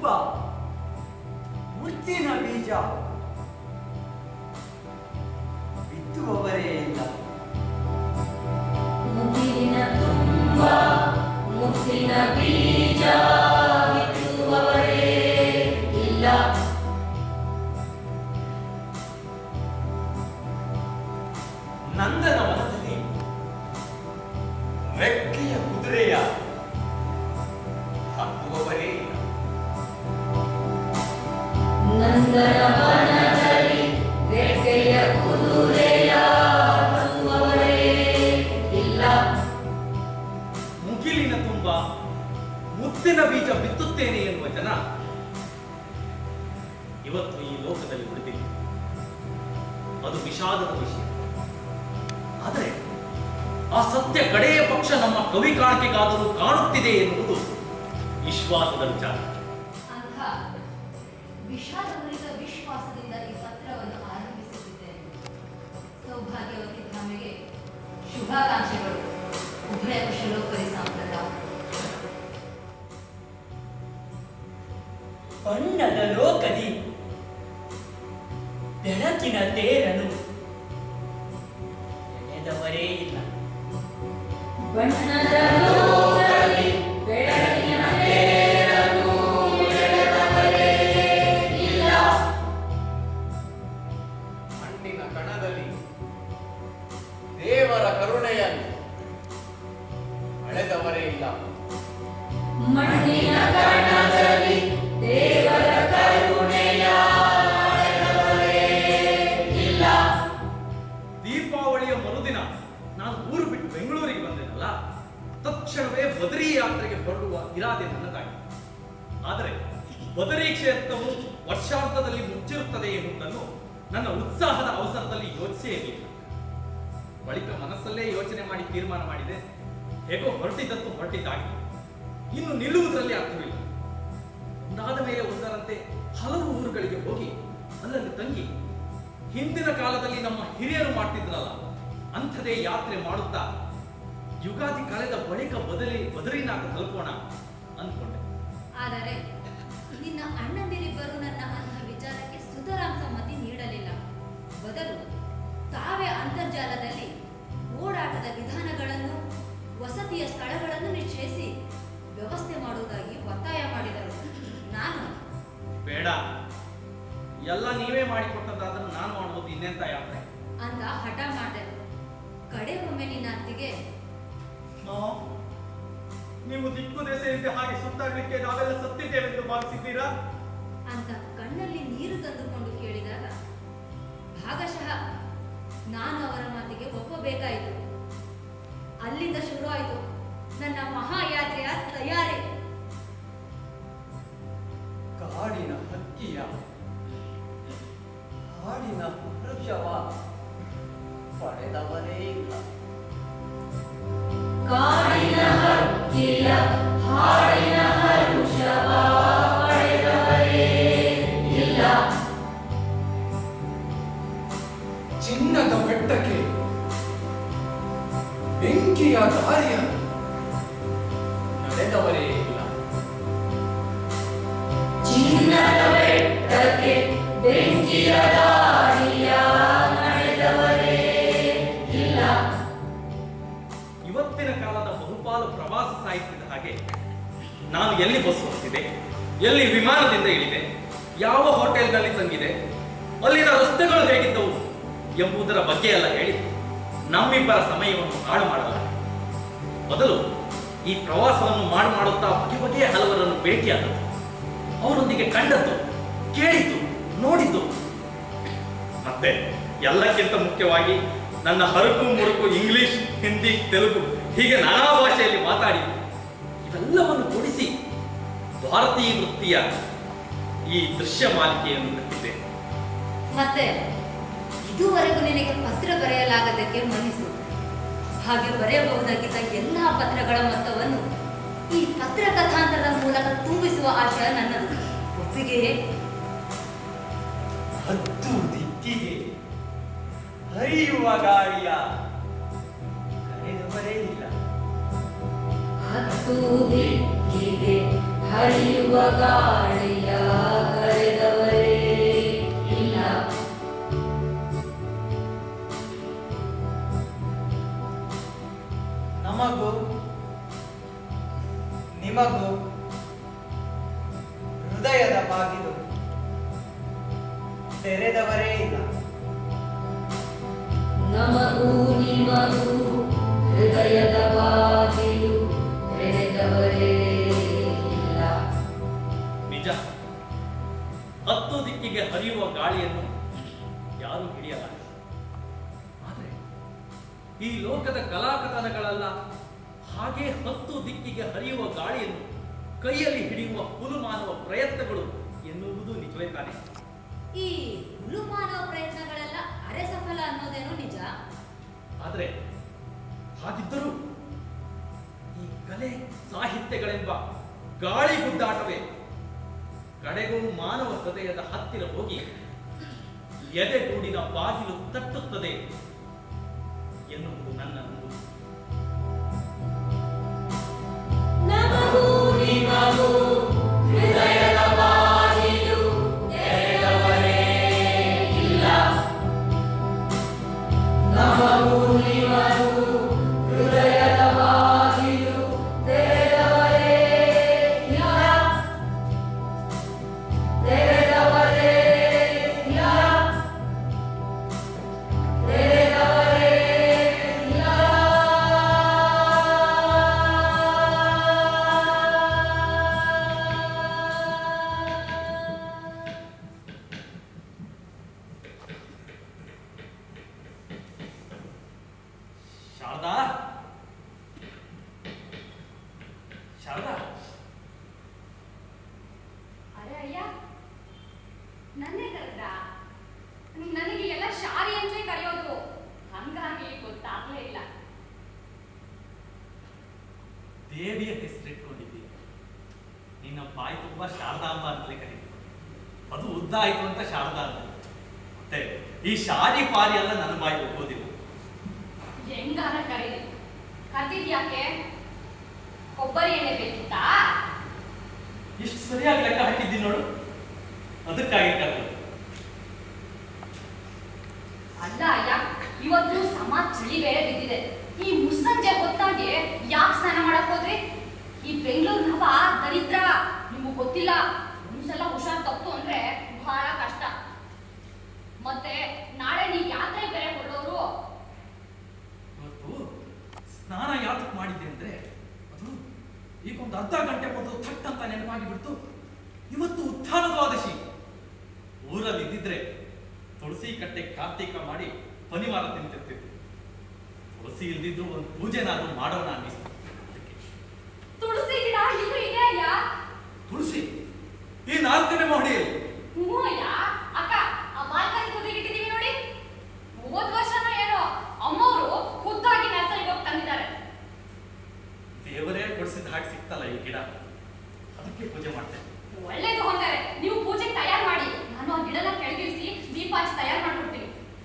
ಮುತ್ತಿನ ಬೀಜ ಬಿತ್ತುವವರೇ ಇಲ್ಲ ಮುಗಿಲಿನ ತುಂಬ ಮುತ್ತಿನ ಬೀಜ ಬಿತ್ತುವವರೇ ಇಲ್ಲ ನಂದನ ವನದಲ್ಲಿ ರೆಕ್ಕೆಯ ಕುದುರೆಯ ಹತ್ತುವವರೇ ಇಲ್ಲ. ನಂದನ ವನದಲ್ಲಿ ರೆಕ್ಕೆಯ ಕುದುರೆಯ ಹತ್ತುವವರೇ ಇಲ್ಲ ಮುಗಿಲಿನ ತುಂಬ ಮುತ್ತಿನ ಬೀಜ ಬಿತ್ತುತ್ತೇನೆ ಎನ್ನುವ ಜನ ಇವತ್ತು ಈ ಲೋಕದಲ್ಲಿ ಉಳಿದಿಲ್ಲ ಅದು ವಿಷಾದದ ವಿಷಯ ಆದರೆ ಆ ಸತ್ಯ ಕಡೆಯ ಪಕ್ಷ ನಮ್ಮ ಕವಿ ಕಾಣಿಕೆಗಾದರೂ ಕಾಣುತ್ತಿದೆ ಎನ್ನುವುದು ವಿಶ್ವಾಸದ ವಿಚಾರ ಅಂಥ ವಿಷಾದಭರಿತ ವಿಶ್ವಾಸದಿಂದ ಈ ಪತ್ರವನ್ನು ಆರಂಭಿಸುತ್ತಿದ್ದೇನೆ ಸೌಭಾಗ್ಯವತಿ ಧಾಮೆಗೆ ಶುಭಾಕಾಂಕ್ಷೆಗಳು ಉಭಯ ಕುಶಲೋಪರಿ ಸಾಂಪ್ರದಾಯ ಬಣ್ಣದ ಲೋಕದಿ ಬೆಳಕಿನ ತೇರನು ಎಳೆದವರೇ ಇಲ್ಲ ಬಣ್ಣದ ಲೋಕದಲ್ಲಿ ಬೆಳಕಿನ ತೇರನ್ನು ಎಳೆದವರೇ ಇಲ್ಲ ಮಣ್ಣಿನ ಕಣದಲ್ಲಿ ದೇವರ ಕರುಣೆಯನ್ನು ಅಳೆದವರೇ ಇಲ್ಲ ಮಣ್ಣಿನ ಕಣದಲ್ಲಿ ದೇವರ ಕರುಣೆಯ ಅಳೆದವರೇ ಇಲ್ಲ ದೀಪಾವಳಿಯ ಮರುದಿನ ನಾನು ಊರು ಬಿಟ್ಟು ಬೆಂಗಳೂರಿಗೆ ಬಂದೆನಲ್ಲ ತಕ್ಷಣವೇ ಬದರಿ ಯಾತ್ರೆಗೆ ಹೊರಡುವ ಇರಾದೆ ನನ್ನದಾಗಿ ಆದರೆ ಬದರಿ ಕ್ಷೇತ್ರವು ವರ್ಷಾಂತದಲ್ಲಿ ಮುಚ್ಚಿರುತ್ತದೆ ಎನ್ನುವುದನ್ನು ನನ್ನ ಉತ್ಸಾಹದ ಅವಸರದಲ್ಲಿ ಯೋಚಿಸೇ ಇರಲಿಲ್ಲ ಬಳಿಕ ಮನಸ್ಸಲ್ಲೇ ಯೋಚನೆ ಮಾಡಿ ತೀರ್ಮಾನ ಮಾಡಿದೆ ಹೇಗೋ ಹೊರಟಿದ್ದದ್ದು ಹೊರಟಿದ್ದಾಗಿದೆ ಇನ್ನು ನಿಲ್ಲುವುದರಲ್ಲಿ ಅರ್ಥವಿಲ್ಲ ಒಂದಾದ ಮೇಲೆ ಒಂದರಂತೆ ಹಲವು ಊರುಗಳಿಗೆ ಹೋಗಿ ಅಲ್ಲಲ್ಲಿ ತಂಗಿ ಹಿಂದಿನ ಕಾಲದಲ್ಲಿ ನಮ್ಮ ಹಿರಿಯರು ಮಾಡ್ತಿದ್ರಲ್ಲ ಅಂಥದೇ ಯಾತ್ರೆ ಮಾಡುತ್ತಾ ಯುಗಾದಿ ಕಳೆದ ಬಳಿಕ ಬದಲಿ ಬದರಿನಾಥ ತಲುಪೋಣ ಅಂದ್ಕೊಂಡೆ ಆದರೆ ನಿನ್ನ ಅಣ್ಣಂದಿರಿಬ್ಬರು ನನ್ನ ಅಂಥ ವಿಚಾರಕ್ಕೆ ಸುತರಾಂ ಸಮ್ಮತಿ ನೀಡಲಿಲ್ಲ ಬದಲು ತಾವೇ ಅಂತರ್ಜಾಲದಲ್ಲಿ ಓಡಾಟದ ವಿಧಾನಗಳನ್ನು ವಸತಿಯ ಸ್ಥಳಗಳನ್ನು ನಿಶ್ಚಯಿಸಿ ವ್ಯವಸ್ಥೆ ಮಾಡುವುದಾಗಿ ಒತ್ತಾಯ ಮಾಡಿದರು ನಾನು ಬೇಡ ಎಲ್ಲ ನೀವೇ ಮಾಡಿಕೊಟ್ಟದ್ದಾದರೂ ನಾನು ಮಾಡುವುದು ಇನ್ನೆಂತ ಯಾತ್ರೆ ಅಂತ ಹಠ ಮಾಡಿದೆ ಕಡೆ ಒಮ್ಮೆ ನಿನ್ನ ಅತ್ತಿಗೆ ನೀವು ದಿಕ್ಕು ದೆಸೆಯಂತೆ ಹಾಗೆ ಸುತ್ತಾಗಲಿಕ್ಕೆ ನಾವೆಲ್ಲ ಸತ್ತಿದ್ದೇವೆಂದು ಭಾವಿಸಿದ್ದೀರಾ ಅಂತ ಕಣ್ಣಲ್ಲಿ ನೀರು ತಂದುಕೊಂಡು ಕೇಳಿದಾಗ ಭಾಗಶಃ ನಾನು ಅವರ ಮಾತಿಗೆ ಒಪ್ಪಬೇಕಾಯಿತು ಅಲ್ಲಿಂದ ಶುರುವಾಯಿತು ನನ್ನ ಮಹಾಯಾತ್ರೆಯ ತಯಾರಿ ಕಾಡಿನ ಹಕ್ಕಿಯ ಹಾಡಿನ ಹರ್ಷವ ಪಡೆದವರೇ ಇಲ್ಲ ಕಾಡಿನ ಹಕ್ಕಿಯ ಹಾಡಿನ ಹರುಷವ ಪಡೆದವರೇ ಇಲ್ಲ ಚಿನ್ನದ ಬೆಟ್ಟಕ್ಕೆ ಬೆಂಕಿಯ ದಾರಿಯ ನಡೆದವರೇ ಇಲ್ಲ ಚಿನ್ನದ ಬೆಟ್ಟಕ್ಕೆ ಬೆಂಕಿಯ ದಾರಿಯ ನಡೆದವರೇ ಇಲ್ಲ ಇವತ್ತಿನ ಕಾಲದ ಬಹುಪಾಲು ಪ್ರವಾಸ ಸಾಹಿತ್ಯದ ಹಾಗೆ ನಾನು ಎಲ್ಲಿ ಬಸ್ ಹೋಗ್ತಿದೆ ಎಲ್ಲಿ ವಿಮಾನದಿಂದ ಇಳಿದೆ ಯಾವ ಹೋಟೆಲ್ನಲ್ಲಿ ತಂಗಿದೆ ಅಲ್ಲಿನ ರಸ್ತೆಗಳು ಹೇಗಿದ್ದವು ಎಂಬುದರ ಬಗ್ಗೆ ಎಲ್ಲ ಹೇಳಿ ನಮ್ಮಿಬ್ಬರ ಸಮಯವನ್ನು ಹಾಳು ಮಾಡಲ್ಲ ಬದಲು ಈ ಪ್ರವಾಸವನ್ನು ಮಾಡು ಮಾಡುತ್ತಾ ಬಗೆ ಬಗೆಯ ಹಲವರನ್ನು ಭೇಟಿಯಾದದ್ದು ಅವರೊಂದಿಗೆ ಕಂಡದ್ದು ಕೇಳಿದ್ದು ನೋಡಿದ್ದು ಮತ್ತೆ ಎಲ್ಲಕ್ಕಿಂತ ಮುಖ್ಯವಾಗಿ ನನ್ನ ಹರಕು ಮುರುಕು ಇಂಗ್ಲಿಷ್ ಹಿಂದಿ ತೆಲುಗು ಹೀಗೆ ನಾನಾ ಭಾಷೆಯಲ್ಲಿ ಮಾತಾಡಿ ಇವೆಲ್ಲವನ್ನು ಕೂಡಿಸಿ ಭಾರತೀಯ ವೃತ್ತಿಯ ಈ ದೃಶ್ಯ ಮಾಲಿಕೆಯನ್ನು ಕಟ್ಟಿದೆ ಮತ್ತೆ ಇದುವರೆಗೂ ನಿನಗೆ ಪತ್ರ ಬರೆಯಲಾಗದಕ್ಕೆ ಮನಿಸು ಹಾಗೆ ಬರೆಯಬಹುದಾಗಿದ್ದ ಎಲ್ಲಾ ಪತ್ರಗಳ ಮೊತ್ತವನ್ನು ಈ ಪತ್ರ ಕಥಾಂತರದ ಮೂಲಕ ತುಂಬಿಸುವ ಆಶಯ ನನ್ನದು ಒಪ್ಪಿಗೆಯೇ ಹತ್ತು ದಿಕ್ಕಿಗೆ ಹರಿಯುವ ಗಾಳಿಯ ಕರೆದವರೇ ಇಲ್ಲ ಹತ್ತು ದಿಕ್ಕಿಗೆ ಹರಿಯುವ ಗಾಳಿಯ ನಮಗೂ ನಿಮಗೂ ಹೃದಯದ ಬಾಗಿಲು ತೆರೆದವರೇ ಇಲ್ಲ ನಮಗೂ ನಿಮಗೂ ಹೃದಯದ ಬಾಗಿಲು ತೆರೆದವರೇ ಇಲ್ಲ ನಿಜ ಹತ್ತು ದಿಕ್ಕಿಗೆ ಹರಿಯುವ ಗಾಳಿಯನ್ನು ಯಾರು ಹಿಡಿಯಲಾರ ಆದರೆ ಈ ಲೋಕದ ಕಲಾಕಥನಗಳೆಲ್ಲ ಹಾಗೆ ಹತ್ತು ದಿಕ್ಕಿಗೆ ಹರಿಯುವ ಗಾಳಿಯನ್ನು ಕೈಯಲ್ಲಿ ಹಿಡಿಯುವ ಹುಲುಮಾನುವ ಪ್ರಯತ್ನಗಳು ಎನ್ನುವುದು ನಿಜವೇ ತಾನೆ ಈ ಹುಲು ಮಾಡುವ ಪ್ರಯತ್ನಗಳೆಲ್ಲ ಅರೆ ಸಫಲ ಅನ್ನೋದೇನೋ ನಿಜ ಆದರೆ ಹಾಗಿದ್ದರೂ ಈ ಕಲೆ ಸಾಹಿತ್ಯಗಳೆಂಬ ಗಾಳಿ ಗುದ್ದಾಟವೇ ಕಡೆಗೂ ಮಾನವ ಹೃದಯದ ಹತ್ತಿರ ಹೋಗಿ ಎದೆಗೂಡಿನ ಬಾಗಿಲು ತಟ್ಟುತ್ತದೆ ಎನ್ನುವುದು ನನ್ನ ನಂಬು ನಮಗೂ ನಿಮಗೂ ಹೃದಯದ ಬಾಗಿಲು ತೆರೆದವರೇ ಇಲ್ಲ ನಮಗೂ ನಿಮಗೂ ಹೃದಯದ ಬಾಗಿಲು ತೆರೆದವರೇ ಇಲ್ಲ ತೆರೆದವರೇ ಇಲ್ಲ ತೆರೆದವರೇ ಶಾರದಾ ಶಾರದಾ ಅರೆ ಅಯ್ಯ ನನ್ನೇ ಕರೆದ್ರ ನನಗೆ ಎಲ್ಲ ಶಾರಿ ಅಂತಲೇ ಕರೆಯೋದು ಹಂಗಾಗಿ ಗೊತ್ತಾಗ್ಲೇ ಇಲ್ಲ ದೇವಿಯ ಹೆಸರಿಟ್ಕೊಂಡಿದ್ದೀನಿ ನಿನ್ನ ಬಾಯಿ ತುಂಬಾ ಶಾರದಾಂಬ ಅಂತಲೇ ಕರೀತೀನಿ ಅದು ಉದ್ದ ಆಯ್ತು ಅಂತ ಶಾರದಾ ಅಂತ ಮತ್ತೆ ಈ ಶಾರಿ ಪಾರಿ ಎಲ್ಲ ನನ್ನ ಬಾಯಿ ಹೋಗೋದಿಲ್ಲ ಹೆಂಗಾರ ಕರೀಲಿ ಕರ್ದಿದ್ಯಾಕೆ ಕೊಬ್ಬರಿ ಎಣ್ಣೆ ಬೇಕಿತ್ತಾ ಎಷ್ಟು ಸರಿಯಾಗಿ ಲೆಕ್ಕ ಹಾಕಿದ್ದೀನಿ ನೋಡು ಅದಕ್ಕಾಗಿ ಕರೆದು ಅಲ್ಲ ಅಯ್ಯ ಇವತ್ತು ಸಮ ಚಳಿ ಬೇರೆ ಬಿದ್ದಿದೆ ಈ ಮುಸ್ಸಂಜೆ ಹೊತ್ತಾಗೆ ಯಾಕೆ ಸ್ನಾನ ಮಾಡಕ್ ಹೋದ್ರಿ ಈ ಬೆಂಗಳೂರು ನವ ದರಿದ್ರ ನಿಮಗ್ ಗೊತ್ತಿಲ್ಲ ಒಂದ್ಸಲ ಹುಷಾರ್ ತಪ್ಪು ಅಂದ್ರೆ ಬಹಳ ಕಷ್ಟ ಮತ್ತೆ ನಾಳೆ ನೀವ್ ಯಾತ್ರೆ ಬೇರೆ ಹೊರಡೋರು ಇವತ್ತು ಸ್ನಾನ ಯಾತಕ್ಕೆ ಮಾಡಿದ್ದೆ ಅಂದ್ರೆ ಅದು ಈಗ ಒಂದು ಅರ್ಧ ಗಂಟೆ ಮೊದಲು ಥಟ್ ಅಂತ ನೆನಪಾಗಿ ಬಿಡ್ತು ಇವತ್ತು ಉತ್ಥಾನ ದ್ವಾದಶಿ ಊರಲ್ಲಿ ಇದ್ದಿದ್ರೆ ತುಳಸಿ ಕಟ್ಟೆ ಕಾರ್ತೀಕ ಮಾಡಿ ಪನಿವಾರ ತಿಂತಿರ್ತಿದ್ರು ತುಳಸಿ ಇಲ್ದಿದ್ರು ಒಂದು ಪೂಜೆನಾದ್ರೂ ಮಾಡೋಣ ಅನ್ನಿಸ್ತು ಅದಕ್ಕೆ ತುಳಸಿ ಗಿಡ ಇಲ್ಲೂ ಇದೆ ಅಯ್ಯ ತುಳಸಿ ಈ ನಾಲ್ಕನೇ ಮಹಡಿಯಲ್ಲಿ ಹ್ಞೂ ಅಯ್ಯ ಅಕ್ಕ ಆ ಬಾಲ್ಕನಿ ತುದಿಗೆ ಇಟ್ಟಿದೀವಿ ನೋಡಿ ಮೂವತ್ತು ವರ್ಷನೋ ಏನೋ ಅಮ್ಮವರು ಖುದ್ದಾಗಿ ನರ್ಸರಿಗೆ ಹೋಗಿ ತಂದಿದ್ದಾರೆ ದೇವರೇ ಕೊಡಿಸಿದ ಹಾಗೆ ಸಿಕ್ತಲ್ಲ ಈ ಗಿಡ ಅದಕ್ಕೆ ಪೂಜೆ ಮಾಡ್ತೇನೆ ಒಳ್ಳೇದು ಹೊಂದರೆ ನೀವು ಪೂಜೆಗೆ ತಯಾರು ಮಾಡಿ ನಾನು ಆ ಗಿಡನ ಕೆಳಗಿಳಿಸಿ ದೀಪ ಹಚ್ಚಿ ತಯಾರು ಮಾಡ್ಕೊಡ್ತೀನಿ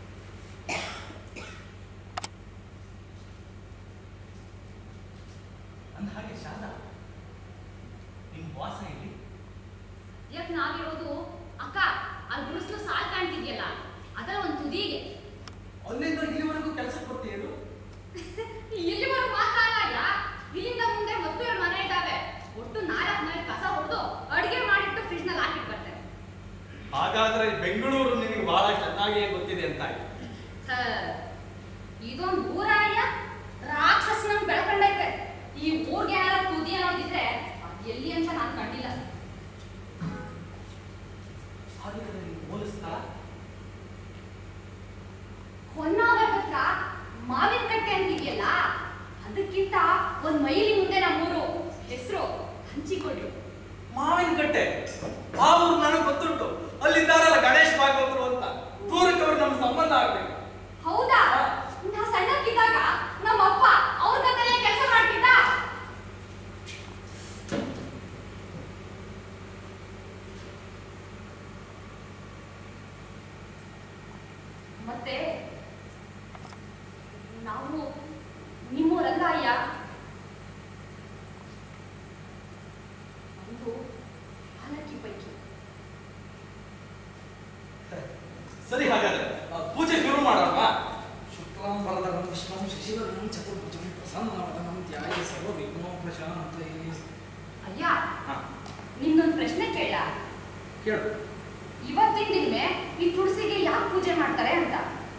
ಅಂದ ಹಾಗೆ ಶಾರದಾ ನಿಮ್ ವಾಸ ಇಲ್ಲಿ ಯಾಕೆ ನಾವಿರೋದು ಅಕ್ಕ ಅಲ್ಲಿ ಗುಡಿಸ್ಲು ಸಾಲ್ ಕಾಣ್ತಿದ್ಯಲ್ಲ ಅದರ ಒಂದು ತುದಿಗೆ ಅಲ್ಲಿಂದ ಇಲ್ಲಿವರೆಗೂ ಕೆಲಸ ಕೊಡ್ತೀಯರು ಇಲ್ಲಿವರೆಗೂ ಮಾತ್ರ ಅಲ್ಲ ಅಯ್ಯ. ಇಲ್ಲಿಂದ ಮುಂದೆ ಮತ್ತು ಎರಡು ಮನೆ ಇದ್ದಾವೆ ಒಟ್ಟು ನಾಲ್ಕು ಮನೆ ಕಸ ಹೊಡೆದು ಅಡಿಗೆ ಮಾಡಿಟ್ಟು ಫ್ರಿಜ್ ನಲ್ಲಿ ಹಾಕಿಟ್ಟು ಬರ್ತೇವೆ ಹಾಗಾದ್ರೆ ಬೆಂಗಳೂರು ನಿನಗೆ ಬಹಳ ಚೆನ್ನಾಗಿಯೇ ಗೊತ್ತಿದೆ ಅಂತ ಆಯ್ತು. ಹ, ಇದೊಂದು ಊರ ಅಯ್ಯ ರಾಕ್ಷಸನ ಬೆಳ್ಕೊಂಡೈತೆ ಈ ಊರ್ಗೆ ಏನಾರ ತುದಿ ಅನ್ನೋದಿದ್ರೆ ಅದ್ ಎಲ್ಲಿ ಅಂತ ನಾನು ಕಂಡಿಲ್ಲ ಹಾಗಿದ್ರೆ ನಿನ್ ಮೂಲ ಸ್ಥಳ ಹೊನ್ನಾವರ ಹತ್ರ ಮಾವಿನ ಕಟ್ಟೆ ಅಂತಿದೆಯಲ್ಲ ಅದಕ್ಕಿಂತ ಒಂದ್ ಮೈಲಿ ಮುಂದೆ ನಮ್ಮೂರು ಹೆಸರು ಹಂಚಿಕೊಡ್ರು ಮಾವಿನ ಕಟ್ಟೆ ಆ ಊರು ನನಗೆ ಗೊತ್ತುಂಟು ಅಲ್ಲಿದ್ದಾರಲ್ಲ ಗಣೇಶ್ ಭಾಗವತರು ಅಂತ ದೂರಕ್ಕೆ ಅವ್ರು ನಮ್ಮ ಸಂಬಂಧ ಆಗ್ಬೇಕು ಹೌದಾ ನಾ ಸಣ್ಣಕ್ಕಿದ್ದಾಗ ನಮ್ಮ ಅಪ್ಪ ಅವ್ರ ಗದ್ದೆಲ್ಲೇ ಕೆಲಸ ಮಾಡ್ತಿದ್ದ ಮತ್ತೆ ನಾವು ನಿಮ್ಮೂರಲ್ಲ ಅಯ್ಯ ಒಂದು ಹಾಲಕ್ಕಿ ಪೈಕಿ ಸರಿ ಹಾಗಾದ್ರೆ ಆ, ಪೂಜೆ ಶುರು ಮಾಡೋಣ ಶುಕ್ಲಾಂಬರಧರಂ ವಿಷ್ಣುಂ ಶಶಿವರ್ಣಂ ಚತುರ್ಭುಜಂ ಪ್ರಸನ್ನವದನಂ ಧ್ಯಾಯ ಸರ್ವವಿಘ್ನೋಪಶಾಂತಯೇ ಅಯ್ಯ ಹಾ ನಿಮ್ದೊಂದು ಪ್ರಶ್ನೆ ಕೇಳ ಕೇಳು ಇವತ್ತಿನ ದಿನವೇ ಈ ತುಳಸಿಗೆ ಯಾಕೆ ಪೂಜೆ ಮಾಡ್ತಾರೆ ಅಂತ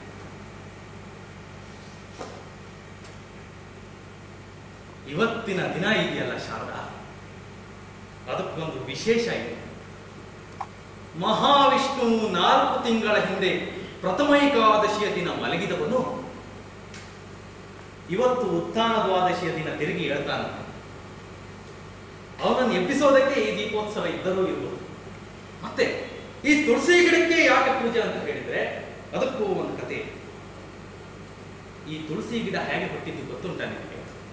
ಇವತ್ತಿನ ದಿನ ಇದೆಯಲ್ಲ ಶಾರದಾ ಅದಕ್ಕೊಂದು ವಿಶೇಷ ಇದೆ ಮಹಾವಿಷ್ಣು ನಾಲ್ಕು ತಿಂಗಳ ಹಿಂದೆ ಪ್ರಥಮ ಏಕಾದಶಿಯ ದಿನ ಮಲಗಿದವನು ಇವತ್ತು ಉತ್ಥಾನ ದ್ವಾದಶಿಯ ದಿನ ತಿರುಗಿ ಹೇಳ್ತಾನೆ ಅವನನ್ನು ಎಬ್ಬಿಸೋದಕ್ಕೆ ಈ ದೀಪೋತ್ಸವ ಇದ್ದರೂ ಇರ್ಬೋದು ಮತ್ತೆ ಈ ತುಳಸಿ ಗಿಡಕ್ಕೆ ಯಾಕೆ ಪೂಜೆ ಅಂತ ಹೇಳಿದ್ರೆ ಅದಕ್ಕೂ ಒಂದು ಕತೆ ಇದೆ. ಈ ತುಳಸಿ ಗಿಡ ಹೇಗೆ ಹುಟ್ಟಿದ್ದು ಗೊತ್ತುಂಟ ನಿಮಗೆ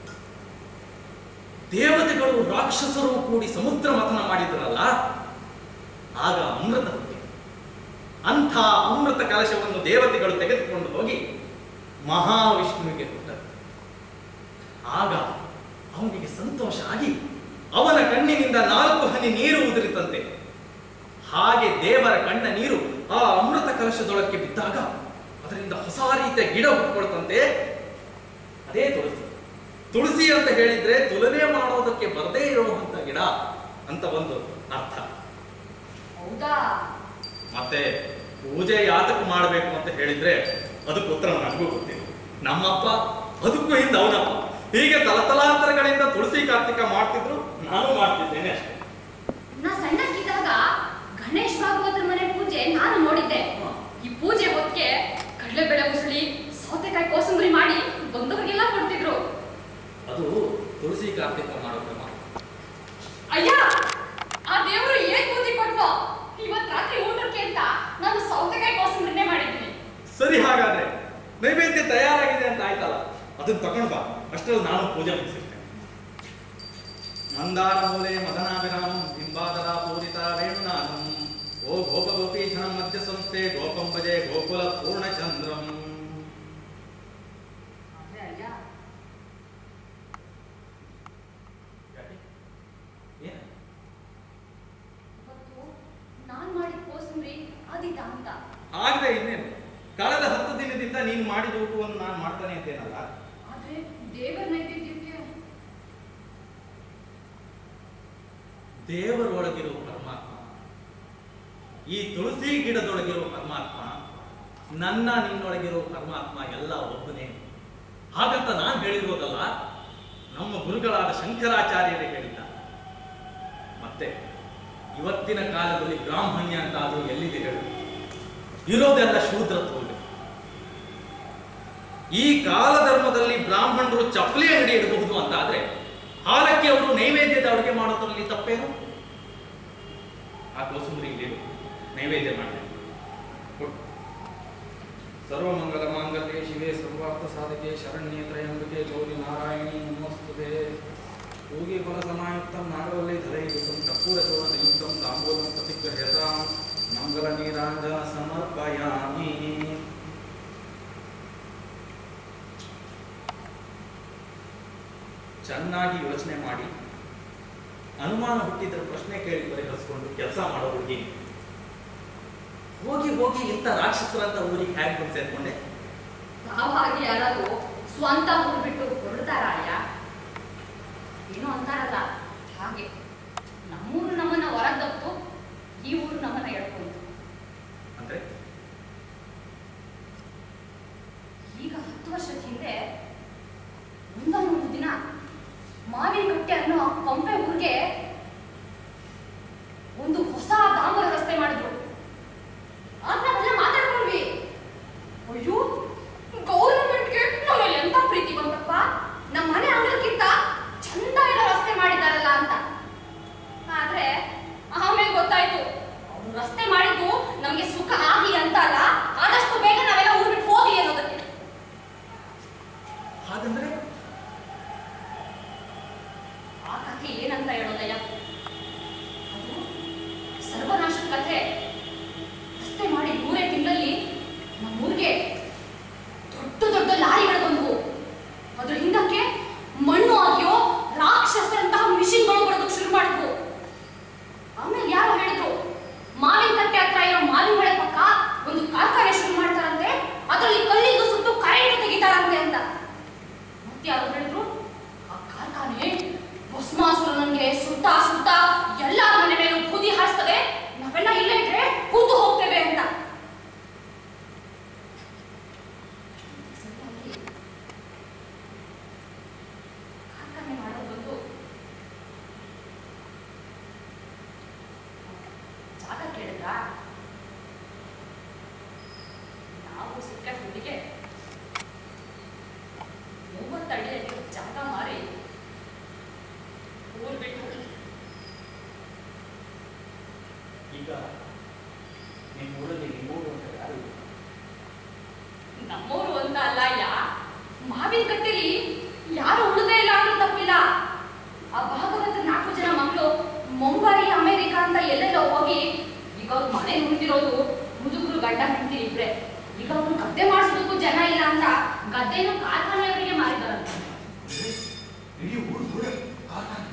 ದೇವತೆಗಳು ರಾಕ್ಷಸರು ಕೂಡಿ ಸಮುದ್ರ ಮಥನ ಮಾಡಿದ್ರಲ್ಲ ಆಗ ಅಮೃತ ಹುಟ್ಟಿತು ಅಂಥ ಅಮೃತ ಕಲಶವನ್ನು ದೇವತೆಗಳು ತೆಗೆದುಕೊಂಡು ಹೋಗಿ ಮಹಾವಿಷ್ಣುವಿಗೆ ಕೊಟ್ಟರು ಆಗ ಅವನಿಗೆ ಸಂತೋಷ ಆಗಿ ಅವನ ಕಣ್ಣಿನಿಂದ ನಾಲ್ಕು ಹನಿ ನೀರು ಉದುರಿತಂತೆ ಹಾಗೆ ದೇವರ ಕಣ್ಣ ನೀರು ಆ ಅಮೃತ ಕಲಶದೊಳಕ್ಕೆ ಬಿದ್ದಾಗ ಅದರಿಂದ ಹೊಸ ರೀತಿಯ ಗಿಡ ಹುಟ್ಕೊಳ್ತಂತೆ ಅದೇ ತುಳಸಿ ತುಳಸಿ ಅಂತ ಹೇಳಿದ್ರೆ ತುಲನೆ ಮಾಡೋದಕ್ಕೆ ಬರದೇ ಇರುವಂತ ಗಿಡ ಅಂತ ಒಂದು ಅರ್ಥ ಹೌದಾ ಮತ್ತೆ ಪೂಜೆ ಯಾತಕ್ಕೆ ಮಾಡಬೇಕು ಅಂತ ಹೇಳಿದ್ರೆ ಅದಕ್ಕೆ ಉತ್ತರ ನನಗೂ ಗೊತ್ತಿಲ್ಲ ನಮ್ಮಪ್ಪ ಅದಕ್ಕೂ ಹಿಂದೆ ಅವನಪ್ಪ ಹೀಗೆ ತಲತಲಾಂತರಗಳಿಂದ ತುಳಸಿ ಕಾರ್ತಿಕ ಮಾಡ್ತಿದ್ರು ನಾನು ಮಾಡ್ತಿದ್ದೇನೆ ಅಷ್ಟೇ ನಾ ಸಣ್ಣಕ್ಕಿದ್ದಾಗ ಗಣೇಶ್ ಭಾಗವತರ ಮನೆ ಪೂಜೆ ನಾನು ನೋಡಿದ್ದೆ ಈ ಪೂಜೆ ಹೊತ್ತಿಗೆ ಕಡಲೆಬೇಳೆ ಉಸುಳಿ ಸೌತೆಕಾಯಿ ಕೋಸಂಬರಿ ಮಾಡಿ ಬಂದವರಿಗೆಲ್ಲ ಕೊಡ್ತಿದ್ರು ಅದು ತುಳಸಿ ಕಾರ್ತಿಕ ಮಾಡೋ ಕ್ರಮ ಅಯ್ಯ ಆ ದೇವರು ಏನ್ ಬುದ್ಧಿ ಕೊಟ್ನೋ ಇವತ್ ರಾತ್ರಿ ಊಟಕ್ಕೆ ಅಂತ ನಾನು ಸೌತೆಕಾಯಿ ಕೋಸಂಬರಿನೇ ಮಾಡಿದ್ದೀನಿ ಸರಿ ಹಾಗಾದ್ರೆ ನೈವೇದ್ಯ ತಯಾರಾಗಿದೆ ಅಂತ ಆಯ್ತಲ್ಲ ಅದನ್ನ ತಗೊಂಡ್ ಬಾ ಅಷ್ಟರಲ್ಲಿ ನಾನು ಪೂಜೆ ಮುಗಿಸಿರ್ತೇನೆ ಮಂದಾರ ಮೂಲೆ ಮದನಾಭಿರಾಮಂ ಬಿಂಬಾದರ ಪೂರಿತ ವೇಣುನಾಥಂ ಓ ಗೋಪ ಗೋಪೀಶನ ಮಧ್ಯ ಸಂಸ್ಥೆ ಗೋಪಂ ಭಜೆ ಗೋಕುಲ ಪೂರ್ಣಚಂದ್ರಂ ಆದ್ರೆ ಅಯ್ಯ ಯಾಕೆ? ಏನ್? ಇವತ್ತು ನಾನ್ ಮಾಡಿದ ಕೋಸಂಬರಿ ಆದಿತ ಅಂತ ಆಗದೆ ಇನ್ನೇನು ಕಳೆದ ಹತ್ತು ದಿನದಿಂದ ನೀನು ಮಾಡಿದ ಊಟವನ್ನು ನಾನು ಮಾಡ್ತಾನೆ ಅಂತೇನಲ್ಲ ಆದ್ರೆ ದೇವರ ನೈವೇದ್ಯಕ್ಕೆ ದೇವರೊಳಗಿರುವ ಪರಮಾತ್ಮ ಈ ತುಳಸಿ ಗಿಡದೊಳಗಿರುವ ಪರಮಾತ್ಮ ನನ್ನ ನಿನ್ನೊಳಗಿರುವ ಪರಮಾತ್ಮ ಎಲ್ಲ ಒಬ್ಬನೇ ಹಾಗಂತ ನಾನು ಹೇಳಿರೋದಲ್ಲ ನಮ್ಮ ಗುರುಗಳಾದ ಶಂಕರಾಚಾರ್ಯರೇ ಹೇಳಿದ್ದ ಮತ್ತೆ ಇವತ್ತಿನ ಕಾಲದಲ್ಲಿ ಬ್ರಾಹ್ಮಣ್ಯ ಅಂತ ಅದು ಎಲ್ಲಿದೆ ಹೇಳು ಇರೋದೆಲ್ಲ ಶೂದ್ರತ್ವ ಇದೆ ಈ ಕಾಲಧರ್ಮದಲ್ಲಿ ಬ್ರಾಹ್ಮಣರು ಚಪ್ಪಲಿ ಅಂಗಡಿ ಇಡಬಹುದು ಅಂತ ಆದ್ರೆ ಹಾಲಕ್ಕೆ ಅವರು ನೈವೇದ್ಯದ ಅಡುಗೆ ಮಾಡೋದ್ರಲ್ಲಿ ತಪ್ಪೇನು ಆ ಕೋಸಂಬರಿ ಇಲ್ಲಿ ನೈವೇದ್ಯ ಮಾಡಿ ಕೊಡು. ಸರ್ವಮಂಗಲ ಮಾಂಗಲ್ಯೆ ಶಿವೆ ಸರ್ವಾರ್ಥ ಸಾಧಕೆ ಶರಣ್ಯೆ ತ್ರಯಂಬಕೆ ಗೌರಿ ನಾರಾಯಣಿ ನಮೋಸ್ತುತೆ ಯೋಗಿ ಫಲ ಸಮಾಯುಕ್ತಂ ನಾಗವಲ್ಲಿ ಧರಯುಕ್ತಂ ಕರ್ಪೂರ ಚೋರ ಸಂಯುಕ್ತಂ ತಾಂಬೂಲಂ ಪ್ರತಿಗ್ರಹ್ಯತಾಂ ಮಂಗಲ ನೀರಾಂಜನ ಸಮರ್ಪಯಾಮಿ ಚೆನ್ನಾಗಿ ಯೋಚನೆ ಮಾಡಿ ಅನುಮಾನ ಹುಟ್ಟಿದ್ರೆ ಪ್ರಶ್ನೆ ಕೇಳಿ ಪರಿಹರಿಸ್ಕೊಂಡು ಕೆಲಸ ಮಾಡೋ ಹುಡುಗಿ ಹೋಗಿ ಹೋಗಿ ಇಂಥ ರಾಕ್ಷಸರಂತ ಊರಿಗೆ ಹ್ಯಾಕ್ ಬಂದು ಸೇರ್ಕೊಂಡೆ ನಾವಾಗಿ ಯಾರಾದ್ರೂ ಸ್ವಂತ ಊರು ಬಿಟ್ಟು ಹೊರಡ್ತಾರ ಅಯ್ಯ ಏನೋ ಅಂತಾರಲ್ಲ ಹಾಗೆ ನಮ್ಮೂರು ನಮ್ಮನ್ನ ಹೊರದತ್ತು ಈ ಊರು ನಮ್ಮನ್ನ ಎಳ್ಕೊಂತು ಅಂದ್ರೆ ಈಗ ಹತ್ತು ವರ್ಷದ ಹಿಂದೆ ಒಂದೊಂದು ದಿನ ಮಾವಿನ ಕಟ್ಟೆ ಅನ್ನೋ ಆ ಕೊಂಪೆ ಊರಿಗೆ ಒಂದು ಹೊಸ ಡಾಂಬರ ರಸ್ತೆ ಮಾಡಿದ್ರು ಆಗ ನಾವೆಲ್ಲ ಮಾತಾಡ್ಕೊಂಡ್ವಿ ಅಯ್ಯೋ ಗೌರ್ಮೆಂಟ್ಗೆ ನಮ್ಮಲ್ಲಿ ಎಂತ ಪ್ರೀತಿ ಬಂತಪ್ಪ ನಮ್ಮ ಮನೆ ಅಂಗಳಕ್ಕಿಂತ ಚಂದ ಇರೋ ರಸ್ತೆ ಮಾಡಿದಾರಲ್ಲ ಅಂತ ಆದ್ರೆ ಆಮೇಲೆ ಗೊತ್ತಾಯ್ತು ಅವ್ರು ರಸ್ತೆ ಮಾಡಿದ್ದು ನಮ್ಗೆ ಸುಖ ಆಗ್ಲಿ ಅಂತ ಅಲ್ಲ ಆದಷ್ಟು ಬೇಗ ನಾವೆಲ್ಲ ಊರ್ ಬಿಟ್ಟು ಹೋಗ್ಲಿ ಅನ್ನೋದಕ್ಕೆ ಹಾಗಂದ್ರೆ ಆ ಕಥೆ ಏನಂತ ಹೇಳೋದಯ್ಯ ಅದು ಸರ್ವನಾಶದ ಕಥೆ ರಸ್ತೆ ಮಾಡಿ ಮೂರೇ ತಿಂಗಳಲ್ಲಿ ನಮ್ಮೂರಿಗೆ ದೊಡ್ಡ ದೊಡ್ಡ ಲಾರಿಗಳು ಬಂದವು ಅದ್ರ ಹಿಂದಕ್ಕೆ ಮಣ್ಣು ಆಗಿಯೋ ರಾಕ್ಷಸರಂತಹ ಮಿಷಿನ್ಗಳು ಬರೋದಕ್ಕೆ ಶುರು ಮಾಡಿದ್ವು ಆಮೇಲೆ ಯಾರೋ ಹೇಳಿದ್ರು ಮಾವಿನ ಕಟ್ಟೆ ಹತ್ರ ಇರೋ ಮಾವಿನ ಹೊಳೆ ಪಕ್ಕ ಒಂದು ಕಾರ್ಖಾನೆ ಶುರು ಮಾಡ್ತಾರಂತೆ ಅದರಲ್ಲಿ ಕಲ್ಲಿಂದು ಸುಟ್ಟು ಕರೆಂಟ್ ತೆಗಿತಾರಂತೆ ಅಂತ ಮತ್ತೆ ಯಾರು ಹೇಳಿದ್ರು ಆ ಕಾರ್ಖಾನೆ ಭಸ್ಮಾಸುರ ನನಗೆ ಸುತ್ತಾ ಸುತ್ತಾ ಎಲ್ಲರ ಮನೆ ಮೇಲೂ ಬೂದಿ ಹಾರಿಸ್ತದೆ ನಾವೆಲ್ಲ ಇಲ್ಲೇ ಇದ್ರೆ ಕೂತು ಹೋಗ್ತೇವೆ ಅಂತ ಸರಿಯಾಗಿ ಕಾರ್ಖಾನೆ ಮಾಡೋದೊಂದು ಜಾಗ ಕೇಳಿದ್ರಾ ನಾವು ಸಿಕ್ಕ ಹುಡುಗೆ ಮೂವತ್ತಡಿಯಲ್ಲಿ ಜಾಗ ಮಾರಿ ಊರ್ ಬಿಟ್ಟು ಈಗ ನಿಮ್ಮ ಊರಲ್ಲಿ ನಿಮ್ಮೂರು ಅಂತ ಯಾರು ಇಲ್ಲ. ನಮ್ಮೂರು ಅಂತ ಅಲ್ಲ ಯಾ ಮಾವಿನ ಕಟ್ಟೆಲಿ ಯಾರು ಉಳಿದೇ ಇಲ್ಲ ಅನ್ನೋ ತಪ್ಪಿಲ್ಲ ಆ ಭಾಗವತ ನಾಲ್ಕು ಜನ ಮಕ್ಕಳು ಮುಂಬೈ ಅಮೆರಿಕ ಅಂತ ಎಲ್ಲೆಲ್ಲೋ ಹೋಗಿ ಈಗ ಅವ್ರ ಮನೆ ಉಳಿದಿರೋದು ಮುದುಕರು ಗಂಡ ಹೆಂಡತಿ ಇಬ್ರೆ ಈಗ ಅವ್ರು ಗದ್ದೆ ಮಾಡಿಸೋದಕ್ಕೂ ಜನ ಇಲ್ಲ ಅಂತ ಗದ್ದೆನ ಕಾರ್ಖಾನೆಯವರಿಗೆ ಮಾರಿದಾರಂತೆ ಇಡೀ ಊರು ದೂರ ಕಾರ್ಖಾನೆ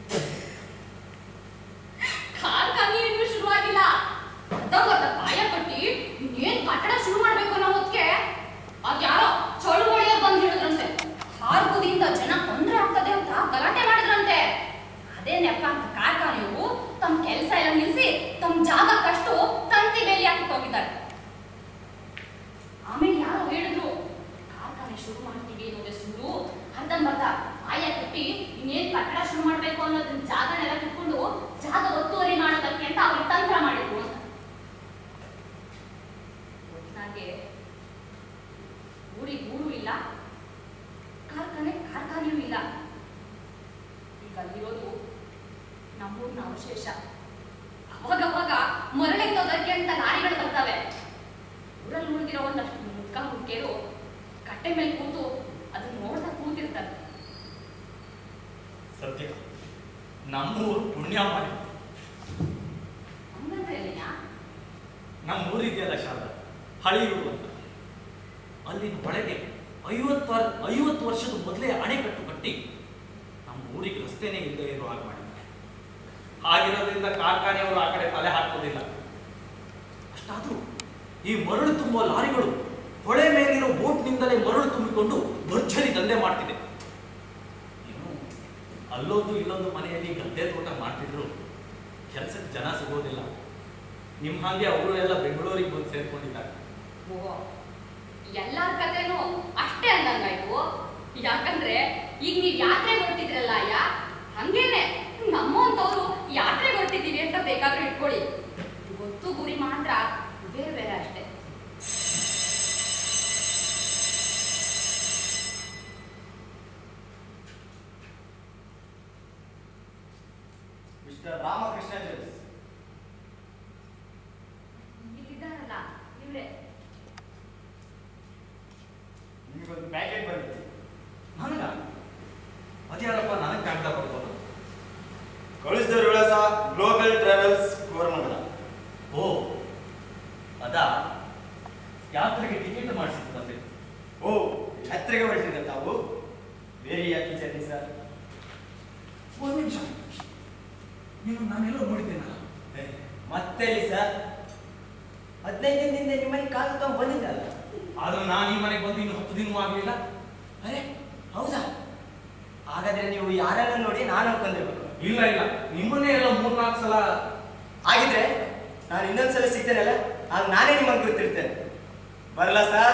ಕಾರ್ಖಾನೆ ಇನ್ನೂ ಶುರುವಾಗಿಲ್ಲ ಅರ್ಧಂಬರ್ಧ ಪಾಯ ಕಟ್ಟಿ ಇನ್ನೇನ್ ಕಟ್ಟಡ ಶುರು ಮಾಡ್ಬೇಕು ಅನ್ನೋ ಹೊತ್ತಿಗೆ ಅದ್ಯಾರೋ ಚಳುವಳಿಯ ಬಂದು ಹೇಳಿದ್ರಂತೆ ಹಾರ್ಬುದಿಯಿಂದ ಜನ ತೊಂದರೆ ಆಗ್ತದೆ ಅಂತ ಗಲಾಟೆ ಮಾಡಿದ್ರಂತೆ ಅದೇ ನೆಪ ಅಂತ ಕಾರ್ಖಾನೆಯವರು ತಮ್ಮ ಕೆಲಸ ಎಲ್ಲ ನಿಲ್ಲಿಸಿ ತಮ್ಮ ಜಾಗಕ್ಕಷ್ಟು ತಂತಿ ಬೇಲಿ ಹಾಕಿಟ್ಟು ಹೋಗಿದ್ದಾರೆ ಆಮೇಲೆ ಯಾರೋ ಹೇಳಿದ್ರು ಕಾರ್ಖಾನೆ ಶುರು ಮಾಡ್ತೀವಿ ಅನ್ನೋದೇ ಸುಳ್ಳು ಅರ್ಧಂಬರ್ಧ ಆಯ ಕಟ್ಟಿ ಇನ್ನೇನ್ ಕಟ್ಟಡ ಶುರು ಮಾಡ್ಬೇಕು ಅನ್ನೋದನ್ನ ಜಾಗನೆಲ್ಲ ಕಿತ್ಕೊಂಡು ಜಾಗ ಒತ್ತುವರಿ ಮಾಡೋದಕ್ಕೆ ಅಂತ ಅವ್ರಿಗೆ ತಂತ್ರ ಮಾಡಿದ್ರು ಅಂತ ಒಟ್ನಾಗೆ ಊರಿಗೆ ಊರು ಇಲ್ಲ ಕಾರ್ಖಾನೆ ಕಾರ್ಖಾನೆಯೂ ಇಲ್ಲ ಈಗ ಅಲ್ಲಿರೋದು ನಮ್ಮೂರಿನ ಅವಶೇಷ ಅವಾಗವಾಗ ಮರಳೆತ್ತೋದಕ್ಕೆ ಅಂತ ಲಾರಿಗಳು ಬರ್ತವೆ ಊರಲ್ಲಿ ಉಳಿದಿರೋ ಒಂದಷ್ಟು ಮುದ್ಕ ಮುಖ್ಯರು ಕಟ್ಟೆ ಮೇಲೆ ಕೂತು ಅದನ್ನ ನೋಡ್ತಾ ಕೂತಿರ್ತಾರೆ ಸತ್ಯ ನಮ್ಮೂರು ಪುಣ್ಯ ಮಾಡಿ ಹಂಗಂದ್ರೆ ಏನಿಯಾ? ನಮ್ಮ ಊರಿದೆಯಲ್ಲ ಶಾರದಾ ಹಳಿಯೂರು ಅಂತ ಅಲ್ಲಿನ ಒಳಗೆ ಐವತ್ತು ವರ್ ಐವತ್ತು ವರ್ಷದ ಮೊದಲೇ ಅಣೆಕಟ್ಟು ಕಟ್ಟಿ ನಮ್ಮ ಊರಿಗೆ ರಸ್ತೆನೇ ಇಲ್ಲದೆ ಇರೋ ಹಾಗೆ ಮಾಡಿದ್ದಾರೆ ಹಾಗಿರೋದ್ರಿಂದ ಕಾರ್ಖಾನೆಯವರು ಆ ಕಡೆ ತಲೆ ಹಾಕೋದಿಲ್ಲ ಅಷ್ಟಾದ್ರೂ ಈ ಮರಳು ತುಂಬುವ ಲಾರಿಗಳು ಹೊಳೆ ಮೇಲಿರೋ ಬೋಟ್ನಿಂದಲೇ ಮರಳು ತುಂಬಿಕೊಂಡು ಭರ್ಜರಿ ದಂಧೆ ಮಾಡ್ತಿದೆ ಇನ್ನು ಅಲ್ಲೊಂದು ಇಲ್ಲೊಂದು ಮನೆಯಲ್ಲಿ ಗದ್ದೆ ತೋಟ ಮಾಡ್ತಿದ್ರು ಕೆಲಸಕ್ಕೆ ಜನ ಸಿಗೋದಿಲ್ಲ ನಿಮ್ಮ ಹಾಗೆ ಅವರು ಎಲ್ಲ ಬೆಂಗಳೂರಿಗೆ ಬಂದು ಸೇರ್ಕೊಂಡಿದ್ದಾರೆ ಓ ಎಲ್ಲಾರ ಕಥೆನೂ ಅಷ್ಟೇ ಅಂದಂಗಾಯ್ತು ಯಾಕಂದ್ರೆ ಈಗ ನೀವ್ ಯಾತ್ರೆ ಹೊರಟಿದ್ರಲ್ಲ ಅಯ್ಯ ಹಂಗೇನೆ ನಮ್ಮಂತವ್ರು ಯಾತ್ರೆ ಹೊರಟಿದೀವಿ ಅಂತ ಬೇಕಾದ್ರೂ ಇಟ್ಕೊಳ್ಳಿ ಗೊತ್ತು ಗುರಿ ಮಾತ್ರ ಬೇರೆ ಬೇರೆ ಅಷ್ಟೇ ಮಿಸ್ಟರ್ ರಾಮಕೃಷ್ಣ ಜೋಸ್ ಇಲ್ಲಿದ್ದಾರಲ್ಲ ಇವ್ರೆ ನಿಮಗೊಂದು ಪ್ಯಾಕೆಟ್ ಬಂದಿದೆ ನನಗ ಅದ್ಯಾರಪ್ಪ ನನಗೆ ಕಾಗ್ದ ಬರ್ಬೋದು ಕಳಿಸಿದ ವಿಳಾಸ ಗ್ಲೋಬಲ್ ಟ್ರಾವೆಲ್ಸ್ ಕೋರಮಂಗಲ ಓ ಅದಾ ಯಾತ್ರೆಗೆ ಟಿಕೆಟ್ ಮಾಡಿಸಿದ್ದಂತೆ ಓ ಯಾತ್ರೆಗೆ ಹೊರಟಿದೆ ತಾವು ವೆರಿ ಹ್ಯಾಪಿ ಜರ್ನಿ ಸರ್ ಒಂದು ನಿಮಿಷ ನೀನು ನಾನೆಲ್ಲೋ ನೋಡಿದ್ದೇನಲ್ಲ ಮತ್ತೆಲ್ಲಿ ಸರ್ ಹದಿನೈದು ದಿನದಿಂದ ನಿಮ್ಮನೆ ಕಾಲು ತಗೊಂಡು ಬಂದಿದ್ದಲ್ಲ ಆದ್ರೆ ನಾನು ಈ ಮನೆಗೆ ಬಂದು ಇನ್ನು ಹತ್ತು ದಿನವೂ ಆಗಲಿಲ್ಲ ಅರೆ ಹೌದಾ ಹಾಗಾದ್ರೆ ನೀವು ಯಾರನ್ನ ನೋಡಿ ನಾನು ಅನ್ಕೊಂಡಿರ್ಬೇಕು ಇಲ್ಲ ಇಲ್ಲ ನಿಮ್ಮನ್ನೇ ಎಲ್ಲ ಮೂರ್ನಾಲ್ಕು ಸಲ ಹಾಗಿದ್ರೆ ನಾನು ಇನ್ನೊಂದ್ಸಲ ಸಿಗ್ತೇನಲ್ಲ ಆಗ ನಾನೇ ನಿಮ್ಮನ್ನು ಗೊತ್ತಿರ್ತೇನೆ ಬರಲ್ಲ ಸರ್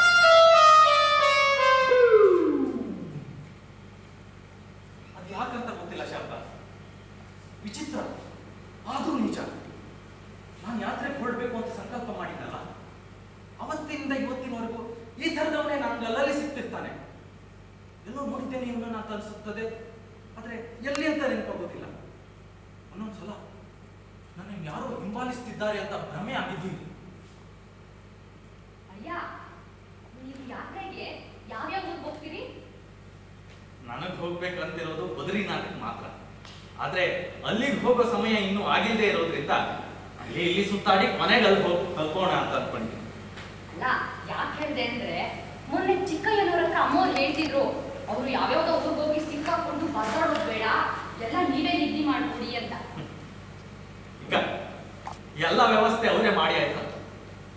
ಅದು ಯಾಕಂತ ಗೊತ್ತಿಲ್ಲ ಶಾರದಾ ವಿಚಿತ್ರ ಆದ್ರೂ ನಿಜ ನಾನು ಯಾತ್ರೆಗೆ ಹೊರಡ್ಬೇಕು ಅಂತ ಸಂಕಲ್ಪ ಮಾಡಿದ್ದಲ್ಲ ಅವತ್ತಿಂದ ಇವತ್ತಿನವರೆಗೂ ಈ ಥರದವನೇ ನಾನು ಗಲ್ಲಲ್ಲಿ ಸಿಗ್ತಿರ್ತಾನೆ ಎಲ್ಲೋ ನೋಡಿದ್ದೇನೆ ಇವನನ್ನ ಅಂತ ಅನಿಸುತ್ತದೆ ಆದ್ರೆ ಎಲ್ಲಿ ಅಂತ ನೆನಪಾಗೋದಿಲ್ಲ ಒಂದೊಂದ್ಸಲ ನನ್ನ ಯಾರೋ ಹಿಂಬಾಲಿಸ್ತಿದ್ದಾರೆ ಅಂತ ಭ್ರಮೆ ಆಗಿದ್ದೀನಿ ಅಯ್ಯ ನೀವು ಯಾತ್ರೆಗೆ ಯಾವ್ಯಾವ ಊರ್ಗ್ ಹೋಗ್ತೀರಿ ನನಗೆ ಹೋಗ್ಬೇಕಂತಿರೋದು ಬದ್ರಿನಾಥಕ್ಕೆ ಮಾತ್ರ ಆದ್ರೆ ಅಲ್ಲಿಗೆ ಹೋಗೋ ಸಮಯ ಇನ್ನೂ ಆಗಿಲ್ಲದೆ ಇರೋದ್ರಿಂದ ಅಲ್ಲಿ ಇಲ್ಲಿ ಸುತ್ತಾಡಿ ಕೊನೆಗೆ ಅಲ್ಲಿ ಹೋಗಿ ತಲುಪೋಣ ಅಂತ ಅನ್ಕೊಂಡಿದ್ದೀನಿ ಅಲ್ಲ ಯಾಕೆ ಹೇಳಿದೆ ಅಂದ್ರೆ ಮೊನ್ನೆ ಚಿಕ್ಕಯ್ಯನವ್ರ ಹತ್ರ ಅಮ್ಮವ್ರು ಹೇಳ್ತಿದ್ರು ಅವ್ರು ಯಾವ್ಯಾವ್ದೋ ಊರ್ಗ್ ಹೋಗಿ ಸಿಕ್ಕಾಕೊಂಡು ಬಸಾಡೋದು ಬೇಡ ಎಲ್ಲ ನೀವೇ ನಿದ್ದೆ ಮಾಡ್ಕೊಡಿ ಅಂತ ಈಗ ಎಲ್ಲ ವ್ಯವಸ್ಥೆ ಅವರೇ ಮಾಡಿ ಆಯ್ತು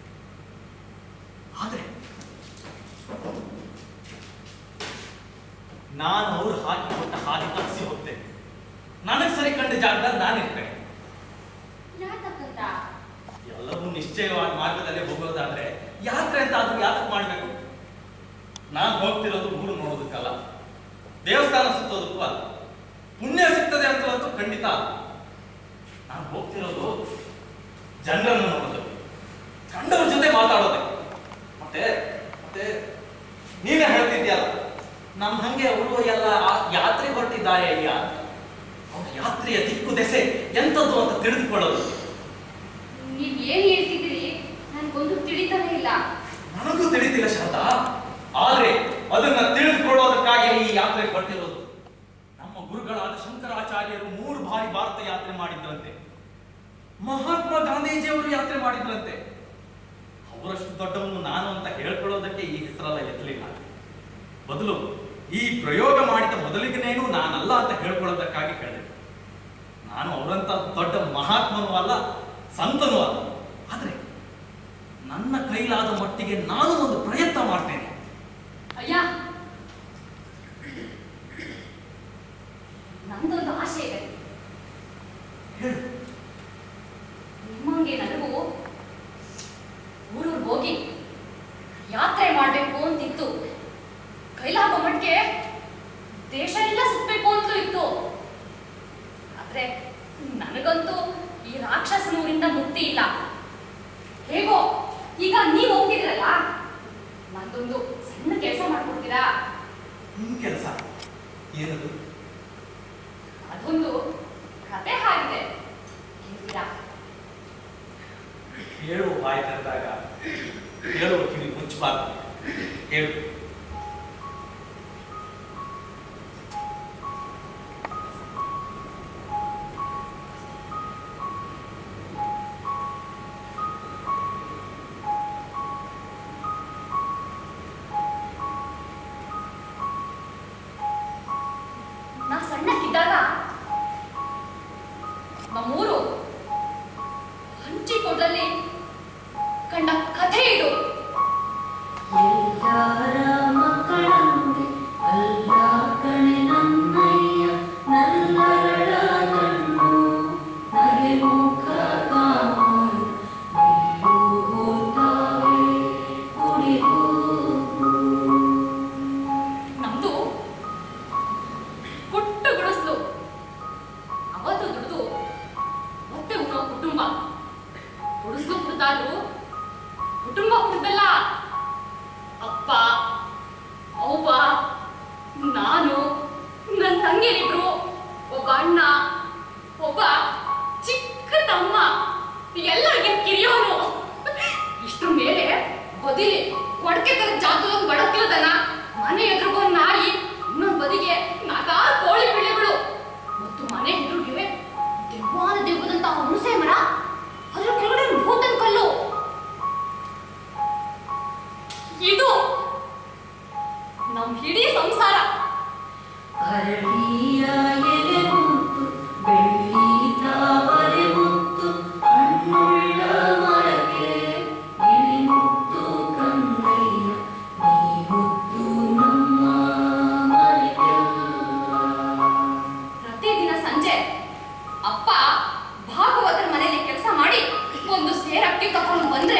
ಆದ್ರೆ ನಾನು ಅವ್ರು ಹಾಕಿ ಕೊಟ್ಟ ಹಾಗೆ ತಪ್ಪಿಸಿ ಹೋಗ್ತೇನೆ ನನಗೆ ಸರಿ ಕಂಡ ಜಾಗದಲ್ಲಿ ನಾನು ಇರ್ತೇನೆ ಯಾಕಂತ ಎಲ್ಲವೂ ನಿಶ್ಚಯವಾದ ಮಾರ್ಗದಲ್ಲೇ ಹೋಗೋದಾದ್ರೆ ಯಾತ್ರೆ ಅಂತ ಅದು ಯಾತಕ್ಕೆ ಮಾಡಬೇಕು ನಾನು ಹೋಗ್ತಿರೋದು ಊರು ನೋಡೋದಕ್ಕಲ್ಲ ದೇವಸ್ಥಾನ ಸುತ್ತೋದಕ್ಕೂ ಅಲ್ಲ ಪುಣ್ಯ ಸಿಗ್ತದೆ ಅಂತಲಂತೂ ಖಂಡಿತ ಅಲ್ಲ ನಾನು ಹೋಗ್ತಿರೋದು ಜನರನ್ನು ನೋಡೋದಕ್ಕೆ ಕಂಡವ್ರ ಜೊತೆ ಮಾತಾಡೋದಕ್ಕೆ ಮತ್ತೆ ಮತ್ತೆ ನೀವೇ ಹೇಳ್ತಿದ್ಯಲ್ಲ ನಮ್ಮ ಹಂಗೆ ಅವರು ಎಲ್ಲ ಆ- ಯಾತ್ರೆ ಹೊರಟಿದ್ದಾರೆ ಅಯ್ಯ ಅವ್ರ ಯಾತ್ರೆಯ ದಿಕ್ಕು ದೆಸೆ ಎಂಥದ್ದು ಅಂತ ತಿಳಿದುಕೊಳ್ಳೋದು ನೀವ್ ಏನ್ ಹೇಳ್ತಿದ್ದೀರಿ ನನ್ಗೊಂದು ತಿಳಿತಾನೆ ಇಲ್ಲ ನನಗೂ ತಿಳಿತಿಲ್ಲ ಶಾರದಾ ಆದ್ರೆ ಅದನ್ನ ತಿಳಿದುಕೊಳ್ಳೋದಕ್ಕಾಗಿ ಈ ಯಾತ್ರೆ ಹೊರಟಿರೋದು ನಮ್ಮ ಗುರುಗಳಾದ ಶಂಕರಾಚಾರ್ಯರು ಮೂರು ಬಾರಿ ಭಾರತ ಯಾತ್ರೆ ಮಾಡಿದ್ರಂತೆ ಮಹಾತ್ಮ ಗಾಂಧೀಜಿಯವರು ಯಾತ್ರೆ ಮಾಡಿದ್ರಂತೆ ಅವರಷ್ಟು ದೊಡ್ಡವನು ನಾನು ಅಂತ ಹೇಳ್ಕೊಳ್ಳೋದಕ್ಕೆ ಈ ಹೆಸರೆಲ್ಲ ಎತ್ತಲಿಲ್ಲ ಬದಲು ಈ ಪ್ರಯೋಗ ಮಾಡಿದ ಮೊದಲಿಗನೇನು ನಾನಲ್ಲ ಅಂತ ಹೇಳ್ಕೊಳ್ಳೋದಕ್ಕಾಗಿ ಹೇಳಿದೆ ನಾನು ಅವರಂತ ದೊಡ್ಡ ಮಹಾತ್ಮನೂ ಅಲ್ಲ ಸಂತನೂ ಅಲ್ಲ ಆದ್ರೆ ನನ್ನ ಕೈಲಾದ ಮಟ್ಟಿಗೆ ನಾನು ಒಂದು ಪ್ರಯತ್ನ ಮಾಡ್ತೇನೆ ಅಯ್ಯ ನಂದೊಂದು ಆಸೆ ಇದೆ ಹೇಳು ನಿಮ್ಮಂಗೆ ನನಗೂ ಊರೂರ್ ಹೋಗಿ ಯಾತ್ರೆ ಮಾಡ್ಬೇಕು ಅಂತಿತ್ತು ಕೈಲಾಗೋ ಮಟ್ಟಿಗೆ ದೇಶ ಎಲ್ಲ ಸುತ್ತಬೇಕು ಅಂತಲೂ ಇತ್ತು ಆದ್ರೆ ನನಗಂತೂ ಈ ರಾಕ್ಷಸನೂರಿಂದ ಮುಕ್ತಿ ಇಲ್ಲ ಹೇಗೋ ಈಗ ನೀವು ಹೋಗಿದ್ರಲ್ಲ ನಂದೊಂದು ಸಣ್ಣ ಕೆಲಸ ಮಾಡ್ಕೊಡ್ತೀರಾ ನಿನ್ ಕೆಲಸ ಏನದು ಅದೊಂದು ಕತೆ ಆಗಿದೆ ಹೇಳ್ತೀರಾ ಹೇಳು ಬಾಯಿ ತೆರೆದಾಗ ಹೇಳುವ ಕಿವಿ ಮುಚ್ಚಬಾರ್ದು ಹೇಳು ನಾ ಸಣ್ಣಕ್ಕಿದ್ದಾಗ ನಮ್ಮೂರು ಹಂಚಿಕೋಟಲ್ಲಿ ಕಂಡ ಕಥೆ ಇದು ಎಲ್ಲಾರ ಮಕ್ಕಳಂತೆ ಅಲ್ಲ ಕಣೆ ನನ್ನಯ್ಯ ನಲ್ಲರಳ ಕಣ್ಣು ನಗೆ ಮುಖ ಕಾಮರು ನಿಲ್ಲು ಹೋತಾವೆ ಕುಡಿದು ನಮ್ದು ಪುಟ್ಟು ಗುಡಿಸ್ಲು ಅವತ್ತು ದುಡಿದು ಮತ್ತೆ ಉಣ್ಣೋ ಕುಟುಂಬ ಗುಡಿಸ್ಲು ಕುಡ್ದಾದ್ರು ಕುಟುಂಬ ಕುಡ್ದಲ್ಲ ಅಪ್ಪ ಅವ್ವ ನಾನು ನನ್ನ ತಂಗಿಯರಿಬ್ರು ಒಬ್ಬ ಅಣ್ಣ ಒಬ್ಬ ಚಿಕ್ಕ ತಮ್ಮ ಎಲ್ಲರಿಗೆ ಕಿರಿಯೋನು ಇಷ್ಟ್ರ ಮೇಲೆ ಬದಿಲಿ ಕೊಡಕೆ ತರ ಜಾಗದಲ್ಲಿ ಬಡಕ್ಲದನ ಮನೆ ಎದುರುಗೋ ನಾಯಿ ಇನ್ನೊಂದ್ ಬದಿಗೆ ನಾಲ್ಕಾರು ಕೋಳಿ ಪಿಳ್ಳೆಗಳು ಮತ್ತು ಮನೆ ಎದುರಿಗೆ ದೆವ್ವಾದ ದೆವ್ವದಂತ ಹುಣಸೆ ಮರ ಅದ್ರ ಕೆಳಗಡೆ ಭೂತನ ಕಲ್ಲು ಇದು ನಮ್ ಇಡೀ ಸಂಸಾರ ಅರಳಿಯ ಎಲೆ ಮುತ್ತು ಬೆಳ್ಳಿ ತಾವರೆ ಮುತ್ತು ಹಣ್ಣುಳ್ಳ ಮರಕ್ಕೆ ಇಳಿ ಮುತ್ತು ಕಂದಯ್ಯ ನೀ ಮುತ್ತು ನಮ್ಮ ಮನೆಗೆಲ್ಲ ಪ್ರತಿದಿನ ಸಂಜೆ ಅಪ್ಪ ಭಾಗವತರ ಮನೆಯಲ್ಲಿ ಕೆಲಸ ಮಾಡಿ ಒಂದು ಸೇರ್ ಅಕ್ಕಿ ತಕೊಂಡು ಬಂದ್ರೆ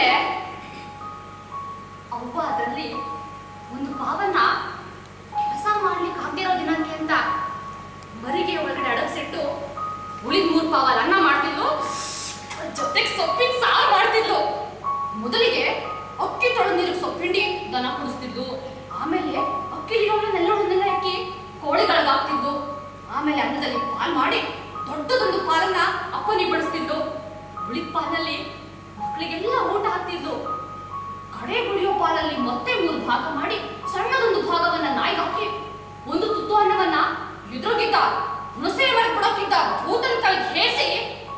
ಅವ್ವ ಅದರಲ್ಲಿ ಒಂದು ಪಾವನ್ನ ಕೆಲಸ ಮಾಡ್ಲಿಕ್ಕೆ ಆಗ್ದಿರೋ ದಿನಕ್ಕೆ ಅಂತ ಮರಿಗೆ ಒಳಗಡೆ ಅಡಗಿಸಿಟ್ಟು ಉಳಿದ ಮೂರ್ ಪಾವಲ್ ಅನ್ನ ಮಾಡ್ತಿದ್ಲು ಅದ್ರ ಜೊತೆಗೆ ಸೊಪ್ಪಿನ ಸಾರು ಮಾಡ್ತಿದ್ಲು ಮೊದಲಿಗೆ ಅಕ್ಕಿ ತೊಳೆದ ನೀರಿಗೆ ಸೊಪ್ಪಿಂಡಿ ದನ ಕುಡಿಸ್ತಿದ್ಲು ಆಮೇಲೆ ಅಕ್ಕಿಲಿರೋನೆಲ್ಲವನ್ನೆಲ್ಲ ಹಾಕಿ ಕೋಳಿಗಳಿಗೆ ಹಾಕ್ತಿದ್ಲು ಆಮೇಲೆ ಅನ್ನದಲ್ಲಿ ಪಾಲ್ ಮಾಡಿ ದೊಡ್ಡದೊಂದು ಪಾಲನ್ನ ಅಪ್ಪನಿಗೆ ಬಡಿಸ್ತಿದ್ಲು ಉಳಿದ ಪಾಲಲ್ಲಿ ಮಕ್ಕಳಿಗೆಲ್ಲ ಊಟ ಹಾಕ್ತಿದ್ಲು ಕಡೆ ಉಳಿಯೋ ಪಾಲಲ್ಲಿ ಮತ್ತೆ ಮೂರು ಭಾಗ ಮಾಡಿ ಸಣ್ಣದೊಂದು ಭಾಗವನ್ನ ನಾಯಿಗೆ ಹಾಕಿ ಒಂದು ತುತ್ತು ಅನ್ನವನ್ನ ಎದುರುಗಿದ್ದ ಹುಣಸೆ ಮರ ಕೊಡೋಕ್ಕಿದ್ದ ಭೂತನ ಕೈಗೆ ಹೇಸಿ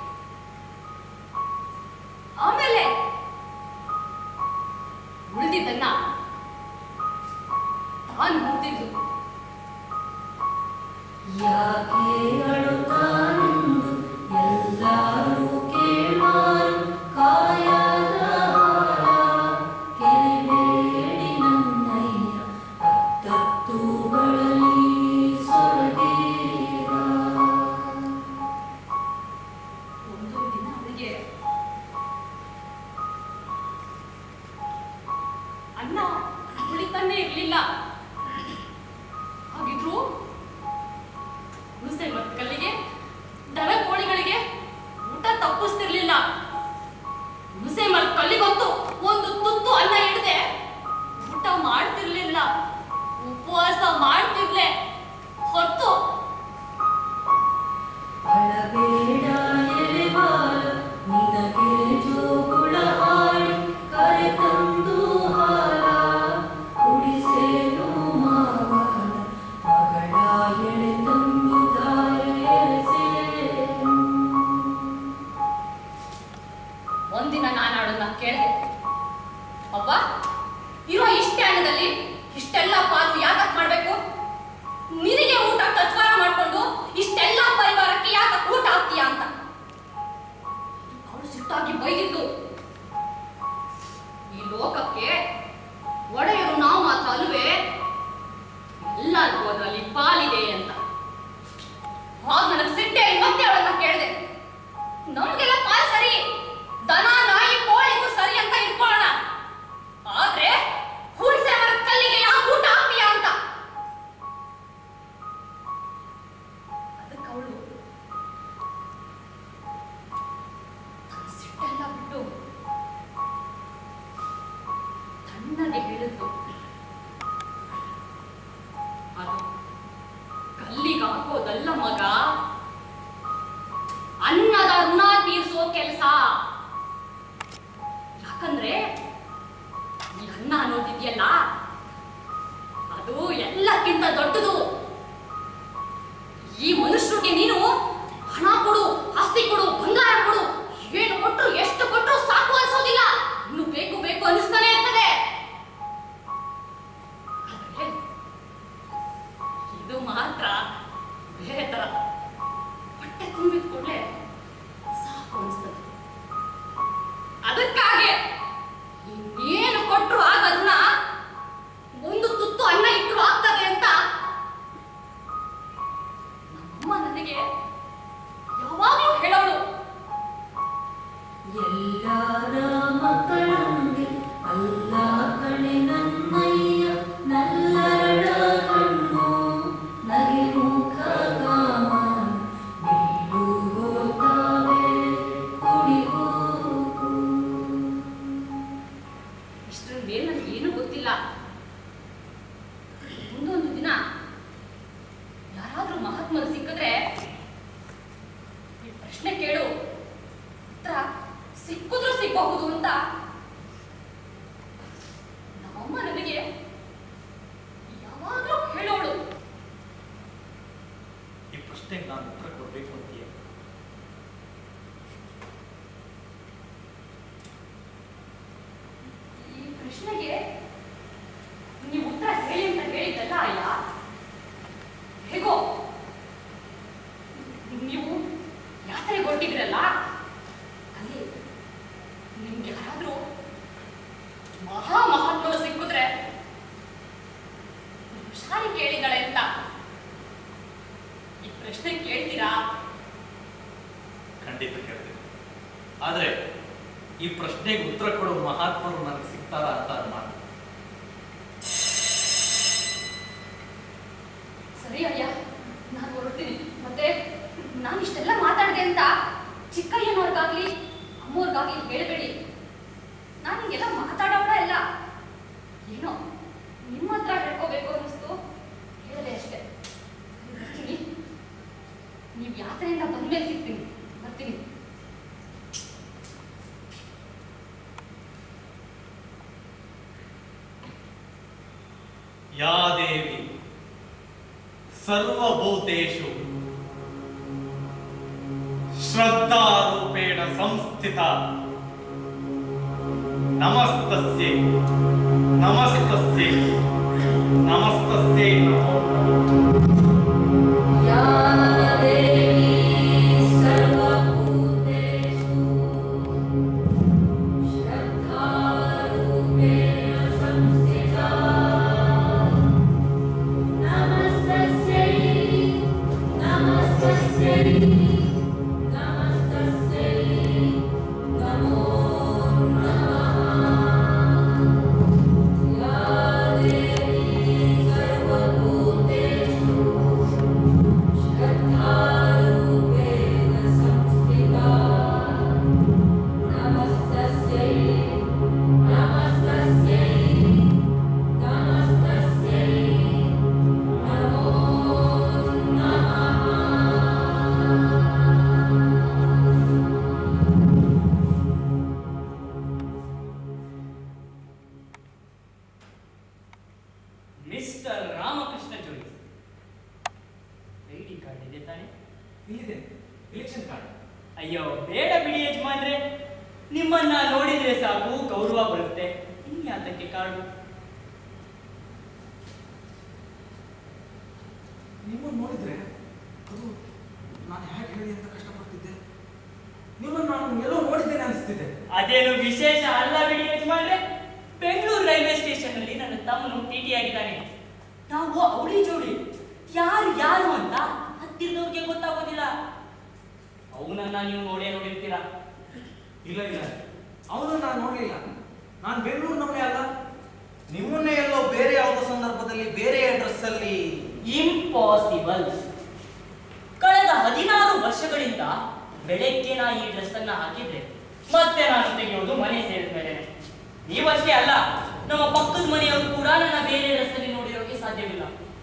ಆಮೇಲೆ ಉಳಿದಿದ್ದನ್ನ ತಾನು ಮುಗ್ದಿದ್ಲು ಯಾಕೆ ಅಳುತ್ತಾನೆಂದು ಎಲ್ಲರೂ ಕೇಳಾರು ಕಾಯದ ಹಾರ ಕೆರೆಬೇಡಿ ನನ್ನಯ್ಯ ಹತ್ತತ್ತು ಬಳಲಿ ನನಗೂ ಅದರಲ್ಲಿ ಪಾಲಿದೆ ಅಂತ ಆಗ ನನಗೆ ಸಿಟ್ಟೆ ಮತ್ತೆ ಅವಳನ್ನ ಕೇಳಿದೆ ನಮ್ಗೆಲ್ಲ ಪಾಲ್ ಸರಿ ದನ ನಾಯಿ ಕೋಳಿಗೂ ಸರಿ ಅಂತ ಇಟ್ಕೊಳ್ಳೋಣ ಆದ್ರೆ ಹುಣಸೆ ಮರದ ಕಲ್ಲಿಗೆ ಯಾವ ಊಟ ಹಾಕ್ತೀಯ ಅಂತ ಅದಕ್ಕೆ ಅವಳು ತನ್ನ ಸಿಟ್ಟೆಲ್ಲ ಬಿಟ್ಟು ತಣ್ಣಗೆ ಹೇಳಿದ್ಲು ಅದು ಕಲ್ಲಿಗೆ ಹಾಕೋದಲ್ಲ ಮಗ ಅನ್ನದ ಋಣ ತೀರ್ಸೋ ಕೆಲಸ ಯಾಕಂದ್ರೆ ಈ ಅನ್ನ ಅನ್ನೋದಿದೆಯಲ್ಲ ಅದು ಎಲ್ಲಕ್ಕಿಂತ ದೊಡ್ಡದು ಈ ಮನುಷ್ಯರಿಗೆ ನೀನು ಹಣ ಕೊಡು ಆಸ್ತಿ ಕೊಡು ಬಂಗಾರ ಕೊಡು ಏನು ಕೊಟ್ರು ಎಷ್ಟು ಕೊಟ್ರು ಸಾಕು ಅನ್ಸೋದಿಲ್ಲ ಇನ್ನು ಬೇಕು ಬೇಕು ಅನಿಸ್ತಾನೆ ಇರ್ತದೆ ಆದ್ರೆ ಇದು ಮಾತ್ರ ಬೇರೆ ತರ ಹೊಟ್ಟೆ ತುಂಬಿದ ಕೂಡಲೇ ಸಾಕು ಅನಿಸ್ತದೆ ಅದಕ್ಕಾಗಿ ಇನ್ನೇನು ಕೊಟ್ರು ಆಗದನ್ನ ಒಂದು ತುತ್ತು ಅನ್ನ ಇಟ್ಟರು ಆಗ್ತದೆ ಅಂತ ನಮ್ಮಮ್ಮ ನನಗೆ ಯಾವಾಗಲೂ ಹೇಳೋಳು ಎಲ್ಲರ ಮಕ್ಕಳಂಗೆ ಅಲ್ಲ ಕಣೆ ನನ್ನಯ್ಯ ನಲ್ಲರಳ ಕಣ್ಣು ನಗೆ ಮುಖ ಕಾಮ ನಿಲ್ಲು ಹೋತಾವೆ ಕುಡಿ ಹೋಗು ಇಷ್ಟರ ಮೇಲೆ ನನಗೆ ಏನೂ ಗೊತ್ತಿಲ್ಲ ಮುಂದೊಂದು ದಿನ ಯಾರಾದ್ರೂ ಮಹಾತ್ಮರು ಸಿಕ್ಕಿದ್ರೆ ಈ ಪ್ರಶ್ನೆ ಕೇಳು ಉತ್ತರ ಸಿಕ್ಕಿದ್ರೂ ಸಿಗಬಹುದು ಅಂತ ನಮ್ಮಮ್ಮ ನನಗೆ ಯಾವಾಗಲೂ ಹೇಳೋಳು ಈ ಪ್ರಶ್ನೆಗೆ ನಾನು ಉತ್ತರ ಕೊಡಬೇಕು ಅಂತೀಯ ಈ ಪ್ರಶ್ನೆಗೆ ನೀವು ಉತ್ತರ ಹೇಳಿ ಅಂತ ಹೇಳಿದ್ದಲ್ಲ ಅಯ್ಯ ಹೇಗೋ ನೀವು ಯಾತ್ರೆಗೆ ಹೊರಟಿದ್ರಲ್ಲ ಅಲ್ಲಿ ನಿಮ್ಗೆ ಯಾರಾದ್ರೂ ಮಹಾ ಮಹಾತ್ಮರು ಸಿಕ್ಕಿದ್ರೆ ಶಾರಿ ಕೇಳಿದಾಳೆ ಅಂತ ಈ ಪ್ರಶ್ನೆ ಕೇಳ್ತೀರಾ ಖಂಡಿತ ಕೇಳ್ತೀನಿ ಆದ್ರೆ ಈ ಪ್ರಶ್ನೆಗೆ ಉತ್ತರ ಕೊಡೋ ಮಹಾತ್ಮರು ನನಗೆ ಸಿಗ್ತಾರ ಅಂತ ಅನುಮಾನ ಸರಿ ಅಯ್ಯ ನಾನು ಹೊರಡ್ತೀನಿ ಮತ್ತೆ ನಾನು ಇಷ್ಟೆಲ್ಲ ಮಾತಾಡಿದೆ ಅಂತ ಚಿಕ್ಕಯ್ಯನವ್ರಿಗಾಗ್ಲಿ ಅಮ್ಮವ್ರಿಗಾಗ್ಲಿ ಹೇಳಬೇಡಿ ನಾನು ಹಿಂಗೆಲ್ಲ ಮಾತಾಡೋಣ ಇಲ್ಲ ಏನೋ ನಿಮ್ಮ ಹತ್ರ ಹೇಳ್ಕೋಬೇಕು ಅನ್ನಿಸ್ತು ಹೇಳಿದೆ ಅಷ್ಟೇ ಬರ್ತೀನಿ ನೀವು ಯಾತ್ರೆಯಿಂದ ಬಂದ್ಮೇಲೆ ಸಿಗ್ತೀನಿ ಬರ್ತೀನಿ ಯಾ ದೇವಿ ಸರ್ವಭೂತೇಷು ಶ್ರದ್ಧಾರೂಪೇಣ ಸಂಸ್ಥಿತ ನಮಸ್ತಸ್ಯೈ ನಮಸ್ತಸ್ಯೈ ನಮಸ್ತಸ್ಯೈ ನಮೋ या देवी सर्वभूतेषु श्रद्धारूपेण संस्थिता नमस्तस्यै नमस्तस्यै नमस्तस्यै नमो नमः या देवी सर्वभूतेषु श्रद्धारूपेण संस्थिता नमस्तस्यै नमस्तस्यै नमस्तस्यै नमो नमः ಮಿಸ್ಟರ್ ರಾಮಕೃಷ್ಣ ಜೋಯಿ ಐ ಡಿ ಕಾರ್ಡ್ ಇದೆ ತಾನೆ ಇಲ್ಲಿದೆ ಎಲೆಕ್ಷನ್ ಕಾರ್ಡ್ ಅಯ್ಯೋ ಬೇಡ ಬಿಡಿ ಯಜಮಾನ್ರೆ ನಿಮ್ಮನ್ನ ನೋಡಿದ್ರೆ ಸಾಕು ಗೌರವ ಬರುತ್ತೆ ಇನ್ಯಾತಕ್ಕೆ ಕಾರ್ಡು ನಿಮ್ಮನ್ನು ನೋಡಿದ್ರೆ ಅದು ನಾನು ಹೇಗೆ ಹೇಳಿ ಅಂತ ಕಷ್ಟಪಡ್ತಿದ್ದೆ ನಿಮ್ಮನ್ನು ನಾನು ಎಲ್ಲೋ ನೋಡಿದ್ದೇನೆ ಅನಿಸ್ತಿದೆ ಅದೇನು ವಿಶೇಷ ಅಲ್ಲ ಬಿಡಿ ಯಜಮಾನ್ರೆ ಬೆಂಗಳೂರು ರೈಲ್ವೆ ಸ್ಟೇಷನ್ ಅಲ್ಲಿ ನನ್ನ ತಮ್ಮನು ಟಿ ಟಿ ಆಗಿದ್ದಾನೆ ನಾವು ಅವಳಿ ಜೋಡಿ ಯಾರು ಯಾರು ಅಂತ ಹತ್ತಿರದವ್ರಿಗೆ ಗೊತ್ತಾಗೋದಿಲ್ಲ ಅವನನ್ನ ನೀವು ನೋಡೇ ನೋಡಿರ್ತೀರಾ ಇಲ್ಲ ಇಲ್ಲ ಅವನು ನಾನು ನೋಡ್ಲಿಲ್ಲ ನಾನು ಬೆಂಗಳೂರಿನವನೇ ಅಲ್ಲ ನಿಮ್ಮನ್ನೇ ಎಲ್ಲೋ ಬೇರೆ ಯಾವುದೋ ಸಂದರ್ಭದಲ್ಲಿ ಬೇರೆ ಅಡ್ರೆಸ್ ಅಲ್ಲಿ ಇಂಪಾಸಿಬಲ್ ಕಳೆದ ಹದಿನಾರು ವರ್ಷಗಳಿಂದ ಬೆಳಗ್ಗೆ ನಾ ಈ ಡ್ರೆಸ್ ಅನ್ನ ಹಾಕಿದ್ರೆ ಮತ್ತೆ ನಾನು ತೆಗೆಯೋದು ಮನೆ ಸೇರಿದ ಮೇಲೆ ನೀವಷ್ಟೇ ಅಲ್ಲ ನಮ್ಮ ಪಕ್ಕದ ಮನೆಯವರು ಕೂಡ ನನ್ನ ಬೇರೆ ಡ್ರೆಸ್ ಅಲ್ಲಿ ನೋಡಿರೋಕೆ ಸಾಧ್ಯವಿಲ್ಲ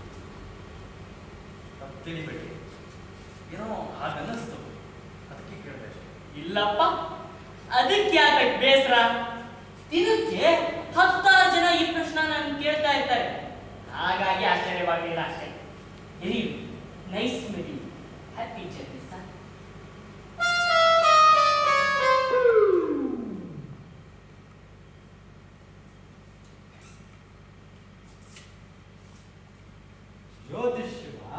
ತಪ್ಪು ತಿಳಿಬೇಡಿ ಏನೋ ಹಾಗನ್ನಿಸ್ತು ಅದಕ್ಕೆ ಕೇಳಿದೆ ಅಷ್ಟೇ. ಇಲ್ಲಪ್ಪ ಅದಕ್ಕೆ ಯಾಕೆ ಬೇಸರ ದಿನಕ್ಕೆ ಹತ್ತಾರು ಜನ ಈ ಪ್ರಶ್ನೆ ನಾನು ಕೇಳ್ತಾ ಇರ್ತಾರೆ ಹಾಗಾಗಿ ಆಶ್ಚರ್ಯವಾಗಿಲ್ಲ ಅಷ್ಟೇ ಎನಿ ನೈಸ್ ಮೆಡಿ ಹ್ಯಾಪಿ ಜರ್ನಿ ಸರ್ ಜ್ಯೋತಿಷ್ಯವಾ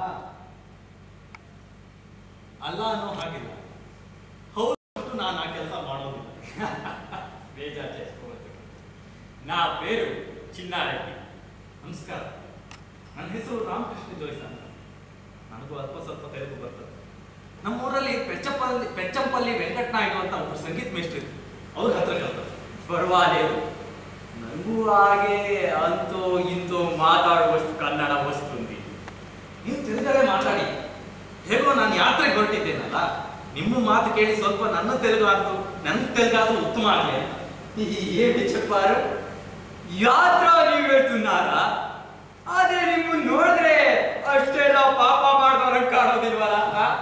ಅಲ್ಲ ಅನ್ನೋ ಹಾಗಿಲ್ಲ ಹೌದು ನಾನು ಆ ಕೆಲಸ ಮಾಡೋದಿಲ್ಲ ಬೇಜಾರು చేసుకోవద్దు నా పేరు చిన్నారెడ్డి ನಮಸ್ಕಾರ ನನ್ನ ಹೆಸರು ರಾಮಕೃಷ್ಣ ಜೋಯ್ಸ್ ಅಂತ ನನಗೂ ಅಲ್ಪ ಸ್ವಲ್ಪ ತೆಲುಗು ಬರ್ತದೆ ನಮ್ಮೂರಲ್ಲಿ ಪೆಚ್ಚಪ್ಪಲ್ಲಿ ಪೆಚ್ಚಂಪಲ್ಲಿ ವೆಂಕಟನಾಯ್ಡು ಅಂತ ಒಬ್ಬರು ಸಂಗೀತ ಮೇಷ್ಟ್ರು ಇದ್ರು ಅವ್ರ ಹತ್ರ ಕಲ್ತದ್ದು ಪರವಾಗಿಲ್ಲ ನನಗೂ ಹಾಗೆ ಅಂತೂ ಇಂತೂ ಮಾತಾಡುವಷ್ಟು ಕನ್ನಡ ವಸ್ತುಂದಿ ನೀವು ತೆಲುಗಲ್ಲೇ ಮಾತಾಡಿ ಹೇಗೋ ನಾನು ಯಾತ್ರೆಗೆ ಹೊರಟಿದ್ದೇನಲ್ಲ ನಿಮ್ಮ ಮಾತು ಕೇಳಿ ಸ್ವಲ್ಪ ನನ್ನ ತೆಲುಗು ಆಯ್ತು ನನ್ನ ತೆಲುಗಾದ್ರೂ ಉತ್ತಮ ಆಗಲಿ ಅಂತ ఏమి చెప్పారు యాత్ర ನೀವು వెళ్తున్నారా ಅದೇ ನಿಮ್ಮ ನೋಡಿದ್ರೆ ಅಷ್ಟೆಲ್ಲ ಪಾಪ ಮಾಡಿದವ್ರ ಕಾಣೋದಿಲ್ವಲ್ಲ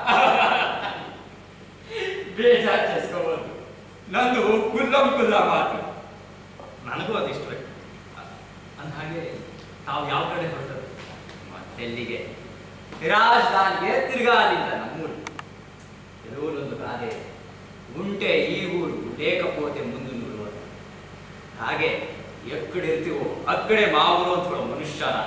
ಬೇಜಾರು చేసుకోవద్దు ನಂದು ಕುಲ್ಲಂ ಕುಲ್ಲ ಮಾತು ನನಗೂ ಅದು ಇಷ್ಟವೇ ಅಂದ ಹಾಗೆ ತಾವು ಯಾವ ಕಡೆ ಹೊರಟದ್ದು ಮತ್ತೆಲ್ಲಿಗೆ ರಾಜಧಾನಿಗೆ ತಿರುಗಾಲಿಲ್ಲ ನಮ್ಮೂರು ಕೆಲವರೊಂದು ಗಾದೆ ಉಂಟೆ ಈ ಊರು లేకపోతే ముందు నూరు ಹಾಗೆ ಎಕ್ಕಡಿರ್ತೀವೋ ಅಕ್ಕಡೆ ಮಾವರು ಅಂತ ಮನುಷ್ಯನ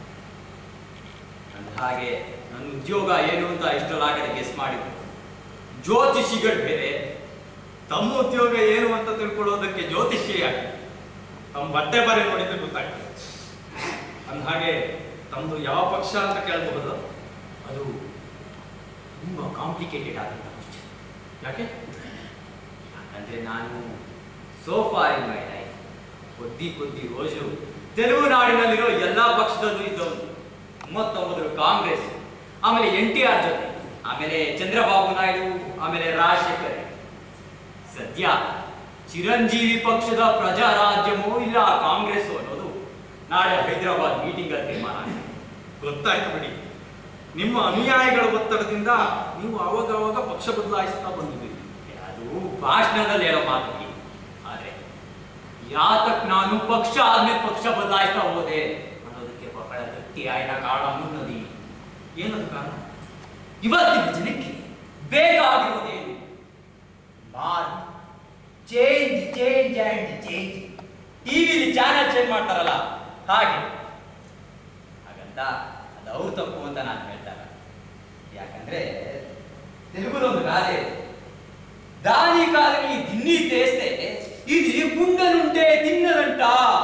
ಅಂದ ಹಾಗೆ ನನ್ನ ಉದ್ಯೋಗ ಏನು ಅಂತ ಇಷ್ಟಲಾಗದೆ ಗೆಸ್ ಮಾಡಿದ್ರು ಜ್ಯೋತಿಷಿಗಳು ಬೇರೆ ತಮ್ಮ ಉದ್ಯೋಗ ಏನು ಅಂತ ತಿಳ್ಕೊಳ್ಳೋದಕ್ಕೆ ಜ್ಯೋತಿಷ್ಯ ಯಾಕೆ ತಮ್ಮ ಬಟ್ಟೆ ಬರೆ ನೋಡಿದ್ರೆ ಗೊತ್ತಾಗ್ತದೆ ಅಂದ ಹಾಗೆ ತಮ್ಮದು ಯಾವ ಪಕ್ಷ ಅಂತ ಕೇಳ್ಬಹುದು ಅದು ತುಂಬಾ ಕಾಂಪ್ಲಿಕೇಟೆಡ್ ಆದಂತ ವಿಷಯ ಯಾಕೆ ಯಾಕಂದ್ರೆ ನಾನು ಸೋಫಾ ಇನ್ ಮೈ ಲೈಫ್ ಕೊದ್ದಿ ಕೊದ್ದಿ ರೋಜು ತೆಲುಗು ನಾಡಿನಲ್ಲಿರೋ ಎಲ್ಲಾ ಪಕ್ಷದಲ್ಲೂ ಇದ್ದವನು ಮೊತ್ತೊಂಬತ್ತು ಕಾಂಗ್ರೆಸ್ ಆಮೇಲೆ ಎನ್ ಟಿ ಆರ್ ಜೊತೆ ಆಮೇಲೆ ಚಂದ್ರಬಾಬು ನಾಯ್ಡು ಆಮೇಲೆ ರಾಜಶೇಖರ್ ಸದ್ಯ ಚಿರಂಜೀವಿ ಪಕ್ಷದ ಪ್ರಜಾರಾಜ್ಯವೋ ಇಲ್ಲ ಕಾಂಗ್ರೆಸ್ ಅನ್ನೋದು ನಾಳೆ ಹೈದರಾಬಾದ್ ಮೀಟಿಂಗ್ ಅಲ್ಲಿ ತೀರ್ಮಾನ ಆಗಿದೆ. ಗೊತ್ತಾಯ್ತು ಬಿಡಿ ನಿಮ್ಮ ಅನುಯಾಯಿಗಳ ಒತ್ತಡದಿಂದ ನೀವು ಆವಾಗ ಆವಾಗ ಪಕ್ಷ ಬದಲಾಯಿಸ್ತಾ ಬಂದಿದ್ದೀರಿ ಅದು ಭಾಷಣದಲ್ಲಿ ಹೇಳೋ ಮಾತು ಬಿಡಿ. ಆದ್ರೆ ಯಾತಕ್ ನಾನು ಪಕ್ಷ ಆದ್ಮೇಲೆ ಪಕ್ಷ ಬದಲಾಯಿಸ್ತಾ ಹೋದೆ ಅನ್ನೋದಕ್ಕೆ ಬಹಳ ಗಟ್ಟಿಯಾಯಿನ ಕಾರಣ ಮುನ್ನದಿ ಏನದು ಕಾರಣ ಇವತ್ತಿನ ಜನಕ್ಕೆ ಬೇಕಾಗಿರೋದೇನು ಮಾರ್ ಚೇಂಜ್ ಚೇಂಜ್ ಅಂಡ್ ಚೇಂಜ್ ಟಿವಿಲಿ ಚಾನಲ್ ಚೇಂಜ್ ಮಾಡ್ತಾರಲ್ಲ ಹಾಗೆ ಹಾಗಂತ ಅದು ಅವ್ರ ತಪ್ಪು ಅಂತ ನಾನು ಹೇಳ್ತಾರೆ ಯಾಕಂದ್ರೆ తెలుగులోని రాలే దాని కాదని దిన్ని తెస్తే ఇది గుండెలుంటే తిన్నదంట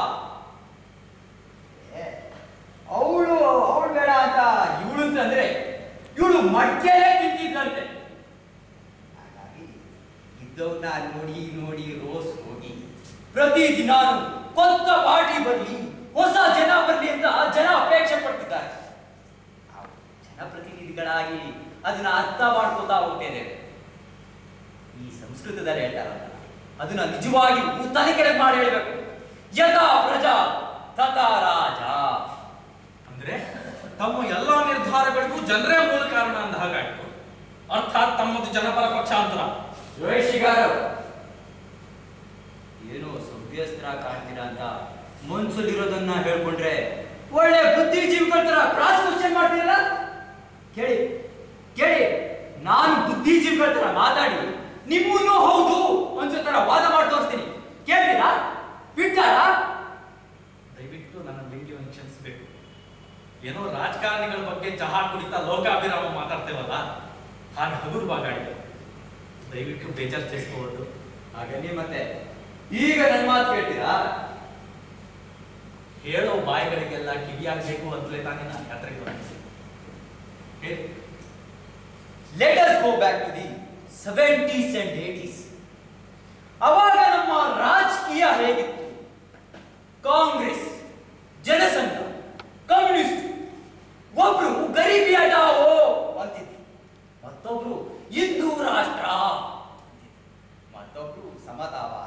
ಅವಳು ಅವಳು ಬೇಡ ಅಂತ ಇವಳು ಅಂತಂದ್ರೆ ಇವಳು ಮಡ್ಕೆಲೇ ತಿಂತಿದ್ದಂತೆ ಹಾಗಾಗಿ ಇದ್ದವ್ರನ್ನ ನೋಡಿ ನೋಡಿ ರೋಸ್ ಹೋಗಿ ಪ್ರತಿ ದಿನ ಕೊತ್ತ ಪಾರ್ಟಿ ಬರ್ಲಿ ಹೊಸ ಜನ ಬರ್ಲಿ ಅಂತ ಜನ ಅಪೇಕ್ಷೆ ಪಡ್ತಿದ್ದಾರೆ ನಾವು ಜನಪ್ರತಿನಿಧಿಗಳಾಗಿ ಅದನ್ನ ಅರ್ಥ ಮಾಡ್ಕೋತಾ ಹೋಗ್ತೇವೆ ಈ ಸಂಸ್ಕೃತದಲ್ಲಿ ಹೇಳ್ತಾರಲ್ಲ ಅದನ್ನ ನಿಜವಾಗಿ ತಲೆ ಕೆಳಗೆ ಮಾಡಿ ಹೇಳ್ಬೇಕು ಯಥಾ ಪ್ರಜಾ ತಥಾ ರಾಜ ಅಂದ್ರೆ ತಮ್ಮ ಎಲ್ಲಾ ನಿರ್ಧಾರಗಳಿಗೂ ಜನರೇ ಮೂಲ ಕಾರಣ ಅಂದ ಹಾಗಾಯ್ತು ಅರ್ಥಾತ್ ತಮ್ಮದು ಜನಪರ ಪಕ್ಷಾಂತರ ಜೋಯಿಷಿಗಾರು ಏನೋ ಸಭ್ಯಸ್ತ್ರ ಕಾಣ್ತೀರಾ ಅಂತ ಮನ್ಸಲ್ಲಿರೋದನ್ನ ಹೇಳ್ಕೊಂಡ್ರೆ ಒಳ್ಳೆ ಬುದ್ಧಿಜೀವಿಗಳ ತರ ಕ್ರಾಸ್ ಕ್ವಶನ್ ಮಾಡ್ತೀರಲ್ಲ ಕೇಳಿ ಕೇಳಿ ನಾನು ಬುದ್ಧಿಜೀವಿಗಳ ತರ ಮಾತಾಡಿ ನಿಮ್ಮನ್ನು ಹೌದು ಅನ್ಸೋ ತರ ವಾದ ಮಾಡಿ ತೋರಿಸ್ತೀನಿ ಕೇಳ್ತೀರಾ ಬಿಟ್ಟಾರಾ ದಯವಿಟ್ಟು ನನ್ನ ವ್ಯಂಗ್ಯವನ್ನು ಕ್ಷಮಿಸಬೇಕು ಏನೋ ರಾಜಕಾರಣಿಗಳ ಬಗ್ಗೆ ಚಹಾ ಕುಡಿತಾ ಲೋಕಾಭಿರಾಮ ಮಾತಾಡ್ತೇವಲ್ಲ ಹಾಗೆ ಹಗುರು ಬಾಗಾಡಿದೆ ದಯವಿಟ್ಟು ಬೇಜಾರು చేసుకోವದ್ದು ಹಾಗಲ್ಲಿ ಮತ್ತೆ ಈಗ ನನ್ನ ಮಾತು ಕೇಳ್ತೀರಾ ಹೇಳೋ ಬಾಯಿಗಳಿಗೆಲ್ಲ ಕಿವಿಯಾಗಬೇಕು ಅಂತಲೇ ತಾನೇ ನಾನು ಯಾತ್ರೆಗೆ ಬಂದಿದ್ದೆ ಹೇಳಿ let us go back to the seventies and eighties ಅವಾಗ ನಮ್ಮ ರಾಜಕೀಯ ಹೇಗಿತ್ತು ಕಾಂಗ್ರೆಸ್ ಜನಸಂಘ ಕಮ್ಯುನಿಸ್ಟ್ ಒಬ್ರು ಗರೀಬಿ ಹಟಾವೋ ಅಂತಿದ್ರು ಮತ್ತೊಬ್ರು ಹಿಂದೂ ರಾಷ್ಟ್ರ ಮತ್ತೊಬ್ರು ಸಮತಾವಾದ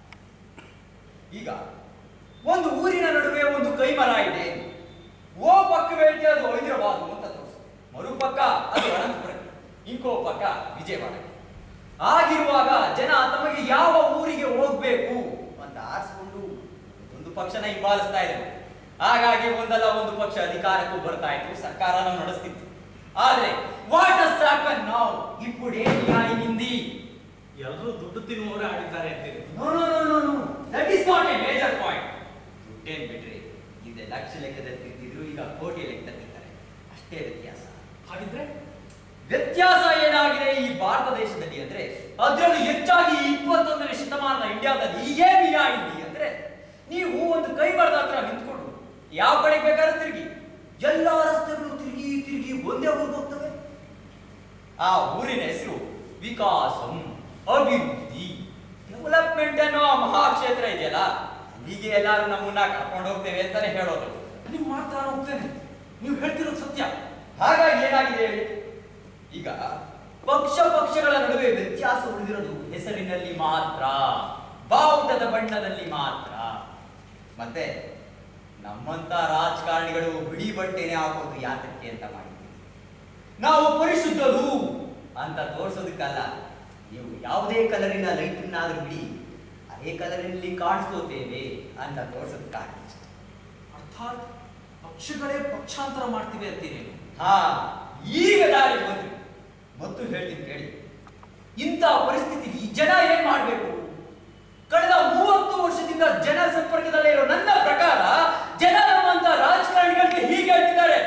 ಈಗ ಒಂದು ಊರಿನ ನಡುವೆ ಒಂದು ಕೈಮರ ಇದೆ ಓ ಪಕ್ಕವೇಳ್ತಿ ಅದು ಹೈದರಾಬಾದ್ ಅಂತ ತೋರಿಸುತ್ತೆ ಮರುಪಕ್ಕ ಅದು ಅನಂತಪುರ ಇಂಕೋ ಪಕ್ಕ ವಿಜಯವಾಡ ಆಗಿರುವಾಗ ಜನ ತಮಗೆ ಯಾವ ಊರಿಗೆ ಹೋಗ್ಬೇಕು ಅಂತ ಆರಿಸ್ಕೊಂಡು ಒಂದು ಪಕ್ಷನ ಹಿಂಬಾಲಿಸ್ತಾ ಇದ್ರು ಹಾಗಾಗಿ ಒಂದಲ್ಲ ಒಂದು ಪಕ್ಷ ಅಧಿಕಾರಕ್ಕೂ ಬರ್ತಾ ಇತ್ತು ಸರ್ಕಾರನ ನಡೆಸ್ತಿತ್ತು ಆದ್ರೆ ವಾಟ್ ಅಸ್ ಹ್ಯಾಪನ್ ನಾವು ಇప్పుಡೇನು ಹಿಂದಿ ಎಲ್ಲರೂ ದುಡ್ಡು ತಿನ್ನುವವರೇ ಆಡಿದ್ದಾರೆ ಅಂತೀರಿ no no no no no that is not a major point ದುಡ್ಡೇನ್ ಬಿಟ್ರಿ ಇದೆ ಲಕ್ಷ ಲೆಕ್ಕದಲ್ಲಿ ತಿಂತಿದ್ರು ಈಗ ಕೋಟಿ ಲೆಕ್ಕದಲ್ಲಿ ತಿಂತಾರೆ ಅಷ್ಟೇ ವ್ಯತ್ಯಾಸ ಹಾಗಿದ್ರೆ ವ್ಯತ್ಯಾಸ ಏನಾಗಿದೆ ಈ ಭಾರತ ದೇಶದಲ್ಲಿ ಅಂದ್ರೆ ಅದರಲ್ಲೂ ಹೆಚ್ಚಾಗಿ ಇಪ್ಪತ್ತೊಂದನೇ ಶತಮಾನದ ಇಂಡಿಯಾದಲ್ಲಿ ಏನಿಯ ಇಲ್ಲಿ ಅಂದ್ರೆ ನೀವು ಒಂದು ಕೈ ಬರದ ಹತ್ರ ನಿಂತ್ಕೊಂಡು ಯಾವ ಕಡೆಗೆ ಬೇಕಾದ್ರೂ ತಿರುಗಿ ಎಲ್ಲಾ ರಸ್ತೆಗಳು ತಿರುಗಿ ತಿರುಗಿ ಒಂದೇ ಊರಿಗೆ ಹೋಗ್ತವೆ ಆ ಊರಿನ ಹೆಸರು ವಿಕಾಸಂ ಅಭಿವೃದ್ಧಿ ಡೆವಲಪ್ಮೆಂಟ್ ಅನ್ನೋ ಮಹಾಕ್ಷೇತ್ರ ಇದೆಯಲ್ಲ ಅಲ್ಲಿಗೆ ಎಲ್ಲಾರು ನಮ್ಮನ್ನ ಕರ್ಕೊಂಡು ಹೋಗ್ತೇವೆ ಅಂತಾನೆ ಹೇಳೋದು ನೀವು ಮಾಡ್ತಾ ಹೋಗ್ತೇನೆ ನೀವು ಹೇಳ್ತಿರೋದು ಸತ್ಯ ಹಾಗಾಗಿ ಏನಾಗಿದೆ ಹೇಳಿ ಈಗ ಪಕ್ಷ ಪಕ್ಷಗಳ ನಡುವೆ ವ್ಯತ್ಯಾಸ ಉಳಿದಿರೋದು ಹೆಸರಿನಲ್ಲಿ ಮಾತ್ರ ಬಾವುಟದ ಬಣ್ಣದಲ್ಲಿ ಮಾತ್ರ ಮತ್ತೆ ನಮ್ಮಂತ ರಾಜಕಾರಣಿಗಳು ಬಿಳಿ ಬಟ್ಟೆನೆ ಹಾಕೋದು ಯಾತಕ್ಕೆ ಅಂತ ಮಾಡಿದ್ದೀವಿ ನಾವು ಪರಿಶುದ್ಧರು ಅಂತ ತೋರಿಸೋದಕ್ಕಲ್ಲ ನೀವು ಯಾವುದೇ ಕಲರಿನ ಲೈಟನ್ನಾದ್ರೂ ಬಿಡಿ ಅದೇ ಕಲರಿನಲ್ಲಿ ಕಾಣಿಸ್ಕೋತೇವೆ ಅಂತ ತೋರಿಸೋದಕ್ಕಾಗಿ ಅರ್ಥಾತ್ ಪಕ್ಷಗಳೇ ಪಕ್ಷಾಂತರ ಮಾಡ್ತಿವೆ ಅಂತೀರಿ ಹಾ ಈಗ ದಾರಿ ಬಂದ್ರಿ ಮತ್ತು ಹೇಳ್ತೀನಿ ಕೇಳಿ ಇಂಥ ಪರಿಸ್ಥಿತಿಗೆ ಈ ಜನ ಏನ್ ಮಾಡ್ಬೇಕು ಕಳೆದ ಮೂವತ್ತು ವರ್ಷದಿಂದ ಜನ ಸಂಪರ್ಕದಲ್ಲೇ ಇರೋ ನನ್ನ ಪ್ರಕಾರ ಜನ ನಮ್ಮಂತ ರಾಜಕಾರಣಿಗಳಿಗೆ ಹೀಗೆ ಹೇಳ್ತಿದ್ದಾರೆ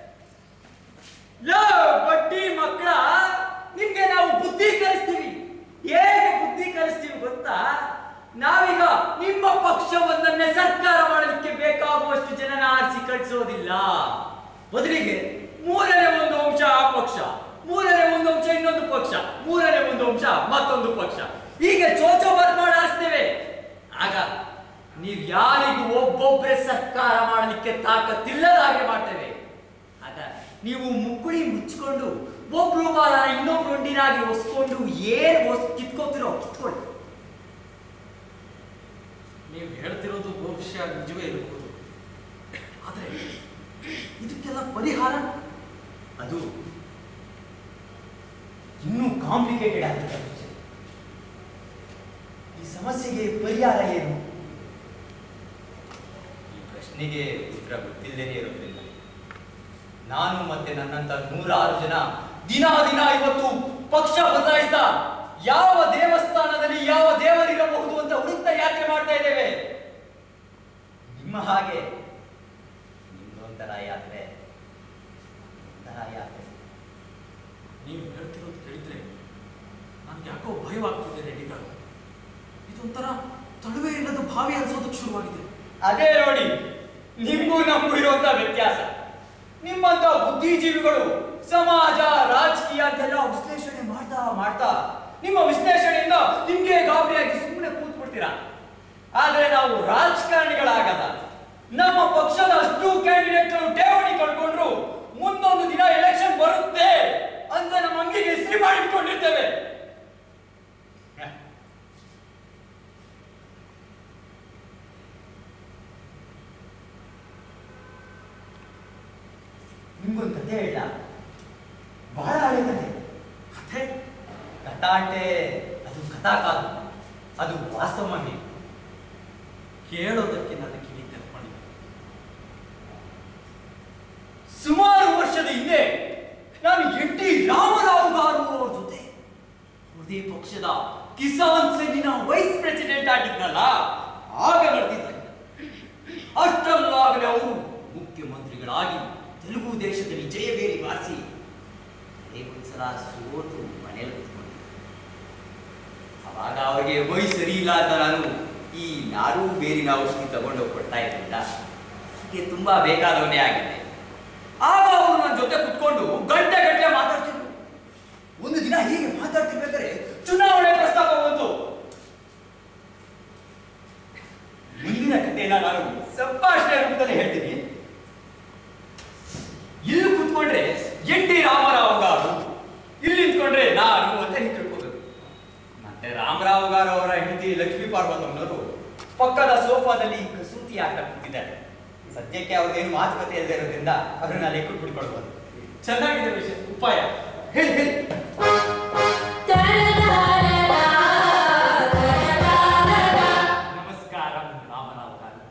ಲೋ ಬಡ್ಡಿ ಮಕ್ಕಳ ನಿಮ್ಗೆ ನಾವು ಬುದ್ಧಿ ಕಲಿಸ್ತೀವಿ ಹೇಗೆ ಬುದ್ಧಿ ಕಲಿಸ್ತೀವಿ ಗೊತ್ತಾ ನಾವೀಗ ನಿಮ್ಮ ಪಕ್ಷವೊಂದನ್ನೇ ಸರ್ಕಾರ ಮಾಡಲಿಕ್ಕೆ ಬೇಕಾಗುವಷ್ಟು ಜನನ ಆರಿಸಿ ಕಳಿಸೋದಿಲ್ಲ ಬದಲಿಗೆ ಮೂರನೇ ಒಂದು ಅಂಶ ಆ ಪಕ್ಷ ಮೂರನೇ ಒಂದು ಅಂಶ ಇನ್ನೊಂದು ಪಕ್ಷ ಮೂರನೇ ಒಂದು ಅಂಶ ಮತ್ತೊಂದು ಪಕ್ಷ ಹೀಗೆ ಚೋಚೋಬಾತ್ ಮಾಡಿ ಆರಿಸ್ತೇವೆ ಆಗ ನೀವ್ ಯಾರಿಗೂ ಒಬ್ಬೊಬ್ಬರೇ ಸರ್ಕಾರ ಮಾಡಲಿಕ್ಕೆ ತಾಕತ್ತಿಲ್ಲದ ಹಾಗೆ ಮಾಡ್ತೇವೆ ಆಗ ನೀವು ಮುಕ್ಕುಳಿ ಮುಚ್ಚಿಕೊಂಡು ಒಬ್ರು ಬಾಲ ಇನ್ನೊಬ್ರು ಒಂದಿನಾಗಿ ಒಸ್ಕೊಂಡು ಏನ್ ಒಸ್ ಕಿತ್ಕೋತಿರೋ ಕಿತ್ಕೊಳ್ಳಿ ನೀವು ಹೇಳ್ತಿರೋದು ಬಹುಶಃ ನಿಜವೇ ಇರಬಹುದು ಆದ್ರೆ ಇದಕ್ಕೆಲ್ಲ ಪರಿಹಾರ ಅದು ಇನ್ನೂ ಕಾಂಪ್ಲಿಕೇಟೆಡ್ ಆಗುತ್ತೆ ವಿಷಯ. ಈ ಸಮಸ್ಯೆಗೆ ಪರಿಹಾರ ಏನು ಈ ಪ್ರಶ್ನೆಗೆ ಉತ್ತರ ಗೊತ್ತಿಲ್ಲದೇನೆ ಇರೋದ್ರಿಂದ ನಾನು ಮತ್ತೆ ನನ್ನಂತ ನೂರಾರು ಜನ ದಿನ ದಿನ ಇವತ್ತು ಪಕ್ಷ ಬದಲಾಯಿಸ್ತಾ ಯಾವ ದೇವಸ್ಥಾನದಲ್ಲಿ ಯಾವ ದೇವರಿರಬಹುದು ಅಂತ ಹುಡುಕ್ತಾ ಯಾತ್ರೆ ಮಾಡ್ತಾ ಇದ್ದೇವೆ ನಿಮ್ಮ ಹಾಗೆ ನಿಮ್ದೊಂಥರ ಯಾತ್ರೆ ಒಂಥರ ಯಾತ್ರೆ ನೀವು ಹೇಳ್ತಿರೋದು ಕೇಳಿದ್ರೆ ನನ್ಗೆ ಯಾಕೋ ಭಯವಾಗ್ತಿದೆ ರೆಡ್ಡಿಗಳು ಇದೊಂಥರ ತಳುವೆ ಇಲ್ಲದ ಭಾವಿ ಅನ್ಸೋದಕ್ಕೆ ಶುರುವಾಗಿದೆ ಅದೇ ನೋಡಿ ನಿಮ್ಗೂ ನಮಗೂ ಇರುವಂತ ವ್ಯತ್ಯಾಸ ನಿಮ್ಮಂತ ಬುದ್ಧಿಜೀವಿಗಳು ಸಮಾಜ ರಾಜಕೀಯ ಅಂತೆಲ್ಲ ವಿಶ್ಲೇಷಣೆ ಮಾಡ್ತಾ ಮಾಡ್ತಾ ನಿಮ್ಮ ವಿಶ್ಲೇಷಣೆಯಿಂದ ನಿಮ್ಗೆ ಗಾಬರಿಯಾಗಿ ಸುಮ್ಮನೆ ಕೂತ್ಬಿಡ್ತೀರಾ ಆದ್ರೆ ನಾವು ರಾಜಕಾರಣಿಗಳಾಗಲ್ಲ ನಮ್ಮ ಪಕ್ಷದ ಅಷ್ಟು ಕ್ಯಾಂಡಿಡೇಟ್ಗಳು ಠೇವಣಿ ಕಳ್ಕೊಂಡ್ರು ಮುಂದೊಂದು ದಿನ ಎಲೆಕ್ಷನ್ ಬರುತ್ತೆ ಅಂತ ನಮ್ಮ ಅಂಗಿಗೆ ಹೆಸರು ಮಾಡಿಟ್ಕೊಂಡಿರ್ತೇವೆ ನಿಮ್ಗೊಂದು ಕಥೆ ಹೇಳ ಬಹಳ ಹಳೆ ಕಥೆ ಕಥೆ ಕಥಾಟೆ ಅದು ಕಥಾ ಕಾಲ ಅದು ವಾಸ್ತವವಾಗಿ ಕೇಳೋದಕ್ಕೆ ನನ್ನ ಕಿವಿ ತೆರ್ಕೊಂಡಿದೆ ಸುಮಾರು ವರ್ಷದ ಹಿಂದೆ ನಾನು ಎನ್ ಟಿ ರಾಮರಾವ್ ಗಾರು ಅವ್ರ ಜೊತೆ ಅದೇ ಪಕ್ಷದ ಕಿಸಾನ್ ಸೆನ್ನಿನ ವೈಸ್ ಪ್ರೆಸಿಡೆಂಟ್ ಆಗಿದ್ನಲ್ಲ ಆಗ ನಡೆದಿದ್ದ ಅಷ್ಟರಲ್ಲಾಗಲೇ ಅವರು ಮುಖ್ಯಮಂತ್ರಿಗಳಾಗಿ ತೆಲುಗು ದೇಶದಲ್ಲಿ ಜಯಬೇರಿ ಬಾರಿಸಿ ಒಂದ್ಸಲ ಸೋತು ಮನೆಯಲ್ಲಿ ಕುತ್ಕೊಂಡಿದ್ದರು ಅವಾಗ ಅವರಿಗೆ ವಯಸ್ಸು ಸರಿ ಇಲ್ಲ ಅಂತ ನಾನು ಈ ನಾರು ಬೇರಿನ ಔಷಧಿ ತಗೊಂಡೋಗಿ ಕೊಡ್ತಾ ಇರಲಿಲ್ಲ ಪಕ್ಷಕ್ಕೆ ತುಂಬಾ ಬೇಕಾದವನೇ ಆಗಿದ್ದೆ ಆಗ ಅವರು ನನ್ನ ಜೊತೆ ಕುತ್ಕೊಂಡು ಗಂಟೆ ಗಂಟೆ ಮಾತಾಡ್ತಿದ್ರು ಒಂದು ದಿನ ಹೀಗೆ ಮಾತಾಡ್ತಿರ್ಬೇಕಾದ್ರೆ ಚುನಾವಣೆ ಪ್ರಸ್ತಾಪ ಬಂತು ಮುಂದಿನ ಕಥೆಯನ್ನ ನಾನು ಸಂಭಾಷಣೆ ರೂಪದಲ್ಲಿ ಹೇಳ್ತೀನಿ ಇಲ್ಲಿ ಕುತ್ಕೊಂಡ್ರೆ ಎನ್ ಟಿ ರಾಮರಾವ್ ಗಾರು ಇಲ್ಲಿ ನಿಂತ್ಕೊಂಡ್ರೆ ನಾನು ಅಂತ ನೀವು ತಿಳ್ಕೋಬೇಕು ಮತ್ತೆ ರಾಮರಾವ್ ಗಾರು ಅವರ ಹೆಂಡತಿ ಲಕ್ಷ್ಮೀ ಪಾರ್ವತಮ್ಮನವರು ಪಕ್ಕದ ಸೋಫಾದಲ್ಲಿ ಕಸೂತಿ ಆಗ್ತಾ ಕೂತಿದ್ದಾರೆ ಸದ್ಯಕ್ಕೆ ಅವ್ರಿಗೇನು ಮಾತುಕತೆ ಇಲ್ಲದೆ ಇರೋದ್ರಿಂದ ಅವ್ರನ್ನ ಲೆಕ್ಕ ಬಿಡ್ಕೊಳ್ಬೋದು ಚೆನ್ನಾಗಿದೆ ವಿಷಯ ಉಪಾಯ ಹೇಳಿ ಹೇಳಿ ನಮಸ್ಕಾರ ರಾಮರಾವ್ ಗಾರು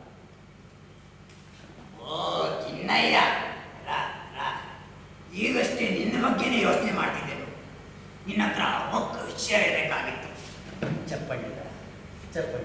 ಓ ಚಿನ್ನಯ್ಯ ರಾ, ರಾ. ಈಗಷ್ಟೇ ನಿನ್ನ ಬಗ್ಗೆನೇ ಯೋಚನೆ ಮಾಡ್ತಿದ್ದೆ ನಿನ್ನ ಹತ್ರ ಒಕ್ಕ ವಿಷಯ ಹೇಳಬೇಕಾಗಿತ್ತು ಚಪ್ಪಲಿ ಚಪ್ಪಲಿ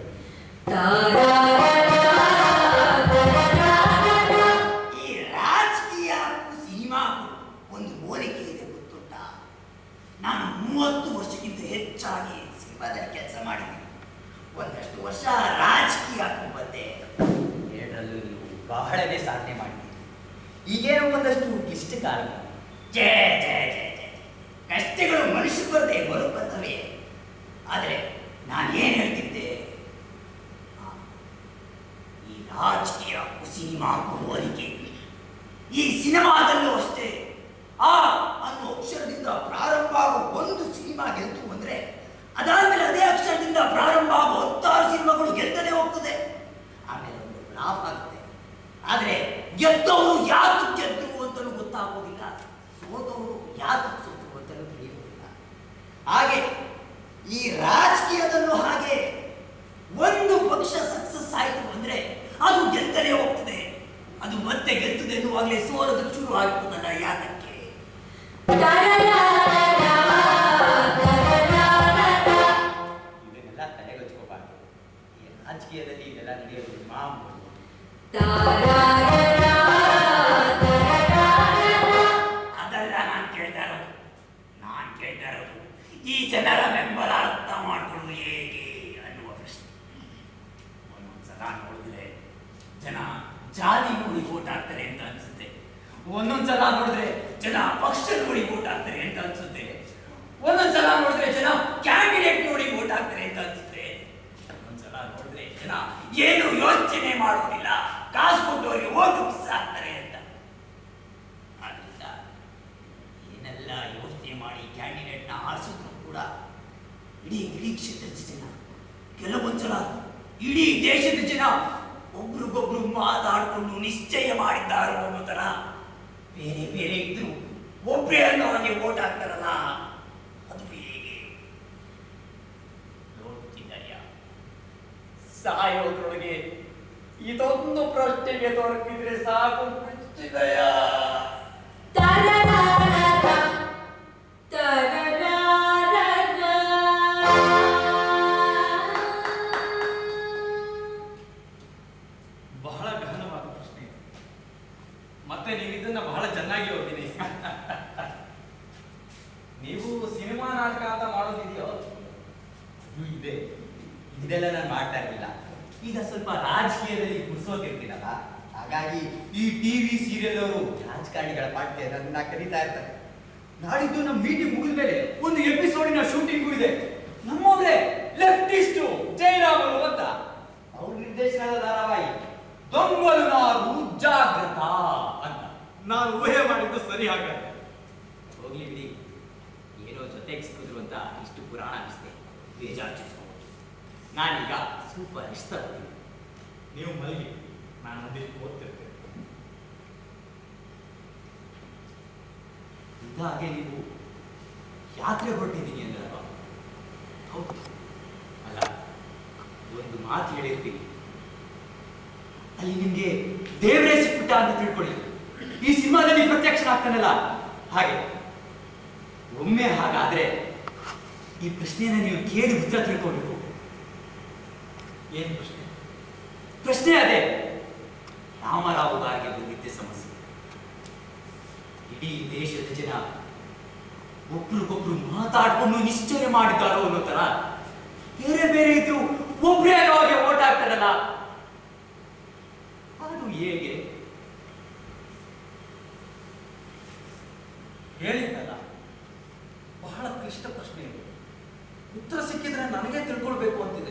ಈ ರಾಜಕೀಯ ಸಿನಿಮಾಗೂ ಒಂದು ಹೋಲಿಕೆ ಇದೆ ಗೊತ್ತುಂಟಾ ನಾನು ಮೂವತ್ತು ವರ್ಷಕ್ಕಿಂತ ಹೆಚ್ಚಾಗಿ ಸಿನಿಮಾದಲ್ಲಿ ಕೆಲಸ ಮಾಡಿದ್ದೀನಿ ಒಂದಷ್ಟು ವರ್ಷ ರಾಜಕೀಯಕ್ಕೂ ಬಂದೆ ಎರಡರಲ್ಲೂ ನೀವು ಬಹಳನೇ ಸಾಧನೆ ಮಾಡಿದ್ದೀರಿ ಈಗೇನೋ ಒಂದಷ್ಟು ಕ್ಲಿಷ್ಟ ಕಾಲ ಜಯ ಜಯ ಜಯ ಜಯ ಕಷ್ಟಗಳು ಮನುಷ್ಯ ಬರದೆ ಬರುತ್ತವೆ ಆದರೆ ನಾನು ಏನು ಹೇಳ್ತಿದ್ದೆ ಆ, ಈ ರಾಜಕೀಯ ಸಿನಿಮಾಕ್ಕೂ ಹೋಲಿಕೆ ಈ ಸಿನಿಮಾದಲ್ಲೂ ಅಷ್ಟೇ ಆ ಅನ್ನೋ ಅಕ್ಷರದಿಂದ ಪ್ರಾರಂಭ ಆಗೋ ಒಂದು ಸಿನಿಮಾ ಗೆಲ್ತು ಅಂದ್ರೆ ಅದಾದ್ಮೇಲೆ ಅದೇ ಅಕ್ಷರದಿಂದ ಪ್ರಾರಂಭ ಆಗೋ ಹತ್ತಾರು ಸಿನಿಮಾಗಳು ಗೆಲ್ತದೆ ಹೋಗ್ತದೆ ಆಮೇಲೆ ಒಂದು ಫ್ಲಾಪ್ ಆಗುತ್ತೆ ಆದ್ರೆ ಗೆದ್ದವರು ಯಾಕೆ ಗೆದ್ರು ಅಂತಲೂ ಗೊತ್ತಾಗೋದಿಲ್ಲ ಸೋತವರು ಯಾಕೆ ಸೋತರು ಅಂತಲೂ ತಿಳಿಯೋದಿಲ್ಲ ಹಾಗೆ ಈ ರಾಜಕೀಯದಲ್ಲೂ ಹಾಗೆ ಒಂದು ಪಕ್ಷ ಸಕ್ಸಸ್ ಆಯಿತು ಅಂದ್ರೆ ಅದು ಗೆಲ್ತಲೇ ಹೋಗ್ತದೆ ಅದು ಮತ್ತೆ ಗೆಲ್ತದೆ ಎನ್ನುವಾಗಲೇ ಸೋಲೋದಕ್ಕೆ ಶುರು ಆಗ್ತದಲ್ಲ ಯಾತಕ್ಕೆ ಇದನ್ನೆಲ್ಲ ತಲೆಗೊಚ್ಕೋಬಾರ್ದು ಈ ರಾಜಕೀಯದಲ್ಲಿ ಇದೆಲ್ಲ ನಡೆಯೋದು ಮಾಮೂಲು ಅದಲ್ಲ ನಾನು ಕೇಳ್ತಾ ಇರೋದು ನಾನು ಕೇಳ್ತಾ ಇರೋದು ಈ ಜನರ ಬೆಂಬಲ ಅರ್ಥ ಮಾಡ್ಕೊಳ್ಳೋದು ಹೇಗೆ ಅನ್ನುವ ಪ್ರಶ್ನೆ ಒಂದೊಂದ್ಸಲ ನೋಡಿದ್ರೆ ಜನ ಜಾತಿ ನೋಡಿ ಓಟ್ ಹಾಕ್ತಾರೆ ಅಂತ ಅನ್ಸುತ್ತೆ ಒಂದೊಂದ್ಸಲ ನೋಡಿದ್ರೆ ಜನ ಪಕ್ಷ ನೋಡಿ ಓಟ್ ಹಾಕ್ತಾರೆ ಅಂತ ಅನ್ಸುತ್ತೆ ಒಂದೊಂದ್ಸಲ ನೋಡಿದ್ರೆ ಜನ ಕ್ಯಾಂಡಿಡೇಟ್ ನೋಡಿ ಓಟ್ ಹಾಕ್ತಾರೆ ಅಂತ ಅನ್ಸುತ್ತೆ ಒಂದ್ಸಲ ನೋಡಿದ್ರೆ ಜನ ಏನು ಯೋಚನೆ ಮಾಡೋದಿಲ್ಲ ಕಾಸು ಕೊಟ್ಟವರಿಗೆ ಓಟ್ ಹಾಕ್ತಾರೆ ಅಂತ ಆದ್ರಿಂದ ಏನೆಲ್ಲ ಯೋಚನೆ ಮಾಡಿ ಕ್ಯಾಂಡಿಡೇಟ್ನ ಆರಿಸಿದ್ರು ಕೂಡ ಇಡೀ ಇಡೀ ಕ್ಷೇತ್ರದ ಜನ ಕೆಲವೊಂದ್ಸಲ ಇಡೀ ದೇಶದ ಜನ ಒಬ್ರಿಗೊಬ್ರು ಮಾತಾಡ್ಕೊಂಡು ನಿಶ್ಚಯ ಮಾಡಿದ್ದಾರೋ ಅನ್ನೋ ತರ ಬೇರೆ ಬೇರೆ ಇದ್ರು ಒಬ್ಬರೇ ಅನ್ನೋ ಹಾಗೆ ಓಟ್ ಹಾಕ್ತಾರಲ್ಲ ಅದು ಹೇಗೆ ನೋಡ್ತಿದ್ದಾರ್ಯಾ ಸಾಯೋದ್ರೊಳಗೆ ಇದೊಂದು ಪ್ರಶ್ನೆಗೆ ದೊರಕಿದ್ರೆ ಸಾಕು ಬಿಡ್ತಿದೆಯ ಬಹಳ ಗಹನವಾದ ಪ್ರಶ್ನೆ ಇದು. ಮತ್ತೆ ನೀವು ಇದನ್ನ ಬಹಳ ಚೆನ್ನಾಗಿ ಓದಿನಿ ನೀವು ಸಿನಿಮಾ ನಾಟಕ ಅಂತ ಮಾಡೋದಿದೆಯೋ ಅದು ಇದೆ ಇದೆಲ್ಲ ನಾನು ಮಾಡ್ತಾ ಇರಲಿಲ್ಲ ಈಗ ಸ್ವಲ್ಪ ರಾಜಕೀಯದಲ್ಲಿ ಕುರ್ಸೋತಿರ್ತೀನಲ್ಲ ಹಾಗಾಗಿ ಈ ಟಿವಿ ಸೀರಿಯಲ್ ಅವರು ರಾಜಕಾರಣಿಗಳ ಪಾಠಕ್ಕೆ ನನ್ನ ಕರೀತಾ ಇರ್ತಾರೆ ನಾಡಿದ್ದು ನಮ್ಮ ಮೀಟಿಂಗ್ ಮುಗಿದ ಮೇಲೆ ಒಂದು ಎಪಿಸೋಡಿನ ಶೂಟಿಂಗು ಇದೆ ನಮ್ಮವರೇ ಲೆಫ್ಟಿಸ್ಟು ಜಯರಾಮರು ಅಂತ ಅವ್ರ ನಿರ್ದೇಶನದ ಧಾರಾವಾಹಿ ದೊಂಗಲು ನಾರು ಜಾಗೃತ ಅಂತ ನಾನು ಊಹೆ ಮಾಡಿದ್ದು ಸರಿ ಹಾಗಾದ್ರೆ ಹೋಗ್ಲಿ ಬಿಡಿ ಏನೋ ಜೊತೆಗೆ ಸಿಕ್ಕಿದ್ರು ಅಂತ ಇಷ್ಟು ಪುರಾಣ ಅನಿಸ್ತೆ ಬೇಜಾರು చేసుకోవచ్చు ನಾನೀಗ ಸ್ವಲ್ಪ ಇಷ್ಟ ಬರ್ತೀನಿ ನೀವು ಮಲಗಿ ನಾನು ಒಂದಿಷ್ಟು ಓದ್ತಿರ್ತೇನೆ ಇದಾಗೆ ನೀವು ಯಾತ್ರೆ ಹೊರಟಿದ್ದೀನಿ ಅಂದ್ರಲ್ವಾ ಹೌದು ಅಲ್ಲ ಒಂದು ಮಾತು ಹೇಳಿರ್ತೀನಿ ಅಲ್ಲಿ ನಿಮ್ಗೆ ದೇವರೇ ಸಿಕ್ಬಿಟ್ಟ ಅಂತ ತಿಳ್ಕೊಳ್ಳಿ ಈ ಸಿನಿಮಾದಲ್ಲಿ ಪ್ರತ್ಯಕ್ಷನಾಗ್ತಾನಲ್ಲ ಹಾಗೆ ಒಮ್ಮೆ ಹಾಗಾದ್ರೆ ಈ ಪ್ರಶ್ನೆಯನ್ನ ನೀವು ಕೇಳಿ ಉತ್ತರ ತಿಳ್ಕೊಬೇಕು ಏನ್ ಪ್ರಶ್ನೆ ಪ್ರಶ್ನೆ ಅದೇ ರಾಮರಾವ್ ಗಾರಿಗೆ ಬಂದಿದ್ದೆ ಸಮಸ್ಯೆ ಇಡೀ ದೇಶದ ಜನ ಒಬ್ರಿಗೊಬ್ರು ಮಾತಾಡ್ಕೊಂಡು ನಿಶ್ಚಯ ಮಾಡಿದ್ದಾರೋ ಅನ್ನೋ ತರ ಬೇರೆ ಬೇರೆ ಇದ್ರು ಒಬ್ರೇ ಹಾಗೆ ಓಟ್ ಹಾಕ್ತಾರಲ್ಲ ಅದು ಹೇಗೆ ಹೇಳಿದ್ದಲ್ಲ ಬಹಳ ಕ್ಲಿಷ್ಟ ಪ್ರಶ್ನೆ ಇದು ಉತ್ತರ ಸಿಕ್ಕಿದ್ರೆ ನನಗೆ ತಿಳ್ಕೊಳ್ಬೇಕು ಅಂತಿದೆ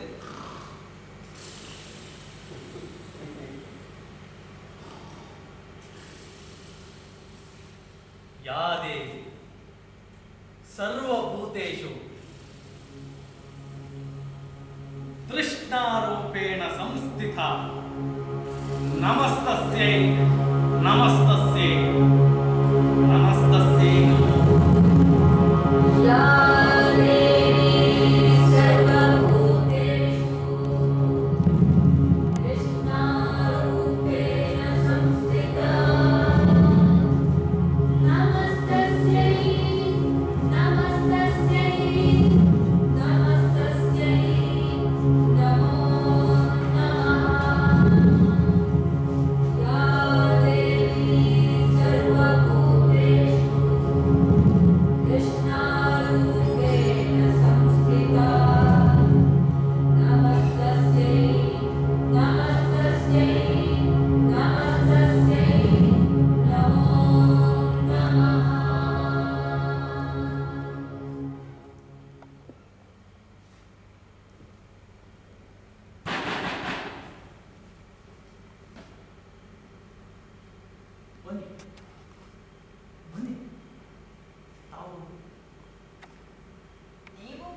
ಯಾದೇ ಸರ್ವಭೂತೇಷು ತೃಷ್ಣಾರೂಪೇಣ ಸಂಸ್ಥಿತ ನಮಸ್ತಸ್ಯೈ ನಮಸ್ತಸ್ಯೈ ನಮಸ್ತಸ್ಯೈ ನಮೋ या देवी सर्वभूतेषु कृष्णारूपेण संस्थिता नमस्तस्यै नमस्तस्यै नमस्तस्यै नमो नमः या देवी सर्वभूतेषु कृष्णारूपेण संस्थिता नमस्तस्यै नमस्तस्यै नमस्तस्यै नमो नमः ಬನ್ನಿ ಬನ್ನಿ ತಾವು ನೀವು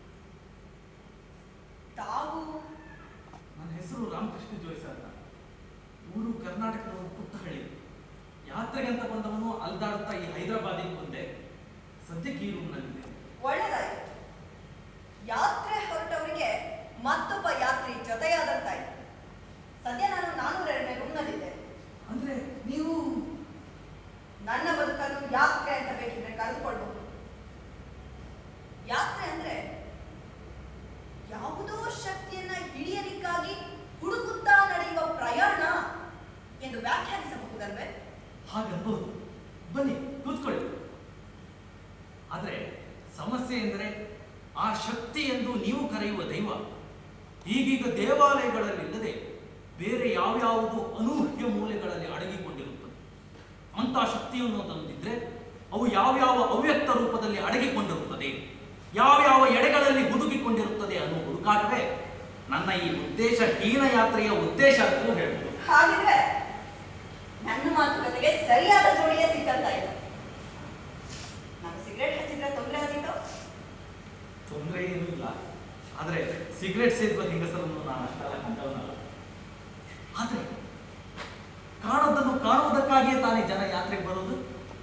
ತಾವು ನನ್ನ ಹೆಸರು ರಾಮಕೃಷ್ಣ ಜೋಯಿಸ ಅಂತ ಊರು ಕರ್ನಾಟಕದ ಒಂದು ಪುಟ್ಟ ಹಳ್ಳಿ ಯಾತ್ರೆಗೆ ಅಂತ ಬಂದವನು ಅಲ್ದಾಡ್ತಾ ಈ ಹೈದರಾಬಾದಿಗೆ ಬಂದೆ ಸದ್ಯಕ್ಕೆ ಈ ರೂಮ್ನಲ್ಲಿದೆ ಒಳ್ಳೆದಾಯ್ತು ಯಾತ್ರೆ ಹೊರಟವರಿಗೆ ಮತ್ತೊಬ್ಬ ಯಾತ್ರಿ ಜೊತೆಯಾದಂತಾಯ್ತು ಸದ್ಯ ನಾನು ನಾನೂರೆರಡನೇ ರೂಮ್ನಲ್ಲಿದ್ದೆ ಅಂದ್ರೆ ನೀವು ನನ್ನ ಬದುಕನ್ನು ಯಾತ್ರೆ ಅಂತ ಬೇಕಿದ್ರೆ ಕರೆದುಕೊಳ್ಬಹುದು ಯಾತ್ರೆ ಅಂದ್ರೆ ಯಾವುದೋ ಶಕ್ತಿಯನ್ನ ಹಿಡಿಯಲಿಕ್ಕಾಗಿ ಹುಡುಕುತ್ತಾ ನಡೆಯುವ ಪ್ರಯಾಣ ಎಂದು ವ್ಯಾಖ್ಯಾನಿಸಬಹುದಲ್ವೇ ಹಾಗನ್ಬೋದು ಬನ್ನಿ ಕೂತ್ಕೊಳ್ಳಿ ಆದ್ರೆ ಸಮಸ್ಯೆ ಎಂದರೆ ಆ ಶಕ್ತಿ ಎಂದು ನೀವು ಕರೆಯುವ ದೈವ ಈಗೀಗ ದೇವಾಲಯಗಳಲ್ಲಿಲ್ಲದೆ ಬೇರೆ ಯಾವ್ಯಾವುದು ಅನೂಹ್ಯ ಮೂಲೆಗಳಲ್ಲಿ ಅಡಗಿಕೊಂಡಿರುತ್ತದೆ ಅಂತ ಶಕ್ತಿಯನ್ನು ತಂದಿದ್ರೆ ಅವು ಯಾವ್ಯಾವ ಅವ್ಯಕ್ತ ರೂಪದಲ್ಲಿ ಅಡಗಿಕೊಂಡಿರುತ್ತದೆ ಯಾವ್ಯಾವ ಎಡೆಗಳಲ್ಲಿ ಹುದುಗಿಕೊಂಡಿರುತ್ತದೆ ಅನ್ನುವ ಹುಡುಕಾಟವೇ ನನ್ನ ಈ ಉದ್ದೇಶ ಹೀನ ಯಾತ್ರೆಯ ಉದ್ದೇಶ ಅಂತಲೂ ಹೇಳ್ಬೋದು ಹಾಗಿದ್ರೆ ನನ್ನ ಮಾತುಕತೆಗೆ ಸರಿಯಾದ ಜೋಡಿಯೇ ಸಿಕ್ಕಂತಾಯ್ತು ನಾನು ಸಿಗರೇಟ್ ಹಚ್ಚಿದ್ರೆ ತೊಂದರೆ ಆದೀತು ತೊಂದರೆ ಏನೂ ಇಲ್ಲ ಆದ್ರೆ ಸಿಗರೆಟ್ ಸೇದುವ ಹೆಂಗಸರನ್ನು ನಾನು ಅಷ್ಟೆಲ್ಲ ಕಂಡವನಲ್ಲ ಆದ್ರೆ ಕಾಣೋದನ್ನು ಕಾಣುವುದಕ್ಕಾಗಿಯೇ ತಾನೇ ಜನ ಯಾತ್ರೆಗೆ ಬರೋದು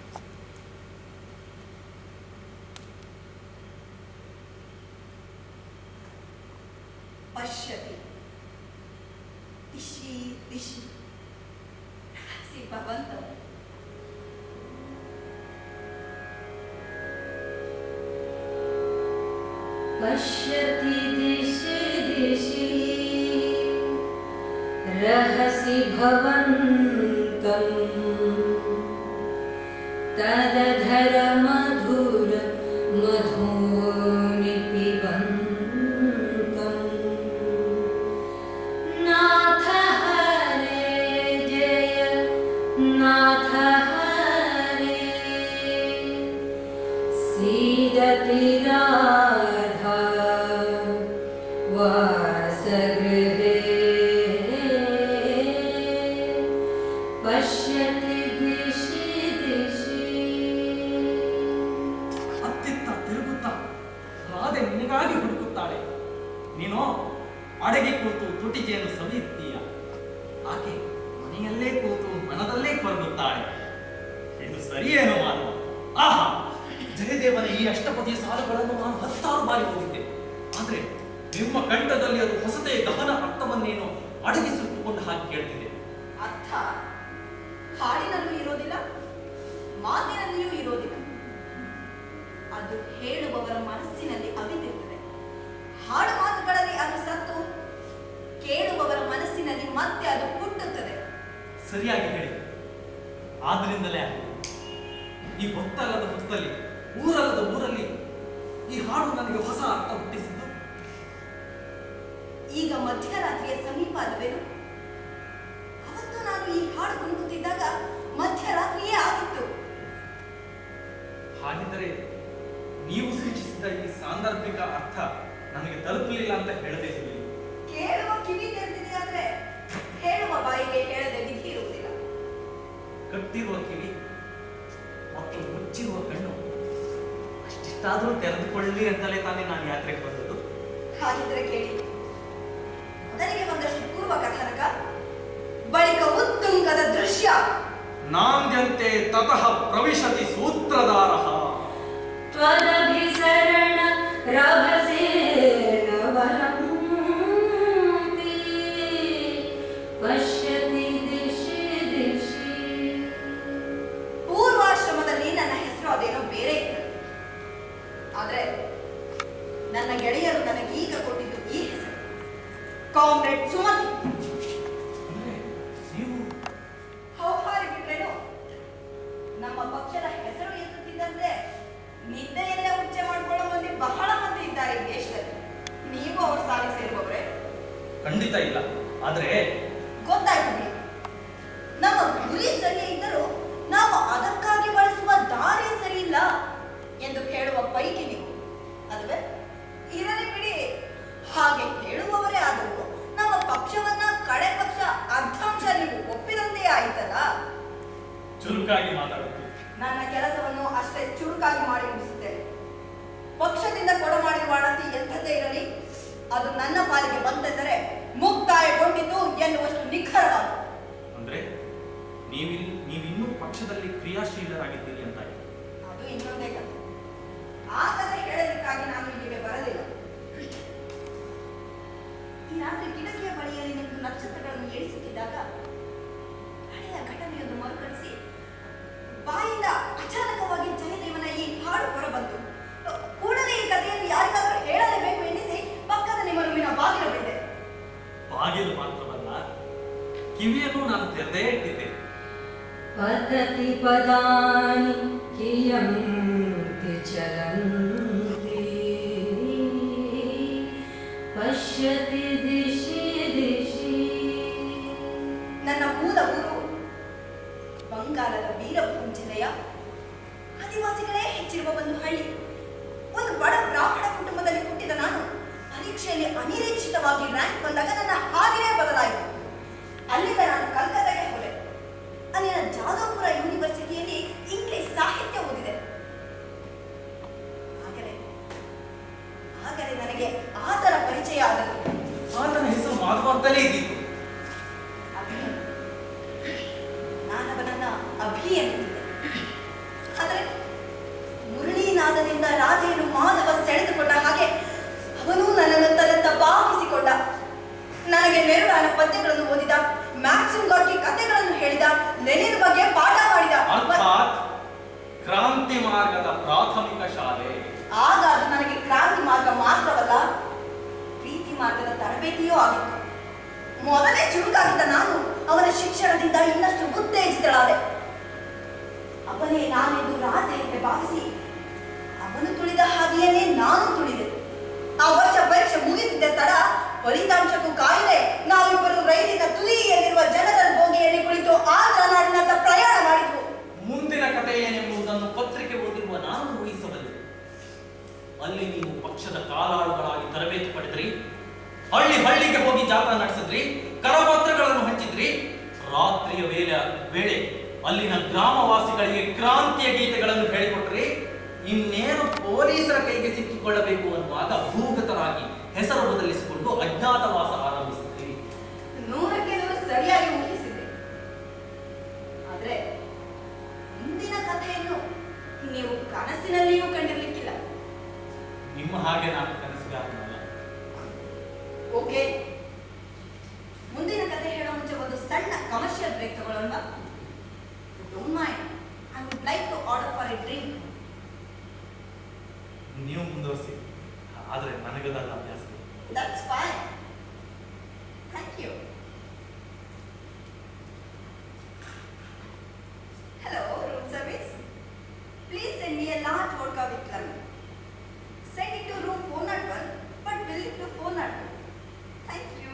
ಪಶ್ಯತಿ ದಿಶಿ ದಿಶಿ ಸಿ ಭಗವಂತ पश्यति दिशि दिशि रहसि भवन्तम् तदधर मधुर मधुनि पिबन्तम् नाथ हरे जय नाथ हरे सीदति राधा वासगृहे पश्यति दिशि दिशि ಅತ್ತಿತ್ತ ತಿರುಗುತ್ತಾ ರಾಧೆ ನಿನಗಾಗಿ ಹುಡುಕುತ್ತಾಳೆ ನೀನು ಅಡಗಿ ಕೂತು ತುಟಿಗೆಯನ್ನು ಸವಿಯುತ್ತೀಯ ಆಕೆ ಮನೆಯಲ್ಲೇ ಕೂತು ಮನದಲ್ಲೇ ಕೊರಗುತ್ತಾಳೆ ಇದು ಸರಿಯೇನೋ ಮಾತು ಆಹಾ ಜಯದೇವನ ಈ ಅಷ್ಟಪದಿಯ ಸಾಲುಗಳನ್ನು ನಾನು ಹತ್ತಾರು ಬಾರಿ ಓದಿದ್ದೆ ಆದ್ರೆ ನಿಮ್ಮ ಕಂಠದಲ್ಲಿ ಅದು ಹೊಸದೇ ಗಹನ ಅರ್ಥವನ್ನೇನು ಅಡಗಿಸಿಟ್ಟುಕೊಂಡು ಹಾಗೆ ಕೇಳ್ತಿದೆ ಅರ್ಥ ಹಾಡಿನಲ್ಲೂ ಇರೋದಿಲ್ಲ ಮಾತಿನಲ್ಲಿಯೂ ಇರೋದಿಲ್ಲ ಅದು ಹೇಳುವವರ ಮನಸ್ಸಿನಲ್ಲಿ ಅವಿತಿರ್ತದೆ ಹಾಡು ಮಾತುಗಳಲ್ಲಿ ಅದು ಸತ್ತು ಕೇಳುವವರ ಮನಸ್ಸಿನಲ್ಲಿ ಮತ್ತೆ ಅದು ಹುಟ್ಟುತ್ತದೆ ಸರಿಯಾಗಿ ಹೇಳಿ ಆದ್ರಿಂದಲೇ ಈ ಹೊತ್ತಲ್ಲದ ಹೊತ್ತಲ್ಲಿ ಊರಲ್ಲದ ಊರಲ್ಲಿ ಈ ಹಾಡು ನನಗೆ ಹೊಸ ಅರ್ಥ ಹುಟ್ಟಿಸಿದ್ದು ಈಗ ಮಧ್ಯರಾತ್ರಿಯ ಸಮೀಪ ಅಲ್ಲವೇನು ಅವತ್ತು ನಾನು ಈ ಹಾಡು ಕುಣುಕುತ್ತಿದ್ದಾಗ ಮಧ್ಯರಾತ್ರಿಯೇ ಆಗಿತ್ತು ಹಾಗಿದ್ದರೆ ನೀವು ಸೂಚಿಸಿದ ಈ ಸಾಂದರ್ಭಿಕ ಅರ್ಥ ನನಗೆ ತಲುಪಲಿಲ್ಲ ಅಂತ ಹೇಳದೆ ಹೇಳಿ ಕೇಳುವ ಕಿವಿ ತೆರೆದಿದೆ ಆದ್ರೆ ಹೇಳುವ ಬಾಯಿಗೆ ಹೇಳದೆ ವಿಧಿ ಇರುವುದಿಲ್ಲ ಕಟ್ಟಿರುವ ಕಿವಿ ಮತ್ತು ಮುಚ್ಚಿರುವ ಕಣ್ಣು ಅಷ್ಟಿಷ್ಟಾದರೂ ತೆರೆದುಕೊಳ್ಳಿ ಅಂತಲೇ ತಾನೇ ನಾನು ಯಾತ್ರೆಗೆ ಬಂದದ್ದು ಹಾಗಿದ್ರೆ ಕೇಳಿ ಮೊದಲಿಗೆ ಒಂದಷ್ಟು ಪೂರ್ವ ಕಥನಕ ಬಳಿಕ ಉತ್ತುಂಗದ ದೃಶ್ಯ ನಾಂದ್ಯಂತೆ ತತಃ ಪ್ರವಿಶತಿ ಸೂತ್ರಧಾರಃ त्वदभिसरण रभसेनवलम्बी पश्यति दिशि दिशि ಪೂರ್ವಾಶ್ರಮದಲ್ಲಿ ನನ್ನ ಹೆಸರು ಅದೇನೋ ಬೇರೆ ಇತ್ತು ಆದ್ರೆ ನನ್ನ ಗೆಳೆಯರು ನನಗೀಗ ಕೊಟ್ಟಿದ್ದು ಈ ಹೆಸರು ಕಾಮ್ರೇಡ್ ಸುಮತಿ ಅಂದ್ರೆ ನೀವು ಹೌಹಾರಿ ಬಿಟ್ರೇನು ನಮ್ಮ ಪಕ್ಷದ ಹೆಸರು ಎತ್ತುತ್ತಿದ್ದಂತೆ ನಿದ್ದೆಯಲ್ಲೇ ಉಚ್ಚೆ ಮಾಡ್ಕೊಳ್ಳೋ ಮಂದಿ ಬಹಳ ಮಂದಿ ಇದ್ದಾರೆ ಈ ದೇಶದಲ್ಲಿ ನೀವು ಅವ್ರ ಸಾಲಿಗೆ ಸೇರುವವರೇ ಖಂಡಿತ ಇಲ್ಲ ಆದ್ರೆ ಗೊತ್ತಾಯ್ತು ಬಿಡಿ ನಮ್ಮ ಗುರಿ ಸರಿ ಇದ್ದರೂ ನಾವು ಅದಕ್ಕಾಗಿ ಬಳಸುವ ದಾರಿ ಸರಿ ಇಲ್ಲ ಎಂದು ಹೇಳುವ ಪೈಕಿ ನೀವು ಅಲ್ವೇ ಇರಲಿ ಬಿಡಿ ಹಾಗೆ ಹೇಳುವವರೇ ಆದರೂ ನಮ್ಮ ಪಕ್ಷವನ್ನ ಕಡೆ ಪಕ್ಷ ಅರ್ಧಾಂಶ ನೀವು ಒಪ್ಪಿದಂತೆ ಆಯ್ತಲ್ಲ ಚುರುಕಾಗಿ ಮಾತಾಡುವುದು ನನ್ನ ಕೆಲಸವನ್ನು ಅಷ್ಟೇ ಚುರುಕಾಗಿ ಮಾಡಿ ಮುಗಿಸುತ್ತೇನೆ ಪಕ್ಷದಿಂದ ಕೊಡಮಾಡಿರುವ ಅಣತಿ ಎಂಥದ್ದೇ ಇರಲಿ ಅದು ನನ್ನ ಪಾಲಿಗೆ ಬಂತೆಂದರೆ ಮುಕ್ತಾಯಗೊಂಡಿತು ಎನ್ನುವಷ್ಟು ನಿಖರವಾದ ಅಂದ್ರೆ ನೀವಿಲ್ ನೀವಿನ್ನೂ ಪಕ್ಷದಲ್ಲಿ ಕ್ರಿಯಾಶೀಲರಾಗಿದ್ದೀರಿ ಅಂತಾಯ್ತು ಅದು ಇನ್ನೊಂದೇ ಕಥೆ ಆ ಕಥೆ ಹೇಳಲಿಕ್ಕಾಗಿ ನಾನು ಇಲ್ಲಿಗೆ ಬರಲಿಲ್ಲ ಈ ರಾತ್ರಿ ಕಿಟಕಿಯ ಬಳಿಯಲ್ಲಿ ನಿಂತು ನಕ್ಷತ್ರಗಳನ್ನು ಎಣಿಸುತ್ತಿದ್ದಾಗ ಹಳೆಯ ಘಟನೆಯೊಂದು ಮರುಕಳಿಸಿ ಬಾಯಿಂದ ಅಚಾನಕವಾಗಿ ಜಯದೇವನ ಈ ಹಾಡು ಹೊರಬಂತು ಕೂಡಲೇ ಈ ಕಥೆಯನ್ನು ಯಾರಿಗಾದರೂ ಹೇಳಲೇಬೇಕು ಎನ್ನಿಸಿ ಪಕ್ಕದ ನಿಮ್ಮ ರೂಮಿನ ಬಾಗಿಲು ಬಿದ್ದೆ ಬಾಗಿಲು ಮಾತ್ರವಲ್ಲ ಕಿವಿಯನ್ನು ನಾನು ತೆರೆದೇ ಇಟ್ಟಿದ್ದೆ पतति पदानि कियन्ति चलन्ति पश्यति दिशि दिशि ನನ್ನ ಮೂಲ ಊರು ಬಂಗಾಲದ ವೀರಭೂಮಿ ಜಿಲ್ಲೆಯ ಆದಿವಾಸಿಗಳೇ ಹೆಚ್ಚಿರುವ ಒಂದು ಹಳ್ಳಿ ಒಂದು ಬಡ ಬ್ರಾಹ್ಮಣ ಕುಟುಂಬದಲ್ಲಿ ಹುಟ್ಟಿದ ನಾನು ಪರೀಕ್ಷೆಯಲ್ಲಿ ಅನಿರೀಕ್ಷಿತವಾಗಿ ರ್ಯಾಂಕ್ ಬಂದಾಗ ನನ್ನ ಹಾದಿನೇ ಬದಲಾಯಿತು ಅಲ್ಲಿಂದ ನಾನು ಕಲ್ಕತ್ತಾಗೆ ಹೋದೆ ಅಲ್ಲಿನ ಜಾದವ್ಪುರ ಯೂನಿವರ್ಸಿಟಿಯಲ್ಲಿ ಇಂಗ್ಲಿಷ್ ಸಾಹಿತ್ಯ ಓದಿದೆ ಆಗಲೇ ಆಗಲೇ ನನಗೆ ಆತರ ಪರಿಚಯ ಆದದ್ದು ಆತನ ಹೆಸರು ಮಾಧವ ಅಂತಲೇ ಇದ್ದಿತ್ತು ಅಭಿ ನಾನವನನ್ನ ಅಭಿ ಎನ್ನುತ್ತಿದ್ದೆ ಆದರೆ ಮುರಳೀನಾದದಿಂದ ರಾಧೆಯನ್ನು ಮಾಧವ ಸೆಳೆದುಕೊಂಡ ಹಾಗೆ ಅವನು ನನ್ನನ್ನು ತನ್ನತ್ತ ಭಾವಿಸಿಕೊಂಡ ನನಗೆ ನೆರಳಾನ ಪದ್ಯಗಳನ್ನು ಓದಿದ ಮ್ಯಾಕ್ಸಿಮ್ ಗಾರ್ಕಿ ಕಥೆಗಳನ್ನು ಹೇಳಿದ ಲೆನಿನ್ ಬಗ್ಗೆ ಪಾಠ ಮಾಡಿದ ಅರ್ಥಾತ್ ಕ್ರಾಂತಿ ಮಾರ್ಗದ ಪ್ರಾಥಮಿಕ ಶಾಲೆ ಆಗ ಅದು ನನಗೆ ಕ್ರಾಂತಿ ಮಾರ್ಗ ಮಾತ್ರವಲ್ಲ ಪ್ರೀತಿ ಮಾರ್ಗದ ತರಬೇತಿಯೂ ಆಗಿತ್ತು ಮೊದಲೇ ಚುರುಕಾಗಿದ್ದ ನಾನು ಅವನ ಶಿಕ್ಷಣದಿಂದ ಇನ್ನಷ್ಟು ಉತ್ತೇಜಿತಳಾದೆ ಅವನೇ ನಾನೆಂದು ರಾಧೆಯಂತೆ ಭಾವಿಸಿ ಅವನು ತುಳಿದ ಹಾಗೆಯೇ ನಾನು ತುಳಿದೆ ಆ ವರ್ಷ ಪರೀಕ್ಷೆ ಮುಗಿದಿದ್ದ ತಡ ಫಲಿತಾಂಶಕ್ಕೂ ಕಾಯಿಲೆ ನಾವಿಬ್ಬರು ರೈಲಿನ ತುದಿಯಲ್ಲಿರುವ ಜನರಲ್ ಬೋಗಿಯಲ್ಲಿ ಕುಳಿತು ಆಂಧ್ರ ನಾಡಿನತ್ತ ಪ್ರಯಾಣ ಮಾಡಿದ್ವು ಮುಂದಿನ ಕಥೆ ಏನೆಂಬುದನ್ನು ಪತ್ರಿಕೆ ಓದಿರುವ ನಾನು ಊಹಿಸಬಲ್ಲೆ ಅಲ್ಲಿ ನೀವು ಪಕ್ಷದ ಕಾಲಾಳುಗಳಾಗಿ ತರಬೇತಿ ಪಡೆದ್ರಿ ಹಳ್ಳಿ ಹಳ್ಳಿಗೆ ಹೋಗಿ ಜಾಥಾ ನಡೆಸಿದ್ರಿ ಕರಪತ್ರಗಳನ್ನು ಹಂಚಿದ್ರಿ ರಾತ್ರಿಯ ವೇಳೆ ವೇಳೆ ಅಲ್ಲಿನ ಗ್ರಾಮವಾಸಿಗಳಿಗೆ ಕ್ರಾಂತಿಯ ಗೀತೆಗಳನ್ನು ಹೇಳಿಕೊಟ್ರಿ ಇನ್ನೇನು ಪೊಲೀಸರ ಕೈಗೆ ಸಿಕ್ಕಿಕೊಳ್ಳಬೇಕು ಅನ್ನುವಾಗ ಭೂಗತರಾಗಿ ಹೆಸರು ಬದಲಿಸಿಕೊಂಡು ಅಜ್ಞಾತವಾಸ ಆರಂಭಿಸಿದ್ರಿ ನೂರಕ್ಕೆ ನೂರು ಸರಿಯಾಗಿ ಊಹಿಸಿದೆ ಆದ್ರೆ ಮುಂದಿನ ಕಥೆಯನ್ನು ನೀವು ಕನಸಿನಲ್ಲಿಯೂ ಕಂಡಿರ್ಲಿಕ್ಕಿಲ್ಲ ನಿಮ್ಮ ಹಾಗೆ ನಾನು ಕನಸುಗಾರನಲ್ಲ ಓಕೆ ಮುಂದಿನ ಕಥೆ ಹೇಳೋ ಮುಂಚೆ ಒಂದು ಸಣ್ಣ ಕಮರ್ಷಿಯಲ್ ಬ್ರೇಕ್ ತಗೊಳ್ಳೋಣ don't mind I would like to order for a drink ನೀವು ಮುಂದುವರಿಸಿ ಆದ್ರೆ ನನಗದಲ್ಲ ಅಭ್ಯಾಸ that's fine thank you hello room service please send me a large vodka with lemon send it to room four nought one but bill it to four nought one thank you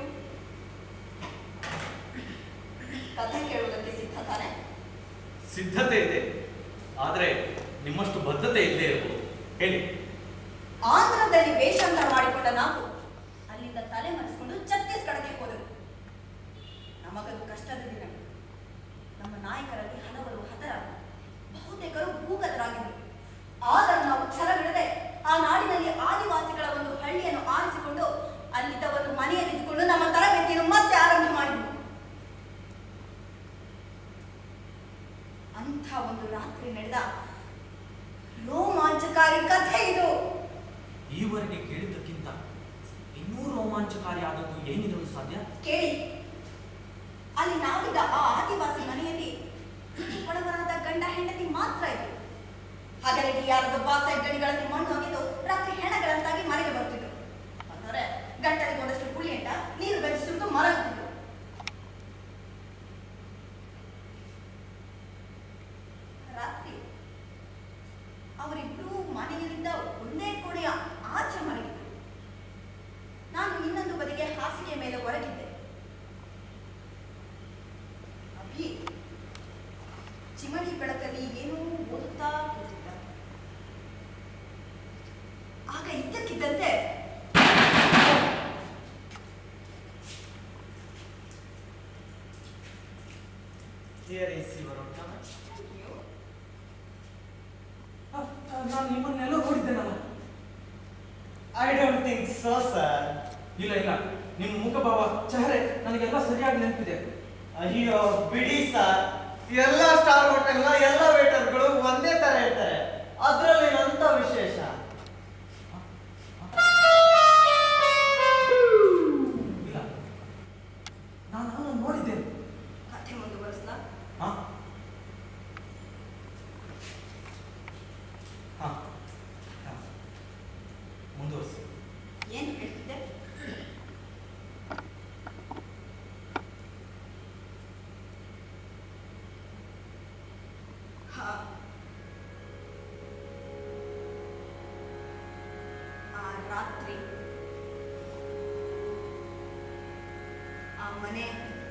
ಕಥೆ ಕೇಳುವುದಕ್ಕೆ ಸಿದ್ಧ ತಾನೆ ಸಿದ್ಧತೆ ಇದೆ ಆದ್ರೆ ನಿಮ್ಮಷ್ಟು ಬದ್ಧತೆ ಇಲ್ಲದೆ ಇರಬಹುದು ಹೇಳಿ ಆಂಧ್ರದಲ್ಲಿ ವೇಷಾಂತರ ಮಾಡಿಕೊಂಡ ನಾವು ಅಲ್ಲಿಂದ ತಲೆ ಮರೆಸಿಕೊಂಡು ಛತ್ತೀಸ್ಗಢಕ್ಕೆ ಹೋದೆವು ನಮಗದು ಕಷ್ಟದ ದಿನ ನಮ್ಮ ನಾಯಕರಲ್ಲಿ ಹಲವರು ಹತರಾದರು ಬಹುತೇಕರು ಭೂಗತರಾಗಿದ್ದರು ಆದರೂ ನಾವು ಛಲವಿಡದೆ ಆ ನಾಡಿನಲ್ಲಿ ಆದಿವಾಸಿಗಳ ಒಂದು ಹಳ್ಳಿಯನ್ನು ಆರಿಸಿಕೊಂಡು ಅಲ್ಲಿದ್ದ ಒಂದು ಮನೆಯಲ್ಲಿದ್ದುಕೊಂಡು ನಮ್ಮ ತರಬೇತಿಯನ್ನು ಮತ್ತೆ ಆರಂಭ ಮಾಡಿದ್ವು ಅಂಥ ಒಂದು ರಾತ್ರಿ ನಡೆದ ರೋಮಾಂಚಕಾರಿ ಕಥೆ ಇದು ಈವರೆಗೆ ಕೇಳಿದ್ದಕ್ಕಿಂತ ಇನ್ನೂ ರೋಮಾಂಚಕಾರಿ ಆದದ್ದು ಏನಿರಲು ಸಾಧ್ಯ ಕೇಳಿ ಅಲ್ಲಿ ನಾವಿದ್ದ ಆ ಆದಿವಾಸಿ ಮನೆಯಲ್ಲಿ ಬಡವರಾದ ಗಂಡ ಹೆಂಡತಿ ಮಾತ್ರ ಇದ್ರು ಹಗಲಿಗೆ ಯಾರದ್ದು ಬಾಕ್ಸೈಡ್ ಗಡಿಗಳಲ್ಲಿ ಮಣ್ಣು ಹೋಗಿದ್ದು ರಾತ್ರಿ ಹೆಣಗಳಂತಾಗಿ ಮನೆಗೆ ಬರ್ತಿದ್ರು ಅಂದರೆ ಗಂಟಲಿಗೆ ಒಂದಷ್ಟು ಪುಳಿ ಎಂಟ ನೀರು ಬೆರೆಸಿಟ್ಟು ಮರಗ್ತಿದ್ರು ರಾತ್ರಿ ಅವರಿಬ್ರು ಮನೆಯಲ್ಲಿದ್ದ ಒಂದೇ ಕೋಣೆಯ ಆಚೆ ಮಲಗಿದ್ರು ನಾನು ಇನ್ನೊಂದು ಬದಿಗೆ ಹಾಸಿಗೆ ಮೇಲೆ ಹೊರಗಿದ್ದೆ ಅಭಿ ಚಿಮಣಿ ಬೆಳಕಲ್ಲಿ ಏನೋ ಓದುತ್ತಾ ಕೂತಿದ್ದ ಆಗ ಇದ್ದಕ್ಕಿದ್ದಂತೆ Here is your order. ಆ, ಆ, ನಾನು ನಿಮ್ಮನ್ನೆಲ್ಲ ನೋಡಿದ್ದೇನಲ್ಲ I don't think so sir ಇಲ್ಲ ಇಲ್ಲ ನಿಮ್ಮ ಮುಖಭಾವ ಚಹರೆ ನನಗೆಲ್ಲ ಸರಿಯಾಗಿ ನೆನಪಿದೆ ಅಯ್ಯೋ ಬಿಡಿ ಸರ್ ಎಲ್ಲ ಸ್ಟಾರ್ ಹೋಟೆಲ್ನ ಎಲ್ಲ ವೇಟರ್ಗಳು ಒಂದೇ ತರ ಇರ್ತಾರೆ ಅದ್ರಲ್ಲಿ ಅಂತ ವಿಶೇಷ ಇಲ್ಲ ನಾನು ಅವನನ್ನು ನೋಡಿದ್ದೇನೆ ಕಥೆ ಮುಂದುವರಿಸ್ಲಾ ಹಾ ಹಾ ಹಾ. ಮುಂದುವರಿಸಿ ಏನು ಹೇಳ್ತಿದ್ದೆ ಹಾ ಆ ರಾತ್ರಿ ಆ ಮನೆ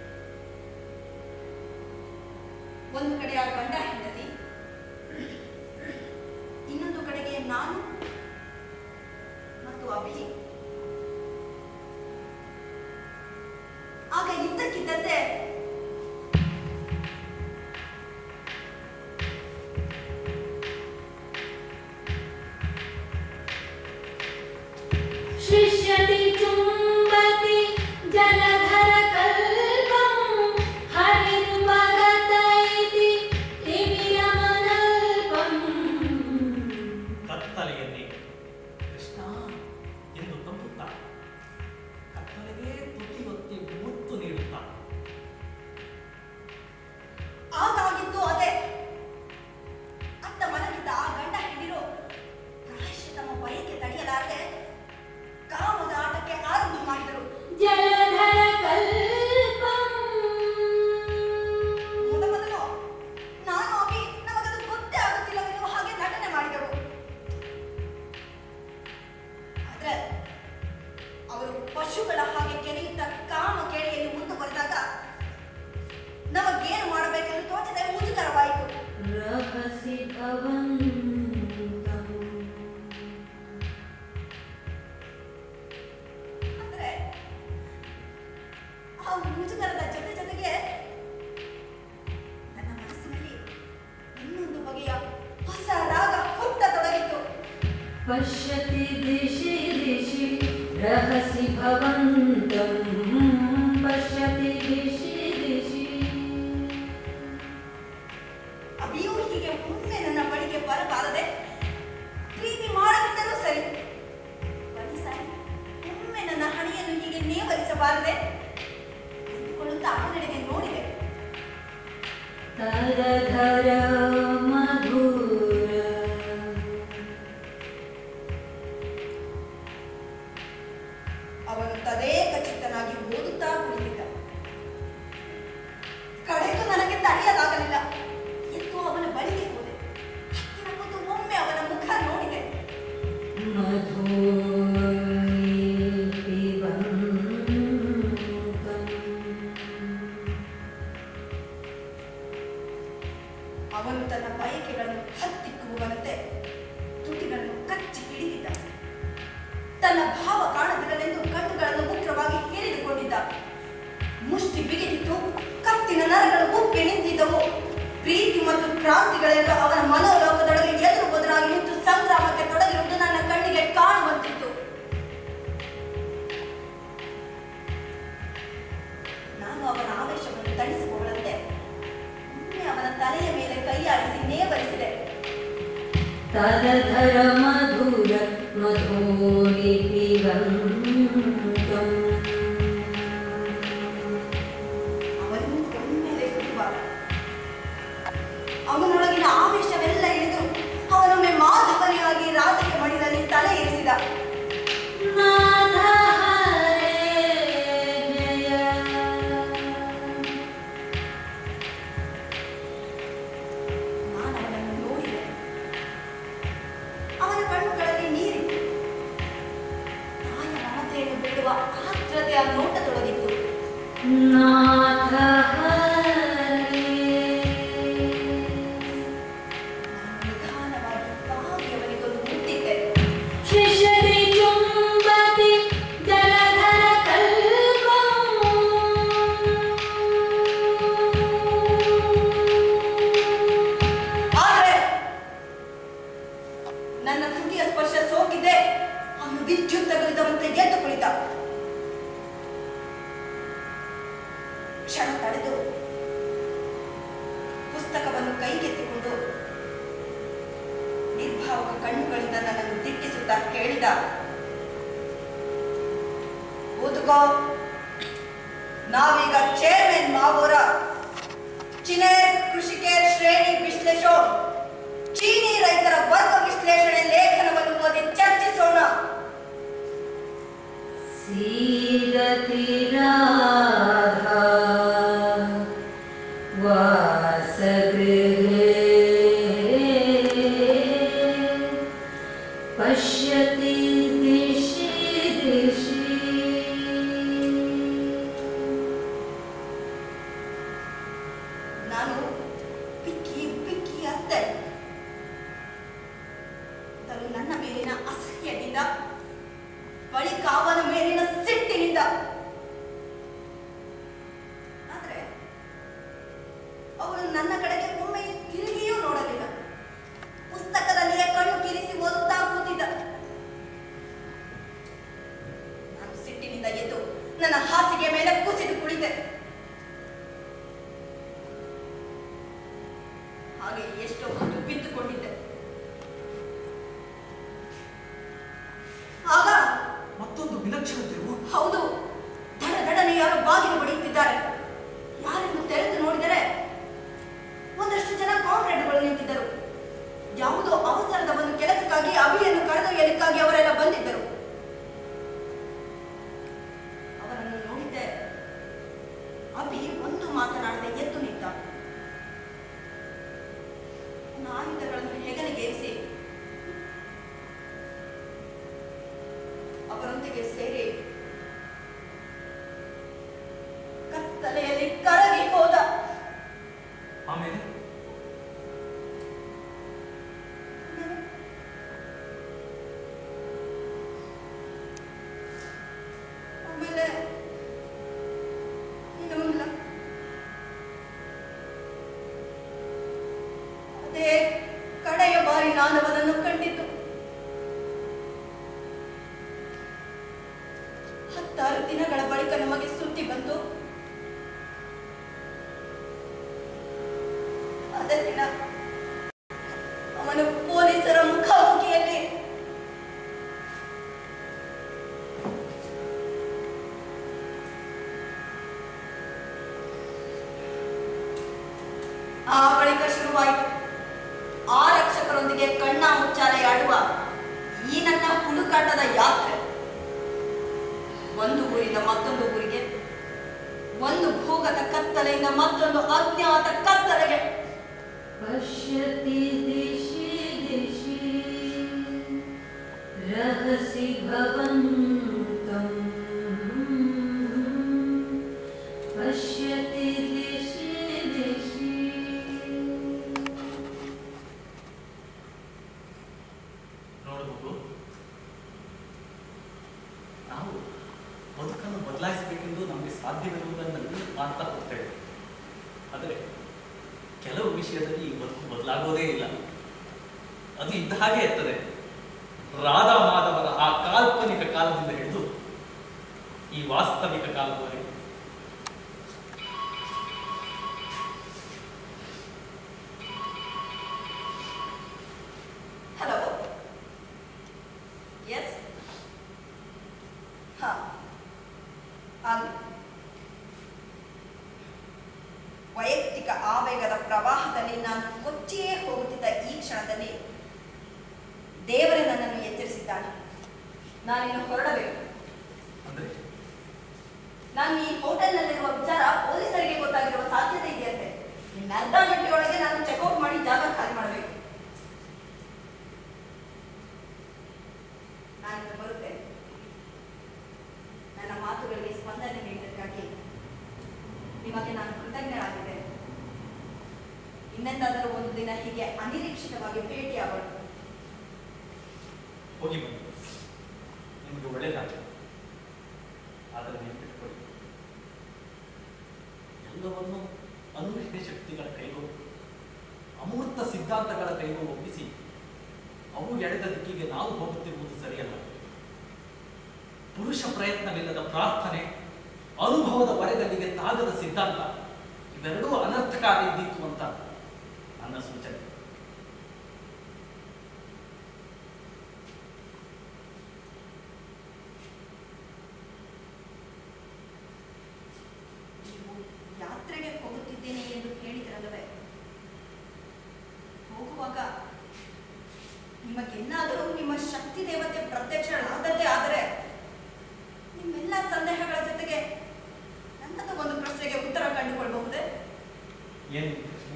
ಒಂದು ಕಡೆ ಆ ಗಂಡ ಹೆಂಡತಿ ಇನ್ನೊಂದು ಕಡೆಗೆ ನಾನು ಮತ್ತು ಅಭಿ ಆಗ ಇದ್ದಕ್ಕಿದ್ದಂತೆ शिष्यति चुम्बति जलधरकल्पं हरिर्मगत इति तिमिरमनल्पम् ಕತ್ತಲೆಯನ್ನೇ ಕೃಷ್ಣ ಎಂದು ತಪ್ಪುತ್ತಾ ಕತ್ತಲೆಗೆ ತುಟಿ ಒತ್ತಿ ಮುತ್ತು ನೀಡುತ್ತಾ ಆಗಾಗಿದ್ದು ಅದೇ ಅತ್ತ ಮಲಗಿದ್ದ ಆ ಗಂಡ ಹೆಂಡಿರು ಪ್ರಾಯಶ್ಯ ತಮ್ಮ ಬಯಕೆ ತಡೆಯಲಾರದೆ ಕಾಮದ ಆಟಕ್ಕೆ ಆರಂಭ ಮಾಡಿದರು जलधरकल्पम् ಮೊದಮೊದಲು ನಾನು ಅಭಿ ನಮಗದು ಗೊತ್ತೇ ಆಗುತ್ತಿಲ್ಲವೆನ್ನುವ ಹಾಗೆ ನಟನೆ ಮಾಡಿದೆವು ಆದ್ರೆ ಅವರು ಪಶುಗಳ ಹಾಗೆ ಕೆರೆಯುತ್ತ ಕಾಮ ಕೇಳಿಯಲ್ಲಿ ಮುಂದುವರೆದಾಗ ನಮಗೇನು ಮಾಡಬೇಕೆಂದು ತೋಚದೆ ಮುಜುಗರವಾಯಿತು रहसि भवन्तम् ಅಂದ್ರೆ ಆ ಮುಜುಗರದ ಜೊತೆ ಜೊತೆಗೆ ನನ್ನ ಮನಸ್ಸಿನಲ್ಲಿ ಇನ್ನೊಂದು ಬಗೆಯ ಹೊಸ ರಾಗ ಹುಟ್ಟತೊಡಗಿತು पश्यति दिशि दिशि रहसि भवन्तं पश्यति दिशि दिशि ಅಭಿಯೂ ಹೀಗೆ ಒಮ್ಮೆ ನನ್ನ ಬಳಿಗೆ ಬರಬಾರದೆ ಪ್ರೀತಿ ಮಾಡದಿದ್ದರೂ ಸರಿ ಬನ್ನಿ ಸಾಯಿ ಒಮ್ಮೆ ನನ್ನ ಹಣೆಯನ್ನು ಹೀಗೆ ನೇವರಿಸಬಾರದೆ ಅಂದುಕೊಳ್ಳುತ್ತಾ ಅವನೆಡೆಗೆ ನೋಡಿದೆ तरधर मधुर ಅವನು ತದೇಕ ಚಿತ್ತನಾಗಿ ಓದುತ್ತಾ ಕುಳಿತಿದ್ದ ಕಡೆಗೂ ನನಗೆ ತಡೆಯಲಾಗಲಿಲ್ಲ ಎದ್ದು ಅವನ ಬಳಿಗೆ ಹೋದೆ ಹತ್ತಿರ ಕೂತು ಒಮ್ಮೆ ಅವನ ಮುಖ ನೋಡಿದೆ ಅವನು ತನ್ನ ಬಯಕೆಗಳನ್ನು ಹತ್ತಿಕ್ಕುವಂತೆ ತನ್ನ ಭಾವ ಕಾಣದಿರಲೆಂದು ಕಣ್ಣುಗಳನ್ನು ಉಗ್ರವಾಗಿ ಹಿರಿದುಕೊಂಡಿದ್ದ ಮುಷ್ಟಿ ಬಿಗಿದಿತ್ತು ಕತ್ತಿನ ನರಗಳು ಉಪ್ಪಿ ನಿಂತಿದ್ದವು ಪ್ರೀತಿ ಮತ್ತು ಕ್ರಾಂತಿಗಳೆಲ್ಲ ಅವನ ಮನೋಲೋಕದೊಳಗೆ ಎದುರು ಬದುರಾಗಿ ನಿಂತು ಸಂಗ್ರಾಮಕ್ಕೆ ತೊಡಗಿರುವುದು ನನ್ನ ಕಣ್ಣಿಗೆ ಕಾಣುವಂತಿತ್ತು ನಾನು ಅವನ ಆವೇಶವನ್ನು ತಣಿಸಿಕೊಳ್ಳಂತೆ ಒಮ್ಮೆ ಅವನ ತಲೆಯ ಮೇಲೆ ಕೈಯಾಡಿಸಿ ನೇವರಿಸಿದೆ ತದಧರ ಮಧುರ ಮಧುಲಿಪಿವಂತಂ ಅವನು ಒಮ್ಮೆಲೆ ಕುಟುಂಬ ಅವನೊಳಗಿನ ಆವೇಶವೆಲ್ಲ ಇಳಿದು ಅವನೊಮ್ಮೆ ಮಾಧವನಿಯಾಗಿ ರಾಜಕೀಯ ಮಡಿಲಲ್ಲಿ ತಲೆ ಇರಿಸಿದ ನಾಥ ಹರೇ ಜಯ ನಾನು ಅವನನ್ನು ನೋಡಿದೆ ಅವನ ಕಣ್ಣುಗಳಲ್ಲಿ ನೀರಿತ್ತು ತಾಯ ಮಮತೆಯನ್ನು ಬೇಡುವ ಆರ್ದ್ರತೆಯ ನೋಟದೊಳಗಿತ್ತು ನಾಥ ಹರೇ ನಾನು ನಿಧಾನವಾಗಿ ಬಾಗಿ ಅವನಿಗೊಂದು ಮುಟ್ಟಿದ್ದೆ ಶಿಶರಿ ಚುಂಬತಿ ಜಲಧರ ಆದರೆ ನನ್ನ ತುಟಿಯ ಸ್ಪರ್ಶ ಸೋಕಿದೆ ಅವನು ವಿದ್ಯುತ್ ತಗುಲಿದವಂತೆ ಎದ್ದು ಕುಳಿತ ಕ್ಷಣ ತಡೆದು ಪುಸ್ತಕವನ್ನು ಕೈಗೆತ್ತಿಕೊಂಡು ನಿರ್ಭಾವಕ ಕಣ್ಣುಗಳಿಂದ ನನ್ನನ್ನು ದಿಟ್ಟಿಸುತ್ತಾ ಹೇಳಿದ ಓದುಕೋ ನಾವೀಗ ಚೇರ್ಮನ್ ಮಾವೋರ ಚಿನೇರ್ ಕೃಷಿಕೇರ್ ಶ್ರೇಣಿ ವಿಶ್ಲೇಷೋ ಚೀನಿ ರೈತರ ವರ್ಗ ವಿಶ್ಲೇಷಣೆ ಲೇಖನವನ್ನು ಓದಿ ಚರ್ಚಿಸೋಣ सीदति राधा वासगृहे पश्यति दिशि दिशि ನಾನು ಬಿಕ್ಕಿ ಬಿಕ್ಕಿ ಅತ್ತೆ ತನು ನನ್ನ ಮೇಲಿನ ಅಸಹ್ಯದಿಂದ ಬಳಿಕ ಅವನ ಮೇಲಿನ ಸಿಟ್ಟಿನಿಂದ ಆದ್ರೆ ಅವಳು ನನ್ನ ಕಡೆಗೆ ಒಮ್ಮೆ ತಿರುಗಿಯೂ ನೋಡಲಿಲ್ಲ ಪುಸ್ತಕದಲ್ಲಿಯೇ ಕಣ್ಣು ಕಿರಿಸಿ ಓದುತ್ತಾ ಕೂತಿದ್ದ ನಾನು ಸಿಟ್ಟಿನಿಂದ ಎದ್ದು ನನ್ನ ಹಾಸಿಗೆ ಮೇಲೆ ಕುಸಿದು ಕುಳಿತೆ ಹಾಗೆ ಎಷ್ಟೋ ಹೊತ್ತು ಬಿದ್ದುಕೊಂಡಿದ್ದೆ ಆಗ ಮತ್ತೊಂದು ವಿಲಕ್ಷಣ ತಿರುವು ಹೌದು ದಡ ದಡನೆ ಯಾರೋ ಬಾಗಿಲು ಬಡಿಯುತ್ತಿದ್ದಾರೆ ಯಾರೆಂದು ತೆರೆದು ನೋಡಿದರೆ ಒಂದಷ್ಟು ಜನ ಕಾಮ್ರೇಡ್ಗಳು ನಿಂತಿದ್ದರು ಯಾವುದೋ ಅವಸರದ ಒಂದು ಕೆಲಸಕ್ಕಾಗಿ ಅಭಿಯನ್ನು ಕರೆದೊಯ್ಯಲಿಕ್ಕಾಗಿ ಅವರೆಲ್ಲ ಬಂದಿದ್ದರು ಅವರನ್ನು ನೋಡಿದ್ದೆ ಅಭಿ ಒಂದು ಮಾತನಾಡದೆ ಎದ್ದು ನಿಂತ ನನ್ನ ಆಯುಧಗಳನ್ನು ಹೆಗಲಿಗೇರಿಸಿ ಅವರೊಂದಿಗೆ ಸೇರಿ ಕತ್ತಲೆಯಲ್ಲಿ ಕರಗಿ ಹೋದ ಆಮೇಲೆ ಆಮೇಲೆ ಏನೂ ಇಲ್ಲ ಅದೇ ಕಡೆಯ ಬಾರಿ ನಾನು ಅವನನ್ನು ಕಂಡಿದ್ದು ಹತ್ತಾರು ದಿನಗಳ ಬಳಿಕ ನಮಗೆ ಸುದ್ದಿ ಬಂತು ಅದೇ ದಿನ ಅವನು ಪೊಲೀಸರ ಮುಖಾಮುಖಿಯಲ್ಲಿ ಆ ಬಳಿಕ ಶುರುವಾಯಿತು ಆರಕ್ಷಕರೊಂದಿಗೆ ಕಣ್ಣ ಮುಚ್ಚಾಲೆ ಆಡುವ ಈ ನನ್ನ ಹುಡುಕಾಟದ ಯಾತ್ರೆ ಒಂದು ಊರಿಂದ ಮತ್ತೊಂದು ಊರಿಗೆ ಒಂದು ಭೂಗತ ಕತ್ತಲೆಯಿಂದ ಮತ್ತೊಂದು ಅಜ್ಞಾತ ಕತ್ತಲೆಗೆ पश्यति दिशि दिशि रहसि भवन्तम् पश्यति दिशि दिशि ನೋಡು ಮಗು ಬದುಕನ್ನು ಬದಲಾಯಿಸಬೇಕೆಂದು ನಮಗೆ ಸಾಧ್ಯವಿರುವುದನ್ನು ಮಾಡ್ತಾ ಹೋಗ್ತೇವೆ ಆದರೆ ಕೆಲವು ವಿಷಯದಲ್ಲಿ ಈ ಬದುಕು ಬದಲಾಗೋದೇ ಇಲ್ಲ ಅದು ಇದ್ದ ಹಾಗೆ ಇರ್ತದೆ ರಾಧಾ ಮಾಧವರ ಆ ಕಾಲ್ಪನಿಕ ಕಾಲದಿಂದ ಹಿಡಿದು ಈ ವಾಸ್ತವಿಕ ಕಾಲದವರೆಗೆ ಹಲೋ ಎಸ್ ಹಾ ಆಗಲಿ ವೈಯಕ್ತಿಕ ಆವೇಗದ ಪ್ರವಾಹದಲ್ಲಿ ನಾನು ಕೊಚ್ಚಿಯೇ ಹೋಗುತ್ತಿದ್ದ ಈ ಕ್ಷಣದಲ್ಲಿ ದೇವರೇ ನನ್ನನ್ನು ಎಚ್ಚರಿಸಿದ್ದಾನೆ ನಾನಿನ್ನು ಹೊರಡಬೇಕು ಅಂದ್ರೆ ನಾನು ಈ ಹೋಟೆಲ್ನಲ್ಲಿರುವ ವಿಚಾರ ಪೊಲೀಸರಿಗೆ ಗೊತ್ತಾಗಿರುವ ಸಾಧ್ಯತೆ ಇದೆಯಂತೆ ಇನ್ನು ಅರ್ಧ ಗಂಟೆಯೊಳಗೆ ನಾನು ಚೆಕ್ಔಟ್ ಮಾಡಿ ಜಾಗ ಖಾಲಿ ಮಾಡಬೇಕು ನಾನು ಬರುತ್ತೇನೆ ನನ್ನ ಮಾತುಗಳಿಗೆ ಸ್ಪಂದನೆ ನೀಡಿದ್ದಕ್ಕಾಗಿ ನಿಮಗೆ ನಾನು ಕೃತಜ್ಞರಾಗಿದ್ದೇನೆ ಇನ್ನೆಂದಾದರೂ ಒಂದು ದಿನ ಹೀಗೆ ಅನಿರೀಕ್ಷಿತವಾಗಿ ಭೇಟಿಯಾಗೋಣ ಹೋಗಿ ಬನ್ನಿ ನಿಮಗೆ ಒಳ್ಳೆಯದಾಗಲಿ ಆದರೆ ನೆನಪಿಟ್ಕೊಳ್ಳಿ ಎಲ್ಲವನ್ನು ಅನ್ವೇಷಣೆ ಶಕ್ತಿಗಳ ಕೈಗೂ ಅಮೂರ್ತ ಸಿದ್ಧಾಂತಗಳ ಕೈಗೂ ಒಪ್ಪಿಸಿ ಅವು ಎಳೆದ ದಿಕ್ಕಿಗೆ ನಾವು ಹೋಗುತ್ತಿರುವುದು ಸರಿಯಲ್ಲ ಪುರುಷ ಪ್ರಯತ್ನವಿಲ್ಲದ ಪ್ರಾರ್ಥನೆ ಅನುಭವದ ವರೆದಲ್ಲಿಗೆ ತಾಗದ ಸಿದ್ಧಾಂತ ಇವೆರಡೂ ಅನರ್ಥಕಾರಿ ಇದ್ದಿತ್ತು ಅಂತ ನನ್ನ ಸೂಚನೆ ನೀವು ಯಾತ್ರೆಗೆ ಹೋಗುತ್ತಿದ್ದೇನೆ ಎಂದು ಹೇಳಿದ್ರಲ್ಲವೇ ಹೋಗುವಾಗ ನಿಮಗೆನ್ನಾದರೂ ನಿಮ್ಮ ಶಕ್ತಿ ದೇವತೆ ಪ್ರತ್ಯಕ್ಷಳಾದದ್ದೇ ಆದರೆ ನಿಮ್ಮೆಲ್ಲ ಸಂದೇಹಗಳ ಜೊತೆಗೆ ನನ್ನದು ಒಂದು ಪ್ರಶ್ನೆಗೆ ಉತ್ತರ ಕಂಡುಕೊಳ್ಬಹುದೇ ಏನು ಪ್ರಶ್ನೆ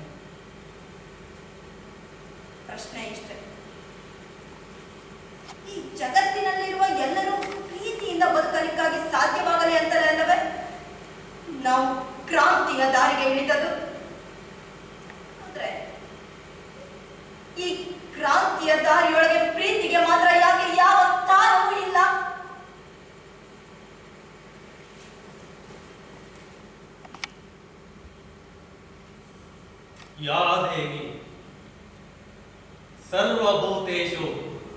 ಪ್ರಶ್ನೆ ಇಷ್ಟೇ ಈ ಜಗತ್ತಿನಲ್ಲಿರುವ ಎಲ್ಲರೂ ಪ್ರೀತಿಯಿಂದ ಬದುಕಲಿಕ್ಕಾಗಿ ಸಾಧ್ಯವಾಗಲಿ ಅಂತಾರೆ ಅಲ್ಲವೇ ನಾವು ಕ್ರಾಂತಿಯ ದಾರಿಗೆ ಇಳಿದದು ಆದ್ರೆ ಈ ಕ್ರಾಂತಿಯ ದಾರಿಯೊಳಗೆ ಪ್ರೀತಿಗೆ ಮಾತ್ರ ಯಾಕೆ ಯಾವ ಸ್ಥಾನವೂ ಇಲ್ಲ या देवी सर्वभूतेषु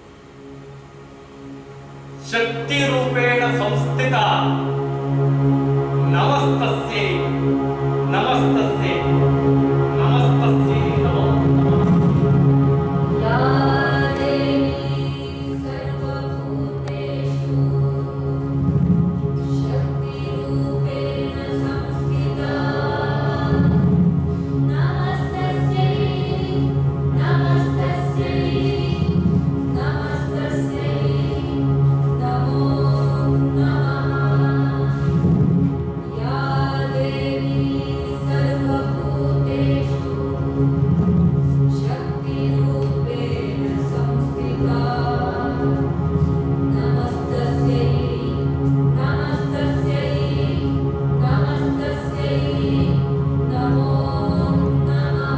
शक्तिरूपेण संस्थिता नमस्तस्यै नमस्तस्यै नमस्तस्यै नमो नमः या देवी सर्वभूतेषु शक्तिरूपेण संस्थिता नमस्तस्यै नमस्तस्यै नमस्तस्यै नमो नमः या देवी सर्वभूतेषु शक्तिरूपेण संस्थिता नमस्तस्यै नमस्तस्यै नमस्तस्यै नमो नमः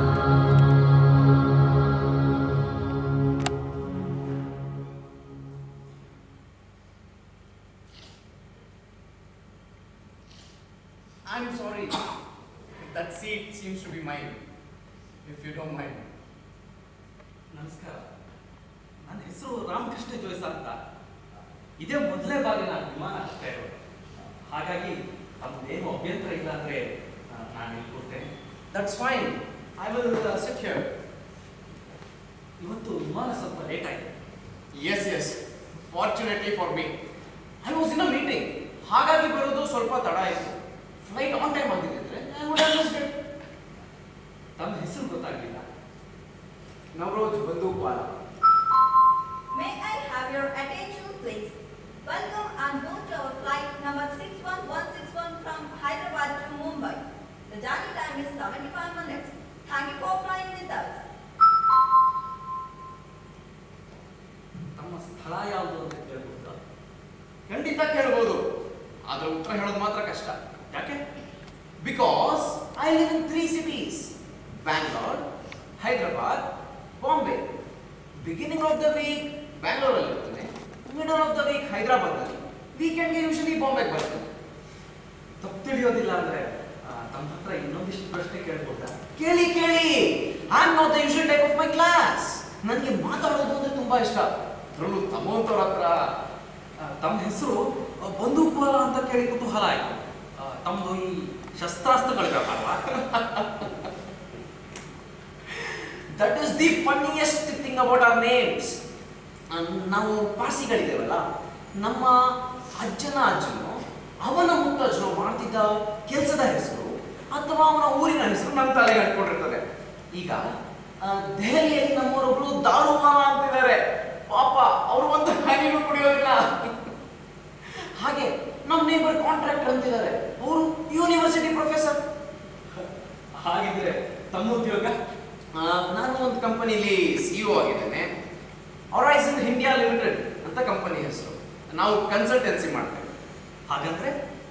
I'm sorry. That seat seems to be mine. If you don't mind. ನಮಸ್ಕಾರ ನನ್ನ ಹೆಸರು ರಾಮಕೃಷ್ಣ ಜೋಯ್ಸ ಅಂತ ಇದೇ ಮೊದಲೇ ಬಾರಿ ನಾನು ವಿಮಾನ ಹತ್ತಾ ಇರೋದು ಹಾಗಾಗಿ ತಮ್ಮದೇನು ಅಭ್ಯಂತರ ಇಲ್ಲ ಅಂದ್ರೆ ಆ, ನಾನು ಇಲ್ಲಿ ಕೂರ್ತೇನೆ That's fine. I will uh, sit here. ಇವತ್ತು ವಿಮಾನ ಸ್ವಲ್ಪ ಲೇಟ್ ಆಗಿದೆ Yes, yes. Fortunately for me. I was in a meeting. ಹಾಗಾಗಿ ಬರೋದು ಸ್ವಲ್ಪ ತಡ ಆಯಿತು ಫ್ಲೈಟ್ ಆನ್ ಟೈಮ್ ಆಗಿದ್ದಿದ್ರೆ I would have missed it ತಮ್ಮ ಹೆಸರು ಗೊತ್ತಾಗಲಿಲ್ಲ Navroz ಬಂದೂಕ್ವಾಲ May I have your attention, please? Welcome on board to our flight number 61161 from Hyderabad to Mumbai. The journey time is 75 minutes. Thank you for flying with us. ತಮ್ಮ ಸ್ಥಳ ಯಾವುದು ಅಂತ ಕೇಳ್ಬೋದಾ ಖಂಡಿತ ಕೇಳ್ಬೋದು ಆದ್ರೆ ಉತ್ತರ ಹೇಳೋದು ಮಾತ್ರ ಕಷ್ಟ ಯಾಕೆ because I live in three cities Bangalore Hyderabad Bombay beginning of the week ಬ್ಯಾಂಗ್ಳೂರಲ್ಲಿ ಇರ್ತೇನೆ ಮಿಡಲ್ ಆಫ್ ದ ವೀಕ್ ಹೈದರಾಬಾದಲ್ಲಿ ವೀಕೆಂಡ್ಗೆ ಯೂಶಲಿ ಬಾಂಬೆಗೆ ಬರ್ತೇನೆ ತಪ್ಪು ತಿಳಿಯೋದಿಲ್ಲ ಅಂದ್ರೆ ಆ, ತಮ್ಮ ಹತ್ರ ಇನ್ನೊಂದಿಷ್ಟು ಪ್ರಶ್ನೆ ಕೇಳ್ಬೋದಾ ಕೇಳಿ ಕೇಳಿ I am not the usual type of my class ನನಗೆ ಮಾತಾಡೋದು ಅಂದ್ರೆ ತುಂಬಾ ಇಷ್ಟ ಅದರಲ್ಲೂ ತಮ್ಮಂತವ್ರ ಹತ್ರ ಆ, ತಮ್ಮ ಹೆಸರು ಬಂದೂಕುವಾಲ ಅಂತ ಕೇಳಿ ಕುತೂಹಲ ಆಯ್ತು ಆ, ತಮ್ಮದು ಈ ಶಸ್ತ್ರಾಸ್ತ್ರಗಳ ವ್ಯಾಪಾರವಾ that is the funniest thing about our names ನಾವು ಪಾರ್ಸಿಗಳಿದ್ದೇವಲ್ಲ ನಮ್ಮ ಅಜ್ಜನ ಅಜ್ಜನು ಅವನ ಮುತ್ತಜ್ಜನು ಮಾಡ್ತಿದ್ದ ಕೆಲಸದ ಹೆಸರು ಅಥವಾ ಅವನ ಊರಿನ ಹೆಸರು ನಮ್ಮ ತಲೆಗೆ ಅಂಟ್ಕೊಂಡಿರ್ತದೆ ಈಗ ಆ, ದೆಹಲಿಯಲ್ಲಿ ನಮ್ಮವರೊಬ್ರು ದಾರುಮಾವ ಅಂತಿದ್ದಾರೆ ಪಾಪ ಅವರು ಒಂದು ಹನಿಗೂ ಕುಡಿಯೋದಿಲ್ಲ ಹಾಗೆ ನಮ್ಮ ನೇಬರ್ ಕಾಂಟ್ರಾಕ್ಟರ್ ಅಂತಿದ್ದಾರೆ ಅವರು ಯೂನಿವರ್ಸಿಟಿ ಪ್ರೊಫೆಸರ್ ಹಾಗಿದ್ರೆ ತಮ್ಮ ಉದ್ಯೋಗ ಆ, ನಾನು ಒಂದು ಕಂಪನಿಲಿ ಸಿಇಒ ಆಗಿದ್ದೇನೆ ಹೊರೈಸನ್ ಇಂಡಿಯಾ ಲಿಮಿಟೆಡ್ ಅಂತ ಕಂಪನಿ ಹೆಸರು ನಾವು ಕನ್ಸಲ್ಟೆನ್ಸಿ ಮಾಡ್ತೇವೆ ಹಾಗಂದ್ರೆ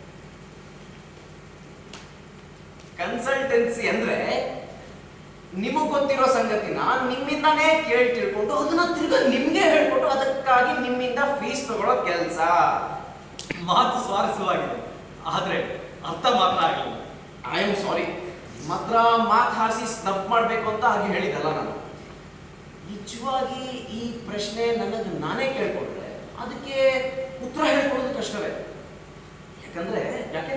ಕನ್ಸಲ್ಟೆನ್ಸಿ ಅಂದ್ರೆ ನಿಮಗ್ ಗೊತ್ತಿರೋ ಸಂಗತಿನ ನಿಮ್ಮಿಂದಾನೇ ಕೇಳಿ ತಿಳ್ಕೊಂಡು ಅದನ್ನ ತಿರ್ಗಾ ನಿಮ್ಗೆ ಹೇಳ್ಕೊಟ್ಟು ಅದಕ್ಕಾಗಿ ನಿಮ್ಮಿಂದ ಫೀಸ್ ತಗೊಳ್ಳೋ ಕೆಲಸ ಮಾತು ಸ್ವಾರಸ್ಯವಾಗಿದೆ ಆದ್ರೆ ಅರ್ಥ ಮಾತ್ರ ಆಗಲಿಲ್ಲ ಐ ಆಮ್ ಸಾರಿ ನಿಮ್ಮ ಹತ್ರ ಮಾತು ಹಾರಿಸಿ ಸ್ನಬ್ ಮಾಡ್ಬೇಕು ಅಂತ ಹಾಗೆ ಹೇಳಿದಲ್ಲ ನಾನು ನಿಜವಾಗಿ ಈ ಪ್ರಶ್ನೆ ನನಗೆ ನಾನೇ ಕೇಳ್ಕೊಂಡ್ರೆ ಅದಕ್ಕೆ ಉತ್ತರ ಹೇಳ್ಕೊಳ್ಳೋದು ಕಷ್ಟವೇ ಯಾಕಂದ್ರೆ ಯಾಕೆ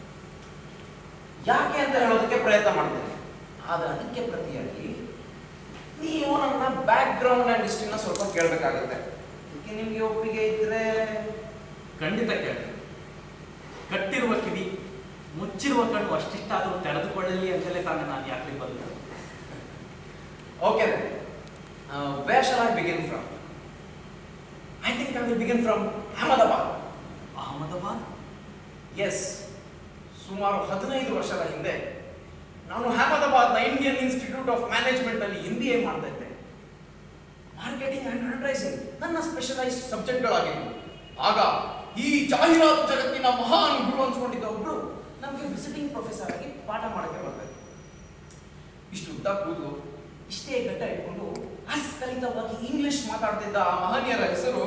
ಯಾಕೆ ಅಂತ ಹೇಳೋದಕ್ಕೆ ಪ್ರಯತ್ನ ಮಾಡ್ತೇನೆ ಆದ್ರೆ ಅದಕ್ಕೆ ಪ್ರತಿಯಾಗಿ ನೀವು ನನ್ನ ಬ್ಯಾಕ್ ಗ್ರೌಂಡ್ ಅಂಡ್ ಹಿಸ್ಟ್ರಿನ ಸ್ವಲ್ಪ ಕೇಳಬೇಕಾಗುತ್ತೆ ಅದಕ್ಕೆ ನಿಮ್ಗೆ ಒಪ್ಪಿಗೆ ಇದ್ರೆ ಖಂಡಿತ ಕೇಳಿ ಕಟ್ಟಿರುವ ಕಿವಿ ಮುಚ್ಚಿರುವ ಕಣ್ಣು ಅಷ್ಟಿಷ್ಟಾದರೂ ತೆರೆದುಕೊಳ್ಳಲಿ ಅಂತಲೇ ತಾನೇ ನಾನು ಯಾಕೆ ಬಂದ okay where shall I begin from I think I will begin from Ahmedabad Ahmedabad ಎಸ್ ಸುಮಾರು ಹದಿನೈದು ವರ್ಷದ ಹಿಂದೆ ನಾನು ಅಹಮದಾಬಾದ್ನ ಇಂಡಿಯನ್ ಇನ್ಸ್ಟಿಟ್ಯೂಟ್ ಆಫ್ ಮ್ಯಾನೇಜ್ಮೆಂಟ್ ಅಲ್ಲಿ ಎಂ ಬಿ ಎ ಮಾಡ್ತಾ ಇದ್ದೆ ಮಾರ್ಕೆಟಿಂಗ್ ಅಂಡ್ ಅಡ್ವರ್ಟೈಸಿಂಗ್ ನನ್ನ ಸ್ಪೆಷಲೈಸ್ಡ್ ಸಬ್ಜೆಕ್ಟ್ಗಳಾಗಿದ್ದವು ಆಗ ಈ ಜಾಹೀರಾತು ಜಗತ್ತಿನ ಮಹಾನ್ ಗುರು ಅನ್ಸ್ಕೊಂಡಿದ್ದ ಒಬ್ರು ನಮಗೆ ವಿಸಿಟಿಂಗ್ ಪ್ರೊಫೆಸರ್ ಆಗಿ ಪಾಠ ಮಾಡಕ್ಕೆ ಬರ್ತಾರೆ ಇಷ್ಟು ಉದ್ದ ಕೂದಲು ಇಷ್ಟೇ ಗಡ್ಡ ಇಟ್ಕೊಂಡು ಅಸ್ಖಲಿತವಾಗಿ ಇಂಗ್ಲಿಷ್ ಮಾತಾಡ್ತಿದ್ದ ಆ ಮಹನೀಯರ ಹೆಸರು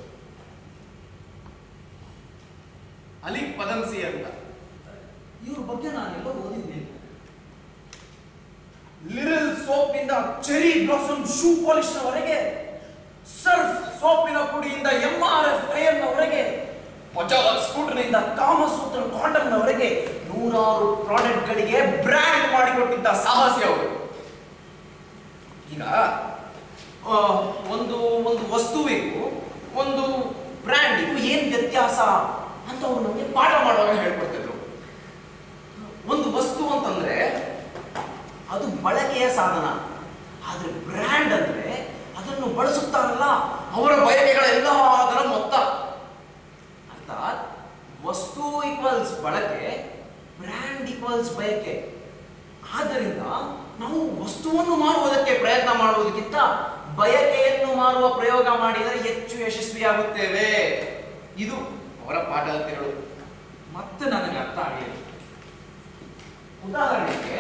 ಅಲಿ ಪದನ್ಸಿ ಅಂತ ಇವ್ರ ಬಗ್ಗೆ ನಾನು ಎಲ್ಲೋ ಓದಿದ್ದೀನಿ ಲಿರಿಲ್ ಸೋಪ್ ನಿಂದ ಚೆರಿ ಬ್ಲಾಸಮ್ ಶೂ ಪಾಲಿಶ್ ನವರೆಗೆ ಸರ್ಫ್ ಸೋಪಿನ ಪುಡಿಯಿಂದ ಎಂ ಆರ್ ಎಫ್ ಟೈರ್ ನವರೆಗೆ ಬಜಾಜ್ ಸ್ಕೂಟರ್ ನಿಂದ ಕಾಮಸೂತ್ರ ಕಾಟನ್ ನವರೆಗೆ ನೂರಾರು ಪ್ರಾಡಕ್ಟ್ ಗಳಿಗೆ ಬ್ರ್ಯಾಂಡ್ ಮಾಡಿಕೊಟ್ಟಿದ್ದ ಸಾಹಸಿ ಅವರು ಈಗ ಆ, ಒಂದು ಒಂದು ವಸ್ತುವಿಗೂ ಒಂದು ಬ್ರ್ಯಾಂಡಿಗೂ ಏನ್ ವ್ಯತ್ಯಾಸ ಅಂತ ಅವ್ರು ನಮಗೆ ಪಾಠ ಮಾಡುವಾಗ ಹೇಳ್ಕೊಡ್ತಿದ್ರು ಒಂದು ವಸ್ತು ಅಂತಂದ್ರೆ ಅದು ಬಳಕೆಯ ಸಾಧನ ಆದ್ರೆ ಬ್ರ್ಯಾಂಡ್ ಅಂದ್ರೆ ಅದನ್ನು ಬಳಸುತ್ತಾರಲ್ಲ ಅವರ ಬಯಕೆಗಳೆಲ್ಲ ಅದರ ಮೊತ್ತ ಅರ್ಥಾತ್ ವಸ್ತು ಈಕ್ವಲ್ಸ್ ಬಳಕೆ ಬ್ರ್ಯಾಂಡ್ ಈಕ್ವಲ್ಸ್ ಬಯಕೆ ಆದ್ದರಿಂದ ನಾವು ವಸ್ತುವನ್ನು ಮಾರುವುದಕ್ಕೆ ಪ್ರಯತ್ನ ಮಾಡುವುದಕ್ಕಿಂತ ಬಯಕೆಯನ್ನು ಮಾರುವ ಪ್ರಯೋಗ ಮಾಡಿದರೆ ಹೆಚ್ಚು ಯಶಸ್ವಿಯಾಗುತ್ತೇವೆ ಇದು ಅವರ ಪಾಠದ ತಿರುಳು ಮತ್ತೆ ನನಗೆ ಅರ್ಥ ಆಗಲಿಲ್ಲ ಉದಾಹರಣೆಗೆ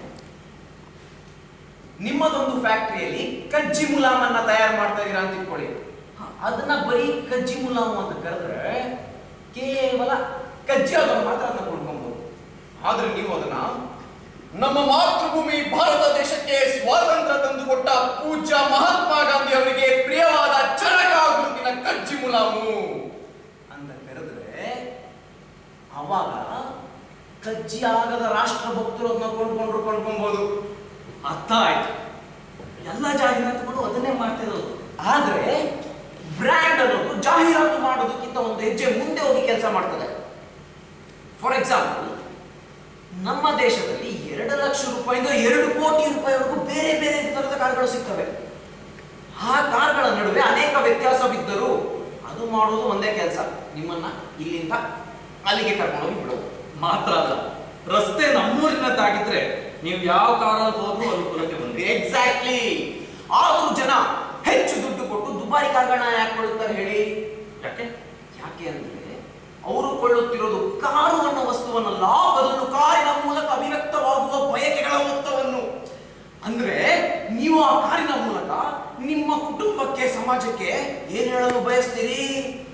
ನಿಮ್ಮದೊಂದು ಫ್ಯಾಕ್ಟರಿಯಲ್ಲಿ ಕಜ್ಜಿ ಮುಲಾಮನ್ನ ತಯಾರು ಮಾಡ್ತಾ ಇದೀರಾ ಅಂತ ಇಟ್ಕೊಳ್ಳಿ ಹ, ಅದನ್ನ ಬರೀ ಕಜ್ಜಿ ಮುಲಾಮು ಅಂತ ಕರೆದ್ರೆ ಕೇವಲ ಕಜ್ಜಿ ಅದನ್ನು ಮಾತ್ರ ಅದನ್ನ ಕೊಂಡ್ಕೊಬಹುದು ಆದ್ರೆ ನೀವು ಅದನ್ನ ನಮ್ಮ ಮಾತೃಭೂಮಿ ಭಾರತ ದೇಶಕ್ಕೆ ಸ್ವಾತಂತ್ರ್ಯ ತಂದುಕೊಟ್ಟ ಪೂಜ್ಯ ಮಹಾತ್ಮ ಗಾಂಧಿ ಅವರಿಗೆ ಪ್ರಿಯವಾದ ಚರಕ ಗುರುತಿನ ಕಜ್ಜಿ ಮುಲಾಮು ಅಂತ ಕರೆದ್ರೆ ಅವಾಗ ಕಜ್ಜಿ ಆಗದ ರಾಷ್ಟ್ರ ಭಕ್ತರು ಅದನ್ನ ಕೊಂಡ್ಕೊಂಡ್ರು ಕೊಂಡ್ಕೊಬಹುದು ಅರ್ಥ ಆಯ್ತು ಎಲ್ಲ ಜಾಹೀರಾತುಗಳು ಅದನ್ನೇ ಮಾಡ್ತಿರೋದು ಆದ್ರೆ ಬ್ರ್ಯಾಂಡ್ ಅನ್ನೋದು ಜಾಹೀರಾತು ಮಾಡೋದಕ್ಕಿಂತ ಒಂದು ಹೆಜ್ಜೆ ಮುಂದೆ ಹೋಗಿ ಕೆಲಸ ಮಾಡ್ತದೆ ಫಾರ್ ಎಕ್ಸಾಂಪಲ್ ನಮ್ಮ ದೇಶದಲ್ಲಿ ಎರಡು ಲಕ್ಷ ರೂಪಾಯಿಂದ ಎರಡು ಕೋಟಿ ರೂಪಾಯಿವರೆಗೂ ಬೇರೆ ಬೇರೆ ತರದ ಕಾರ್ಗಳು ಸಿಗ್ತವೆ ಆ ಕಾರ್ಗಳ ನಡುವೆ ಅನೇಕ ವ್ಯತ್ಯಾಸವಿದ್ದರೂ ಅದು ಮಾಡೋದು ಒಂದೇ ಕೆಲಸ ನಿಮ್ಮನ್ನ ಇಲ್ಲಿಂದ ಅಲ್ಲಿಗೆ ಕರ್ಕೊಂಡೋಗಿ ಬಿಡೋದು ಮಾತ್ರ ಅಲ್ಲ ರಸ್ತೆ ನಮ್ಮೂರಿನದ್ದಾಗಿದ್ರೆ ನೀವು ಯಾವ ಕಾರಲ್ಲಿ ಹೋದ್ರೂ ಅನುಕೂಲಕ್ಕೆ ಬಂದ್ರಿ ಎಕ್ಸಾಕ್ಟ್ಲಿ ಆದ್ರೂ ಜನ ಹೆಚ್ಚು ದುಡ್ಡು ಕೊಟ್ಟು ದುಬಾರಿ ಕಾರ್ಗಳನ್ನ ಯಾಕೆ ಕೊಳ್ಳುತ್ತಾರೆ ಹೇಳಿ ಯಾಕೆ ಯಾಕೆ ಅಂದ್ರೆ ಅವರು ಕೊಳ್ಳುತ್ತಿರೋದು ಕಾರು ಅನ್ನೋ ವಸ್ತುವನ್ನಲ್ಲ ಬದಲು ಕಾರಿನ ಮೂಲಕ ಅಭಿವ್ಯಕ್ತವಾಗುವ ಬಯಕೆಗಳ ಮೊತ್ತವನ್ನು ಅಂದ್ರೆ ನೀವು ಆ ಕಾರಿನ ಮೂಲಕ ನಿಮ್ಮ ಕುಟುಂಬಕ್ಕೆ ಸಮಾಜಕ್ಕೆ ಏನ್ ಹೇಳಲು ಬಯಸ್ತೀರಿ ನಿಮ್ಮ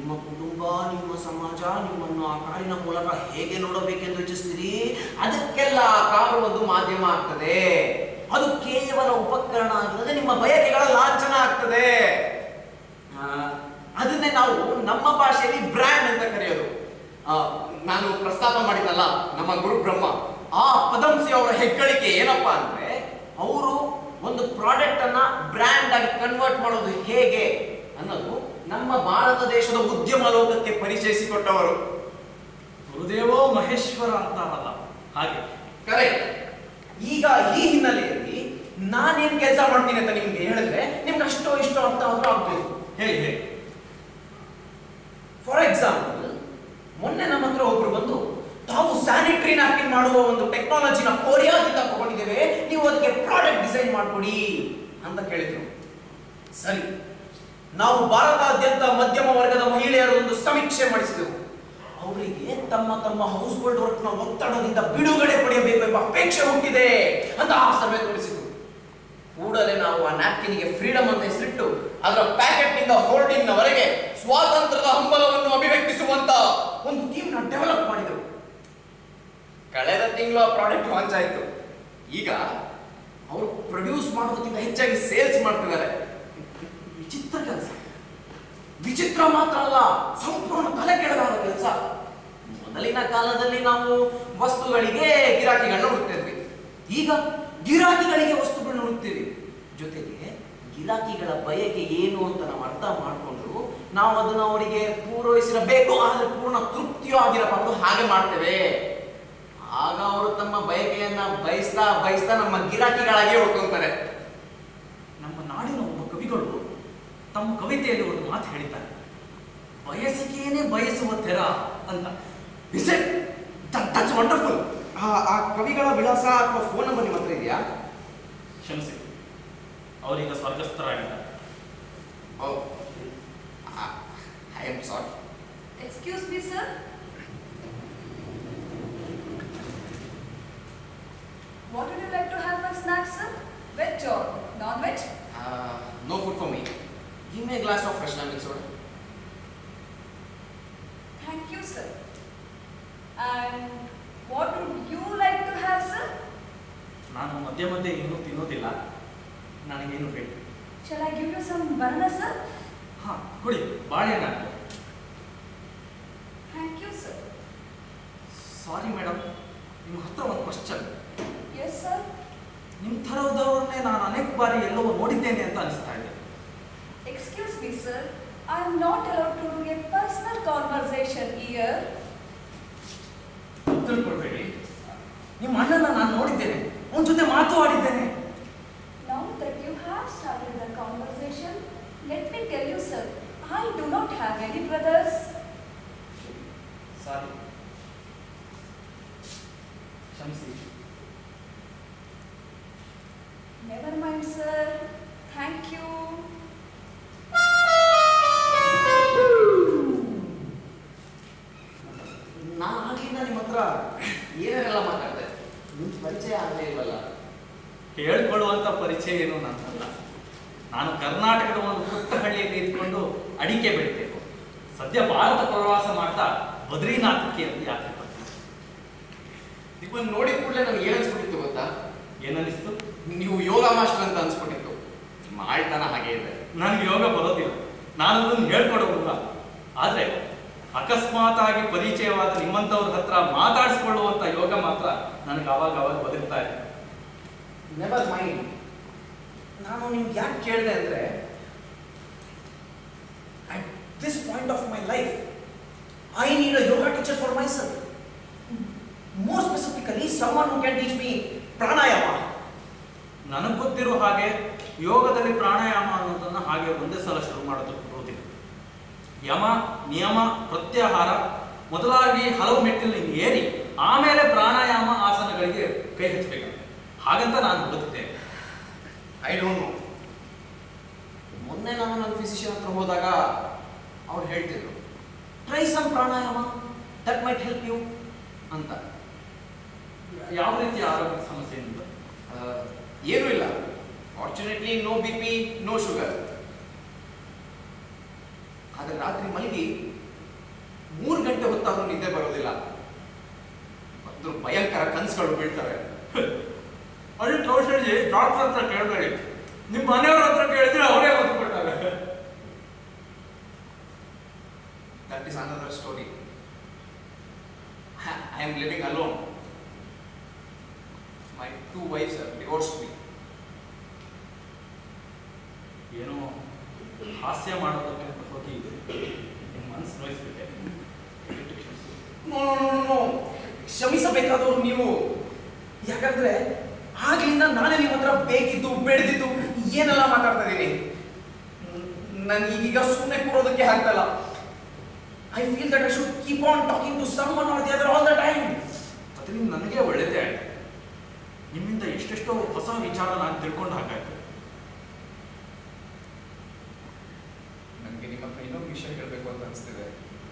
ನಿಮ್ಮ ಕುಟುಂಬ ನಿಮ್ಮ ಸಮಾಜ ನಿಮ್ಮನ್ನು ಆ ಕಾರಿನ ಮೂಲಕ ಹೇಗೆ ನೋಡಬೇಕೆಂದು ಇಚ್ಛಿಸ್ತೀರಿ ಅದಕ್ಕೆಲ್ಲ ಆ ಕಾರು ಒಂದು ಮಾಧ್ಯಮ ಆಗ್ತದೆ ಅದು ಕೇವಲ ಉಪಕರಣ ಆಗಿರದೆ ನಿಮ್ಮ ಬಯಕೆಗಳ ಲಾಂಛನ ಆಗ್ತದೆ ಆ, ಅದನ್ನೇ ನಾವು ನಮ್ಮ ಭಾಷೆಯಲ್ಲಿ ಬ್ರ್ಯಾಂಡ್ ಅಂತ ಕರೆಯೋದು ಆ, ನಾನು ಪ್ರಸ್ತಾಪ ಮಾಡಿದ್ನಲ್ಲ ನಮ್ಮ ಗುರು ಬ್ರಹ್ಮ ಆ ಪದಂಸಿ ಅವರ ಹೆಗ್ಗಳಿಕೆ ಏನಪ್ಪಾ ಅಂದ್ರೆ ಅವರು ಒಂದು ಪ್ರಾಡಕ್ಟ್ ಅನ್ನ ಬ್ರ್ಯಾಂಡ್ ಆಗಿ ಕನ್ವರ್ಟ್ ಮಾಡೋದು ಹೇಗೆ ಅನ್ನೋದು ನಮ್ಮ ಭಾರತ ದೇಶದ ಉದ್ಯಮ ಲೋಕಕ್ಕೆ ಪರಿಚಯಿಸಿಕೊಟ್ಟವರು ಗುರುದೇವೋ ಮಹೇಶ್ವರ ಅಂತಾರಲ್ಲ ಹಾಗೆ ಕರೆಕ್ಟ್ ಈಗ ಈ ಹಿನ್ನೆಲೆಯಲ್ಲಿ ನಾನೇನ್ ಕೆಲಸ ಮಾಡ್ತೀನಿ ಅಂತ ನಿಮ್ಗೆ ಹೇಳಿದ್ರೆ ನಿಮ್ಗೆ ಅಷ್ಟೋ ಇಷ್ಟೋ ಅರ್ಥ ಆದ್ರೂ ಆಗ್ಬೋದು ಹೇಳಿ ಹೇಳಿ ಫಾರ್ ಎಕ್ಸಾಂಪಲ್ ಮೊನ್ನೆ ನಮ್ಮ ಹತ್ರ ಒಬ್ರು ಬಂದು ತಾವು ಸ್ಯಾನಿಟರಿ ನ್ಯಾಪ್ಕಿನ್ ಮಾಡುವ ಒಂದು ಟೆಕ್ನಾಲಜಿನ ಕೊರಿಯಾದಿಂದ ತಗೊಂಡಿದ್ದೇವೆ ನೀವು ಅದಕ್ಕೆ ಪ್ರಾಡಕ್ಟ್ ಡಿಸೈನ್ ಮಾಡ್ಕೊಡಿ ಅಂತ ಕೇಳಿದ್ರು ಸರಿ ನಾವು ಭಾರತಾದ್ಯಂತ ಮಧ್ಯಮ ವರ್ಗದ ಮಹಿಳೆಯರ ಒಂದು ಸಮೀಕ್ಷೆ ಮಾಡಿಸಿದೆವು ಅವರಿಗೆ ತಮ್ಮ ತಮ್ಮ ಹೌಸ್ ಹೋಲ್ಡ್ ವರ್ಕ್ನ ಒತ್ತಡದಿಂದ ಬಿಡುಗಡೆ ಪಡೆಯಬೇಕು ಎಂಬ ಅಪೇಕ್ಷೆ ಹುಟ್ಟಿದೆ ಅಂತ ಆ ಸರ್ವೆ ತೋರಿಸಿದ್ರು ಕೂಡಲೇ ನಾವು ಆ ನ್ಯಾಪ್ಕಿನ್ಗೆ ಫ್ರೀಡಮ್ ಅಂತ ಹೆಸರಿಟ್ಟು ಅದರ ಪ್ಯಾಕೆಟ್ ನಿಂದ ಹೋಲ್ಡಿಂಗ್ ನವರೆಗೆ ಸ್ವಾತಂತ್ರ್ಯದ ಹಂಬಲವನ್ನು ಅಭಿವ್ಯಕ್ತಿಸುವಂತ ಒಂದು ಟೀಮ್ ನ ಡೆವಲಪ್ ಮಾಡಿದೆವು ಕಳೆದ ತಿಂಗಳು ಆ ಪ್ರಾಡಕ್ಟ್ ಲಾಂಚ್ ಆಯ್ತು ಈಗ ಅವರು ಪ್ರೊಡ್ಯೂಸ್ ಮಾಡೋದಕ್ಕಿಂತ ಹೆಚ್ಚಾಗಿ ಸೇಲ್ಸ್ ಮಾಡ್ತಿದ್ದಾರೆ ವಿಚಿತ್ರ ಕೆಲಸ ವಿಚಿತ್ರ ಮಾತ್ರ ಅಲ್ಲ ಸಂಪೂರ್ಣ ತಲೆ ಕೆಳಗಾದ ಕೆಲಸ ಮೊದಲಿನ ಕಾಲದಲ್ಲಿ ನಾವು ವಸ್ತುಗಳಿಗೆ ಗಿರಾಕಿಗಳನ್ನ ಹುಡುಕ್ತಿದ್ವಿ ಈಗ ಗಿರಾಕಿಗಳಿಗೆ ವಸ್ತುಗಳನ್ನ ಹುಡುಕ್ತೀವಿ ಜೊತೆಗೆ ಗಿರಾಕಿಗಳ ಬಯಕೆ ಏನು ಅಂತ ನಾವು ಅರ್ಥ ಮಾಡಿಕೊಂಡು ನಾವು ಅದನ್ನ ಅವರಿಗೆ ಪೂರೈಸಿರಬೇಕು ಆದರೆ ಪೂರ್ಣ ತೃಪ್ತಿಯೂ ಆಗಿರಬಾರದು ಹಾಗೆ ಮಾಡ್ತೇವೆ ಆಗ ಅವರು ತಮ್ಮ ಬಯಕೆಯನ್ನ ಬಯಸ್ತಾ ಬಯಸ್ತಾ ನಮ್ಮ ಗಿರಾಕಿಗಳಾಗಿ ಉಳ್ಕೊಂತಾರೆ ನಮ್ಮ ನಾಡಿನ ಒಬ್ಬ ಕವಿಗಳು ತಮ್ಮ ಕವಿತೆಯಲ್ಲಿ ಒಂದು ಮಾತು ಹೇಳಿದ್ದಾರೆ ಬಯಸಿಕೆಯೇ ಬಯಸುವ ತೆರ ಅಂತ Is it? That, that's wonderful. ಆ ಆ ಕವಿಗಳ ವಿಳಾಸ ಅಥವಾ ಫೋನ್ ನಂಬರ್ ನಿಮ್ಮ ಹತ್ರ ಇದೆಯಾ ಕ್ಷಮಿಸಿ ಅವರೀಗ ಸ್ವರ್ಗಸ್ಥರಾಗಿದ್ದಾರೆ I am sorry Excuse me, sir. What would you like to have for snacks, sir? Veg or non-veg? No food for me give me glass of fresh lemon soda Thank you, sir. And what would you like to have, sir? ನಾನು ಮಧ್ಯೆ ಮಧ್ಯೆ ಏನೂ ತಿನ್ನೋದಿಲ್ಲ ನನಗೇನು ಬೇಕು Shall I give you some banana, sir? ಹಾ ಕೊಡಿ ಬಾಳೆಹಣ್ಣು ಹಾಕು. Thank you, sir. Sorry madam ನಿಮ್ಮ ಹತ್ರ ಒಂದು ಕ್ವಶನ್ Yes, sir. ನಿಮ್ಮ ಥರದವ್ರನ್ನೇ ನಾನು ಅನೇಕ ಬಾರಿ ಎಲ್ಲೋ ನೋಡಿದ್ದೇನೆ ಅಂತ ಅನಿಸ್ತಾ ಇದೆ Excuse me, sir. I'm not allowed to do a personal conversation here. ತಿಳ್ಕೊಳ್ಬೇಡಿ ನಿಮ್ಮ ಅಣ್ಣನ ನಾನು ನೋಡಿದ್ದೇನೆ ಅವನ ಜೊತೆ ಮಾತು ಆಡಿದ್ದೇನೆ Now that you have started the conversation, let me tell you, sir, I do not have any brothers. ಸಾರಿ ಕ್ಷಮಿಸಿ Never mind, sir. Thank you. ನಾನು ಆಗಿಂದ ನಿಮ್ಮ ಹತ್ರ ಏನೇನೆಲ್ಲ ಮಾತಾಡಿದೆ ನಿಮ್ಮ ಪರಿಚಯ ಆಗಲೇ ಇಲ್ವಲ್ಲ ಹೇಳ್ಕೊಳ್ಳುವಂತ ಪರಿಚಯ ಏನು ನನ್ನಲ್ಲ ನಾನು ಕರ್ನಾಟಕದ ಒಂದು ಪುಟ್ಟ ಹಳ್ಳಿಯಲ್ಲಿ ಇದ್ಕೊಂಡು ಅಡಿಕೆ ಬೆಳಿಬೇಕು ಸದ್ಯ ಭಾರತ ಪ್ರವಾಸ ಮಾಡ್ತಾ ಬದ್ರಿನಾಥಕ್ಕೆ ಅಂತ ಯಾತ್ರೆ ಬರ್ತೀನಿ ನಿಮ್ಮನ್ನು ನೋಡಿದ ಕೂಡಲೇ ನನಗೆ ಏನು ಅನ್ಸ್ಬಿಟ್ಟಿತ್ತು ಗೊತ್ತಾ ಏನನ್ನಿಸ್ತು ನೀವು ಯೋಗ ಮಾಸ್ಟರ್ ಅಂತ ಅನ್ಸ್ಬಿಟ್ಟಿತ್ತು ನಿಮ್ಮ ಆಳ್ತನ ಹಾಗೆ ಇದೆ ನನಗೆ ಯೋಗ ಬರೋದಿಲ್ಲ ನಾನು ಅದನ್ನು ಹೇಳ್ಕೊಡೋದಿಲ್ಲ ಆದ್ರೆ ಅಕಸ್ಮಾತ್ ಆಗಿ ಪರಿಚಯವಾದ ನಿಮ್ಮಂಥವ್ರ ಹತ್ರ ಮಾತಾಡಿಸ್ಕೊಳ್ಳುವಂತ ಯೋಗ ಮಾತ್ರ ನನಗೆ ಅವಾಗ ಅವಾಗ ಬದುಕ್ತಾ ಇದೆ ನೆವರ್ ಮೈಂಡ್ ನಾನು ನಿಮ್ಗೆ ಯಾಕೆ ಕೇಳಿದೆ ಅಂದ್ರೆ at this point of my life I need a yoga teacher for myself more specifically someone who can teach me pranayama ನನಗೆ ಗೊತ್ತಿರೋ ಹಾಗೆ ಯೋಗದಲ್ಲಿ ಪ್ರಾಣಾಯಾಮ ಅನ್ನೋದನ್ನ ಹಾಗೆ ಒಂದೇ ಸಲ ಶುರು ಮಾಡೋದಕ್ಕೆ ಬರೋದಿಲ್ಲ ಯಮ ನಿಯಮ ಪ್ರತ್ಯಾಹಾರ ಮೊದಲಾಗಿ ಹಲವು ಮೆಟ್ಟಿಲು ಏರಿ ಆಮೇಲೆ ಪ್ರಾಣಾಯಾಮ ಆಸನಗಳಿಗೆ ಕೈ ಹಚ್ಚಬೇಕು ಹಾಗಂತ ನಾನು ಹುಡುಕ್ತೇನೆ ಐ ಡೋಂಟ್ ನೋ ಮೊನ್ನೆ ನಾನು ನನ್ನ ಫಿಸಿಷಿಯನ್ ಹತ್ರ ಹೋದಾಗ ಅವ್ರು ಹೇಳ್ತಿದ್ರು try some pranayama that might help you ಅಂತ ಯಾವ ರೀತಿಯ ಆರೋಗ್ಯ ಸಮಸ್ಯೆ ನಿಮ್ದು ಆ, ಏನೂ ಇಲ್ಲ fortunately no B P no sugar ಆದ್ರೆ ರಾತ್ರಿ ಮಲಗಿ ಮೂರು ಗಂಟೆ ಹೊತ್ತಾದ್ರೂ ನಿದ್ದೆ ಬರೋದಿಲ್ಲ ಒಂದು ಭಯಂಕರ ಕನ್ಸುಗಳು ಬೀಳ್ತವೆ ಅಲ್ಲಿ ಕೌಶಲ್ಯ ಡಾಕ್ಟರ್ ಹತ್ರ ಕೇಳಬೇಡಿ ನಿಮ್ಮ ಮನೆಯವ್ರ ಹತ್ರ ಕೇಳಿದ್ರೆ ಅವರೇ ಒತ್ತು ಕೊಡ್ತಾರೆ that is another story I am living alone my two wives divorce me ಏನೋ ಹಾಸ್ಯ ಮಾಡೋದಕ್ಕೆ ಅಂತ ಹೋಗಿ ನಿಮ್ಮ ಮನಸ್ಸು ನೋಯಿಸ್ಬಿಟ್ಟೆ ದಯವಿಟ್ಟು ಕ್ಷಮಿಸಿ. ನೋ ನೋ ನೋ ಕ್ಷಮಿಸಬೇಕಾದವರು ನೀವು ಯಾಕಂದ್ರೆ ಆಗ್ಲಿಂದ ನಾನೇ ನಿಮ್ಮ ಹತ್ರ ಬೇಕಿದ್ದು ಬೇಡದಿದ್ದು ಏನೆಲ್ಲ ಮಾತಾಡ್ತಾ ಇದ್ದೀನಿ ನನ್ ಈಗೀಗ ಸುಮ್ಮನೆ ಕೂರೋದಕ್ಕೆ ಆಗ್ತಲ್ಲ I feel that I should keep on talking to someone or the other all the time ಅದರಿಂದ ನನಗೆ ಒಳ್ಳೇದೇ ಆಯ್ತು ನಿಮ್ಮಿಂದ ಎಷ್ಟೆಷ್ಟೋ ಹೊಸ ವಿಚಾರ ನಾನು ತಿಳ್ಕೊಂಡು ಹಾಗಾಯ್ತು ನನಗೆ ನಿಮ್ಮ ಹತ್ರ ಇನ್ನೊಂದು ವಿಷಯ ಹೇಳಬೇಕು ಅಂತ ಅನಿಸ್ತಿದೆ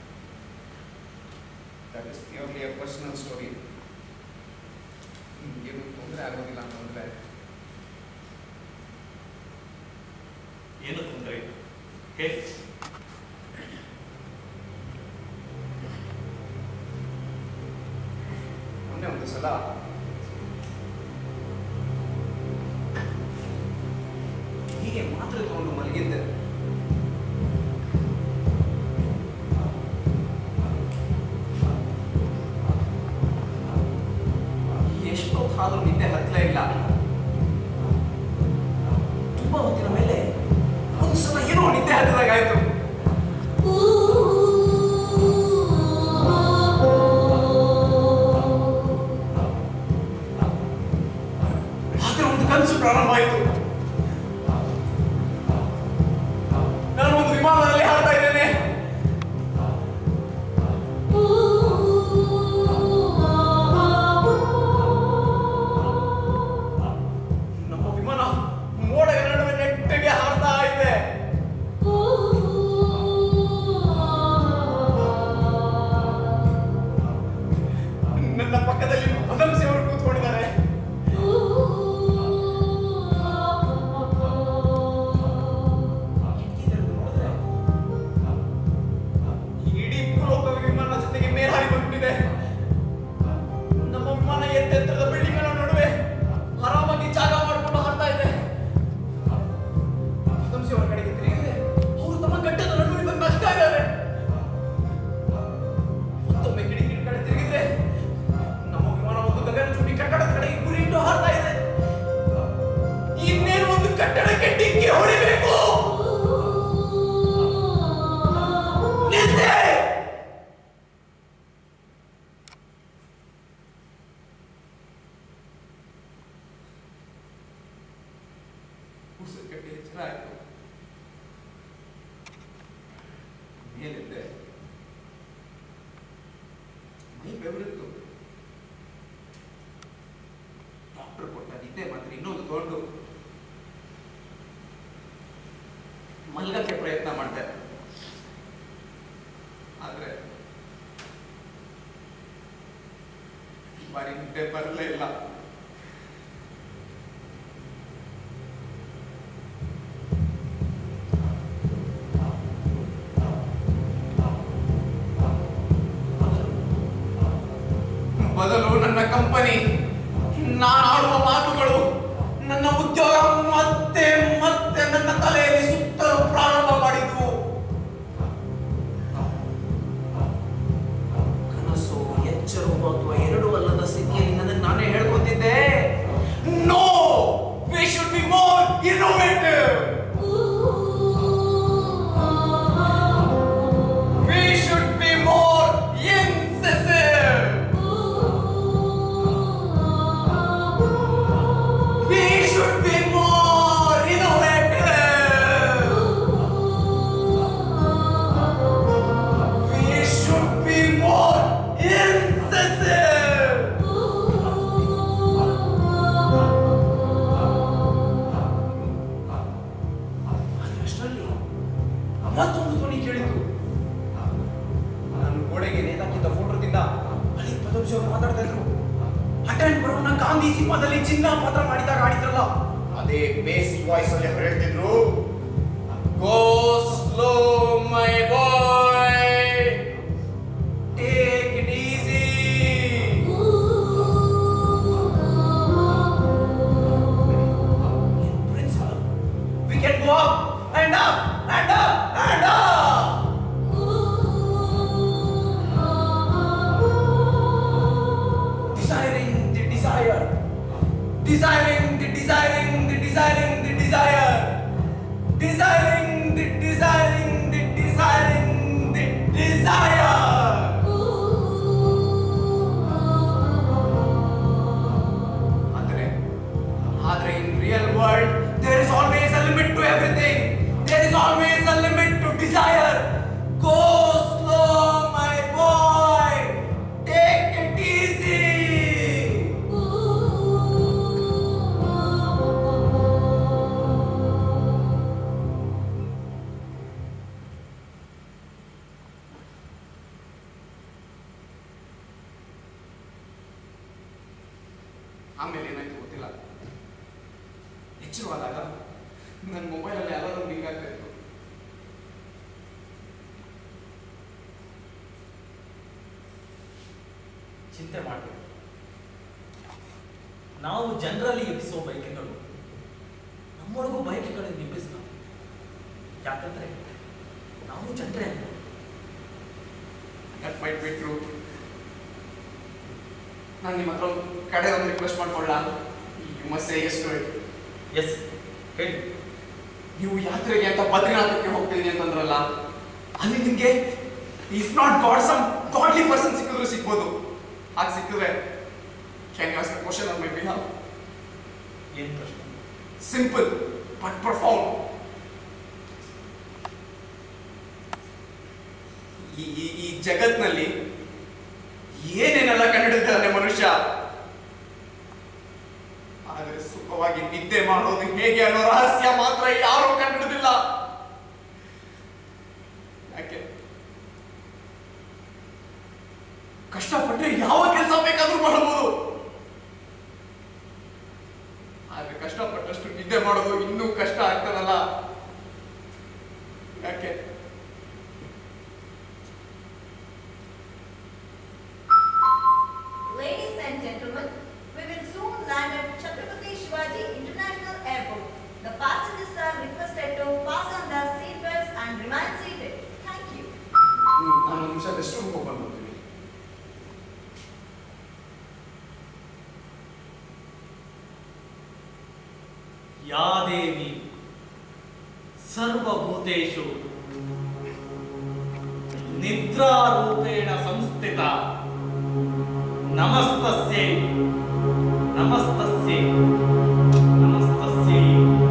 that is purely a personal story ನಿಮಗೇನು ತೊಂದರೆ ಆಗೋದಿಲ್ಲ ಅಂತಂದ್ರೆ ಏನು ತೊಂದರೆ ಇಲ್ಲ ಹೇಳಿ ಮೊನ್ನೆ ಒಂದು ಸಲ ಹೀಗೆ ಮಾತ್ರೆ ತಗೊಂಡು ಮಲಗಿದ್ದೆ ಎಷ್ಟೊತ್ತಾದ್ರೂ ನಿದ್ದೆ ಹತ್ತಲೇ ಇಲ್ಲ ತುಂಬಾ ಹೊತ್ತಿನ ಮೇಲೆ ಒಂದ್ಸಲ ಏನೋ ನಿದ್ದೆ ಹತ್ತದಾಗಾಯ್ತು ಆದ್ರೆ ಒಂದು ಕನಸು ಪ್ರಾರಂಭ ಆಯಿತು ನಾನು ಒಂದು ವಿಮಾನದಲ್ಲಿ ಹಾಡ್ತಾ ಇದ್ದೇನೆ ನಮ್ಮ ವಿಮಾನ ಮೋಡಗಳ ನಡುವೆ ನೆಟ್ಟಗೆ ಹಾಡ್ತಾ ಇದೆ ನನ್ನ ಪಕ್ಕದಲ್ಲಿ ಪದಂಸಿ ಅವರು ಕೂತ್ಕೊಂಡಿದ್ದಾರೆ ಕಿಟಕಿ ತೆರೆದು ನೋಡಿದ್ರೆ ಇಡೀ ಭೂಲೋಕ ವಿಮಾನ ಜೊತೆಗೆ ಮೇಲಾರಿ ಬಂದ್ಬಿಟ್ಟಿದೆ ನಮ್ಮ ವಿಮಾನ ಎತ್ತೆತ್ತರದ ಬಿಲ್ಡಿಂಗ್ಗಳ ನಡುವೆ ಆರಾಮಾಗಿ ಜಾಗ ಮಾಡ್ಕೊಂಡು ಹಾಡ್ತಾ ಇದೆ ಪದಂಸಿ ಅವರ ಕಡೆಗೆ ತಿರುಗಿದ್ರೆ ಅವರು ತಮ್ಮ ಗಡ್ಡದ ನಡುವೆ ಬಂದು ನಗ್ತಾ ಇದ್ದಾರೆ ಮತ್ತೊಮ್ಮೆ ಕಿಟಕಿ ಕಡೆ ತಿರುಗಿದ್ರೆ ನಮ್ಮ ವಿಮಾನ ಒಂದು ಗಗನಚುಂಬಿ ಕಟ್ಟಡದ ಕಡೆಗೆ ಗುರಿ ಇಟ್ಟು ಹಾರ್ತಾ ಇದೆ ಇನ್ನೇನು ಒಂದು ಕಟ್ಟಡಕ್ಕೆ ಡಿಕ್ಕಿ ಹೊಡಿಬೇಕು ನಿಲ್ಸಿ! ಉಸಿರುಗಟ್ಟಿ ಎಚ್ಚರ ಆಯ್ತು ಮೇಲಿದ್ದೆ ಮೈ ಬೆವರಿತ್ತು ಡಾಕ್ಟರ್ ಕೊಟ್ಟ ನಿದ್ದೆ ಮಾತ್ರ ಇನ್ನೊಂದು ತಗೊಂಡು ಮಲ್ಗಕ್ಕೆ ಪ್ರಯತ್ನ ಮಾಡ್ದೆ ಆದ್ರೆ ಈ ಬಾರಿ ನಿದ್ದೆ ಬರಲೇ ಇಲ್ಲ ಬದಲು ನನ್ನ ಕಂಪನಿ ನಾನು ಆಡುವ ಮಾತುಗಳು ನನ್ನ ಉದ್ಯೋಗ ಮತ್ತೆ ಮತ್ತೆ ನನ್ನ ತಲೆಯಲ್ಲಿ ಸುತ್ತಲು ಪ್ರಾರಂಭ ಮಾಡಿದ್ವು ಕನಸು ಎಚ್ಚರವು ಅಥವಾ ಎರಡೂ ಅಲ್ಲದ ಸ್ಥಿತಿಯಲ್ಲಿ ನನಗೆ ನಾನೇ ಹೇಳ್ಕೊತಿದ್ದೆ no we should be more innovative we should be more incisive We should be more innovative. We should be more incisive. ಅಷ್ಟರಲ್ಲಿ ಮತ್ತೊಂದು ಧ್ವನಿ ಕೇಳಿತು ನಾನು ಗೋಡೆಗೆ ನೇತಾಕಿದ್ದ ಫೋಟೋದಿಂದ ಅಲ್ಲಿ ಪದವಿಸಿ ಅವರು ಮಾತಾಡ್ತಾ ಇದ್ರು ಅಟೆಂಡ್ ಬರೋಣ ಗಾಂಧಿ ಸಿನಿಮಾದಲ್ಲಿ ಚಿನ್ನ ಪಾತ್ರ ಮಾಡಿದಾಗ ಆಡಿದ್ರಲ್ಲ ಅದೇ ಬೇಸ್ ವಾಯ್ಸ್ ಅಲ್ಲಿ ಅವ್ರು ಹೇಳ್ತಿದ್ರು ಗೋ ಸ್ಲೋ ಮೈ ಬೋ ಆಮೇಲೆ ಏನಾಯ್ತು ಗೊತ್ತಿಲ್ಲ ಎಚ್ಚರವಾದಾಗ ನನ್ನ ಮೊಬೈಲಲ್ಲಿ ಅಲಾರಾಮ್ ರಿಂಗ್ ಆಗ್ತಾ ಇತ್ತು ಚಿಂತೆ ಮಾಡಬೇಕು ನಾವು ಜನರಲ್ಲಿ ಎಬ್ಬಿಸುವ ಬಯಕೆಗಳು ನಮ್ಮೊಳಗೂ ಬಯಕೆಗಳನ್ನು ಎಬ್ಬಿಸ್ತವೆ ಯಾಕಂದ್ರೆ ನಾವು ಜನರೇ ಅಲ್ವಾ? ದಟ್ ಮೈಟ್ ಬಿ ಟ್ರೂ ನಾನು ನಿಮ್ಮ ಹತ್ರ ಒಂದು ಕಡೆ ಒಂದು ರಿಕ್ವೆಸ್ಟ್ ಮಾಡ್ಕೊಳ್ಳ ಯು ಮಸ್ಟ್ ಸೇ ಎಷ್ಟು ಎಸ್ ಹೇಳಿ ನೀವು ಯಾತ್ರೆಗೆ ಅಂತ ಬದ್ರಿನಾಥಕ್ಕೆ ಹೋಗ್ತಿದ್ದೀನಿ ಅಂತಂದ್ರಲ್ಲ ಅಲ್ಲಿ ನಿಮ್ಗೆ if not God some godly person ಸಿಕ್ಕಿದ್ರು ಸಿಗ್ಬೋದು ಹಾಗೆ ಸಿಕ್ಕಿದ್ರೆ can you ask question on my behalf ಏನ್ ಪ್ರಶ್ನೆ ಸಿಂಪಲ್ ಬಟ್ ಪ್ರಫೌಂಡ್ ಈ ಈ ಈ ಜಗತ್ನಲ್ಲಿ ಏನೇನೆಲ್ಲ ಕಂಡುಹಿಡಿದಿದ್ದಾನೆ ಮನುಷ್ಯ ಆದರೆ ಸುಖವಾಗಿ ನಿದ್ದೆ ಮಾಡೋದು ಹೇಗೆ ಅನ್ನೋ ರಹಸ್ಯ ಮಾತ್ರ ಯಾರೂ ಕಂಡುಹಿಡಿದಿಲ್ಲ ಯಾಕೆ ಕಷ್ಟಪಟ್ಟರೆ ಯಾವ ಕೆಲಸ ಬೇಕಾದ್ರೂ ಮಾಡಬಹುದು ಆದ್ರೆ ಕಷ್ಟಪಟ್ಟಷ್ಟು ನಿದ್ದೆ ಮಾಡೋದು ಇನ್ನೂ ಕಷ್ಟ ಆಗ್ತದಲ್ಲ ಯಾಕೆ Ladies and gentlemen, we will soon land at Chhatrapati Shivaji International Airport. The passengers are requested to fasten their seatbelts and remain seated. Thank you. ಹ್ಮ್, ನಾನು ಒಂದು ನಿಮಿಷ ರೆಸ್ಟ್ ರೂಮ್ ಹೋಗಿ ಬಂದ್ಬಿಡ್ತೀನಿ ಯಾ ದೇವಿ ಸರ್ವಭೂತೇಷು ನಿದ್ರಾರೂಪೇಣ ಸಂಸ್ಥಿತ ನಮಸ್ತಸ್ಯೈ ನಮಸ್ತಸ್ಯೈ ನಮಸ್ತಸ್ಯೈ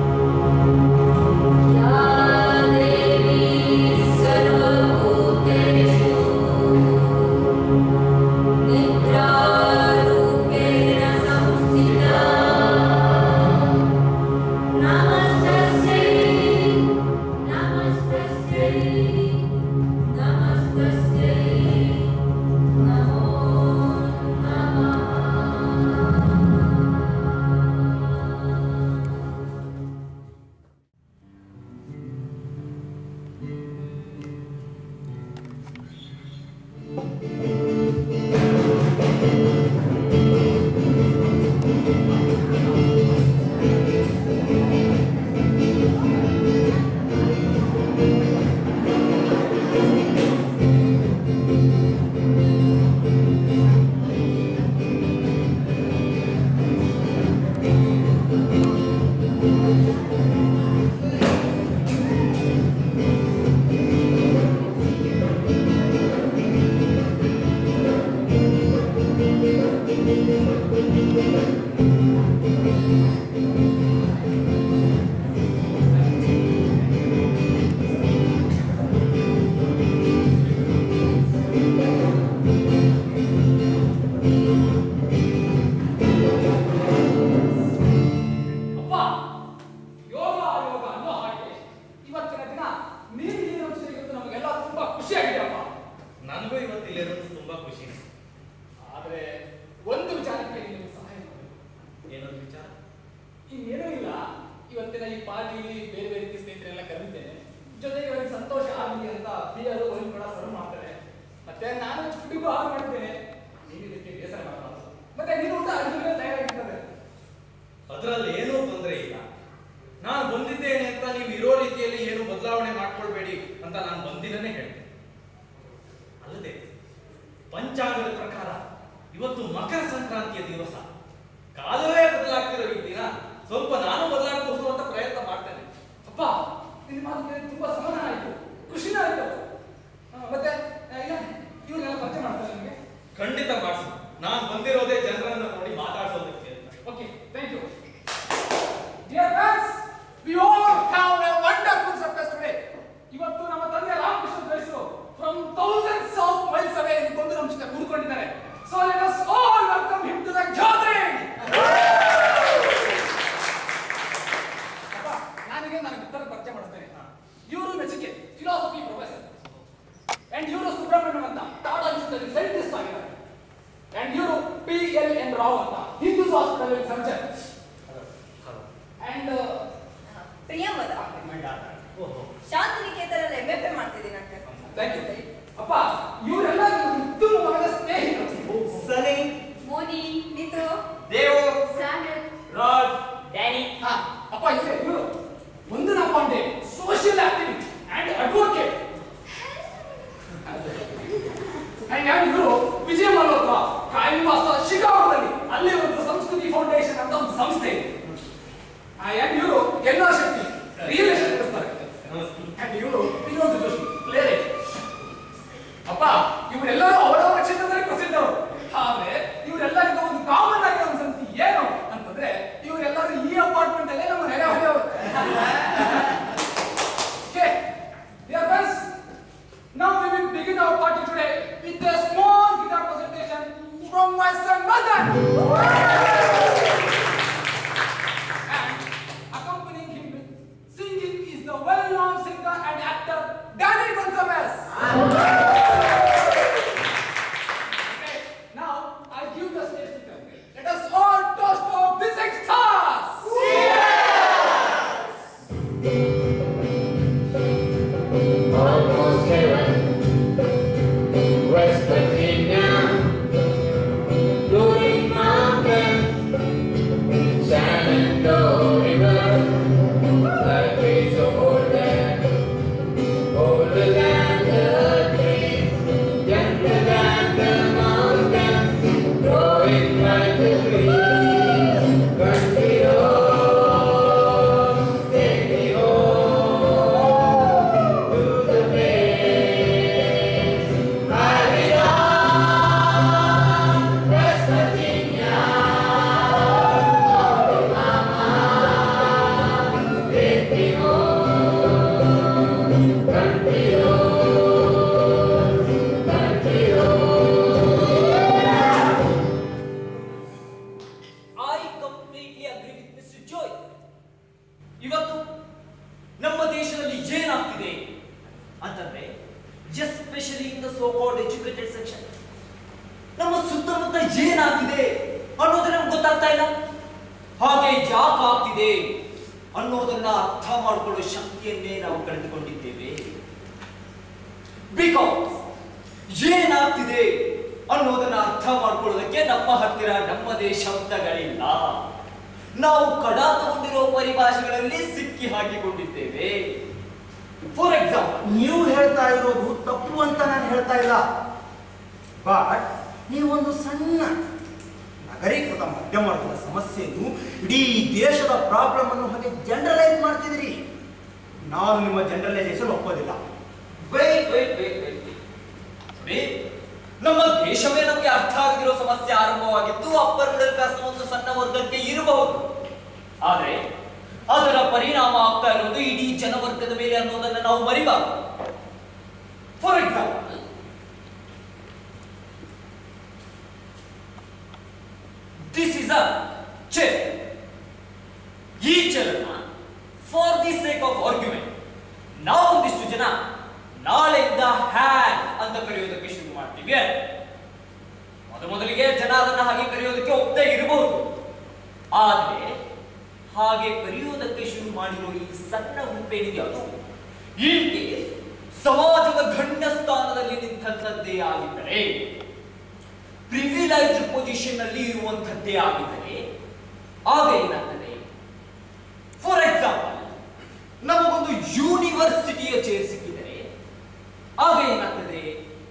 या देवी सर्वभूतेषु निद्रारूपेण संस्थिता नमस्तस्यै नमस्तस्यै नमस्तस्यै नमो नमः ಅಪ್ಪ ಯೋಗ ಯೋಗ ಅನ್ನೋ ಹಾಗೆ ಇವತ್ತಿನ ದಿನ ನೀನು ನೀನು ಸೇರಿದ್ದು ನಮಗೆಲ್ಲ ತುಂಬಾ ಖುಷಿಯಾಗಿದೆ ಅಪ್ಪ ನನಗೂ ಇವತ್ತು ಇಲ್ಲಿರೋದು ತುಂಬಾ ಖುಷಿ ಆದ್ರೆ ಒಂದು ವಿಚಾರಕ್ಕೆ ನಿಮಗೆ ಸಹಾಯ ಮಾಡಬೇಕು ಏನೊಂದು ವಿಚಾರ ಇನ್ನೇನೂ ಇಲ್ಲ ಇವತ್ತಿನ ಈ ಪಾರ್ಟಿಲಿ ಬೇರೆ ಬೇರೆ ರೀತಿ ಸ್ನೇಹಿತರೆಲ್ಲ ಕರೆದಿದ್ದೇನೆ ಜೊತೆಗೆ ಅವರಿಗೆ ಸಂತೋಷ ಆಗಲಿ ಅಂತ ಬಿಯರು ವೈನ್ ಕೂಡ ಸರ್ವ್ ಮಾಡ್ತಾರೆ ಮತ್ತೆ ನಾನು ಫುಡ್ಗೂ ಆರ್ಡರ್ ಮಾಡಿದ್ದೇನೆ ನೀನು ಇದಕ್ಕೆ ಬೇಸರ ಮಾಡಬಾರ್ದು ಮತ್ತೆ ನೀನು ಊಟ ಅಡುಗೆ ತಯಾರಾಗಿರ್ತದೆ ಅದರಲ್ಲಿ ಏನೂ ತೊಂದರೆ ಇಲ್ಲ ನಾನು ಬಂದಿದ್ದೇನೆ ಅಂತ ನೀವು ಇರೋ ರೀತಿಯಲ್ಲಿ ಏನು ಬದಲಾವಣೆ ಮಾಡ್ಕೊಳ್ಬೇಡಿ ಅಂತ ನಾನು ಬಂದಿದ್ದನ್ನೇ ಹೇಳ್ತೇನೆ ಅಲ್ಲದೆ ಪಂಚಾಂಗದ ಪ್ರಕಾರ ಇವತ್ತು ಮಕರ ಸಂಕ್ರಾಂತಿಯ ದಿವಸ ಕಾಲವೇ ಬದಲಾಗ್ತಿರೋ ಈ ದಿನ ಸ್ವಲ್ಪ ನಾನು ಬದಲಾಗಬಹುದು ಅಂತ ಪ್ರಯತ್ನ ಮಾಡ್ತೇನೆ ಅಪ್ಪ ನಿನ್ನ ಮಾತು ಕೇಳಿ ತುಂಬಾ ಸಮಾಧಾನ ಆಯ್ತು ಖುಷಿನೂ ಆಯ್ತು ಆ, ಮತ್ತೆ ಆ, ಇಲ್ಲ ಇವ್ರನ್ನೆಲ್ಲ ಪರಿಚಯ ಮಾಡ್ತಾರೆ ನಿಮಗೆ ಖಂಡಿತ ಮಾಡಿಸು ನಾನು ಬಂದಿರೋದೇ ಜನರನ್ನ ನೋಡಿ ಮಾತಾಡ್ಸೋದಕ್ಕೆ ಅಂತ okay thank you dear friends we all have a wonderful surprise today ಇವತ್ತು ನಮ್ಮ ತಂದೆ ರಾಮಕೃಷ್ಣ ಬೆಳೆಸು from thousands of miles away ಇಲ್ಲಿ ಬಂದು ನಮ್ಮ ಜೊತೆ ಕೂತ್ಕೊಂಡಿದ್ದಾರೆ so let us all welcome him to the ಜಾತ್ following subject. And uh, Priyamvada ಶಾಂತಿನಿಕೇತನಲ್ಲಿ ಎಂ ಎಫ್ ಎ ಮಾಡ್ತಿದ್ದೀನಿ ಅಂಕಲ್ thank you. ಅಪ್ಪ ಇವರೆಲ್ಲ ನನ್ನ ಉತ್ತಮವಾದ ಸ್ನೇಹಿತರು Sunny Moni Nitu Devu Samuel Raj Danny ಹಾ, ಅಪ್ಪ ಇವ್ರೆ ಇವರು ವಂದನಾ Pandey social activist and advocate and ಇವರು ವಿಜಯ ಮಲ್ಹೋತ್ರ ಕಾಯಿವಾಸ ಶಿಕಾಗೋದಲ್ಲಿ ಅಲ್ಲಿ ಒಂದು ಸಂಸ್ಕೃತಿ ಫೌಂಡೇಶನ್ ಅಂತ ಒಂದು ಸಂಸ್ಥೆ ಇದೆ ಅಂಡ್ ಇವರು ಎಲ್ಲಾ ಶಕ್ತಿ ರಿಯಲ್ ಎಸ್ಟೇಟ್ ನಡೆಸ್ತಾರೆ ಅಂಡ್ ಇವರು ವಿನೋದ್ ಜೋಶಿ ಪ್ಲೇರೇಟ್ ಅಪ್ಪ ಇವರೆಲ್ಲರೂ ಅವರವರ ಕ್ಷೇತ್ರದಲ್ಲಿ ಪ್ರಸಿದ್ಧರು ಆದ್ರೆ ಇವರೆಲ್ಲರಿಗೂ ಒಂದು ಕಾಮನ್ ಆಗಿರೋ ಒಂದು ಸಂಗತಿ ಏನು ಅಂತಂದ್ರೆ ಇವರೆಲ್ಲರೂ ಈ ಅಪಾರ್ಟ್ಮೆಂಟ್ ಅಲ್ಲೇ ನಮ್ಮ ನೆರೆ ಹೊಡೆಯವರು Okay, dear friends, now we will begin our party today with a small guitar presentation from my son Madan. And accompanying him with singing is the well-known singer and actor Danny Gonzalez. Okay, now I give the stage to them. Let us all toast for Visiting Stars. Almost heaven, West Virginia, blowing mountains, Shenandoah River, life is so older, older than the trees, younger than the mountains, growing like the trees, country roads, take me home to the place I belong, West Virginia. Oh, mama, take me home, country roads, country roads. I completely agree with mister Joy ಇವತ್ತು ನಮ್ಮ ದೇಶದಲ್ಲಿ ಏನಾಗ್ತಿದೆ ಅಂತಂದ್ರೆ especially in the so called educated section ನಮ್ಮ ಸುತ್ತಮುತ್ತ ಏನಾಗ್ತಿದೆ ಅನ್ನೋದು ನಮ್ಗೆ ಗೊತ್ತಾಗ್ತಾ ಇಲ್ಲ ಹಾಗೆ ಯಾಕೆ ಆಗ್ತಿದೆ ಅನ್ನೋದನ್ನ ಅರ್ಥ ಮಾಡಿಕೊಳ್ಳೋ ಶಕ್ತಿಯನ್ನೇ ನಾವು ಕಳೆದುಕೊಂಡಿದ್ದೇವೆ ಬಿಕಾಸ್ ಏನಾಗ್ತಿದೆ ಅನ್ನೋದನ್ನ ಅರ್ಥ ಮಾಡ್ಕೊಳ್ಳೋದಕ್ಕೆ ನಮ್ಮ ಹತ್ತಿರ ನಮ್ಮದೇ ಶಬ್ದಗಳಿಲ್ಲ ನಾವು ಕಡ ತಗೊಂಡಿರೋ ಪರಿಭಾಷೆಗಳಲ್ಲಿ ಸಿಕ್ಕಿ ಹಾಕಿಕೊಂಡಿದ್ದೇವೆ ಫಾರ್ ಎಕ್ಸಾಂಪಲ್ ನೀವು ಹೇಳ್ತಾ ಇರೋದು ತಪ್ಪು ಅಂತ ನಾನು ಹೇಳ್ತಾ ಇಲ್ಲ ಬಟ್ ನೀವೊಂದು ಸಣ್ಣ ನಾಗರಿಕೃತ ಮಧ್ಯಮ ವರ್ಗದ ಸಮಸ್ಯೆಯನ್ನು ಇಡೀ ದೇಶದ ಪ್ರಾಬ್ಲಮ್ ಅನ್ನು ಹಾಗೆ ಜನರಲೈಸ್ ಮಾಡ್ತಿದ್ದೀರಿ ನಾನು ನಿಮ್ಮ ಜನರಲೈಸೇಷನ್ ಒಪ್ಪೋದಿಲ್ಲ ವೇಟ್ ವೇಟ್ ವೇಟ್ ವೇಟ್ ನಮ್ಮ ದೇಶವೇ ನಮಗೆ ಅರ್ಥ ಆಗದಿರೋ ಸಮಸ್ಯೆ ಆರಂಭವಾಗಿದ್ದು ಅಪ್ಪರ್ ಮಿಡಲ್ ಕ್ಲಾಸ್ ಒಂದು ಸಣ್ಣ ವರ್ಗಕ್ಕೆ ಇರಬಹುದು ಆದ್ರೆ ಅದರ ಪರಿಣಾಮ ಆಗ್ತಾ ಇರೋದು ಇಡೀ ಜನವರ್ಗದ ಮೇಲೆ ಅನ್ನೋದನ್ನ ನಾವು ಮರಿಬಾರದು for example this is a chair ಈ ಚೇರನ್ನ for the sake of argument ನಾವೊಂದಿಷ್ಟು ಜನ ನಾಳೆಯಿಂದ ಹ್ಯಾನ್ ಅಂತ ಕರೆಯೋದಕ್ಕೆ ಶುರು ಮಾಡ್ತೀವಿ ಮೊದ ಮೊದಲಿಗೆ ಜನ ಅದನ್ನ ಹಾಗೆ ಕರೆಯೋದಕ್ಕೆ ಒಪ್ಪದೇ ಇರಬಹುದು ಆದ್ರೆ ಹಾಗೆ ಕರೆಯೋದಕ್ಕೆ ಶುರು ಮಾಡಿರೋ ಈ ಸಣ್ಣ ಗುಂಪೇನಿದೆ ಅದು ಇನ್ ಕೇಸ್ ಸಮಾಜದ ಗಣ್ಯ ಸ್ಥಾನದಲ್ಲಿ ನಿಂತಂಥದ್ದೇ ಆಗಿದ್ದರೆ ಪ್ರಿವಿಲೈಸ್ಡ್ ಪೊಸಿಷನ್ ಅಲ್ಲಿ ಇರುವಂಥದ್ದೇ ಆಗಿದ್ದರೆ ಆಗ ಏನಾಗ್ತದೆ ಫಾರ್ ಎಕ್ಸಾಂಪಲ್ ನಮಗೊಂದು ಯೂನಿವರ್ಸಿಟಿಯ ಚೇರ್ ಸಿಕ್ಕಿದರೆ ಆಗ ಏನಾಗ್ತದೆ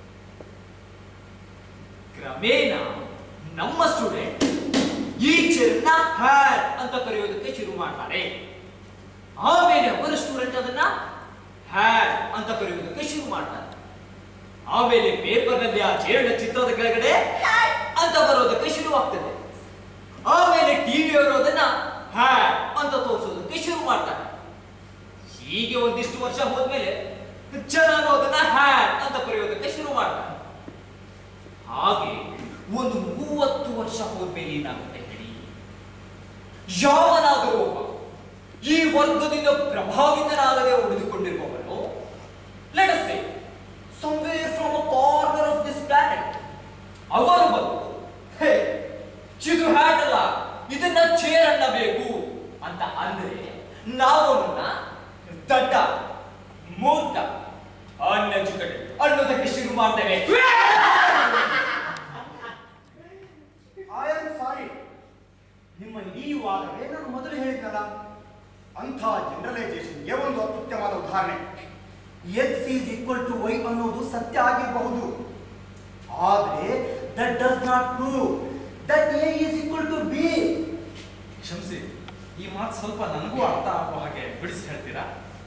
ಕ್ರಮೇಣ ನಮ್ಮ ಸ್ಟೂಡೆಂಟ್ ಈ ಚೇರ್ನ ಹ್ಯಾಡ್ ಅಂತ ಕರೆಯೋದಕ್ಕೆ ಶುರು ಮಾಡ್ತಾರೆ ಆಮೇಲೆ ಅವರ ಸ್ಟೂಡೆಂಟ್ ಅದನ್ನ ಹ್ಯಾಡ್ ಅಂತ ಕರೆಯೋದಕ್ಕೆ ಶುರು ಮಾಡ್ತಾರೆ ಆಮೇಲೆ ಪೇಪರ್ನಲ್ಲಿ ಆ ಚೇರ್ನ ಚಿತ್ರದ ಕೆಳಗಡೆ ಹ್ಯಾಡ್ ಅಂತ ಬರೋದಕ್ಕೆ ಶುರುವಾಗ್ತದೆ ಆಮೇಲೆ ಟಿವಿಯವರು ಅದನ್ನ ಹ್ಯಾಡ್ ಅಂತ ತೋರಿಸೋದಕ್ಕೆ ಶುರು ಮಾಡ್ತಾರೆ ಹೀಗೆ ಒಂದಿಷ್ಟು ವರ್ಷ ಹೋದ್ಮೇಲೆ ಜನರು ಅದನ್ನ ಹ್ಯಾಡ್ ಅಂತ ಕರೆಯೋದಕ್ಕೆ ಶುರು ಮಾಡ್ತಾರೆ ಹಾಗೆ ಒಂದು ಮೂವತ್ತು ವರ್ಷ ಹೋದ್ಮೇಲೆ ಏನಾಗುತ್ತೆ ಹೇಳಿ ಯಾವನಾದರೂ ಒಬ್ಬ ಈ ವರ್ಗದಿಂದ ಪ್ರಭಾವಿತನಾಗದೆ ಉಳಿದುಕೊಂಡಿರುವವನು let us say somewhere from a corner of this planet ಅವರು ಬಂದು ಹೇ ಚಿದು ಹ್ಯಾಟ್ ಅಲ್ಲ ಇದನ್ನ ಅನ್ನೋದಕ್ಕೆ ಶುರು ಮಾಡ್ತೇವೆ ಐ ಆಮ್ ಸಾರಿ ನಿಮ್ಮ ಇಡೀ ವಾದವೇ ನಾನು ಮೊದಲು ಹೇಳಿದ್ನಲ್ಲ ಅಂಥ ಜನರಲೈಸೇಷನ್ಗೆ ಒಂದು ಅತ್ಯುತ್ತಮವಾದ ಉದಾಹರಣೆ X is equal to Y ಅನ್ನೋದು ಸತ್ಯ ಆಗಿರಬಹುದು ಆದರೆ that does not prove that A is equal to B ಕ್ಷಮಿಸಿ ಈ ಮಾತು ಸ್ವಲ್ಪ ನನಗೂ ಅರ್ಥ ಆಗುವ ಹಾಗೆ ಬಿಡಿಸಿ ಹೇಳ್ತೀರಾ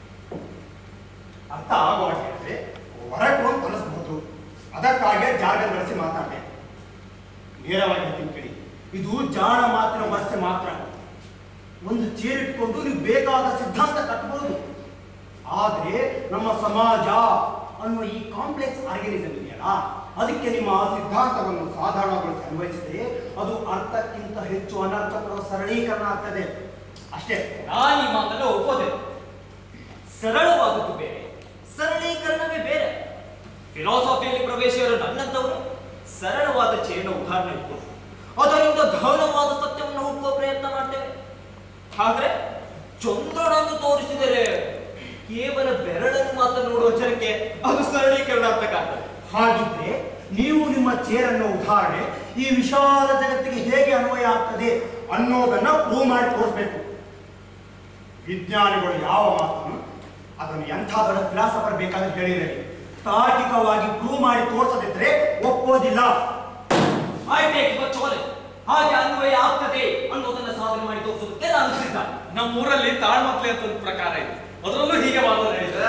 ಅರ್ಥ ಆಗುವ ಹೇಳಿದ್ರೆ ಹೊರಟು ಅಂತ ಅನಿಸ್ಬಹುದು ಅದಕ್ಕಾಗಿ ಜಾಗ ಬಳಸಿ ಮಾತಾಡಿದೆ ನೇರವಾಗಿ ಹೇಳ್ತೀನಿ ಕೇಳಿ ಇದು ಜಾಣ ಮಾತಿನ ಭಾಷೆ ಮಾತ್ರ ಒಂದು ಚೇರ್ ಇಟ್ಕೊಂಡು ನೀವು ಬೇಕಾದ ಸಿದ್ಧಾಂತ ಕಟ್ಟಬಹುದು ಆದ್ರೆ ನಮ್ಮ ಸಮಾಜ ಅನ್ನುವ ಈ ಕಾಂಪ್ಲೆಕ್ಸ್ ಆರ್ಗನಿಸಮ್ ಇದೆಯಲ್ಲ ಅದಕ್ಕೆ ನಿಮ್ಮ ಆ ಸಿದ್ಧಾಂತವನ್ನು ಸಾಧಾರಣಗೊಳಿಸಿ ಅನ್ವಯಿಸಿದ್ರೆ ಅದು ಅರ್ಥಕ್ಕಿಂತ ಹೆಚ್ಚು ಅನರ್ಥ ಕೊಡುವ ಸರಳೀಕರಣ ಆಗ್ತದೆ ಅಷ್ಟೇ ನಾನು ಈ ಮಾತನ್ನು ಒಪ್ಪೋದೆ ಸರಳವಾದದ್ದು ಬೇರೆ ಸರಳೀಕರಣವೇ ಬೇರೆ ಫಿಲಾಸಫಿಯಲ್ಲಿ ಪ್ರವೇಶಿಯರು ನನ್ನಂತವರು ಸರಳವಾದ ಚೇರಿನ ಉದಾಹರಣೆ ಇತ್ತು ಅದರಿಂದ ಗಹನವಾದ ಸತ್ಯವನ್ನು ಹುಡುಕುವ ಪ್ರಯತ್ನ ಮಾಡ್ತೇವೆ ಆದ್ರೆ ಚಂದ್ರನನ್ನು ತೋರಿಸಿದರೆ ಕೇವಲ ಬೆರಳನ್ನು ಮಾತ್ರ ನೋಡುವ ಜನಕ್ಕೆ ಅದು ಸರಳೀಕರಣ ಅಂತ ಕಾಣ್ತದೆ ಹಾಗಿದ್ರೆ ನೀವು ನಿಮ್ಮ ಚೇರನ್ನು ಉದಾಹರಣೆ ಈ ವಿಶಾಲ ಜಗತ್ತಿಗೆ ಹೇಗೆ ಅನ್ವಯ ಆಗ್ತದೆ ಅನ್ನೋದನ್ನ ಪ್ರೂವ್ ಮಾಡಿ ತೋರಿಸ್ಬೇಕು ವಿಜ್ಞಾನಿಗಳು ಯಾವ ಮಾತನ್ನು ಅದನ್ನು ಎಂಥ ದೊಡ್ಡ ಫಿಲಾಸಫರ್ ಬೇಕಾದ್ರೆ ಹೇಳಿರಲಿ ತಾರ್ಕಿಕವಾಗಿ ಪ್ರೂವ್ ಮಾಡಿ ತೋರಿಸದಿದ್ರೆ ಒಪ್ಪೋದಿಲ್ಲ ಐ ಟೇಕ್ ಯುವರ್ ಚಾಲೆಂಜ್ ಹಾಗೆ ಅನ್ವಯ ಆಗ್ತದೆ ಅನ್ನೋದನ್ನ ಸಾಧನೆ ಮಾಡಿ ತೋರಿಸೋದಕ್ಕೆ ನಾನು ಸಿದ್ಧ ನಮ್ಮ ಊರಲ್ಲಿ ತಾಳ್ಮಕ್ಲೆ ಅಂತ ಒಂದು ಪ್ರಕಾರ ಇದೆ ಅದರಲ್ಲೂ ಹೀಗೆ ವಾದ ನಡೀತದೆ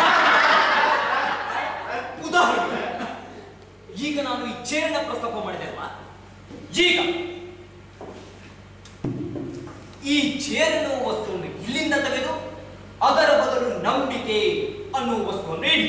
ಉದಾಹರಣೆ ಈಗ ನಾನು ಈ ಚೇರಿನ ಪ್ರಸ್ತಾಪ ಮಾಡಿದೆ ಅಲ್ವಾ ಈಗ ಈ ಚೇರ್ ಎನ್ನುವ ವಸ್ತುವನ್ನು ಇಲ್ಲಿಂದ ತೆಗೆದು ಅದರ ಬದಲು ನಂಬಿಕೆ ಅನ್ನುವ ವಸ್ತುವನ್ನು ಇಡಿ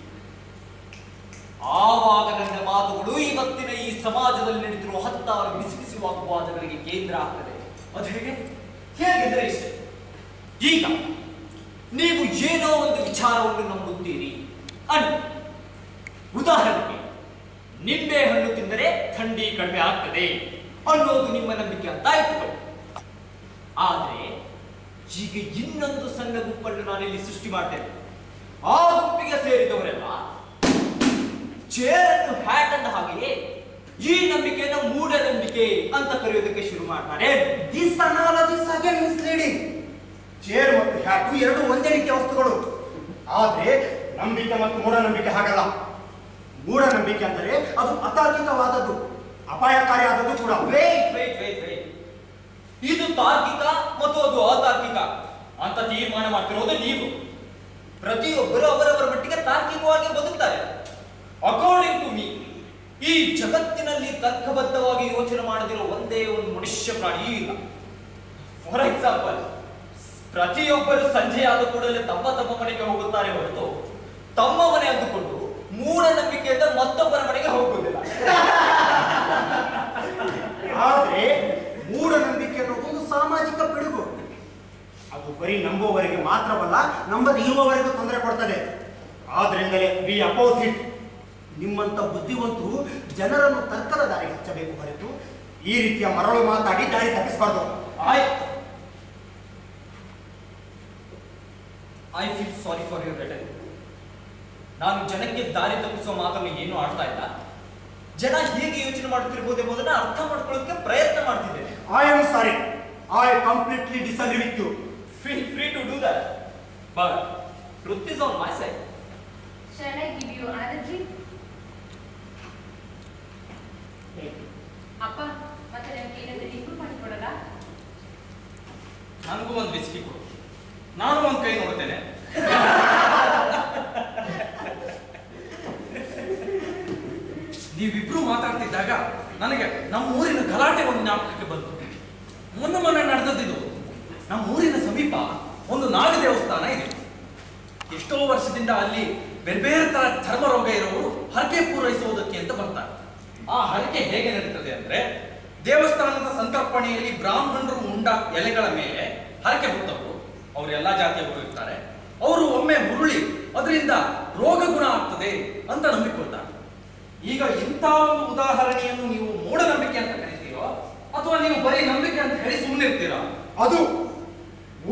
ಆವಾಗ ನನ್ನ ಮಾತುಗಳು ಇವತ್ತಿನ ಈ ಸಮಾಜದಲ್ಲಿ ನಡೆದಿರುವ ಹತ್ತಾರು ಬಿಸಿ ಬಿಸಿ ವಾಗ್ವಾದಗಳಿಗೆ ಕೇಂದ್ರ ಆಗ್ತದೆ ಅದು ಹೇಗೆ ಹೇಗೆಂದರೆ ಇಷ್ಟೇ ಈಗ ನೀವು ಏನೋ ಒಂದು ವಿಚಾರವನ್ನು ನಂಬುತ್ತೀರಿ ಅನ್ನು ಉದಾಹರಣೆಗೆ ನಿಂಬೆ ಹಣ್ಣು ತಿಂದರೆ ಥಂಡಿ ಕಡಿಮೆ ಆಗ್ತದೆ ಅನ್ನೋದು ನಿಮ್ಮ ನಂಬಿಕೆ ಅಂತ ಇಟ್ಟುಕೊಳ್ಳಿ ಆದ್ರೆ ಈಗ ಇನ್ನೊಂದು ಸಣ್ಣ ಗುಂಪನ್ನು ನಾನಿಲ್ಲಿ ಸೃಷ್ಟಿ ಮಾಡ್ತೇನೆ ಆ ಗುಂಪಿಗೆ ಸೇರಿದವರೆಲ್ಲ ಚೇರನ್ನು ಹ್ಯಾಟ್ ಅಂದ ಹಾಗೆಯೇ ಈ ನಂಬಿಕೆಯನ್ನು ಮೂಢನಂಬಿಕೆ ಅಂತ ಕರೆಯೋದಕ್ಕೆ ಶುರು ಮಾಡ್ತಾರೆ this analogies again misleading chair ಮತ್ತು ಹ್ಯಾಟು ಎರಡು ಒಂದೇ ರೀತಿಯ ವಸ್ತುಗಳು ಆದ್ರೆ ನಂಬಿಕೆ ಮತ್ತು ಮೂಢನಂಬಿಕೆ ಹಾಗಲ್ಲ ಮೂಢನಂಬಿಕೆ ಅಂದರೆ ಅದು ಅತಾರ್ಕಿಕವಾದದ್ದು ಅಪಾಯಕಾರಿಯಾದದ್ದು ಕೂಡ ವೇಟ್ ವೇಟ್ ವೇಟ್ ವೇಟ್ ಇದು ತಾರ್ಕಿಕ ಮತ್ತು ಅದು ಅತಾರ್ಕಿಕ ಅಂತ ತೀರ್ಮಾನ ಮಾಡ್ತಿರೋದು ನೀವು ಪ್ರತಿಯೊಬ್ಬರು ಅವರವರ ಮಟ್ಟಿಗೆ ತಾರ್ಕಿಕವಾಗಿ ಬದುಕ್ತಾರೆ ಅಕಾರ್ಡಿಂಗ್ ಟು ಮೀ ಈ ಜಗತ್ತಿನಲ್ಲಿ ತರ್ಕಬದ್ಧವಾಗಿ ಯೋಚನೆ ಮಾಡದಿರೋ ಒಂದೇ ಒಂದು ಮನುಷ್ಯ ಪ್ರಾಣಿಯೂ ಇಲ್ಲ ಫಾರ್ ಎಕ್ಸಾಂಪಲ್ ಪ್ರತಿಯೊಬ್ಬರು ಸಂಜೆ ಆದ ಕೂಡಲೇ ತಮ್ಮ ತಮ್ಮ ಮನೆಗೆ ಹೋಗುತ್ತಾರೆ ಹೊರತು ತಮ್ಮ ಮನೆ ಅಂದುಕೊಂಡು ಮೂಢನಂಬಿಕೆಯಿಂದ ಮತ್ತೊಬ್ಬರ ಮನೆಗೆ ಹೋಗುವುದಿಲ್ಲ ಆದ್ರೆ ಮೂಢನಂಬಿಕೆ ಅನ್ನೋದು ಒಂದು ಸಾಮಾಜಿಕ ಪಿಡುಗು ಅದು ಬರೀ ನಂಬುವವರಿಗೆ ಮಾತ್ರವಲ್ಲ ನಂಬದೇ ಇರುವವರೆಗೂ ತೊಂದರೆ ಕೊಡ್ತದೆ ಆದ್ರಿಂದಲೇ ವಿ ಅಪೋಸಿಟ್ ನಿಮ್ಮಂತ ಬುದ್ಧಿವಂತರು ಜನರನ್ನು ತರ್ಕದ ದಾರಿಗೆ ಹಚ್ಚಬೇಕು ಹೊರತು ಈ ರೀತಿಯ ಮರಳು ಮಾತಾಡಿ ದಾರಿ ತಪ್ಪಿಸಬಾರ್ದು I I feel sorry for your return ನಾನು ಜನಕ್ಕೆ ದಾರಿ ತಪ್ಪಿಸುವ ಮಾತನ್ನು ಏನು ಆಡ್ತಾ ಇಲ್ಲ ಜನ ಹೇಗೆ ಯೋಚನೆ ಮಾಡುತ್ತಿರ್ಬೋದು ಎಂಬುದನ್ನ ಅರ್ಥ ಮಾಡ್ಕೊಳ್ಳೋಕೆ ಪ್ರಯತ್ನ ಮಾಡ್ತಿದ್ದೇನೆ I am sorry I completely disagree with you feel free to do that but truth is on my side Shall I give you another drink? ಅಪ್ಪ ಮತ್ತೆ ನನಗೆ ಏನಾದರೂ ಇಂಪ್ರೂವ್ ಮಾಡಿ ಕೊಡಲ್ಲ ನನಗೂ ಒಂದು ಬಿಸ್ಕಿ ಕೊಡು ನಾನು ಒಂದು ಕೈ ನೋಡ್ತೇನೆ ನೀವಿಬ್ರು ಮಾತಾಡ್ತಿದ್ದಾಗ ನನಗೆ ನಮ್ಮ ಊರಿನ ಗಲಾಟೆ ಒಂದು ಜ್ಞಾಪಕಕ್ಕೆ ಬಂತು ಮೊನ್ನೆ ಮೊನ್ನೆ ನಡೆದದ್ದು ನಮ್ಮ ಊರಿನ ಸಮೀಪ ಒಂದು ನಾಗ ದೇವಸ್ಥಾನ ಇದೆ ಎಷ್ಟೋ ವರ್ಷದಿಂದ ಅಲ್ಲಿ ಬೇರೆ ಬೇರೆ ತರ ಚರ್ಮ ರೋಗ ಇರೋರು ಹರಕೆ ಪೂರೈಸುವುದಕ್ಕೆ ಅಂತ ಬರ್ತಾರೆ ಆ ಹರಕೆ ಹೇಗೆ ನಡೀತದೆ ಅಂದ್ರೆ ದೇವಸ್ಥಾನದ ಸಂತರ್ಪಣೆಯಲ್ಲಿ ಬ್ರಾಹ್ಮಣರು ಉಂಡ ಎಲೆಗಳ ಮೇಲೆ ಹರಕೆ ಹೊತ್ತವರು ಅವರು ಎಲ್ಲಾ ಜಾತಿಯವರು ಇರ್ತಾರೆ ಅವರು ಒಮ್ಮೆ ಹುರುಳಿ ಅದರಿಂದ ರೋಗ ಗುಣ ಆಗ್ತದೆ ಅಂತ ನಂಬಿಕೊಳ್ತಾರೆ ಈಗ ಇಂಥ ಒಂದು ಉದಾಹರಣೆಯನ್ನು ನೀವು ಮೂಢನಂಬಿಕೆ ಅಂತ ಕರಿತೀರೋ ಅಥವಾ ನೀವು ಬರೀ ನಂಬಿಕೆ ಅಂತ ಹೇಳಿ ಸುಮ್ಮನೆ ಇರ್ತೀರಾ ಅದು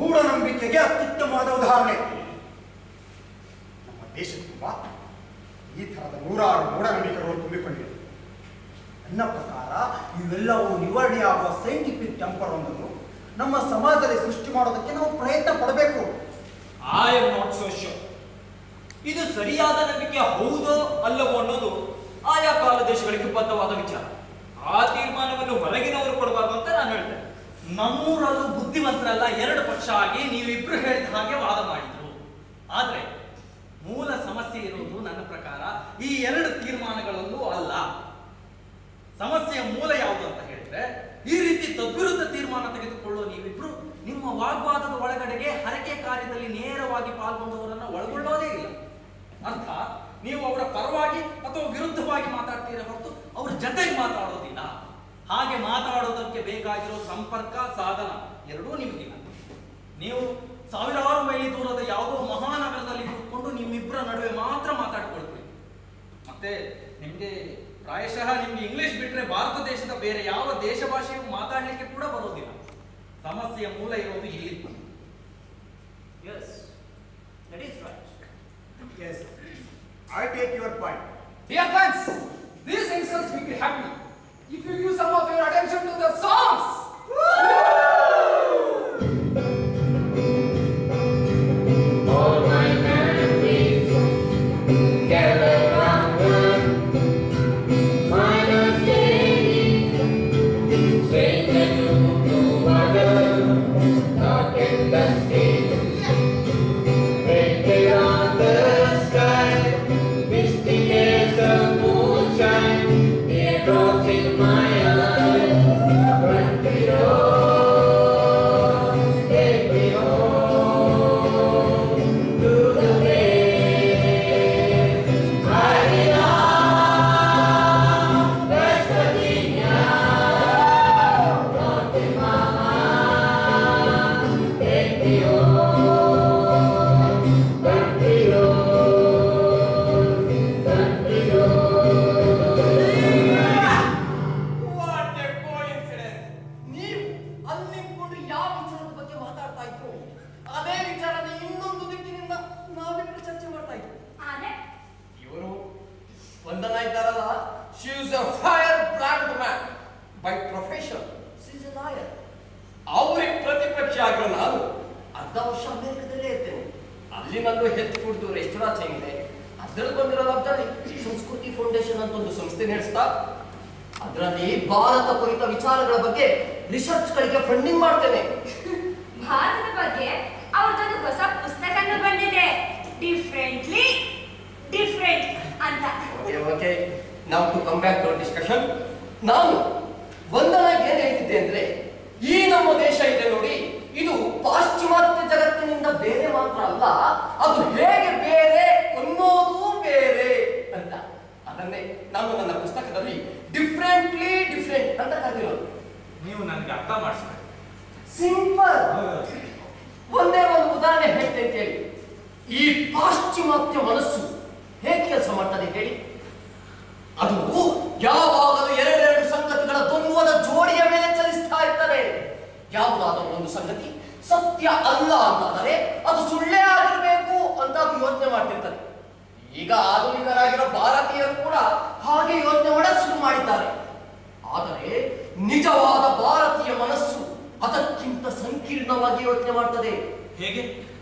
ಮೂಢನಂಬಿಕೆಗೆ ಅತ್ಯುತ್ತಮವಾದ ಉದಾಹರಣೆ ನಮ್ಮ ದೇಶ ತುಂಬ ಈ ಥರದ ನೂರಾರು ಮೂಢನಂಬಿಕೆಗಳು ತುಂಬಿಕೊಂಡಿವೆ ನನ್ನ ಪ್ರಕಾರ ಇವೆಲ್ಲವೂ ನಿವಾರಣೆಯಾಗುವ ಸೈಂಟಿಫಿಕ್ ಟೆಂಪರ್ ಒಂದನ್ನು ನಮ್ಮ ಸಮಾಜದಲ್ಲಿ ಸೃಷ್ಟಿ ಮಾಡೋದಕ್ಕೆ ನಾವು ಪ್ರಯತ್ನ ಪಡಬೇಕು I am not so sure ಇದು ಸರಿಯಾದ ನಂಬಿಕೆ ಹೌದೋ ಅಲ್ಲವೋ ಅನ್ನೋದು ಆಯಾ ಕಾಲ ದೇಶಗಳಿಗೆ ಬದ್ಧವಾದ ವಿಚಾರ ಆ ತೀರ್ಮಾನವನ್ನು ಹೊರಗಿನವರು ಕೊಡಬಾರ್ದು ಅಂತ ನಾನು ಹೇಳ್ತೇನೆ ನಮ್ಮೂರಲ್ಲೂ ಬುದ್ಧಿವಂತರಲ್ಲ ಎರಡು ಪಕ್ಷ ಆಗಿ ನೀವಿಬ್ರು ಹೇಳಿದ ಹಾಗೆ ವಾದ ಮಾಡಿದ್ರು ಆದ್ರೆ ಮೂಲ ಸಮಸ್ಯೆ ಇರುವುದು ನನ್ನ ಪ್ರಕಾರ ಈ ಎರಡು ತೀರ್ಮಾನಗಳಲ್ಲೂ ಅಲ್ಲ ಸಮಸ್ಯೆಯ ಮೂಲ ಯಾವುದು ಅಂತ ಹೇಳಿದ್ರೆ ಈ ರೀತಿ ತದ್ವಿರುದ್ಧ ತೀರ್ಮಾನ ತೆಗೆದುಕೊಳ್ಳುವ ನೀವಿಬ್ರು ನಿಮ್ಮ ವಾಗ್ವಾದದ ಒಳಗಡೆಗೆ ಹರಕೆ ಕಾರ್ಯದಲ್ಲಿ ನೇರವಾಗಿ ಪಾಲ್ಗೊಂಡವರನ್ನ ಒಳಗೊಳ್ಳೋದೇ ಇಲ್ಲ ಅರ್ಥ ನೀವು ಅವರ ಪರವಾಗಿ ಅಥವಾ ವಿರುದ್ಧವಾಗಿ ಮಾತಾಡ್ತೀರ ಹೊರತು ಅವ್ರ ಜೊತೆಗೆ ಮಾತಾಡೋದಿಲ್ಲ ಹಾಗೆ ಮಾತಾಡೋದಕ್ಕೆ ಬೇಕಾಗಿರೋ ಸಂಪರ್ಕ ಸಾಧನ ಎರಡೂ ನಿಮಗಿಲ್ಲ ನೀವು ಸಾವಿರಾರು ಮೈಲಿ ದೂರದ ಯಾವುದೋ ಮಹಾನಗರದಲ್ಲಿ ಕೂತ್ಕೊಂಡು ನಿಮ್ಮಿಬ್ಬರ ನಡುವೆ ಮಾತ್ರ ಮಾತಾಡ್ಕೊಳ್ತೀರಿ ಮತ್ತೆ ನಿಮ್ಗೆ ಪ್ರಾಯಶಃ ನಿಮ್ಗೆ ಇಂಗ್ಲಿಷ್ ಬಿಟ್ರೆ ಭಾರತ ದೇಶದ ಬೇರೆ ಯಾವ ದೇಶ ಭಾಷೆಯು ಮಾತಾಡ್ಲಿಕ್ಕೆ ಕೂಡ ಬರೋದಿಲ್ಲ ಸಮಸ್ಯೆಯ ಮೂಲ ಇರೋದು ಇಲ್ಲಿ yes that is right yes I take your point Dear friends, these youngsters will be happy if you give some of your attention to the songs. All my memories gather round one final day, stranger to no other, dark and dusty, painted on the sky, misty as the moonshine, teardrops in my eyes, country roads, take me home to the place I belong, West Virginia, Mountain Mama, take me home, country roads, country what a coincidence ನೀವು ಅಲ್ಲಿ ನಿಂತ್ಕೊಂಡು ಯಾವ ವಿಚಾರದ ಬಗ್ಗೆ ಮಾತಾಡ್ತಾ ಇದ್ರು ಅದೇ ವಿಚಾರನ ಇನ್ನೊಂದು ದಿಕ್ಕಿನಿಂದ ನಾವಿಬ್ರು ಚರ್ಚೆ ಮಾಡ್ತಾ ಇದ್ವಿ ಆದ್ರೆ ಇವರು ವಂದನ ಇದ್ದಾರಲ್ಲ she is a fire brand man by profession she is a lawyer ಅವ್ರಿಗೆ ಪ್ರತಿಪಕ್ಷ ಆಗಿರೋ ನಾನು ಅರ್ಧ ವರ್ಷ ಅಮೆರಿಕದಲ್ಲೇ ಇರ್ತೇನೆ ಅಲ್ಲಿ ನಂದು ಹೆಲ್ತ್ ಫುಡ್ ರೆಸ್ಟೋರೆಂಟ್ ಹೆಂಗಿದೆ ಅದ್ರಲ್ಲಿ ಬಂದಿರೋ ಲಾಭದಲ್ಲಿ ಸಂಸ್ಕೃತಿ ಫೌಂಡೇಶನ್ ಅಂತ ಒಂದು ಸಂಸ್ಥೆ ನಡೆಸ್ತಾ ಅದರಲ್ಲಿ ಭಾರತ ಕುರಿತ ವಿಚಾರಗಳ ಬಗ್ಗೆ ರಿಸರ್ಚ್ಗಳಿಗೆ ಫಂಡಿಂಗ್ ಮಾಡ್ತೇನೆ ಭಾರತದ ಬಗ್ಗೆ ಅವ್ರದ್ದೊಂದು ಹೊಸ ಪುಸ್ತಕನೂ ಬಂದಿದೆ ಡಿಫ್ರೆಂಟ್ಲಿ ಡಿಫ್ರೆಂಟ್ ಅಂತ ಓಕೆ ಓಕೆ ನಾವು to come back to discussion ನಾನು ವಂದನಾಗಿ ಏನ್ ಹೇಳ್ತಿದ್ದೆ ಅಂದ್ರೆ ಈ ನಮ್ಮ ದೇಶ ಇದೆ ನೋಡಿ ಇದು ಪಾಶ್ಚಿಮಾತ್ಯ ಜಗತ್ತಿನಿಂದ ಬೇರೆ ಮಾತ್ರ ಅಲ್ಲ ಅದು ಹೇಗೆ ಬೇರೆ ಅನ್ನೋದು ಬೇರೆ ಅಂತ ಅದನ್ನೇ ನಾನು ನನ್ನ ಪುಸ್ತಕದಲ್ಲಿ ಡಿಫ್ರೆಂಟ್ಲಿ ಡಿಫ್ರೆಂಟ್ ಅಂತ ಕರೆದಿರೋದು ನೀವು ನನಗೆ ಅರ್ಥ ಮಾಡಿಸ್ಬೇಕು ಸಿಂಪಲ್ ಒಂದೇ ಒಂದು ಉದಾಹರಣೆ ಹೇಳ್ತೇನೆ ಕೇಳಿ ಈ ಪಾಶ್ಚಿಮಾತ್ಯ ಮನಸ್ಸು ಹೇಗೆ ಕೆಲಸ ಮಾಡ್ತದೆ ಹೇಳಿ ಅದು ಯಾವಾಗಲೂ ಎರಡೆರಡು ಸಂಗತಿಗಳ ದ್ವಂದ್ವದ ಜೋಡಿಯ ಮೇಲೆ ಚಲಿಸ್ತಾ ಇರ್ತದೆ ಯಾವುದಾದರೂ ಒಂದು ಸಂಗತಿ ಸತ್ಯ ಅಲ್ಲ ಅಂತಾದರೆ ಅದು ಸುಳ್ಳೇ ಆಗಿರಬೇಕು ಅಂತ ಅದು ಯೋಚನೆ ಮಾಡ್ತಿರ್ತದೆ ಈಗ ಆಧುನಿಕರಾಗಿರೋ ಭಾರತೀಯರು ಕೂಡ ಹಾಗೆ ಯೋಚನೆ ಮಾಡಲು ಶುರು ಮಾಡಿದ್ದಾರೆ ಆದರೆ ನಿಜವಾದ ಭಾರತೀಯ ಮನಸ್ಸು ಅದಕ್ಕಿಂತ ಸಂಕೀರ್ಣವಾಗಿ ಯೋಚನೆ ಮಾಡ್ತದೆ ಹೇಗೆ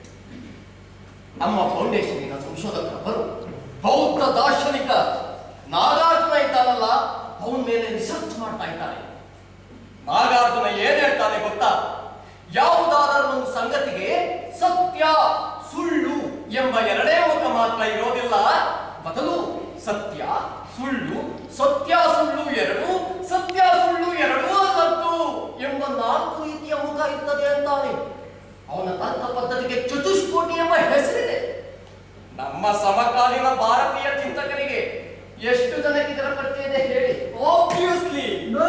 ನಮ್ಮ ಫೌಂಡೇಶನ್ನಿನ ಸಂಶೋಧಕರೊಬ್ಬರು ಬೌದ್ಧ ದಾರ್ಶನಿಕ ನಾಗಾರ್ಜುನ ಇದ್ದಾನಲ್ಲ ಅವನ ಮೇಲೆ ರಿಸರ್ಚ್ ಮಾಡ್ತಾ ಇದ್ದಾರೆ ನಾಗಾರ್ಜುನ ಏನ್ ಹೇಳ್ತಾನೆ ಗೊತ್ತಾ ಯಾವುದಾದರೂ ಒಂದು ಸಂಗತಿಗೆ ಸತ್ಯ ಸುಳ್ಳು ಎಂಬ ಎರಡೇ ಮುಖ ಮಾತ್ರ ಇರೋದಿಲ್ಲ ಬದಲು ಸತ್ಯ ಸುಳ್ಳು ಸತ್ಯ ಸುಳ್ಳು ಎರಡು ಸತ್ಯ ಸುಳ್ಳು ಎರಡೂ ಅಲ್ಲದ್ದು ಎಂಬ ನಾಲ್ಕು ರೀತಿಯ ಮುಖ ಇರ್ತದೆ ಅಂತಾನೆ ಅವನ ತರ್ಕ ಪದ್ಧತಿಗೆ ಚತುಷ್ಕೋಟಿ ಎಂಬ ಹೆಸರಿದೆ ನಮ್ಮ ಸಮಕಾಲೀನ ಭಾರತೀಯ ಚಿಂತಕರಿಗೆ ಎಷ್ಟು ಜನಕ್ಕೆ ಇದರ ಪರಿಚಯ ಇದೆ ಹೇಳಿ ಆಬ್ವಿಯಸ್ಲಿ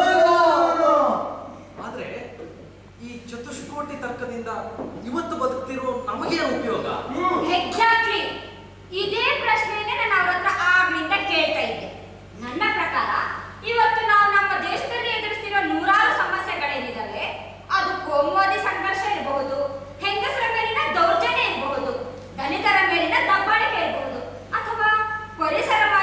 ಆದ್ರೆ ಈ ಚತುಷ್ಕೋಟಿ ತರ್ಕದಿಂದ ಇವತ್ತು ಬದುಕ್ತಿರೋ ನಮಗೇನು ಉಪಯೋಗ ಎಕ್ಸಾಕ್ಟ್ಲಿ ಇದೇ ಪ್ರಶ್ನೆಯನ್ನೇ ನಾನು ಅವ್ರ ಹತ್ರ ಆಗ್ಲಿಂದ ಕೇಳ್ತಾ ಇದ್ದೆ ನನ್ನ ಪ್ರಕಾರ ಇವತ್ತು ನಾವು ನಮ್ಮ ದೇಶದಲ್ಲಿ ಎದುರಿಸ್ತಿರೋ ನೂರಾರು ಸಮಸ್ಯೆಗಳೇನಿದಾವೆ ಅದು ಕೋಮುವಾದಿ ಸಂಘರ್ಷ ಇರಬಹುದು ಹೆಂಗಸರ ಮೇಲಿನ ದೌರ್ಜನ್ಯ ಇರಬಹುದು ದಲಿತರ ಮೇಲಿನ ದಬ್ಬಾಳಿಕೆ ಇರಬಹುದು ಅಥವಾ ಪರಿಸರ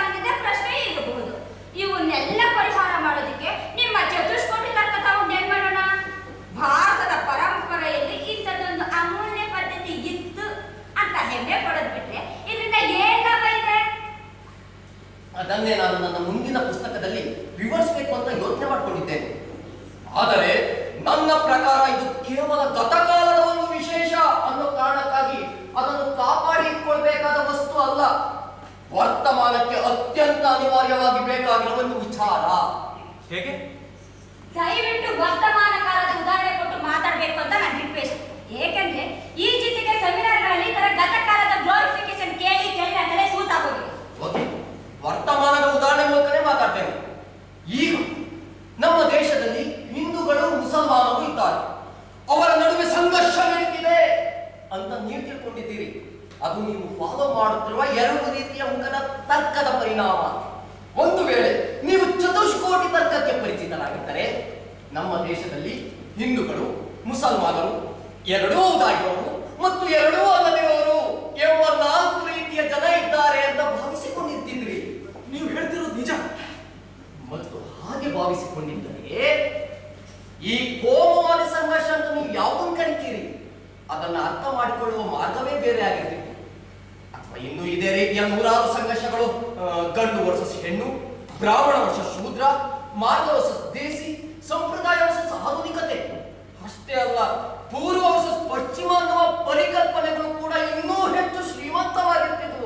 ಅದನ್ನೇ ನಾನು ನನ್ನ ಮುಂದಿನ ಪುಸ್ತಕದಲ್ಲಿ ವಿವರಿಸಬೇಕು ಅಂತ ಯೋಚನೆ ಮಾಡಿಕೊಂಡಿದ್ದೇನೆ ಆದರೆ ನನ್ನ ಪ್ರಕಾರ ಇದು ಕೇವಲ ಗತಕಾಲದ ಒಂದು ವಿಶೇಷ ಅನ್ನೋ ಕಾರಣಕ್ಕಾಗಿ ಅದನ್ನು ಕಾಪಾಡಿ ಇಟ್ಕೊಳ್ಬೇಕಾದ ವಸ್ತು ಅಲ್ಲ ವರ್ತಮಾನಕ್ಕೆ ಅತ್ಯಂತ ಅನಿವಾರ್ಯವಾಗಿ ಬೇಕಾಗಿರುವ ಒಂದು ವಿಚಾರ ಹೇಗೆ ದಯವಿಟ್ಟು ವರ್ತಮಾನ ಕಾಲದ ಉದಾಹರಣೆ ಕೊಟ್ಟು ಮಾತಾಡ್ಬೇಕು ಅಂತ ನನ್ನ ರಿಕ್ವೆಸ್ಟ್ ಏಕೆಂದ್ರೆ ಈ ಜೊತೆಗೆ ಸೆಮಿನಾರ್ಗಳಲ್ಲಿ ಈ ತರ ಗತಕಾಲದ ಗ್ಲೋರಿಫಿಕೇಶನ್ ಕೇಳಿ ಕೇಳಿ ನನ್ನ ತಲೆ ಸೂತಾಗೋಗಿದೆ ಓಕೆ ವರ್ತಮಾನದ ಉದಾಹರಣೆ ಮೂಲಕನೇ ಮಾತಾಡ್ತೇನೆ ಈಗ ನಮ್ಮ ದೇಶದಲ್ಲಿ ಹಿಂದೂಗಳು ಮುಸಲ್ಮಾನರು ಇದ್ದಾರೆ ಅವರ ನಡುವೆ ಸಂಘರ್ಷ ನಡೀತಿದೆ ಅಂತ ನೀವು ತಿಳ್ಕೊಂಡಿದ್ದೀರಿ ಅದು ನೀವು ಫಾಲೋ ಮಾಡುತ್ತಿರುವ ಎರಡು ರೀತಿಯ ಮುಖದ ತರ್ಕದ ಪರಿಣಾಮ ಒಂದು ವೇಳೆ ನೀವು ಚತುಷ್ಕೋಟಿ ತರ್ಕಕ್ಕೆ ಪರಿಚಿತರಾಗಿದ್ದರೆ ನಮ್ಮ ದೇಶದಲ್ಲಿ ಹಿಂದೂಗಳು ಮುಸಲ್ಮಾನರು ಎರಡೂ ಹೌದಾಗಿರುವವರು ಮತ್ತು ಎರಡೂ ಅಲ್ಲದಿರುವವರು ಎಂಬ ನಾಲ್ಕು ರೀತಿಯ ಜನ ಇದ್ದಾರೆ ಅಂತ ಭಾವಿಸಿಕೊಂಡಿರ್ತಿದ್ರಿ ನೀವು ಹೇಳ್ತಿರೋದು ನಿಜ ಮತ್ತು ಹಾಗೆ ಭಾವಿಸಿಕೊಂಡಿದ್ದರೆ ಈ ಕೋಮವಾದಿ ಸಂಘರ್ಷ ಅಂತ ನೀವು ಯಾವುದನ್ನು ಕರಿತೀರಿ ಅದನ್ನ ಅರ್ಥ ಮಾಡಿಕೊಳ್ಳುವ ಮಾರ್ಗವೇ ಬೇರೆ ಆಗಿರ್ತಿತ್ತು ಅಥವಾ ಇನ್ನು ಇದೇ ರೀತಿಯ ನೂರಾರು ಸಂಘರ್ಷಗಳು ಆ, ಗಂಡು ವರ್ಸಸ್ ಹೆಣ್ಣು ಬ್ರಾಹ್ಮಣ ವರ್ಸಸ್ ಶೂದ್ರ ಮಾರ್ಗ ವರ್ಸಸ್ ದೇಸಿ ಸಂಪ್ರದಾಯ ವರ್ಸಸ್ ಆಧುನಿಕತೆ ಅಷ್ಟೇ ಅಲ್ಲ ಪೂರ್ವ ವರ್ಸಸ್ ಪಶ್ಚಿಮ ಅನ್ನುವ ಪರಿಕಲ್ಪನೆಗಳು ಕೂಡ ಇನ್ನೂ ಹೆಚ್ಚು ಶ್ರೀಮಂತವಾಗಿರ್ತಿದ್ವು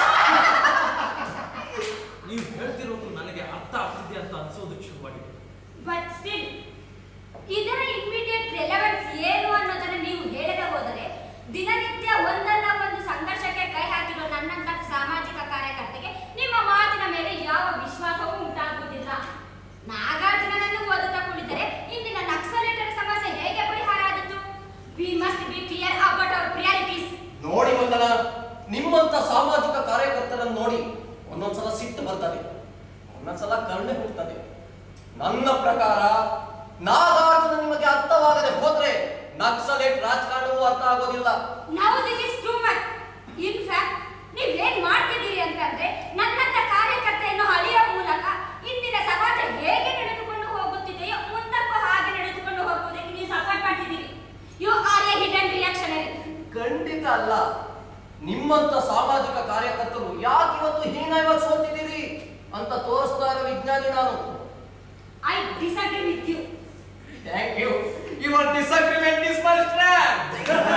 ನೀವು ಹೇಳ್ತಿರೋದು ನನಗೆ ಅರ್ಥ ಆಗ್ತಿದೆ ಅಂತ ಅನ್ಸೋದಕ್ಕೆ ಶುರುವಾಗಿದೆ ಬಟ್ ಸ್ಟಿಲ್ ಇದರ ಇಮಿಡಿಯೇಟ್ ರೆಲೆವೆನ್ಸ್ ಏನು ಅನ್ನೋದನ್ನ ನೀವು ಹೇಳದೆ ಹೋದರೆ ದಿನನಿತ್ಯ ಒಂದಲ್ಲ ಒಂದು ಸಂಘರ್ಷಕ್ಕೆ ಕೈ ಹಾಕಿರೋ ನನ್ನಂತ ಸಾಮಾಜಿಕ ಕಾರ್ಯಕರ್ತೆಗೆ ನಿಮ್ಮ ಮಾತಿನ ಮೇಲೆ ಯಾವ ವಿಶ್ವಾಸವೂ ಉಂಟಾಗುವುದಿಲ್ಲ ನಾಗಾರ್ಜುನನನ್ನು ಓದುತ್ತಾ ಕುಳಿತರೆ ಇಂದಿನ ನಕ್ಸಲೇಟರ ಸಮಸ್ಯೆ ಹೇಗೆ ಪರಿಹಾರ ಆದದ್ದು we must be clear about our priorities ನೋಡಿ ವಂದನ ನಿಮ್ಮಂತ ಸಾಮಾಜಿಕ ಕಾರ್ಯಕರ್ತರನ್ನು ನೋಡಿ ಒಂದೊಂದ್ಸಲ ಸಿಟ್ಟು ಬರ್ತದೆ ಒಂದೊಂದ್ಸಲ ಕರುಣೆ ಹುಟ್ಟುತ್ತದೆ ನನ್ನ ಪ್ರಕಾರ ನಾಗಾರ್ಜುನ ನಿಮಗೆ ಅರ್ಥವಾಗದೆ ಹೋದ್ರೆ ನಕ್ಸಲೇಟ್ ರಾಜಕಾರಣವೂ ಅರ್ಥ ಆಗೋದಿಲ್ಲ now this is too much in fact ನೀವೇನ್ ಮಾಡ್ತಿದ್ದೀರಿ ಅಂತಂದ್ರೆ ನನ್ನಂತ ಕಾರ್ಯಕರ್ತೆಯನ್ನು ಅಳಿಯೋ ಮೂಲಕ ಇಂದಿನ ಸಮಾಜ ಹೇಗೆ ನಡೆದುಕೊಂಡು ಹೋಗುತ್ತಿದೆಯೋ ಮುಂದಕ್ಕೂ ಹಾಗೆ ನಡೆದುಕೊಂಡು ಹೋಗುವುದಕ್ಕೆ ನೀವು ಸಪೋರ್ಟ್ ಮಾಡ್ತಿದ್ದೀರಿ you are a hidden reactionary ಖಂಡಿತ ಅಲ್ಲ ನಿಮ್ಮಂತ ಸಾಮಾಜಿಕ ಕಾರ್ಯಕರ್ತರು ಯಾಕೆ ಇವತ್ತು ಹೀನಾಯವಾಗಿ ಸೋತಿದ್ದೀರಿ ಅಂತ ತೋರಿಸ್ತಾ ಇರೋ ವಿಜ್ಞಾನಿ ನಾನು I disagree with you thank you your disagreement is my strong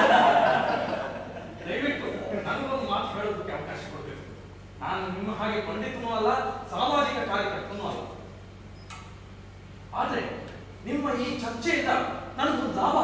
ದಯವಿಟ್ಟು ನನಗೊಂದು ಮಾತು ಹೇಳೋದಕ್ಕೆ ಅವಕಾಶ ಕೊಡಬೇಕು ನಾನು ನಿಮ್ಮ ಹಾಗೆ ಪಂಡಿತನೂ ಅಲ್ಲ ಸಾಮಾಜಿಕ ಕಾರ್ಯಕರ್ತನೂ ಅಲ್ಲ ಆದ್ರೆ ನಿಮ್ಮ ಈ ಚರ್ಚೆಯಿಂದ ನನಗೊಂದು ಲಾಭ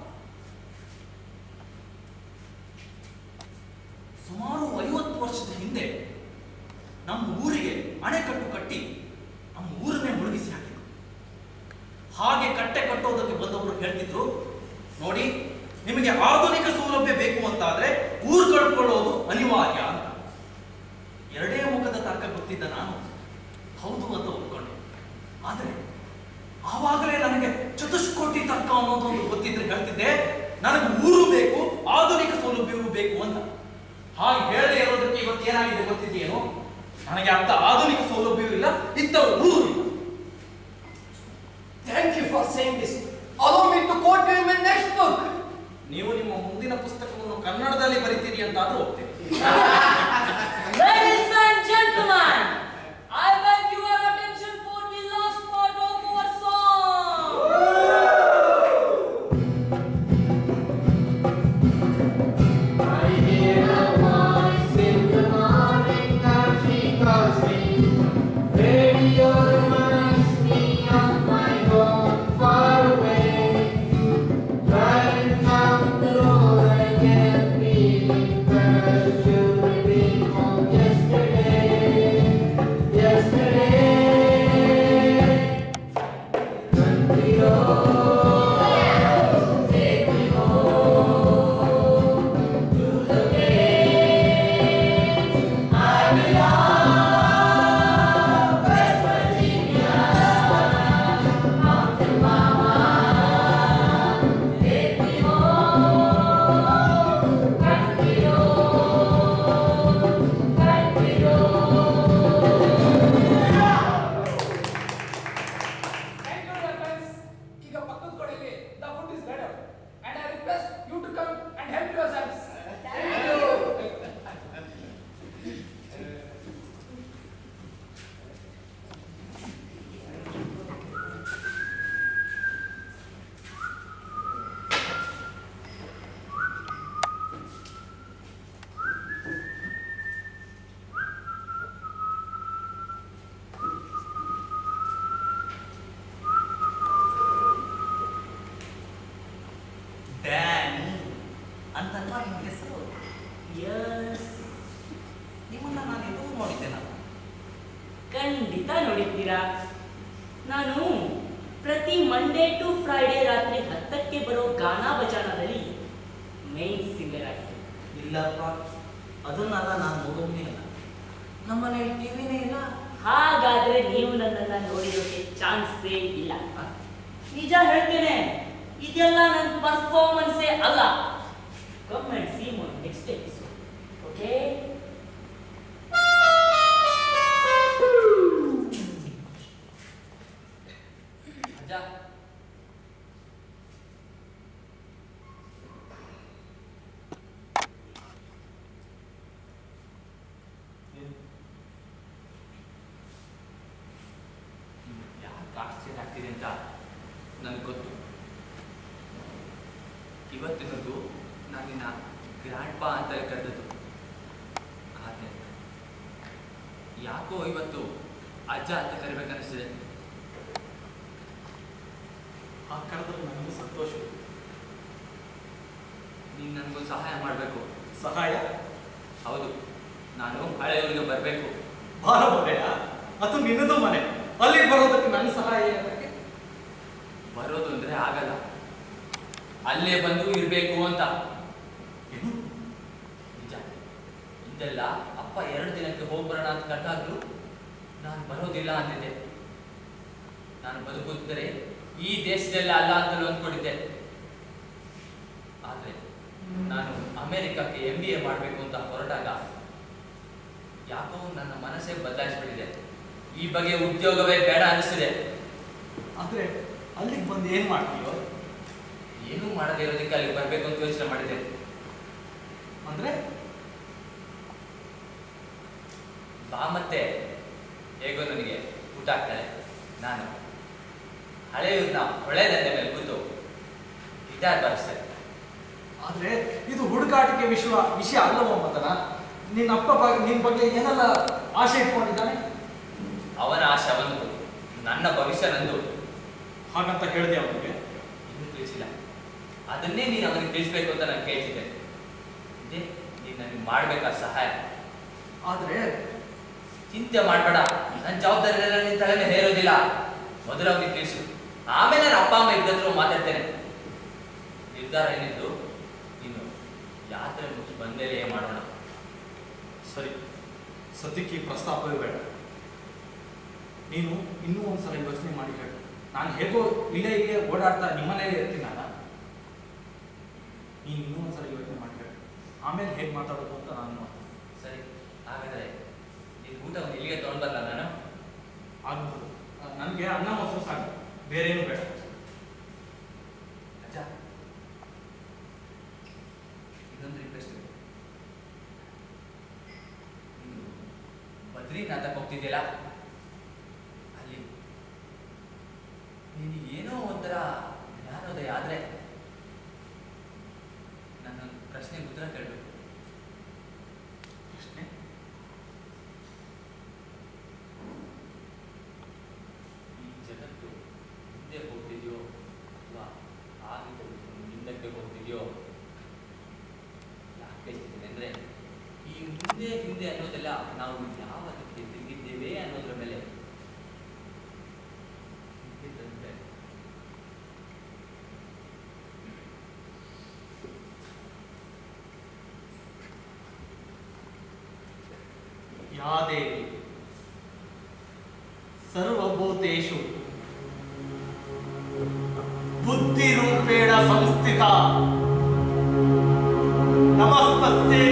ಸುಮಾರು ಐವತ್ತು ವರ್ಷದ ಹಿಂದೆ ನಮ್ಮ ಊರಿಗೆ ಅಣೆಕಟ್ಟು ಕಟ್ಟಿ ನಮ್ಮ ಊರನ್ನೇ ಮುಳುಗಿಸಿ ಹಾಕಿದ್ರು ಹಾಗೆ ಕಟ್ಟೆ ಕಟ್ಟೋದಕ್ಕೆ ಬಂದವರು ಹೇಳ್ತಿದ್ರು ನೋಡಿ ನಿಮಗೆ ಆಧುನಿಕ ಸೌಲಭ್ಯ ಬೇಕು ಅಂತಾದ್ರೆ ಊರು ಕಳ್ಕೊಳ್ಳೋದು ಅನಿವಾರ್ಯ ಅಂತ ಎರಡೇ ಮುಖದ ತರ್ಕ ಗೊತ್ತಿದ್ದ ನಾನು ಹೌದು ಅಂತ ಒಪ್ಕೊಂಡೆ ಆದ್ರೆ ಆವಾಗಲೇ ನನಗೆ ಚತುಷ್ಕೋಟಿ ತರ್ಕ ಅನ್ನೋದೊಂದು ಗೊತ್ತಿದ್ರೆ ಹೇಳ್ತಿದ್ದೆ ನನಗೆ ಊರು ಬೇಕು ಆಧುನಿಕ ಸೌಲಭ್ಯವೂ ಬೇಕು ಅಂತ ಹಾಗೆ ಹೇಳದೆ ಇರೋದಕ್ಕೆ ಇವತ್ತು ಏನಾಗಿದೆ ಗೊತ್ತಿದೆಯೇನು ನನಗೆ ಅಂತ ಆಧುನಿಕ ಸೌಲಭ್ಯವೂ ಇಲ್ಲ ಇತ್ತ ಊರು ಇಲ್ಲ thank you for saying this allow me to quote you in my next book ನೀವು ನಿಮ್ಮ ಮುಂದಿನ ಪುಸ್ತಕವನ್ನು ಕನ್ನಡದಲ್ಲಿ ಬರಿತೀರಿ ಅಂತಾದ್ರೂ ಹೋಗ್ತೇನೆ Ladies and gentlemen, I beg your attention for the last part of our song. I hear a voice in the morning as she calls me. Radio reminds me of my home far away. Driving down the road, I get a feeling that I should have been home yesterday. Yesterday. Country roads, take me home to the place I belong. ಮಾಡಿರ್ತೀರಾ ನಾನು ಪ್ರತಿ Monday to Friday ರಾತ್ರಿ ಹತ್ತಕ್ಕೆ ಬರೋ ಗಾನಾ ಬಜಾನದಲ್ಲಿ main singer ಆಗ್ತೀನಿ ಇಲ್ಲಪ್ಪ ಅದನ್ನೆಲ್ಲ ನಾನು ನೋಡೋನೇ ಇಲ್ಲ ನಮ್ಮನೇಲಿ ಟಿವಿನೇ ಇಲ್ಲ ಹಾಗಾದ್ರೆ ನೀವು ನನ್ನನ್ನ ನೋಡಿರೋಕೆ ಚಾನ್ಸೇ ಇಲ್ಲ ನಿಜ ಹೇಳ್ತೇನೆ ಇದೆಲ್ಲ ನನ್ನ ಪರ್ಫಾರ್ಮೆನ್ಸೇ ಅಲ್ಲ come and see my next episode okay ಅಜ್ಜ ಯಾಕೆ ಆಶ್ಚರ್ಯ ಆಗ್ತಿದೆ ಅಂತ ನನಗೆ ಗೊತ್ತು ಇವತ್ತಿನದು ನಾನು ನಿನ್ನ ಗ್ರ್ಯಾಂಡ್ ಪಾ ಅಂತ ಕರೆದದ್ದು ಆದರೆ ಯಾಕೋ ಇವತ್ತು ಅಜ್ಜ ಅಂತ ಕರಿಬೇಕನ್ನಿಸ್ತಿದೆ ಆ ಕರೆದ್ರೆ ನನಗೂ ಸಂತೋಷ ನೀನು ನನಗೊಂದು ಸಹಾಯ ಮಾಡಬೇಕು ಸಹಾಯ ಹೌದು ನಾನು ಹಳೆಯವರಿಗೆ ಬರಬೇಕು ಬಾರ ಮನೆಯ ಅದು ನಿನ್ನದು ಮನೆ ಅಲ್ಲಿಗೆ ಬರೋದಕ್ಕೆ ನನ್ನ ಸಹಾಯ ಏನಕ್ಕೆ ಬರೋದು ಅಂದ್ರೆ ಆಗಲ್ಲ ಅಲ್ಲೇ ಬಂದು ಇರಬೇಕು ಅಂತ ಏನು ನಿಜ ಇದೆಲ್ಲ ಅಪ್ಪ ಎರಡು ದಿನಕ್ಕೆ ಹೋಗ್ಬರೋಣ ಅಂತ ಕರೆದಾಗ್ಲು ನಾನು ಬರೋದಿಲ್ಲ ಅಂತಿದ್ದೆ ನಾನು ಬದುಕುತ್ತಿದ್ದರೆ ಈ ದೇಶದಲ್ಲ ಅಲ್ಲ ಅಂತಲೂ ಅಂದ್ಕೊಂಡಿದ್ದೆ ಆದ್ರೆ ನಾನು ಅಮೆರಿಕಕ್ಕೆ ಎಂ ಬಿ ಎ ಮಾಡಬೇಕು ಅಂತ ಹೊರಟಾಗ ಯಾಕೋ ನನ್ನ ಮನಸ್ಸೇ ಬದಲಾಯಿಸ್ಬಿಟ್ಟಿದೆ ಈ ಬಗ್ಗೆ ಉದ್ಯೋಗವೇ ಬೇಡ ಅನಿಸ್ತಿದೆ ಆದ್ರೆ ಅಲ್ಲಿಗೆ ಬಂದು ಏನ್ ಮಾಡ್ತೀಯೋ ಏನೂ ಮಾಡದೇ ಇರೋದಕ್ಕೆ ಅಲ್ಲಿ ಬರಬೇಕು ಅಂತ ಯೋಚನೆ ಮಾಡಿದ್ದೆ ಅಂದ್ರೆ ಬಾ ಮತ್ತೆ ಹೇಗೋ ನನಗೆ ಊಟ ಆಗ್ತಾಳೆ ನಾನು ಹಳೆಯವ್ರನ್ನ ಹೊಳೆ ದಂಡೆ ಮೇಲೆ ಕೂತು ಗಿಟಾರ್ ಬಾರಿಸ್ದೆ ಆದ್ರೆ ಇದು ಹುಡುಕಾಟಿಕೆ ವಿಷಯ ವಿಷಯ ಅಲ್ಲವ ಮತನ ನಿನ್ನ ಅಪ್ಪ ಬಗ್ಗೆ ನಿನ್ ಬಗ್ಗೆ ಏನೆಲ್ಲ ಆಸೆ ಇಟ್ಕೊಂಡಿದ್ದಾನೆ ಅವನ ಆಶೆ ಅವನದು ನನ್ನ ಭವಿಷ್ಯ ನಂದು ಹಾಗಂತ ಹೇಳಿದೆ ಅವನಿಗೆ ಇನ್ನೂ ತಿಳಿಸಿಲ್ಲ ಅದನ್ನೇ ನೀನು ಅವನಿಗೆ ತಿಳಿಸ್ಬೇಕು ಅಂತ ನಾನು ಕೇಳ್ತಿದ್ದೆ ಇದೇ ನೀನು ನನಗೆ ಮಾಡ್ಬೇಕಾದ ಸಹಾಯ ಆದ್ರೆ ಚಿಂತೆ ಮಾಡಬೇಡ ನನ್ನ ಜವಾಬ್ದಾರಿ ಎಲ್ಲ ನಿನ್ನ ತಲೆ ಮೇಲೆ ಹೇರೋದಿಲ್ಲ ಮೊದಲು ಅವನಿಗೆ ತಿಳಿಸು ಆಮೇಲೆ ನನ್ನ ಅಪ್ಪ ಅಮ್ಮ ಇದ್ದದ್ರು ಮಾತಾಡ್ತೇನೆ ನಿರ್ಧಾರ ಏನಿದ್ದು ನೀನು ಯಾತ್ರೆ ಮುಗಿಸಿ ಬಂದೇಲೇ ಮಾಡೋಣ ಸರಿ ಸದ್ಯಕ್ಕೆ ಈ ಪ್ರಸ್ತಾಪವೇ ಬೇಡ ನೀನು ಇನ್ನೂ ಒಂದ್ಸಲ ಯೋಚನೆ ಮಾಡಿ ಹೇಳು ನಾನು ಹೇಗೋ ಇಲ್ಲೇ ಇಲ್ಲೇ ಓಡಾಡ್ತಾ ನಿಮ್ಮನೇಲಿ ಇರ್ತೀನಿ ನಾನು ನೀನು ಇನ್ನೂ ಒಂದ್ಸಲ ಯೋಚನೆ ಮಾಡಿ ಹೇಳು ಆಮೇಲೆ ಹೇಗೆ ಮಾತಾಡೋದು ಅಂತ ನಾನು ನೋಡ್ತೀನಿ ಸರಿ ಹಾಗಾದ್ರೆ ನೀನು ಊಟವನ್ನು ಇಲ್ಲಿಗೆ ತಗೊಂಡ್ಬರಲ್ಲ ನಾನು ಆಗ್ಬೋದು ನನಗೆ ಅನ್ನ ಮೊಸರು ಸಾಕು ಬೇರೇನು ಬೇಡ ಅಜ್ಜ ಇನ್ನೊಂದು ರಿಕ್ವೆಸ್ಟ್ ಇದೆ ನೀನು ಬದ್ರಿನಾಥಕ್ಕೆ ಹೋಗ್ತಿದ್ಯಲ್ಲ ಅಲ್ಲಿ ನಿನಗೆ ಏನೋ ಒಂಥರ ಜ್ಞಾನೋದಯ ಆದ್ರೆ ನನ್ನ ಪ್ರಶ್ನೆಗೆ ಉತ್ತರ ಕೇಳಬೇಕು ಪ್ರಶ್ನೆ ಈ ಜಗತ್ತು ಮುಂದೆ ಹೋಗ್ತಿದೆಯೋ ಅಥವಾ ಹಾಗೆ ತೆಗೆದುಕೊಂಡು ಹಿಂದಕ್ಕೆ ಹೋಗ್ತಿದೆಯೋ ಯಾಕೆ ಹೇಳ್ತಿದ್ದೀನಿ ಅಂದ್ರೆ ಈ ಮುಂದೆ ಹಿಂದೆ ಅನ್ನೋದೆಲ್ಲ ನಾವು ಯಾವ ದಿಕ್ಕಿಗೆ ತಿರುಗಿದ್ದೇವೆ ಅನ್ನೋದ್ರ ಮೇಲೆ ಹಿಂದೆ ಯಾ ದೇವಿ ಸರ್ವಭೂತೇಷು ಬುದ್ಧಿರೂಪೇಣ ಸಂಸ್ಥಿತ ನಮಸ್ತಸ್ಯೈ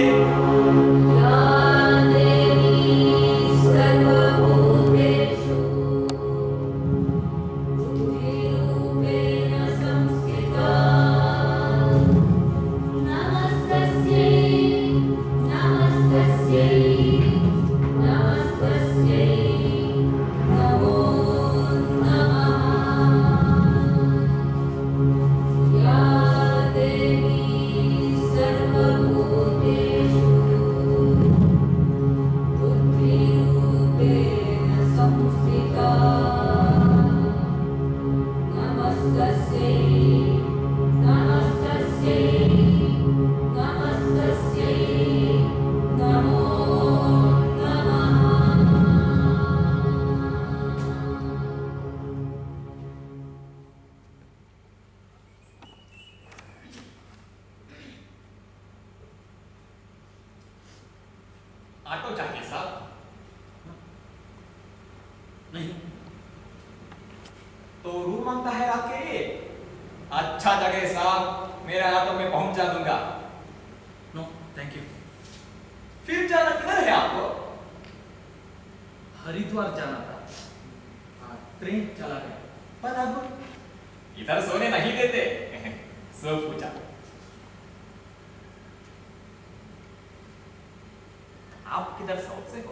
नहीं तो रूम मांगता है रात के लिए अच्छा जगह साहब मेरे हाथों में पहुंचा दूंगा नो थैंक यू फिर जाना किधर है आपको हरिद्वार जाना था हाँ, ट्रेन चला गया पर अब इधर सोने नहीं देते सो पूछा आप किधर साउथ से हो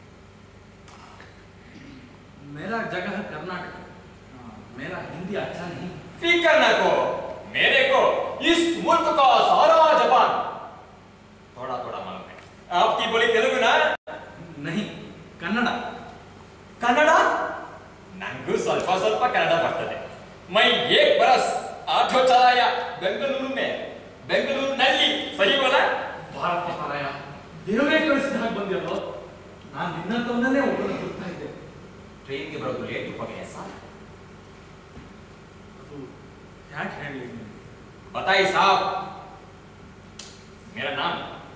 मेरा जगह कर्नाटक हाँ, मेरा हिंदी अच्छा नहीं फिकर न को मेरे को इस मुल्क का सारा जबान थोड़ा थोड़ा मालूम है आपकी बोली तेलुगु ना नहीं ಕನ್ನಡ ಕನ್ನಡ ನಂಗೂ ಸ್ವಲ್ಪ ಸ್ವಲ್ಪ ಕನ್ನಡ ಬರ್ತದೆ ಮೈ ಏಕ್ ಬರಸ್ ಆಟೋ ಚಲಾಯ ಬೆಂಗಳೂರು ಮೇ ಬೆಂಗಳೂರಿನಲ್ಲಿ ಸಹಿ ಬೋಲ ಭಾರತ ಪರಾಯ ದೇವರೇ ಕಳಿಸಿದ ಹಾಗೆ ಬಂದಿರೋ ನಾನು ನಿನ್ನಂತವನ್ನೇ ಒಬ್ಬನ ಹುಡುಕ್ತಾ ಇದ್ದೆ ಟ್ರೈನ್ಗೆ ಬರೋದು ಲೇಟ್ ಹೋಗಿದೆ ಸರ್ ಅದು ಯಾಕೆ ಹೇಳಿ बताइए साहब मेरा नाम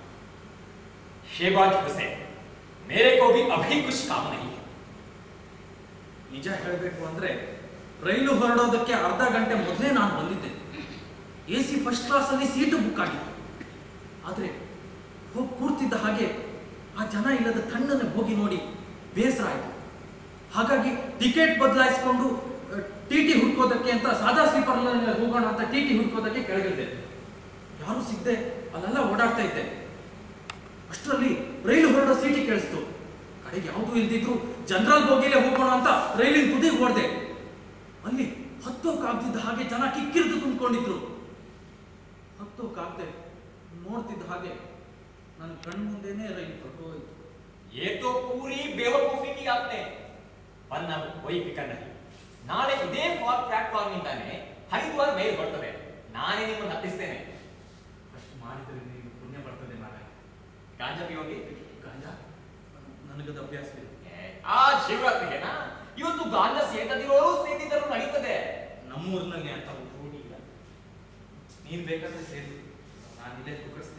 शेबाज हुसैन मेरे को भी अभी कुछ काम नहीं है ನಿಜ ಹೇಳಬೇಕು ಅಂದ್ರೆ ರೈಲು ಹೊರಡೋದಕ್ಕೆ ಅರ್ಧ ಗಂಟೆ ಮೊದಲೇ ನಾನು ಬಂದಿದ್ದೆ ಎ ಸಿ ಫಸ್ಟ್ ಕ್ಲಾಸ್ ಅಲ್ಲಿ ಸೀಟು ಬುಕ್ ಆಗಿತ್ತು ಆದ್ರೆ ಹೋಗಿ ಕೂರ್ತಿದ್ದ ಹಾಗೆ ಆ ಜನ ಇಲ್ಲದ ತಣ್ಣನೆ ಹೋಗಿ ನೋಡಿ ಬೇಸರ ಆಯ್ತು ಹಾಗಾಗಿ ಟಿಕೆಟ್ ಬದಲಾಯಿಸಿಕೊಂಡು ಟಿ ಟಿ ಹುಡ್ಕೋದಕ್ಕೆ ಅಂತ ಸಾದಾ ಸ್ಲೀಪರ್ ಹೋಗೋಣ ಅಂತ ಟಿ ಟಿ ಹುಡ್ಕೋದಕ್ಕೆ ಕೆಳಗಿದ್ದೆ ಯಾರು ಸಿಗದೆ ಅಲ್ಲೆಲ್ಲ ಓಡಾಡ್ತಾ ಇದ್ದೆ ಅಷ್ಟರಲ್ಲಿ ರೈಲು ಹೊರಡೋ ಸೀಟಿ ಕೇಳಿಸ್ತು ಕಡೆಗೆ ಯಾವುದು ಇಲ್ದಿದ್ರು ಜನರಲ್ ಬೋಗಿಲೇ ಹೋಗೋಣ ಅಂತ ರೈಲಿನ ತುದಿಗೆ ಓಡ್ದೆ ಅಲ್ಲಿ ಹತ್ತೋಕಾಗ್ತಿದ್ದ ಹಾಗೆ ಜನ ಕಿಕ್ಕಿರಿದು ತುಂಬಿಕೊಂಡಿದ್ರು ಹತ್ತೋಕಾಗ್ದೆ ನೋಡ್ತಿದ್ದ ಹಾಗೆ ನನ್ನ ಕಣ್ಮುಂದೆನೇ ರೈಲು ಹೊರಟೋಯ್ತು ये तो पूरी बेवकूफी की आपने पर ನಾವು कोई फिकर नहीं ನಾಳೆ ಇದೇ ಫಾರ್ ಪ್ಲಾಟ್ಫಾರ್ಮ್ ಇಂದಾನೆ ಹರಿದ್ವಾರ ಮೇಲ್ ಬರ್ತದೆ ನಾನೇ ನಿಮ್ಮನ್ನು ಹತ್ತಿಸ್ತೇನೆ ಅಷ್ಟು ಮಾಡಿದ್ರೆ ನಿನಗೆ ಪುಣ್ಯ ಬರ್ತದೆ ಮಾರಾಯ ಗಾಂಜಾ ಪಿಯೋಗಿ ಗಾಂಜಾ ನನಗದು ಅಭ್ಯಾಸ ಇದೆ ಆ ಶಿವರಾತ್ರಿಗೆನಾ ಇವತ್ತು ಗಾಂಜಾ ಸೇತದಿರೋರು ಸೇತಿದ್ದರು ನಡೀತದೆ ನಮ್ಮೂರಿನಲ್ಲಿ ಅಂತ ರೂಢಿ ಇಲ್ಲ ನೀನ್ ಬೇಕಾದ್ರೆ ಸೇರಿ ನಾನು ಇಲ್ಲೇ ಕುಕ್ಕರಿಸ್ತೇನೆ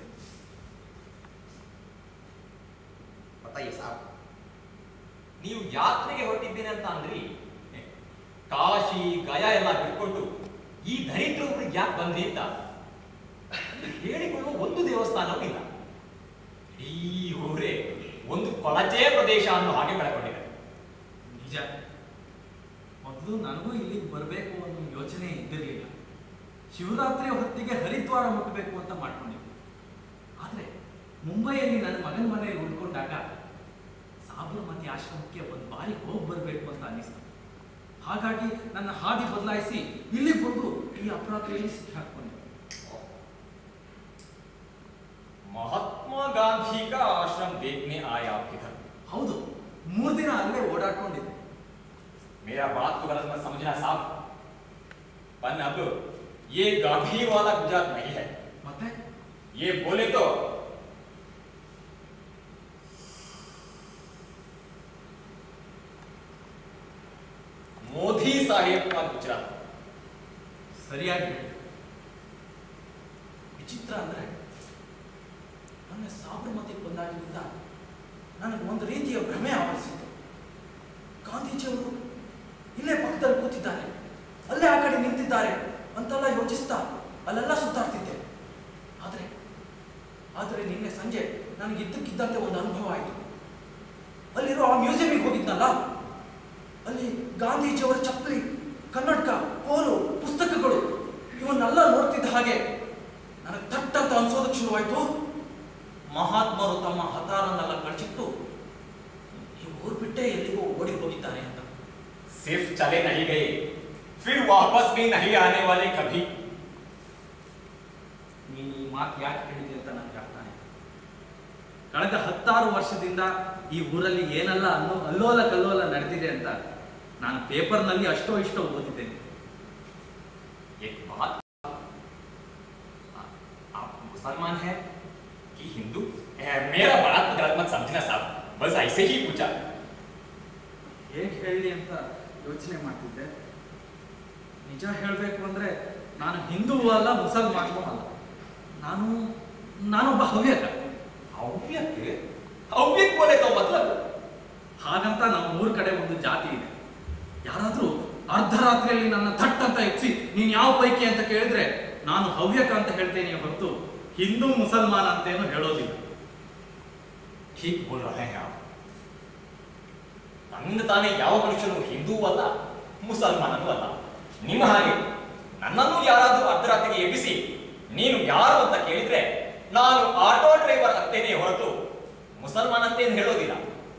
बताइए साहब ನೀವು ಯಾತ್ರೆಗೆ ಹೊರಟಿದ್ದೇನೆ ಅಂತ ಅಂದ್ರಿ ಕಾಶಿ ಗಯಾ ಎಲ್ಲ ಬಿಟ್ಕೊಂಡು ಈ ದರಿದ್ರ ಊರಿಗೆ ಯಾಕೆ ಬಂದ್ರಿ ಅಂತ ಹೇಳಿಕೊಳ್ಳುವ ಒಂದು ದೇವಸ್ಥಾನವೂ ಇಲ್ಲ ಈ ಊರೇ ಒಂದು ಕೊಳಚೆ ಪ್ರದೇಶ ಅನ್ನೋ ಹಾಗೆ ಬೆಳಕೊಂಡಿದೆ ನಿಜ ಮೊದಲು ನನಗೂ ಇಲ್ಲಿಗೆ ಬರಬೇಕು ಅನ್ನೋ ಯೋಚನೆ ಇದ್ದಿರಲಿಲ್ಲ ಶಿವರಾತ್ರಿ ಹೊತ್ತಿಗೆ ಹರಿದ್ವಾರ ಮುಟ್ಟಬೇಕು ಅಂತ ಮಾಡ್ಕೊಂಡಿದ್ದೆ ಆದ್ರೆ ಮುಂಬೈಯಲ್ಲಿ ನನ್ನ ಮಗನ ಮನೆಯಲ್ಲಿ ಉಳ್ಕೊಂಡಾಗ ಸಾಬರಮತಿ ಆಶ್ರಮಕ್ಕೆ ಒಂದು ಬಾರಿ ಹೋಗಿ ಬರಬೇಕು ಅಂತ ಅನಿಸ್ತು ಹಾಗಾಗಿ ನನ್ನ ಹಾದಿ ಬದಲಾಯಿಸಿ ಇಲ್ಲಿಗೆ ಬಂದು ಈ ಅಪರಾಧಿಯಲ್ಲಿ ಸಿಕ್ಕಾಕೊಂಡೆ ಮಹಾತ್ಮ ಗಾಂಧಿ का आश्रम देखने आया आप इधर ಹೌದು ಮೂರ್ ದಿನ ಅಲ್ಲೇ ಓಡಾಡ್ಕೊಂಡಿದ್ದೆ मेरा बात तो गलत मत समझना साहब पर अब ये गांधी वाला गुजरात नहीं है ಮತ್ತೆ ये बोले तो मोदी साहेब का गुजरात ಸರಿಯಾಗಿ ಹೇಳಿ. ವಿಚಿತ್ರ ಅಂದ್ರೆ ನನ್ನ ಸಾಬರಮತಿ ಬಂದಾಗಿನಿಂದ ನನಗೆ ಒಂದು ರೀತಿಯ ಭ್ರಮೆ ಆವರಿಸಿತು ಗಾಂಧೀಜಿಯವರು ಇಲ್ಲೇ ಪಕ್ಕದಲ್ಲಿ ಕೂತಿದ್ದಾರೆ ಅಲ್ಲೇ ಆ ಕಡೆ ನಿಂತಿದ್ದಾರೆ ಅಂತೆಲ್ಲ ಯೋಚಿಸ್ತಾ ಅಲ್ಲೆಲ್ಲ ಸುತ್ತಾಡ್ತಿದ್ದೆ ಆದ್ರೆ ಆದ್ರೆ ನಿನ್ನೆ ಸಂಜೆ ನನಗೆ ಇದ್ದಕ್ಕಿದ್ದಂತೆ ಒಂದು ಅನುಭವ ಆಯಿತು ಅಲ್ಲಿರೋ ಆ ಮ್ಯೂಸಿಯಂಗೆ ಹೋಗಿದ್ನಲ್ಲ ಅಲ್ಲಿ ಗಾಂಧೀಜಿಯವರ ಚಪ್ಪಲಿ ಕನ್ನಡಕ ಕೋಲು ಪುಸ್ತಕಗಳು ಇವನ್ನೆಲ್ಲ ನೋಡ್ತಿದ್ದ ಹಾಗೆ ನನಗೆ ಥಟ್ ಅಂತ ಅನ್ಸೋದಕ್ಕೆ ಶುರುವಾಯ್ತು ಮಹಾತ್ಮರು ತಮ್ಮ ಹತಾರನ್ನೆಲ್ಲ ಕಳಚಿಟ್ಟು ಈ ಊರ್ ಬಿಟ್ಟೆ ಎಲ್ಲಿಗೋ ಓಡಿ ಹೋಗಿದ್ದಾರೆ ಅಂತ सिर्फ चले नहीं गए फिर वापस भी नहीं आने वाले कभी ನೀನು ಈ ಮಾತು ಯಾಕೆ ಹೇಳಿದೆ ಅಂತ ನನಗೆ ಅರ್ಥ ಆಯ್ತು ಕಳೆದ ಹತ್ತಾರು ವರ್ಷದಿಂದ ಈ ಊರಲ್ಲಿ ಏನೆಲ್ಲ ಅನ್ನೋ ಅಲ್ಲೋಲ ಕಲ್ಲೋಲ ನಡೆದಿದೆ ಅಂತ ನಾನು ಪೇಪರ್ನಲ್ಲಿ ಅಷ್ಟೋ ಇಷ್ಟೋ ಓದಿದ್ದೇನೆ एक बात आ- आप मुसलमान हैं कि हिंदू ए, मेरा बात तो गलत मत समझना साहब बस ऐसे ही पूछा ಹೇಗೆ ಹೇಳಿ ಅಂತ ಯೋಚನೆ ಮಾಡ್ತಿದ್ದೆ ನಿಜ ಹೇಳಬೇಕು ಅಂದ್ರೆ ನಾನು ಹಿಂದೂ ಅಲ್ಲ ಮುಸಲ್ಮಾನೂ ಅಲ್ಲ ನಾನು ನಾನೊಬ್ಬ ಹವ್ಯಕ हव्यक हव्यक बोले तो मतलब ಹಾಗಂತ ನಮ್ಮ ಊರ್ ಕಡೆ ಒಂದು ಜಾತಿ ಇದೆ ಯಾರಾದ್ರೂ ಅರ್ಧರಾತ್ರಿಯಲ್ಲಿ ನನ್ನ ಥಟ್ ಅಂತ ಎತ್ಸಿ ನೀನ್ ಯಾವ ಪೈಕಿ ಅಂತ ಕೇಳಿದ್ರೆ ನಾನು ಹವ್ಯಕ ಅಂತ ಹೇಳ್ತೇನೆ ಹೊರತು ಹಿಂದೂ ಮುಸಲ್ಮಾನ ಅಂತೇನು ಹೇಳೋದಿಲ್ಲ ಹೀಗೆ ಬೋಲ್ ರಹೆ हैं आप ತನ್ನಿಂದ ತಾನೇ ಯಾವ ಮನುಷ್ಯನು ಹಿಂದೂ ಅಲ್ಲ ಮುಸಲ್ಮಾನನೂ ಅಲ್ಲ ನಿಮ್ಮ ಹಾಗೆ ನನ್ನನ್ನು ಯಾರಾದ್ರೂ ಅರ್ಧರಾತ್ರಿಗೆ ಎಬ್ಬಿಸಿ ನೀನು ಯಾರು ಅಂತ ಕೇಳಿದ್ರೆ ನಾನು ಆಟೋ ಡ್ರೈವರ್ ಅಂತೇನೆ ಹೊರತು ಮುಸಲ್ಮಾನ್ ಅಂತೇನು ಹೇಳೋದಿಲ್ಲ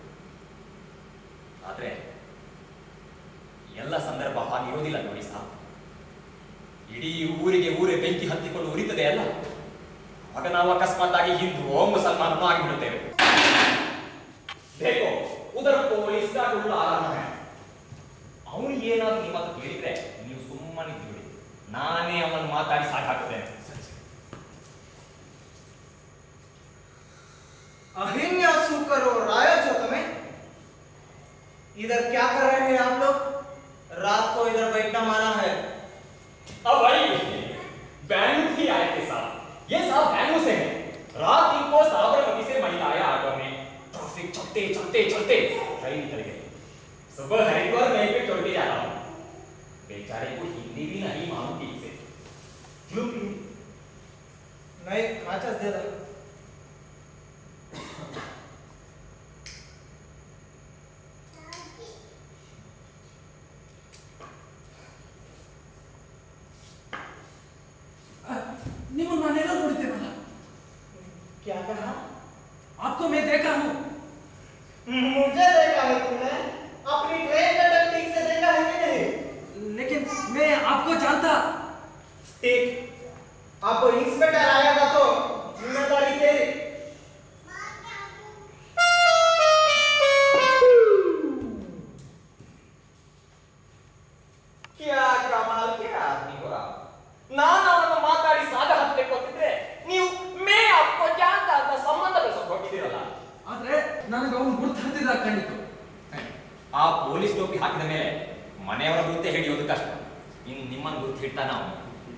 ಆದ್ರೆ ಎಲ್ಲ ಸಂದರ್ಭ ಹಾಗಿರೋದಿಲ್ಲ ನೋಡಿ ಸಾಕು ಇಡೀ ಊರಿಗೆ ಊರೇ ಬೆಂಕಿ ಹತ್ತಿಕೊಂಡು ಉರಿತದೆ ಅಲ್ಲ ಆಗ ನಾವು ಅಕಸ್ಮಾತ್ ಆಗಿ ಹಿಂದೂ ಮುಸಲ್ಮಾನನೂ ಆಗಿಬಿಡುತ್ತೇವೆ देखो उधर पुलिस का रूल आ रहा है ಅವನು ಏನಾದ್ರು ನಿಮ್ಮ ಹತ್ರ ಕೇಳಿದ್ರೆ ನೀವು ಸುಮ್ಮನೆ ಬಿಡಿ ನಾನೇ ಅವನನ್ನು ಮಾತಾಡಿ ಸಾಕಾಗ್ತೇನೆ अहिन्या सूकर और राया जो तुम्हें इधर क्या कर रहे हैं आप लोग रात को इधर बैठना माना है अब भाई बैंगलुरु ही आए थे साहब ये साहब बैंगलुरु से हैं रात इनको साबरमती से महिला आया ऑटो में ट्रैफिक चलते चलते चलते ट्रेन निकल गई सुबह हरिद्वार मैं पे छोड़ के जा रहा हूँ बेचारे को हिंदी भी नहीं मालूम ठीक से क्यों क्यों नहीं माचस दे दो ನಿಮ್ಮನ್ನು ನಾನೆಲ್ಲ ನೋಡಿದ್ದೇನಲ್ಲ क्या कहा आपको मैं देखा हूँ मुझे देखा है तुमने अपनी ट्रेन का डर ठीक से देखा है कि नहीं लेकिन मैं आपको जानता ठीक आपको इंस्पेक्टर आएगा तो जिम्मेदारी तेरी क्या कमाल के आदमी हो आप ನಾನು ಅವನನ್ನು ಮಾತಾಡಿ ಸಾಗ ಹಾಕ್ಬೇಕು ಅಂತಿದ್ರೆ ನೀವು ಮೇ ಅಪ್ಕೋ ಜಾನ್ತಾ ಅಂತ ಸಂಬಂಧ ಬೆಳೆಸೋಕೆ ಹೋಗಿದ್ದೀರಲ್ಲ ಆದ್ರೆ ನನಗೆ ಅವನು ಗುರ್ತು ಹತ್ತಿದ ಕಂಡಿತು ಆ ಪೊಲೀಸ್ ಟೋಪಿ ಹಾಕಿದ ಮೇಲೆ ಮನೆಯವರ ಗುರುತೆ ಹಿಡಿಯೋದು ಕಷ್ಟ ಇನ್ನು ನಿಮ್ಮನ್ನು ಗುರುತು ಹಿಡ್ತಾನ ಅವನು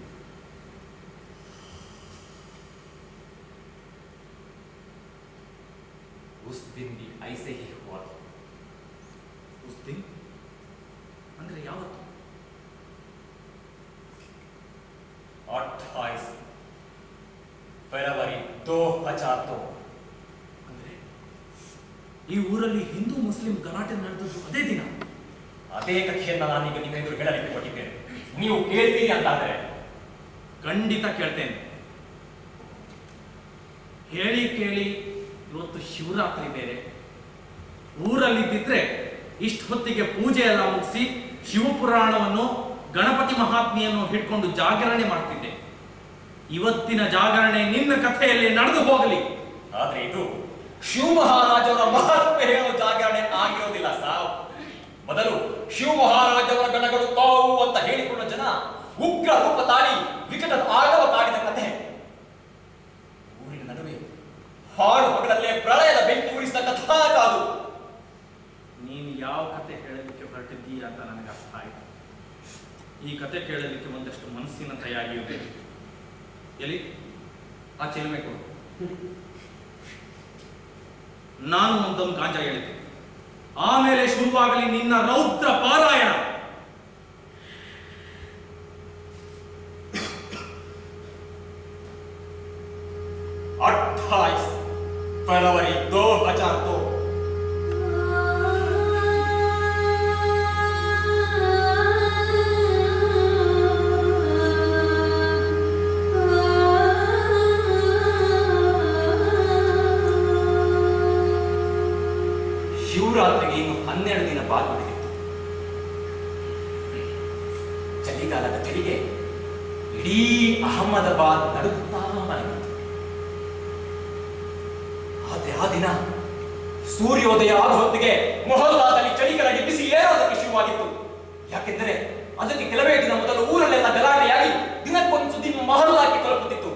उस दिन भी ऐसे ही हुआ उस दिन ಅಂದ್ರೆ ಯಾವತ್ತು अट्ठाईस फरवरी दो हजार दो ಅಂದ್ರೆ ಈ ಊರಲ್ಲಿ ಹಿಂದೂ ಮುಸ್ಲಿಂ ಗಲಾಟೆ ನಡೆದದ್ದು ಅದೇ ದಿನ ಅದೇ ಕಥೆಯನ್ನ ನಾನೀಗ ನಿಮ್ಮೆದುರು ಹೇಳಲಿಕ್ಕೆ ಕೊಟ್ಟಿದ್ದೇನೆ ನೀವು ಕೇಳ್ತೀರಿ ಅಂತಾದ್ರೆ ಖಂಡಿತ ಕೇಳ್ತೇನೆ ಹೇಳಿ ಕೇಳಿ ಇವತ್ತು ಶಿವರಾತ್ರಿ ಬೇರೆ ಊರಲ್ಲಿದ್ದಿದ್ರೆ ಇಷ್ಟು ಹೊತ್ತಿಗೆ ಪೂಜೆ ಎಲ್ಲ ಮುಗಿಸಿ ಶಿವಪುರಾಣವನ್ನು ಗಣಪತಿ ಮಹಾತ್ಮೆಯನ್ನು ಹಿಡ್ಕೊಂಡು ಜಾಗರಣೆ ಮಾಡ್ತಿದ್ದೆ ಇವತ್ತಿನ ಜಾಗರಣೆ ನಿನ್ನ ಕಥೆಯಲ್ಲಿ ನಡೆದು ಹೋಗಲಿ ಆದ್ರೆ ಇದು ಶಿವ ಮಹಾರಾಜವರ ಮಹಾತ್ಮೆ ಹೇಳೋ ಜಾಗರಣೆ ಆಗಿರೋದಿಲ್ಲ ಸಾವ್ ಮೊದಲು ಶಿವ ಮಹಾರಾಜವರ ಗಣಗಳು ತಾವು ಅಂತ ಹೇಳಿಕೊಂಡ ಜನ ಉಗ್ರ ರೂಪ ತಾಳಿ ವಿಕಟ ಆಗವ ತಾಡಿದ ಕಥೆ ಊರಿನ ನಡುವೆ ಹಾಡು ಹಗಲಲ್ಲೇ ಪ್ರಳಯದ ಬೆಂಕಿ ಉರಿಸಿದ ಕಥಾ ಕಾದು ನೀನು ಯಾವ ಕತೆ ಹೇಳಲಿಕ್ಕೆ ಹೊರಟಿದ್ದೀಯ ಅಂತ ನನಗೆ ಅರ್ಥ ಆಯ್ತು ಈ ಕತೆ ಕೇಳಲಿಕ್ಕೆ ಒಂದಷ್ಟು ಮನಸ್ಸಿನ ತಯಾರಿಯೂ ಬೇಕು ಎಲ್ಲಿ ಆ ಚಿಲುಮೆ ಕೊಡು ನಾನು ಒಂದೊಂದು ಗಾಂಜ ಹೇಳಿದ್ದೆ ಆಮೇಲೆ ಶುರುವಾಗಲಿ ನಿನ್ನ ರೌದ್ರ ಪಾರಾಯಣ अट्ठाईस फरवरी दो हजार दो ಶಿವರಾತ್ರಿಗೆ ಇನ್ನು ಹನ್ನೆರಡು ದಿನ ಬಾಕಿ ಉಳಿದಿತ್ತು ಚಳಿಗಾಲದ ಚಳಿಗೆ ಇಡೀ ಅಹಮದಾಬಾದ್ ನಡುಗುತ್ತಾ ಮಲಗಿತ್ತು ಆದ್ರೆ ಆ ದಿನ ಸೂರ್ಯೋದಯ ಆದ ಹೊತ್ತಿಗೆ ಮೊಹಲ್ಲಾದಲ್ಲಿ ಚಳಿಗಾಲಕ್ಕೆ ಬಿಸಿ ಏರೋದಕ್ಕೆ ಶುರುವಾಗಿತ್ತು ಯಾಕೆಂದರೆ ಅದಕ್ಕೆ ಕೆಲವೇ ದಿನ ಮೊದಲು ಊರಲ್ಲೆಲ್ಲ ಗಲಾಟೆಯಾಗಿ ದಿನಕ್ಕೊಂದು ಸುದ್ದಿ ಮೊಹಲ್ಲಾಕ್ಕೆ ತಲುಪುತ್ತಿತ್ತು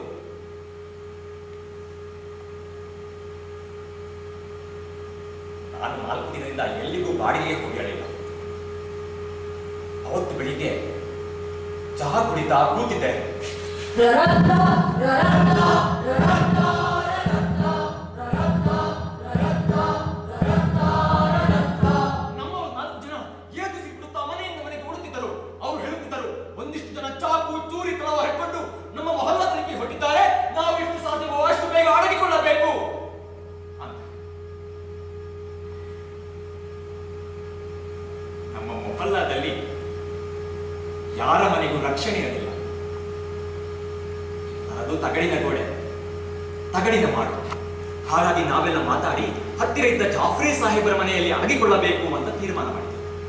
ನಾನು ನಾಲ್ಕು ದಿನದಿಂದ ಎಲ್ಲಿಗೂ ಬಾಡಿಗೆ ಹೋಗಿರಲಿಲ್ಲ ಅವತ್ತು ಬೆಳಿಗ್ಗೆ ಚಹಾ ಕುಡಿತಾ ಕೂತಿದ್ದೆ ಯಾರ ಮನೆಗೂ ರಕ್ಷಣೆ ಇರಲಿಲ್ಲ ಅದು ತಗಡಿನ ಗೋಡೆ ತಗಡಿನ ಮಾಡು ಹಾಗಾಗಿ ನಾವೆಲ್ಲ ಮಾತಾಡಿ ಹತ್ತಿರ ಇದ್ದ ಜಾಫ್ರಿ ಸಾಹೇಬರ ಮನೆಯಲ್ಲಿ ಅಡಗಿಕೊಳ್ಳಬೇಕು ಅಂತ ತೀರ್ಮಾನ ಮಾಡಿದ್ವಿ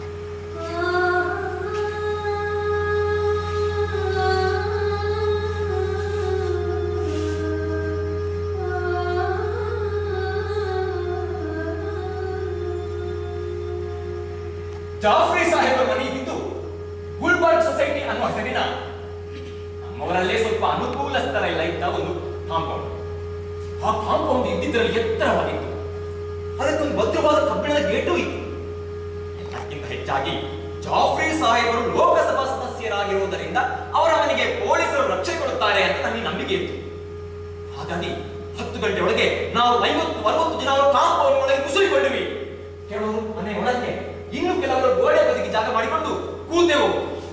ಜಾಫ್ರಿ ಸಾಹೇಬರ ಮನೆ ಇದ್ದಿದ್ದು ಗುಲ್ಬರ್ಗ್ ಸೊಸೈಟಿ ಅನ್ನೋ ಹೆಸರಿನ ನಮ್ಮವರಲ್ಲೇ ಸ್ವಲ್ಪ ಅನುಕೂಲಸ್ಥರ ಇಲ್ಲ ಇದ್ದ ಒಂದು ಕಾಂಪೌಂಡ್ ಆ ಕಾಂಪೌಂಡ್ ಇದ್ದಿದ್ರಲ್ಲಿ ಎತ್ತರವಾಗಿತ್ತು ಅದಕ್ಕೊಂದು ಭದ್ರವಾದ ಕಬ್ಬಿಣದ ಗೇಟು ಇತ್ತು ಅದಕ್ಕಿಂತ ಹೆಚ್ಚಾಗಿ ಜಾಫ್ರಿ ಸಾಹೇಬರು ಲೋಕಸಭಾ ಸದಸ್ಯರಾಗಿರುವುದರಿಂದ ಅವರ ಮನೆಗೆ ಪೊಲೀಸರು ರಕ್ಷಣೆ ಕೊಡುತ್ತಾರೆ ಅಂತ ನನಗೆ ನಂಬಿಕೆ ಇತ್ತು ಹಾಗಾಗಿ ಹತ್ತು ಗಂಟೆ ಒಳಗೆ ನಾವು ಐವತ್ತು ಅರವತ್ತು ಜನ ಅವರ ಕಾಂಪೌಂಡ್ ಒಳಗೆ ಕುಸುರಿಕೊಂಡ್ವಿ ಕೆಲವರು ಮನೆ ಒಳಗೆ ಇನ್ನು ಕೆಲವರು ಗೋಡೆ ಬದಿಗೆ ಜಾಗ ಮಾಡಿಕೊಂಡು ಕೂತೆವು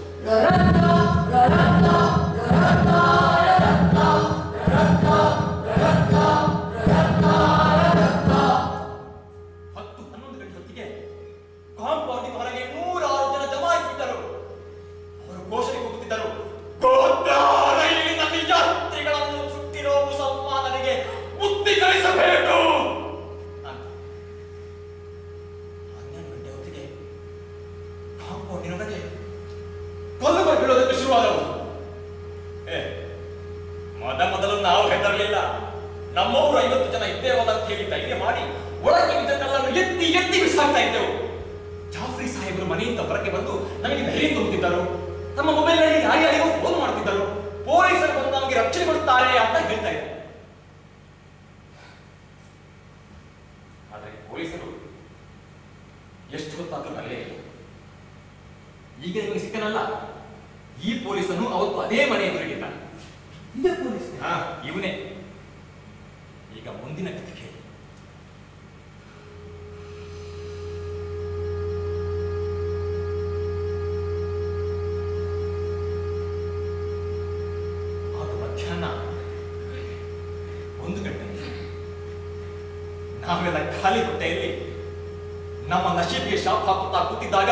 ಹತ್ತು ಹನ್ನೊಂದು ಗಂಟೆ ಹೊತ್ತಿಗೆ ಕಾಂಪೌಂಡಿನ ಹೊರಗೆ ನೂರಾರು ಜನ ಜಮಾಯಿಸಿದ್ದರು ಅವರು ಘೋಷಣೆ ಕೂಗುತ್ತಿದ್ದರು ಗೋದ್ರಾ ರೈಲಿನಲ್ಲಿ ಯಾತ್ರಿಗಳನ್ನು ಸುಟ್ಟಿರೋ ಮುಸಲ್ಮಾನರಿಗೆ ಬುದ್ಧಿ ಕಲಿಸಬೇಕು ಅಂತ. ಹನ್ನೆರಡು ಗಂಟೆ ಹೊತ್ತಿಗೆ ಕಾಂಪೌಂಡಿನ ಒಳಗೆ ಕಲ್ಲುಗಳು ಬೀಳೋದಕ್ಕೆ ಶುರುವಾದವು ಏ ಮೊದ ಮೊದಲು ನಾವು ಹೆದರಲಿಲ್ಲ ನಮ್ಮವರು ಐವತ್ತು ಜನ ಇದ್ದೇವಲ್ಲ ಅಂತ ಹೇಳಿ ಧೈರ್ಯ ಮಾಡಿ ಒಳಗೆ ಬಿದ್ದ ಕಲ್ಲನ್ನು ಎತ್ತಿ ಎತ್ತಿ ಬಿಸಾಕ್ತಾ ಇದ್ದೆವು ಜಾಫ್ರಿ ಸಾಹೇಬರು ಮನೆಯಿಂದ ಹೊರಗೆ ಬಂದು ನಮಗೆ ಧೈರ್ಯ ತುಂಬುತ್ತಿದ್ದರು ತಮ್ಮ ಮೊಬೈಲ್ನಲ್ಲಿ ಯಾರ್ಯಾರಿಗೂ ಫೋನ್ ಮಾಡ್ತಿದ್ದರು ಪೊಲೀಸರು ಬಂದು ನಮಗೆ ರಕ್ಷಣೆ ಕೊಡುತ್ತಾರೆ ಅಂತ ಹೇಳ್ತಾ ಇದ್ದಾರೆ ಆದರೆ ಪೊಲೀಸರು ಎಷ್ಟು ಹೊತ್ತಾದ್ರೂ ಅಲ್ಲೇ ಇಲ್ಲ. ಈಗ ನಿಮಗೆ ಸಿಕ್ಕನಲ್ಲ ಈ ಪೊಲೀಸನು ಅವತ್ತು ಅದೇ ಮನೆ ಎದುರಿಗಿದ್ದ ಇದೇ ಪೊಲೀಸ್ ಹಾ ಇವನೇ ಈಗ ಮುಂದಿನ ಕಥೆ ಕೇಳಿ ಆಗ ಮಧ್ಯಾಹ್ನ ಒಂದು ಗಂಟೆ ನಾವೆಲ್ಲ ಖಾಲಿ ಹೊಟ್ಟೆಯಲ್ಲಿ ನಮ್ಮ ನಶೀಬ್ಗೆ ಶಾಪ್ ಹಾಕುತ್ತಾ ಕೂತಿದ್ದಾಗ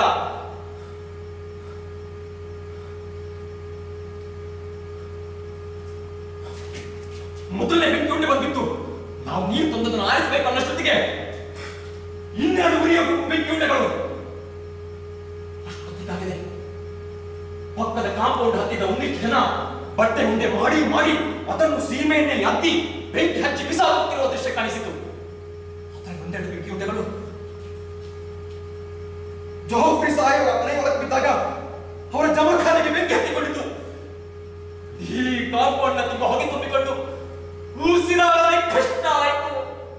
ಮೊದಲನೇ ಬೆಂಕಿ ಬಂದಿತ್ತು ನಾವು ನೀರು ತಂದದನ್ನು ಆರಿಸಬೇಕು ಅನ್ನಷ್ಟೊತ್ತಿಗೆ ಇನ್ನೆರಡು ಉರಿಯ ಬೆಂಕಿ ಉಂಡೆಗಳು ಅಷ್ಟೊತ್ತಿಗಾಗಿದೆ ಪಕ್ಕದ ಕಾಂಪೌಂಡ್ ಹತ್ತಿದ ಒಂದಿಷ್ಟು ಜನ ಬಟ್ಟೆ ಉಂಡೆ ಮಾಡಿ ಮಾಡಿ ಅದನ್ನು ಸೀಮೆ ಎಣ್ಣೆಯಲ್ಲಿ ಹತ್ತಿ ಬೆಂಕಿ ಹಚ್ಚಿ ಬಿಸಾಕುತ್ತಿರುವ ದೃಶ್ಯ ಕಾಣಿಸಿತು ಅದರ ಒಂದೆರಡು ಬೆಂಕಿ ಉಂಡೆಗಳು ಜೋಫ್ರಿ ಸಾಹೇಬರ ಮನೆ ಒಳಗೆ ಬಿದ್ದಾಗ ಅವರ ಜಮಖಾನೆಗೆ ಬೆಂಕಿ ಹತ್ತಿಕೊಂಡಿತು ಈ ಕಾಂಪೌಂಡ್ ನ ತುಂಬ ಹೊಗೆ ತುಂಬಿಕೊಂಡು ಉಸಿರಾಡದೆ ಕಷ್ಟ ಆಯಿತು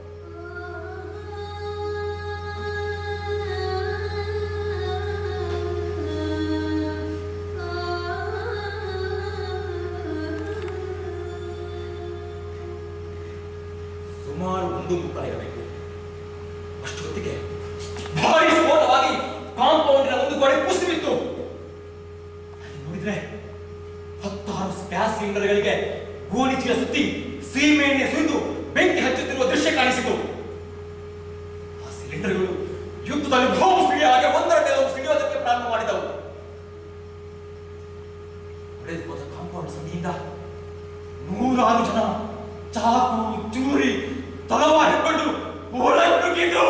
ಸುಮಾರು ಒಂದು ಮುಕ್ಕಾಲು ಇರಬೇಕು ಅಷ್ಟೊತ್ತಿಗೆ ಭಾರಿ ಸ್ಫೋಟವಾಗಿ ಕಾಂಪೌಂಡಿನ ಒಂದು ಗೋಡೆ ಕುಸಿದು ಬಿತ್ತು ಅಲ್ಲಿ ನೋಡಿದ್ರೆ ಹತ್ತಾರು ಗ್ಯಾಸ್ ಸಿಲಿಂಡರ್ಗಳಿಗೆ ಗೋಣಿ ಚೀಲ ಸುತ್ತಿ ಸೀಮೆ ಎಣ್ಣೆ ಸುರಿದು ಬೆಂಕಿ ಹಚ್ಚುತ್ತಿರುವ ದೃಶ್ಯ ಕಾಣಿಸಿತು ಆ ಸಿಲಿಂಡರ್ಗಳು ಯುದ್ಧದಲ್ಲಿ ಬಾಂಬ್ ಸಿಡಿಯ ಹಾಗೆ ಒಂದರ ಮೇಲೆ ಒಂದು ಸಿಡಿಯೋದಕ್ಕೆ ಪ್ರಾರಂಭ ಮಾಡಿದವು ಹೊಡೆದು ಹೋದ ಕಾಂಪೌಂಡ್ ಸಂಧಿಯಿಂದ ನೂರಾರು ಜನ ಚಾಕು ಚೂರಿ ತಲವಾರು ಹಿಡ್ಕೊಂಡು ಒಳಗೆ ನುಗ್ಗಿದ್ರು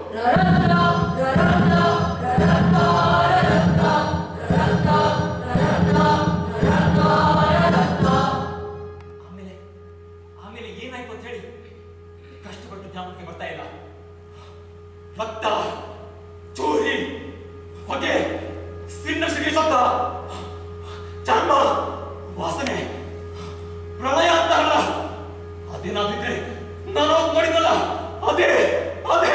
ಆಮೇಲೆ ಆಮೇಲೆ ಏನಾಯ್ತು ಅಂತ ಹೇಳಿ ಕಷ್ಟಪಟ್ಟು ಜ್ಞಾಪಕಕ್ಕೆ ಬರ್ತಾ ಇಲ್ಲ ರಕ್ತ ಚೂರಿ ಹೊಗೆ ಸಿನ್ನ ಸಿಡಿ ಶಬ್ದ ಚರ್ಮ ವಾಸನೆ ಪ್ರಳಯ ಅಂತಾರಲ್ಲ ಅದೇನಾದಿದ್ರೆ ನಾನು ಅವತ್ತು ನೋಡಿದ್ನಲ್ಲ ಅದೇ ಅದೇ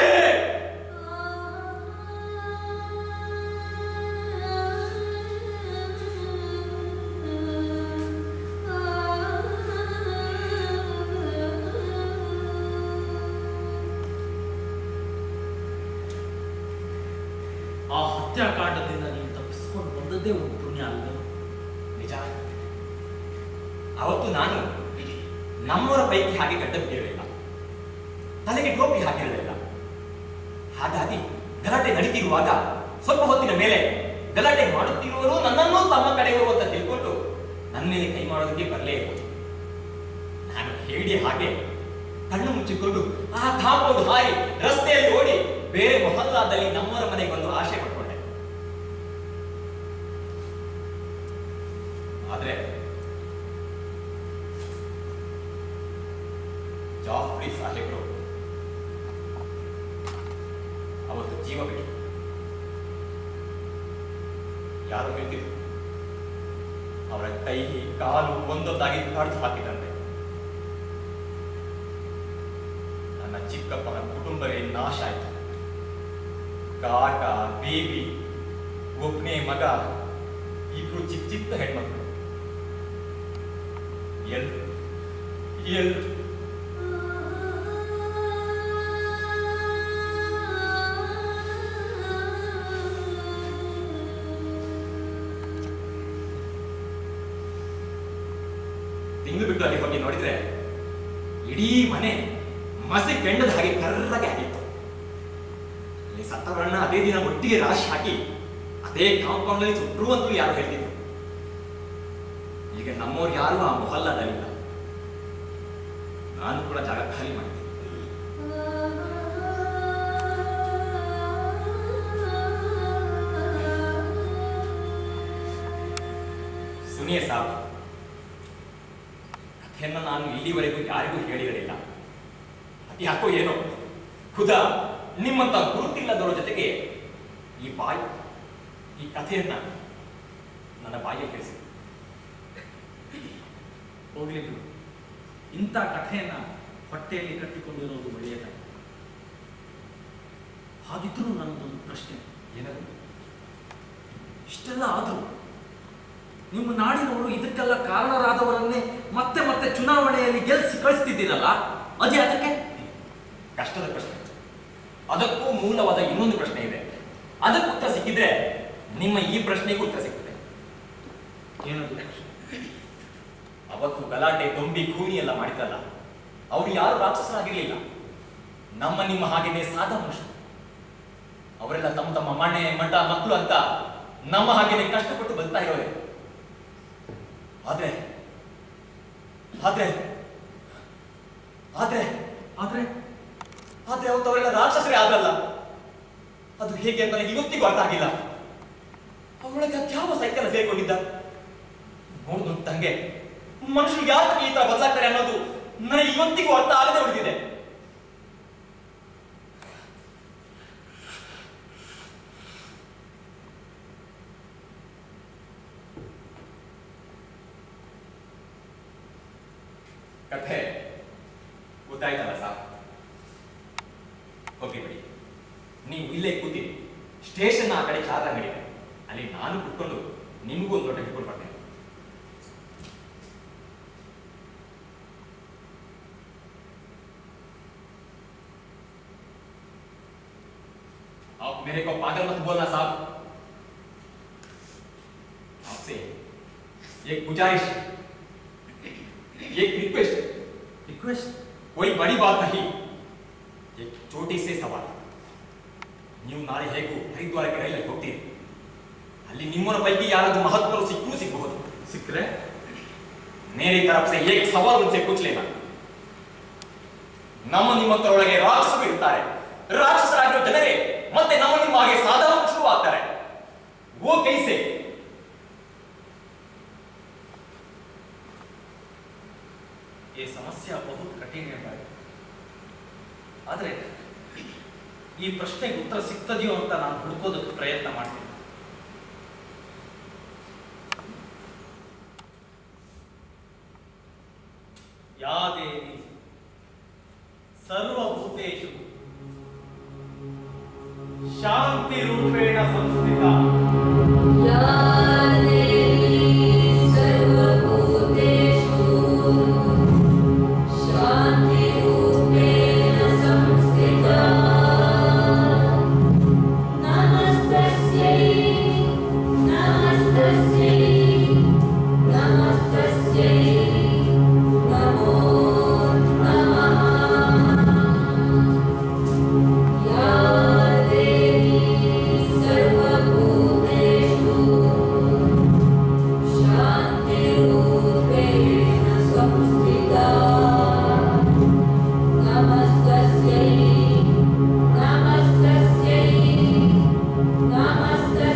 ಆ ಹತ್ಯಾಕಾಂಡದಿಂದ ನೀವು ತಪ್ಪಿಸ್ಕೊಂಡು ಬಂದದ್ದೇ ಒಂದು ಪುಣ್ಯ ಅಲ್ಲ ನಿಜ ಅವತ್ತು ನಾನು ನಮ್ಮವರ ಪೈಕಿ ಹಾಗೆ ಗಡ್ಡ ಬಿಟ್ಟಿರಲಿಲ್ಲ ತಲೆಗೆ ಟೋಪಿ ಹಾಕಿರಲಿಲ್ಲ ಹಾಗಾಗಿ ಗಲಾಟೆ ನಡೀತಿರುವಾಗ ಸ್ವಲ್ಪ ಹೊತ್ತಿನ ಮೇಲೆ ಗಲಾಟೆ ಮಾಡುತ್ತಿರುವರು ನನ್ನನ್ನೂ ತಮ್ಮ ಕಡೆಯವರು ಅಂತ ತಿಳ್ಕೊಂಡು ನನ್ನ ಮೇಲೆ ಕೈ ಮಾಡೋದಕ್ಕೆ ಬರಲೇ ಇಲ್ಲ ನಾನು ಹೇಳಿ ಹಾಗೆ ಕಣ್ಣು ಮುಚ್ಚಿಕೊಂಡು ಆ ಕಾಂಪೌಂಡ್ ಹಾರಿ ರಸ್ತೆಯಲ್ಲಿ ಓಡಿ ಬೇರೆ ಮೊಹಲ್ಲಾದಲ್ಲಿ ನಮ್ಮವರ ಮನೆಗೆ ಬಂದು ಆಶೆ ಪಟ್ಕೊಂಡೆ ಆದ್ರೆ ಜಾಫ್ರಿ ಸಾಹೇಬರು ಅವತ್ತು ಜೀವ ಬಿಟ್ಟು ಯಾರು ಹೇಳ್ತಿದ್ರು ಅವರ ಕೈ ಕಾಲು ಒಂದೊಂದಾಗಿ ಕಡ್ದು ಹಾಕಿದಂತೆ ನನ್ನ ಚಿಕ್ಕಪ್ಪನ ಕುಟುಂಬವೇ ನಾಶ ಆಯ್ತು ಕಾಟ ಬೇಬಿ ಒಬ್ಬನೇ ಮಗ ಇಬ್ರು ಚಿಕ್ಕ ಚಿಕ್ಕ ಹೆಣ್ಮಕ್ಳು ಎಲ್ರು ಎಲ್ರು ತಿಂಗಳು ಬಿಟ್ಟು ಅಲ್ಲಿ ಹೋಗಿ ನೋಡಿದ್ರೆ ಇಡೀ ಮನೆ ಮಸಿ ಕೆಂಡದ ಹಾಗೆ ಕರ್ರಗೆ ಆಗಿತ್ತು ಅಲ್ಲಿ ಸತ್ತವರನ್ನ ಅದೇ ದಿನ ಒಟ್ಟಿಗೆ ರಾಶಿ ಹಾಕಿ ಅದೇ ಕಾಂಪೌಂಡ್ ನಲ್ಲಿ ಸುಟ್ರು ಅಂತೂ ಯಾರು ಹೇಳ್ತಿದ್ರು ಈಗ ನಮ್ಮವ್ರು ಯಾರು ಆ ಮೊಹಲ್ಲಾದಲ್ಲಿಲ್ಲ ನಾನು ಕೂಡ ಜಾಗ ಖಾಲಿ ಮಾಡಿದ್ದೆ ಸುನಿಯ ಸಾಬ್ ಕಥೆಯನ್ನ ನಾನು ಇಲ್ಲಿವರೆಗೂ ಯಾರಿಗೂ ಹೇಳಿರಲಿಲ್ಲ ಯಾಕೋ ಏನೋ ಖುದಾ ನಿಮ್ಮಂತ ಗುರುತಿಲ್ಲದವರ ಜೊತೆಗೆ ಈ ಬಾಯಿ ಈ ಕಥೆಯನ್ನ ನನ್ನ ಬಾಯಿಗೆ ಕೇಳಿಸಿ ಹೋಗ್ಲಿ ಬಿಡು ಇಂಥ ಕಥೆಯನ್ನ ಹೊಟ್ಟೆಯಲ್ಲಿ ಕಟ್ಟಿಕೊಂಡಿರೋದು ಒಳ್ಳೆಯದ ಹಾಗಿದ್ರೂ ನನ್ನದೊಂದು ಪ್ರಶ್ನೆ ಏನದು ಇಷ್ಟೆಲ್ಲ ಆದ್ರೂ ನಿಮ್ಮ ನಾಡಿನವರು ಇದಕ್ಕೆಲ್ಲ ಕಾರಣರಾದವರನ್ನೇ ಮತ್ತೆ ಮತ್ತೆ ಚುನಾವಣೆಯಲ್ಲಿ ಗೆಲ್ಲಿಸಿ ಕಳಿಸ್ತಿದ್ದೀರಲ್ಲ ಅದೇ ಅದಕ್ಕೆ ಕಷ್ಟದ ಪ್ರಶ್ನೆ ಅದಕ್ಕೂ ಮೂಲವಾದ ಇನ್ನೊಂದು ಪ್ರಶ್ನೆ ಇದೆ ಅದಕ್ಕೆ ಉತ್ತರ ಸಿಕ್ಕಿದ್ರೆ ನಿಮ್ಮ ಈ ಪ್ರಶ್ನೆಗೂ ಉತ್ತರ ಸಿಗ್ತದೆ ಏನದು ಅವತ್ತು ಗಲಾಟೆ ದೊಂಬಿ ಕೂನಿ ಎಲ್ಲ ಮಾಡಿದ್ರಲ್ಲ ಅವ್ರು ಯಾರು ರಾಕ್ಷಸರಾಗಿರ್ಲಿಲ್ಲ ನಮ್ಮ ನಿಮ್ಮ ಹಾಗೇನೆ ಸಾದಾ ಮನುಷ್ಯರು ಅವರೆಲ್ಲ ತಮ್ಮ ತಮ್ಮ ಮನೆ ಮಠ ಮಕ್ಕಳು ಅಂತ ನಮ್ಮ ಹಾಗೇನೆ ಕಷ್ಟಪಟ್ಟು ಬದುಕ್ತಾ ಇರೋರೆ ಆದ್ರೆ ಆದ್ರೆ ಆದ್ರೆ ಆದ್ರೆ ಆದ್ರೆ ಅವತ್ತು ಅವರೆಲ್ಲ ರಾಕ್ಷಸರೇ ಆದ್ರಲ್ಲ ಅದು ಹೇಗೆ ಅಂತ ನನಗೆ ಇವತ್ತಿಗೂ ಅರ್ಥ ಆಗಿಲ್ಲ ಅವಳೊಳಗೆ ಅದ್ಯಾವ ಸೈಕಲ್ ಸೇರ್ಕೊಂಡಿದ್ದ ನೋಡಿದ್ರು ತಂಗೆ ಮನುಷ್ಯರು ಯಾಕೆ ಈ ತರ ಬದಲಾಗ್ತಾರೆ ಅನ್ನೋದು ನನಗೆ ಇವತ್ತಿಗೂ ಅರ್ಥ ಆಗದೆ ಉಳಿದಿದೆ ಕಥೆ ಗೊತ್ತಾಯ್ತಲ್ಲ ಸಾಕು ಹೋಗಿ ಬಿಡಿ ನೀವು ಇಲ್ಲೇ ಕೂತೀರಿ ಸ್ಟೇಷನ್ ಆ ಕಡೆ ಚಾದ ಅಂಗಡಿ ಇದೆ. ಅಲ್ಲಿ ನಾನು ಕುತ್ಕೊಂಡು ನಿಮಗೂ ಒಂದು ದೊಡ್ಡ ಹಿಡ್ಕೊಂಡು ಬರ್ತೇನೆ आप मेरे को पागल मत बोलना साहब आपसे एक गुजारिश एक रिक्वेस्ट रिक्वेस्ट कोई बड़ी बात नहीं एक छोटी से सवाल ನೀವು ನಾಳೆ ಹೇಗೂ ಹರಿದ್ವಾರಕ್ಕೆ ರೈಲಲ್ಲಿ ಹೋಗ್ತೀರಿ ಅಲ್ಲಿ ನಿಮ್ಮರ ಪೈಕಿ ಯಾರಾದ್ರೂ ಮಹತ್ವರು ಸಿಕ್ಕೂ ಸಿಗಬಹುದು ಸಿಕ್ಕರೆ मेरी तरफ से एक सवाल उनसे पूछ लेना ನಮ್ಮ ನಿಮ್ಮಂತರೊಳಗೆ ರಾಕ್ಷಸರು ಇರ್ತಾರೆ ರಾಕ್ಷಸರಾಗಿರೋ ಜನರೇ ಮತ್ತೆ ನಮ್ಮ ನಿಮ್ಮ ಹಾಗೆ ಸಾಧಾರಣ ಶುರು ಆಗ್ತಾರೆ ಓ ಕೈಸೆ ಈ ಸಮಸ್ಯೆ ಬಹು ಕಠಿಣ ಎಂಬ ಆದ್ರೆ ಈ ಪ್ರಶ್ನೆಗೆ ಉತ್ತರ ಸಿಗ್ತದೆಯೋ ಅಂತ ನಾನು ಹುಡುಕೋದಕ್ಕೆ ಪ್ರಯತ್ನ ಮಾಡ್ತೀನಿ ಯಾ ದೇವಿ ಸರ್ವಭೂತೇಷು ಶಾಂತಿ ರೂಪೇಣ ಸಂಸ್ಥಿತ नमस्तस्यै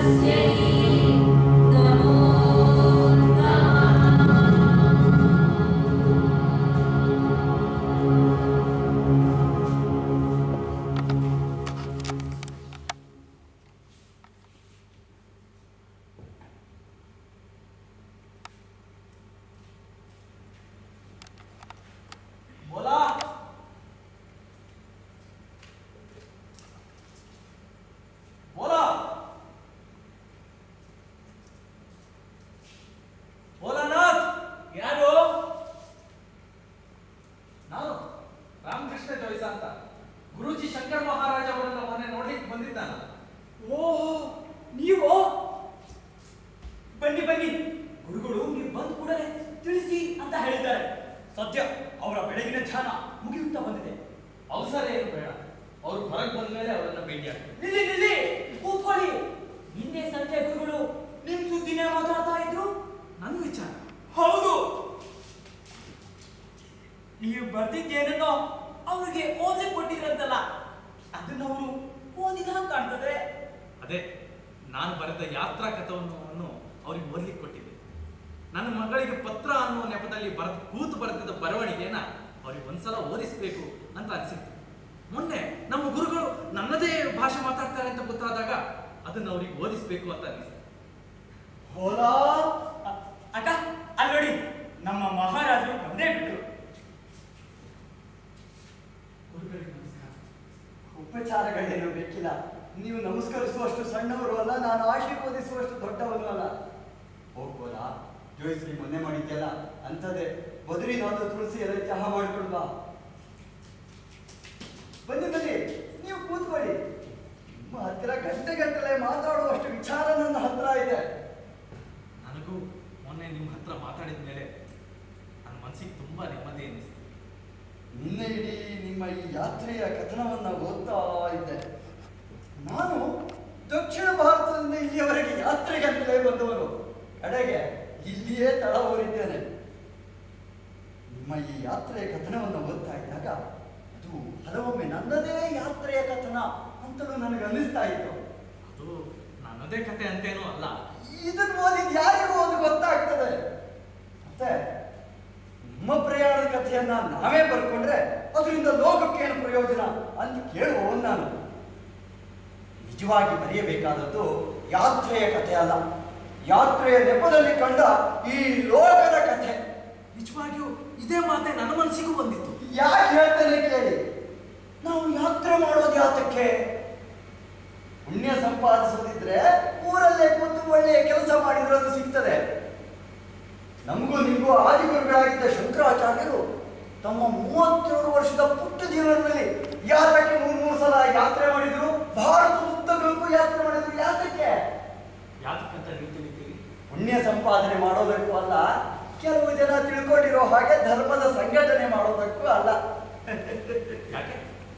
ಬೋಲಾ ಬೋಲಾ ಬೋಲಾನಾಥ್ ಯಾರು ನಾನು ರಾಮಕೃಷ್ಣ ಜೋಯಿಸ ಅಂತ ಗುರೂಜಿ ಶಂಕರ್ ಮಹಾರಾಜ್ ಅವರನ್ನ ಮೊನ್ನೆ ನೋಡ್ಲಿಕ್ಕೆ ಬಂದಿದ್ದಾನ ಓಹೋ ನೀವು ಬನ್ನಿ ಬನ್ನಿ ಗುರುಗಳು ನೀವು ಬಂದ ಕೂಡಲೇ ತಿಳಿಸಿ ಅಂತ ಹೇಳಿದ್ದಾರೆ ಸದ್ಯ ಅವರ ಬೆಳಗಿನ ಧ್ಯಾನ ಮುಗಿಯುತ್ತಾ ಬಂದಿದೆ ಅವಸರ ಏನು ಬೇಡ ಅವರು ಹೊರಗೆ ಬಂದ ಮೇಲೆ ಅವರನ್ನ ಭೇಟಿಯಾಗ್ತಾರೆ ನಿಲ್ಲಿ ನಿಲ್ಲಿ ಕೂತ್ಕೊಳ್ಳಿ ನಿನ್ನೆ ಸಂಜೆ ಗುರುಗಳು ನಿಮ್ ಸುದ್ದಿನೇ ಮಾತಾಡ್ತಾ ಇದ್ರು ನನ್ನ ವಿಚಾರ ಹೌದು ನೀವು ಬರ್ತಿದ್ದೇನೋ ಅವ್ರಿಗೆ ಓದಿ ಕೊಟ್ಟಿದ್ರಂತಲ್ಲ ಅದನ್ನ ಅವರು ಓದಿದ ಹಾಗೆ ಕಾಣ್ತದೆ ಅದೇ ನಾನು ಬರೆದ ಯಾತ್ರಾ ಕಥವನ್ನು ಅವ್ರಿಗೆ ಓದ್ಲಿಕ್ಕೆ ಕೊಟ್ಟಿದ್ದೆ ನನ್ನ ಮಗಳಿಗೆ ಪತ್ರ ಅನ್ನುವ ನೆಪದಲ್ಲಿ ಬರ ಕೂತು ಬರೆದಿದ್ದ ಬರವಣಿಗೆನ ಅವ್ರಿಗೆ ಒಂದ್ಸಲ ಓದಿಸ್ಬೇಕು ಅಂತ ಅನಿಸಿತ್ತು ಮೊನ್ನೆ ನಮ್ಮ ಗುರುಗಳು ನನ್ನದೇ ಭಾಷೆ ಮಾತಾಡ್ತಾರೆ ಅಂತ ಗೊತ್ತಾದಾಗ ಅದನ್ನ ಅವ್ರಿಗೆ ಓದಿಸ್ಬೇಕು ಅಂತ ಅನಿಸ್ತು ಹೋಲಾ ಅಕ್ಕ ಅಲ್ಲಿ ನೋಡಿ ನಮ್ಮ ಮಹಾರಾಜರು ಬಂದೇ ಬಿಟ್ರು ಗುರುಗಳಿಗೆ ನಮಸ್ಕಾರ ಉಪಚಾರಗಳೇನು ಬೇಕಿಲ್ಲ ನೀವು ನಮಸ್ಕರಿಸುವಷ್ಟು ಸಣ್ಣವರು ಅಲ್ಲ ನಾನು ಆಶೀರ್ವದಿಸುವಷ್ಟು ದೊಡ್ಡವನು ಅಲ್ಲ ಹೋಗ್ಬೋದಾ ಜೋಯಿಸ್ರಿ ಮೊನ್ನೆ ಮಾಡಿದ್ಯಲ್ಲ ಅಂಥದ್ದೇ ಬದುರಿನಾದ ತುಳಸಿ ಎಲೆ ಚಹಾ ಮಾಡ್ಕೊಂಡು ಬಾ ಬನ್ನಿ ಬನ್ನಿ ನೀವು ಕೂತ್ಕೊಳ್ಳಿ ನಿಮ್ಮ ಹತ್ತಿರ ಗಂಟೆ ಗಂಟಲೆ ಮಾತಾಡುವಷ್ಟು ವಿಚಾರ ನನ್ನ ಹತ್ರ ಇದೆ ನನಗೂ ಮೊನ್ನೆ ನಿಮ್ಮ ಹತ್ರ ಮಾತಾಡಿದ ಮೇಲೆ ನನ್ನ ಮನಸ್ಸಿಗೆ ತುಂಬಾ ನೆಮ್ಮದಿ ಅನ್ನಿಸ್ತು ನಿನ್ನೆ ಇಡೀ ನಿಮ್ಮ ಈ ಯಾತ್ರೆಯ ಕಥನವನ್ನ ಓದ್ತಾ ಇದ್ದೆ ನಾನು ದಕ್ಷಿಣ ಭಾರತದಿಂದ ಇಲ್ಲಿಯವರೆಗೆ ಯಾತ್ರೆಗಂತಲೇ ಬಂದವನು ಕಡೆಗೆ ಇಲ್ಲಿಯೇ ತಳ ಊರಿದ್ದೇನೆ ನಿಮ್ಮ ಈ ಯಾತ್ರೆಯ ಕಥನವನ್ನು ಓದ್ತಾ ಇದ್ದಾಗ ಅದು ಹಲವೊಮ್ಮೆ ನನ್ನದೇ ಯಾತ್ರೆಯ ಕಥನ ಅಂತಲೂ ನನಗೆ ಅನಿಸ್ತಾ ಇತ್ತು ಅದು ನನ್ನದೇ ಕತೆ ಅಂತೇನೂ ಅಲ್ಲ ಇದನ್ನು ಓದಿದ್ ಯಾರಿಗೂ ಅದು ಗೊತ್ತಾಗ್ತದೆ ಮತ್ತೆ ನಮ್ಮ ಪ್ರಯಾಣದ ಕಥೆಯನ್ನ ನಾವೇ ಬರ್ಕೊಂಡ್ರೆ ಅದರಿಂದ ಲೋಕಕ್ಕೆ ಏನು ಪ್ರಯೋಜನ ಅಂತ ಕೇಳುವವನು ನಾನು ನಿಜವಾಗಿ ಬರೆಯಬೇಕಾದದ್ದು ಯಾತ್ರೆಯ ಕಥೆ ಅಲ್ಲ ಯಾತ್ರೆಯ ನೆಪದಲ್ಲಿ ಕಂಡ ಈ ಲೋಕದ ಕಥೆ ನಿಜವಾಗಿಯೂ ಇದೇ ಮಾತೆ ನನ್ನ ಮನಸ್ಸಿಗೂ ಬಂದಿತ್ತು ಯಾಕೆ ಹೇಳ್ತೇನೆ ಕೇಳಿ ನಾವು ಯಾತ್ರೆ ಮಾಡೋದು ಯಾತಕ್ಕೆ ಪುಣ್ಯ ಸಂಪಾದಿಸೋದಿದ್ರೆ ಊರಲ್ಲೇ ಕೂತು ಒಳ್ಳೆಯ ಕೆಲಸ ಮಾಡಿದ್ರೆ ಅದು ಸಿಗ್ತದೆ ನಮಗೂ ನಿಮಗೂ ಆದಿಗುರುಗಳಾಗಿದ್ದ ಶಂಕರಾಚಾರ್ಯರು ತಮ್ಮ ಮೂವತ್ತೇಳು ವರ್ಷದ ಪುಟ್ಟ ಜೀವನದಲ್ಲಿ ಯಾತಕ್ಕೆ ಮೂರು ಮೂರು ಸಲ ಯಾತ್ರೆ ಮಾಡಿದ್ರು ಭಾರತದ ಉದ್ದಗಲಕ್ಕೂ ಯಾತ್ರೆ ಮಾಡಿದ್ರು ಯಾತಕ್ಕೆ ಯಾತಕ್ಕಂತ ನೀವು ತಿಳಿತೀರಿ ಪುಣ್ಯ ಸಂಪಾದನೆ ಮಾಡೋದಕ್ಕೂ ಅಲ್ಲ ಕೆಲವು ಜನ ತಿಳ್ಕೊಂಡಿರೋ ಹಾಗೆ ಧರ್ಮದ ಸಂಘಟನೆ ಮಾಡೋದಕ್ಕೂ ಅಲ್ಲ ಯಾಕೆ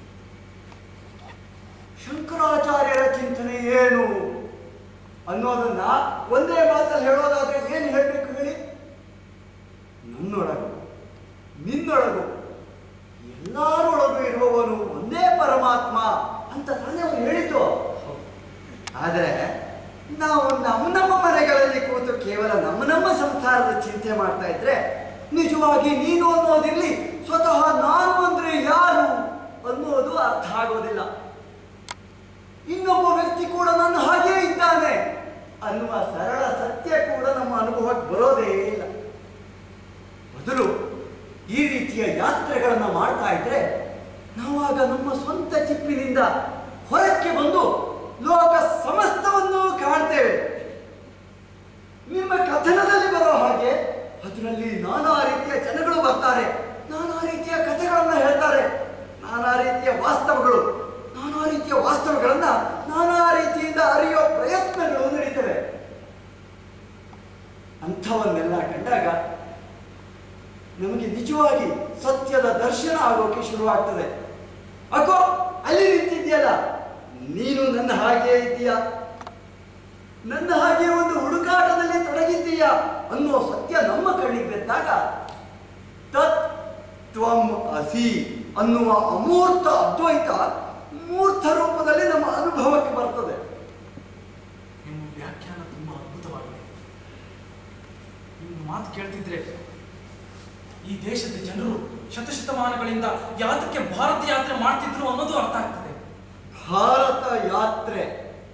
ಶಂಕರಾಚಾರ್ಯರ ಚಿಂತನೆ ಏನು ಅನ್ನೋದನ್ನ ಒಂದೇ ಮಾತಲ್ಲಿ ಹೇಳೋದಾದ್ರೆ ಏನು ಹೇಳಬೇಕು ಹೇಳಿ ನನ್ನೊಳಗು ನಿನ್ನೊಳಗು ಎಲ್ಲರೊಳಗು ಇರುವವನು ಒಂದೇ ಪರಮಾತ್ಮ ಅಂತ ತಾನೇ ಅವ್ರು ಹೇಳಿದ್ದು ಆದರೆ ನಾವು ನಮ್ಮ ನಮ್ಮ ಮನೆಗಳಲ್ಲಿ ಕೂತು ಕೇವಲ ನಮ್ಮ ನಮ್ಮ ಸಂಸಾರದ ಚಿಂತೆ ಮಾಡ್ತಾ ಇದ್ರೆ ನಿಜವಾಗಿ ನೀನು ಅನ್ನೋದಿರ್ಲಿ ಸ್ವತಃ ನಾನು ಅಂದ್ರೆ ಯಾರು ಅನ್ನೋದು ಅರ್ಥ ಆಗೋದಿಲ್ಲ ಇನ್ನೊಬ್ಬ ವ್ಯಕ್ತಿ ಕೂಡ ನನ್ನ ಹಾಗೇ ಇದ್ದಾನೆ ಅನ್ನುವ ಸರಳ ಸತ್ಯ ಕೂಡ ನಮ್ಮ ಅನುಭವಕ್ಕೆ ಬರೋದೇ ಇಲ್ಲ ಮೊದಲು ಈ ರೀತಿಯ ಯಾತ್ರೆಗಳನ್ನ ಮಾಡ್ತಾ ಇದ್ರೆ ನಾವಾಗ ನಮ್ಮ ಸ್ವಂತ ಚಿಪ್ಪಿನಿಂದ ಹೊರಕ್ಕೆ ಬಂದು ಲೋಕ ಸಮಸ್ತವನ್ನು ಕಾಣ್ತೇವೆ ನಿಮ್ಮ ಕಥನದಲ್ಲಿ ಬರೋ ಹಾಗೆ ಅದರಲ್ಲಿ ನಾನಾ ರೀತಿಯ ಜನಗಳು ಬರ್ತಾರೆ ನಾನಾ ರೀತಿಯ ಕಥೆಗಳನ್ನ ಹೇಳ್ತಾರೆ ನಾನಾ ರೀತಿಯ ವಾಸ್ತವಗಳು ನಾನಾ ರೀತಿಯ ವಾಸ್ತವಗಳನ್ನ ನಾನಾ ರೀತಿಯಿಂದ ಅರಿಯೋ ಪ್ರಯತ್ನಗಳು ನಡೀತವೆ ಅಂಥವನ್ನೆಲ್ಲ ಕಂಡಾಗ ನಮಗೆ ನಿಜವಾಗಿ ಸತ್ಯದ ದರ್ಶನ ಆಗೋಕೆ ಶುರುವಾಗ್ತದೆ ಅಕ್ಕೋ ಅಲ್ಲಿ ನಿಂತಿದ್ಯಲ್ಲ ನೀನು ನನ್ನ ಹಾಗೆ ಇದ್ದೀಯ ನನ್ನ ಹಾಗೆ ಒಂದು ಹುಡುಕಾಟದಲ್ಲಿ ತೊಡಗಿದ್ದೀಯ ಅನ್ನೋ ಸತ್ಯ ನಮ್ಮ ಕಣ್ಣಿಗೆ ಬಿದ್ದಾಗ ತತ್ ತ್ವಂ ಅಸಿ ಅನ್ನುವ ಅಮೂರ್ತ ಅದ್ವೈತ ಮೂರ್ತ ರೂಪದಲ್ಲಿ ನಮ್ಮ ಅನುಭವಕ್ಕೆ ಬರ್ತದೆ ನಿಮ್ಮ ವ್ಯಾಖ್ಯಾನ ತುಂಬಾ ಅದ್ಭುತವಾಗಿದೆ ನಿಮ್ಮ ಮಾತು ಕೇಳ್ತಿದ್ರೆ ಈ ದೇಶದ ಜನರು ಶತಶತಮಾನಗಳಿಂದ ಯಾತಕ್ಕೆ ಭಾರತ ಯಾತ್ರೆ ಮಾಡ್ತಿದ್ರು ಅನ್ನೋದು ಅರ್ಥ ಆಗ್ತದೆ ಭಾರತ ಯಾತ್ರೆ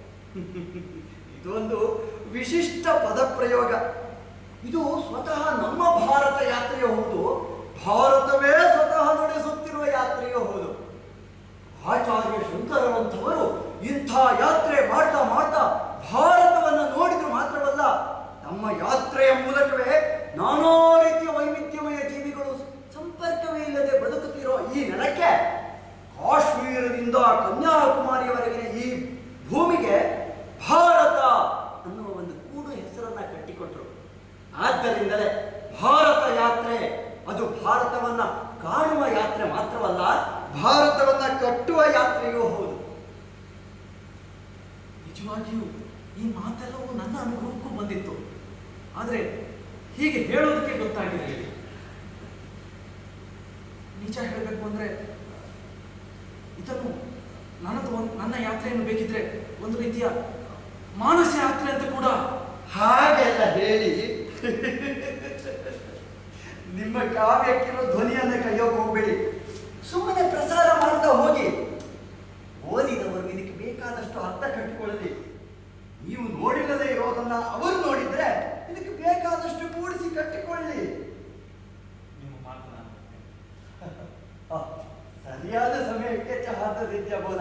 ಇದೊಂದು ವಿಶಿಷ್ಟ ಪದಪ್ರಯೋಗ ಇದು ಸ್ವತಃ ನಮ್ಮ ಭಾರತ ಯಾತ್ರೆಯೂ ಹೌದು ಭಾರತವೇ ಸ್ವತಃ ನಡೆಸುತ್ತಿರುವ ಯಾತ್ರೆಯೂ ಹೌದು ಆಚಾರ್ಯ ಶಂಕರರಂಥವರು ಇಂಥ ಯಾತ್ರೆ ಮಾಡ್ತಾ ಮಾಡ್ತಾ ಭಾರತವನ್ನು ನೋಡಿದ್ರು ಮಾತ್ರವಲ್ಲ ತಮ್ಮ ಯಾತ್ರೆಯ ಮೂಲಕವೇ ನಾನಾ ರೀತಿಯ ವೈವಿಧ್ಯಮಯ ಜೀವಿಗಳು ಸಂಪರ್ಕವೇ ಇಲ್ಲದೆ ಬದುಕುತ್ತಿರೋ ಈ ನೆಲಕ್ಕೆ ಕಾಶ್ಮೀರದಿಂದ ಕನ್ಯಾಕುಮಾರಿಯವರೆಗಿನ ಈ ಭೂಮಿಗೆ ಭಾರತ ಅನ್ನುವ ಒಂದು ಕೂಡು ಹೆಸರನ್ನ ಕಟ್ಟಿಕೊಟ್ರು ಆದ್ದರಿಂದಲೇ ಭಾರತ ಯಾತ್ರೆ ಅದು ಭಾರತವನ್ನ ಕಾಣುವ ಯಾತ್ರೆ ಮಾತ್ರವಲ್ಲ ಭಾರತವನ್ನ ಕಟ್ಟುವ ಯಾತ್ರೆಯೂ ಹೌದು ನಿಜವಾಗಿಯೂ ಈ ಮಾತೆಲ್ಲವೂ ನನ್ನ ಅನುಭವಕ್ಕೂ ಬಂದಿತ್ತು ಆದ್ರೆ ಹೀಗೆ ಹೇಳೋದಕ್ಕೆ ಗೊತ್ತಾಗಿರಲಿಲ್ಲ ನಿಜ ಹೇಳಬೇಕು ಅಂದ್ರೆ ಇದನ್ನು ನನ್ನದು ಒಂದು ನನ್ನ ಯಾತ್ರೆಯನ್ನು ಬೇಕಿದ್ರೆ ಒಂದು ರೀತಿಯ ಮಾನಸ ಯಾತ್ರೆ ಅಂತ ಕೂಡ ಹಾಗೆಲ್ಲ ಹೇಳಿ ನಿಮ್ಮ ಕಾವ್ಯಕ್ಕಿರೋ ಧ್ವನಿಯನ್ನ ಕೈಯೋಕೆ ಹೋಗ್ಬೇಡಿ ಸುಮ್ಮನೆ ಪ್ರಸಾರ ಮಾಡ್ತಾ ಹೋಗಿ ಓದಿದವರು ಇದಕ್ಕೆ ಬೇಕಾದಷ್ಟು ಅರ್ಥ ಕಟ್ಟಿಕೊಳ್ಳಲಿ ನೀವು ನೋಡಿಲ್ಲದೆ ಇರೋದನ್ನ ಅವರು ನೋಡಿದ್ರೆ ಇದಕ್ಕೆ ಬೇಕಾದಷ್ಟು ಕೂಡಿಸಿ ಕಟ್ಟಿಕೊಳ್ಳಿ ನಿಮ್ಮ ಮಾತನ್ನ ಆ, ಸರಿಯಾದ ಸಮಯಕ್ಕೆ ಚಹಾದ ರೀತಿಯ ಬೋಲ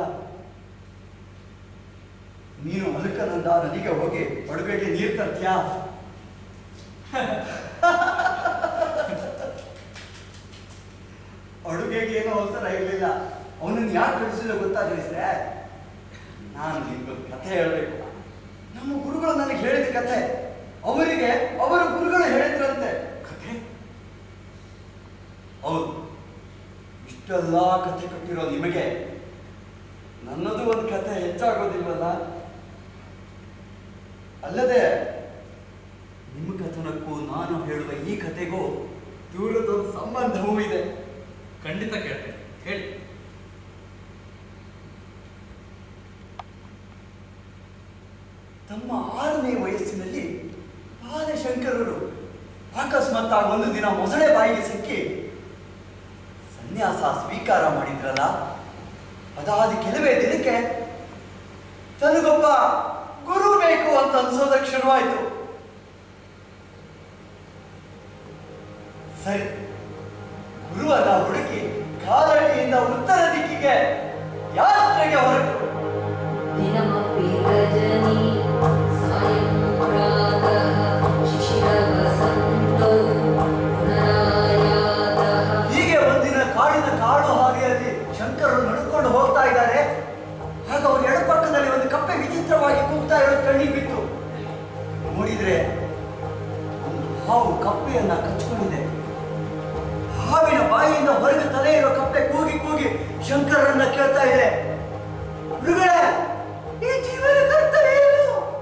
ನೀನು ಅಲುಕನಂದ ನದಿಗೆ ಹೋಗಿ ಅಡುಗೆಗೆ ನೀರು ತರ್ತೀಯಾ ಅಡುಗೆಗೆ ಏನೋ ಅವಸರ ಇರಲಿಲ್ಲ ಅವನನ್ನು ಯಾಕೆ ಕಳಿಸಿದ ಗೊತ್ತಾ ತಿಳಿಸ್ರೆ ನಾನು ನಿಮ್ಗೊಂದು ಕಥೆ ಹೇಳಬೇಕು ನಮ್ಮ ಗುರುಗಳು ನನಗೆ ಹೇಳಿದ ಕಥೆ ಅವರಿಗೆ ಅವರ ಗುರುಗಳು ಹೇಳಿದ್ರಂತೆ ಕಥೆ ಹೌದು ಇಷ್ಟೆಲ್ಲ ಕಥೆ ಕಟ್ಟಿರೋ ನಿಮಗೆ ನನ್ನದು ಒಂದು ಕಥೆ ಹೆಚ್ಚಾಗೋದಿಲ್ವಲ್ಲ ಅಲ್ಲದೆ ನಿಮ್ಮ ಕಥನಕ್ಕೂ ನಾನು ಹೇಳುವ ಈ ಕಥೆಗೂ ದೂರದ ಒಂದು ಸಂಬಂಧವೂ ಇದೆ ಖಂಡಿತ ಕೇಳ್ತೇನೆ ಹೇಳಿ ತಮ್ಮ ಆರನೇ ವಯಸ್ಸಿನಲ್ಲಿ ಆದಿಶಂಕರರು ಅಕಸ್ಮಾತ್ತಾಗಿ ಒಂದು ದಿನ ಮೊಸಳೆ ಬಾಯಿಗೆ ಸಿಕ್ಕಿ ಸನ್ಯಾಸ ಸ್ವೀಕಾರ ಮಾಡಿದ್ರಲ್ಲ ಅದಾದ ಕೆಲವೇ ದಿನಕ್ಕೆ ತನಗೊಬ್ಬ ಗುರು ಬೇಕು ಅಂತ ಅನ್ಸೋದಕ್ಕೆ ಶುರುವಾಯಿತು ಸರಿ ಗುರುವನ್ನ ಹುಡುಕಿ ಕಾಲಡಿಯಿಂದ ಉತ್ತರ ದಿಕ್ಕಿಗೆ ಯಾತ್ರೆಗೆ ಹೊರಟು दिनमपि रजनी सायं प्रातः शिशिरवसन्तौ पुनरायातः ಹೀಗೆ ಒಂದಿನ ಕಾಡಿನ ಕಾಡು ಹಾದಿಯಲ್ಲಿ ಶಂಕರರು ನಡ್ಕೊಂಡು ಹೋಗ್ತಾ ಇದ್ದಾರೆ ಆಗ ಅವ್ರ ಎಡಪಕ್ಕದಲ್ಲಿ ಒಂದು ಕಪ್ಪೆ ವಿಚಿತ್ರವಾಗಿ ಕೂಗ್ತಾ ಇರೋದು ಕಣ್ಣಿಗೆ ಬಿತ್ತು ನೋಡಿದ್ರೆ ಒಂದು ಹಾವು ಕಪ್ಪೆಯನ್ನ ಕಚ್ಕೊಂಡಿದೆ ಹಾವಿನ ಬಾಯಿಯಿಂದ ಹೊರಗೆ ತಲೆ ಇರೋ ಕಪ್ಪೆ ಕೂಗಿ ಕೂಗಿ ಶಂಕರರನ್ನ ಕೇಳ್ತಾ ಇದೆ ಮೃಗಳೇ ಈ ಜೀವನ ಕರ್ತವ್ಯ ಏನು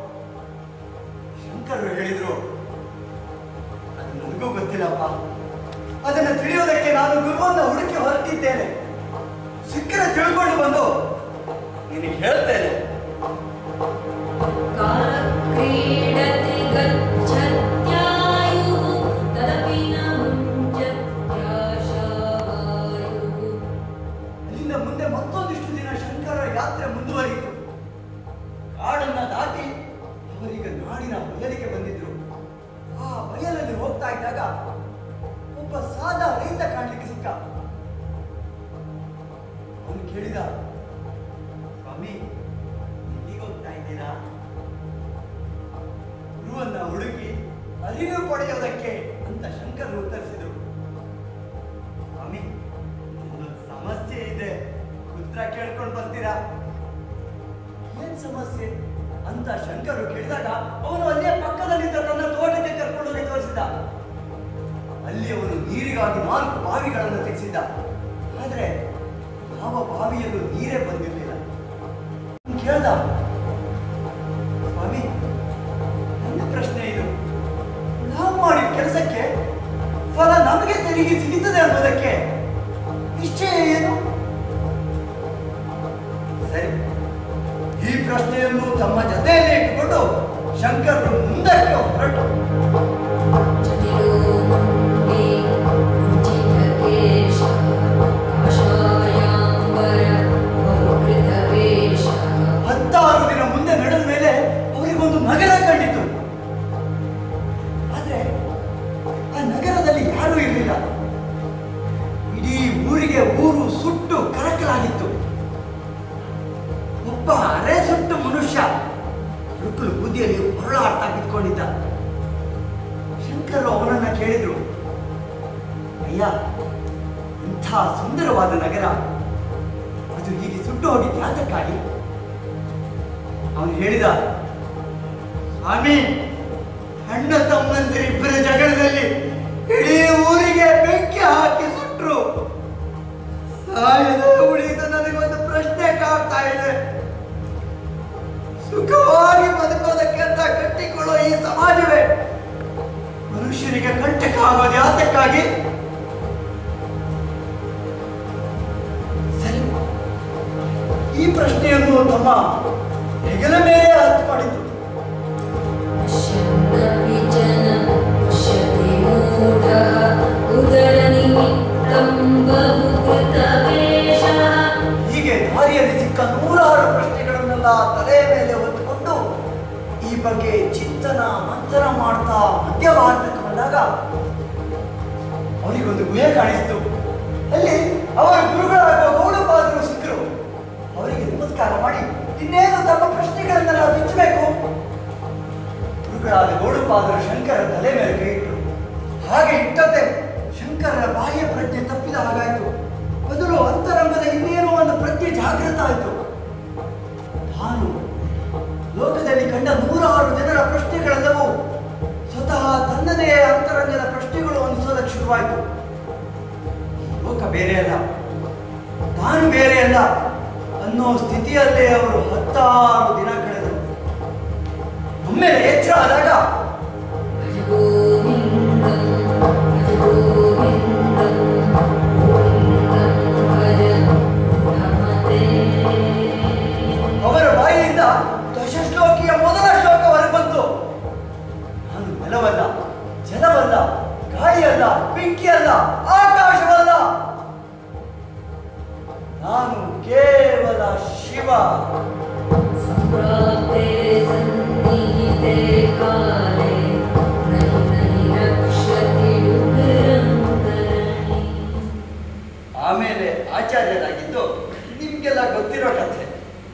ಶಂಕರರು ಹೇಳಿದ್ರು ಅದು ನನಗೂ ಗೊತ್ತಿಲ್ಲಪ್ಪ ಅದನ್ನು ತಿಳಿಯೋದಕ್ಕೆ ನಾನು ಗುರುವನ್ನ ಹುಡುಕಿ ಹೊರಟಿದ್ದೇನೆ ಸಿಕ್ಕರೆ ತಿಳ್ಕೊಂಡು ಬಂದು ನಿನಗೆ ಹೇಳ್ತೇನೆ क्रीडति गच्छत्यायुः तदपि न मुञ्चत्याशावायुः ಅಲ್ಲಿಂದ ಮುಂದೆ ಮತ್ತೊಂದಿಷ್ಟು ದಿನ ಶಂಕರ ಯಾತ್ರೆ ಮುಂದುವರಿಯಿತು ಕಾಡನ್ನ ದಾಟಿ ಅವರೀಗ ನಾಡಿನ ಬಯಲಿಗೆ ಬಂದಿದ್ರು ಆ ಬಯಲಲ್ಲಿ ಹೋಗ್ತಾ ಇದ್ದಾಗ ಒಬ್ಬ ಸಾದಾ ರೈತ ಕಾಣ್ಲಿಕ್ಕೆ ಸಿಕ್ಕ ಅವನು ಕೇಳಿದ ಸ್ವಾಮಿ ಎಲ್ಲಿಗೆ ಹೋಗ್ತಾ ಇದ್ದೀರಾ ಗುರುವನ್ನ ಹುಡುಕಿ ಅರಿವು ಪಡೆಯೋದಕ್ಕೆ ಅಂತ ಶಂಕರರು ಉತ್ತರಿಸಿದರು ಸ್ವಾಮಿ ಒಂದು ಸಮಸ್ಯೆ ಇದೆ ಉತ್ತರ ಕೇಳ್ಕೊಂಡು ಬರ್ತೀರಾ ಏನ್ ಸಮಸ್ಯೆ ಅಂತ ಶಂಕರು ಕೇಳಿದಾಗ ಅವನು ಅಲ್ಲೇ ಪಕ್ಕದಲ್ಲಿದ್ದ ತನ್ನ ತೋಟಕ್ಕೆ ಕರ್ಕೊಂಡು ಹೋಗಿ ತೋರಿಸಿದ ಅಲ್ಲಿ ಅವನು ನೀರಿಗಾಗಿ ನಾಲ್ಕು ಬಾವಿಗಳನ್ನು ತೆಗೆಸಿದ್ದ ಆದ್ರೆ ಯಾವ ಬಾವಿಯಲ್ಲೂ ನೀರೇ ಬಂದಿರಲಿಲ್ಲ ಅವ್ನು ಕೇಳ್ದ ಸ್ವಾಮಿ ನನ್ನ ಪ್ರಶ್ನೆ ಇದು ನಾವು ಮಾಡಿದ ಕೆಲಸಕ್ಕೆ ಫಲ ನಮಗೆ ತೆರಿಗೆ ಸಿಗುತ್ತದೆ ಅನ್ನೋದಕ್ಕೆ ನಿಶ್ಚಯ ಏನು ಸರಿ ಈ ಪ್ರಶ್ನೆಯನ್ನು ತಮ್ಮ ಜೊತೆಯಲ್ಲಿ ಇಟ್ಟುಕೊಂಡು ಶಂಕರರು ಮುಂದಕ್ಕೆ ಹೊರಟು ಹತ್ತಾರು ದಿನ ಮುಂದೆ ನಡೆದ ಮೇಲೆ ಅವರಿಗೊಂದು ನಗರ ಕಂಡಿತು ಆದ್ರೆ ಆ ನಗರದಲ್ಲಿ ಯಾರೂ ಇರಲಿಲ್ಲ ಇಡೀ ಊರಿಗೆ ಊರು ಸುಟ್ಟು ಕರಕಲಾಗಿತ್ತು ಒಬ್ಬ ಅರೆ ಸುಟ್ಟು ಮನುಷ್ಯ ರುಕ್ಕಲು ಬುದ್ಧಿಯಲ್ಲಿ ಹೊರಳಾಡ್ತಾ ಬಿದ್ಕೊಂಡಿದ್ದ ಶಂಕರ್ ಅವನನ್ನ ಕೇಳಿದ್ರು ಅಯ್ಯ ಇಂಥ ಸುಂದರವಾದ ನಗರ ಅದು ಹೀಗೆ ಸುಟ್ಟು ಹೋಗಿದ್ದು ಯಾತಕ್ಕಾಗಿ ಅವನು ಹೇಳಿದ ಸ್ವಾಮಿ ಅಣ್ಣ ತಮ್ಮಂದಿರಿಬ್ಬರ ಜಗಳದಲ್ಲಿ ಇಡೀ ಊರಿಗೆ ಬೆಂಕಿ ಹಾಕಿ ಸುಟ್ರು ಸಾಯದೆ ಉಳಿದ ನನಗೊಂದು ಪ್ರಶ್ನೆ ಕಾಡ್ತಾ ಇದೆ ಸುಖವಾಗಿ ಬದುಕೋದಕ್ಕೆ ಅಂತ ಕಟ್ಟಿಕೊಳ್ಳೋ ಈ ಸಮಾಜವೇ ಮನುಷ್ಯರಿಗೆ ಕಂಟಕ ಆಗೋದು ಯಾತಕ್ಕಾಗಿ ಸರಿ ಈ ಪ್ರಶ್ನೆಯನ್ನು ತಮ್ಮ ಹೆಗಲ ಮೇಲೆ ಹತ್ತು ಮಾಡಿತು ಹೀಗೆ ದಾರಿಯಲ್ಲಿ ಸಿಕ್ಕ ನೂರಾರು ಪ್ರಶ್ನೆಗಳನ್ನೆಲ್ಲ ತಲೆ ಮೇಲೆ ಹೊತ್ತುಕೊಂಡು ಈ ಬಗ್ಗೆ ಚಿಂತನ ಮಂಥನ ಮಾಡ್ತಾ ಮಧ್ಯ ಭಾರತಕ್ಕೆ ಬಂದಾಗ ಅವರಿಗೊಂದು ಗುಹೆ ಕಾಣಿಸ್ತು ಅಲ್ಲಿ ಅವರ ಗುರುಗಳಾಗುವ ಗೌಡಪಾದರು ಸಿಕ್ಕರು ಅವರಿಗೆ ನಮಸ್ಕಾರ ಮಾಡಿ ಇನ್ನೇನು ತಮ್ಮ ಪ್ರಶ್ನೆಗಳನ್ನೆಲ್ಲ ಬಿಚ್ಚಬೇಕು ಗುರುಗಳಾದ ಗೌಡಪಾದರು ಶಂಕರ ತಲೆ ಮೇಲೆ ಕೈ ಇಟ್ಟರು ಹಾಗೆ ಇಟ್ಟಂತೆ ಶಂಕರರ ಬಾಹ್ಯ ಪ್ರಜ್ಞೆ ತಪ್ಪಿದ ಹಾಗಾಯಿತು ಬದಲು ಅಂತರಂಗದ ಇನ್ನೇನೋ ಒಂದು ಪ್ರಜ್ಞೆ ಜಾಗೃತ ಆಯಿತು ತಾನು ಲೋಕದಲ್ಲಿ ಕಂಡ ನೂರಾರು ಜನರ ಪ್ರಶ್ನೆಗಳೆಲ್ಲವೂ ಸ್ವತಃ ತನ್ನದೇ ಅಂತರಂಗದ ಪ್ರಶ್ನೆಗಳು ಅನಿಸೋದಕ್ಕೆ ಶುರುವಾಯಿತು ಈ ಲೋಕ ಬೇರೆ ಅಲ್ಲ ತಾನು ಬೇರೆ ಅಲ್ಲ ಅನ್ನೋ ಸ್ಥಿತಿಯಲ್ಲೇ ಅವರು ಹತ್ತಾರು ದಿನ ಕಳೆದರು ಒಮ್ಮೆಲೆ ಎಚ್ಚರ ಆದಾಗ ಅವರ ಬಾಯಿಯಿಂದ ದಶಶ್ಲೋಕಿಯ ಮೊದಲ ಶ್ಲೋಕ ಹೊರಗೆ ಬಂತು ನಾನು ನೆಲವಲ್ಲ ಜಲವಲ್ಲ ಗಾಳಿಯಲ್ಲ ಬೆಂಕಿಯಲ್ಲ ಆಕಾಶವಲ್ಲ ನಾನು ಕೇವಲ ಶಿವ ಆಮೇಲೆ ಆಚಾರ್ಯರಾಗಿದ್ದು ನಿಮ್ಗೆಲ್ಲ ಗೊತ್ತಿರೋ ಕಥೆ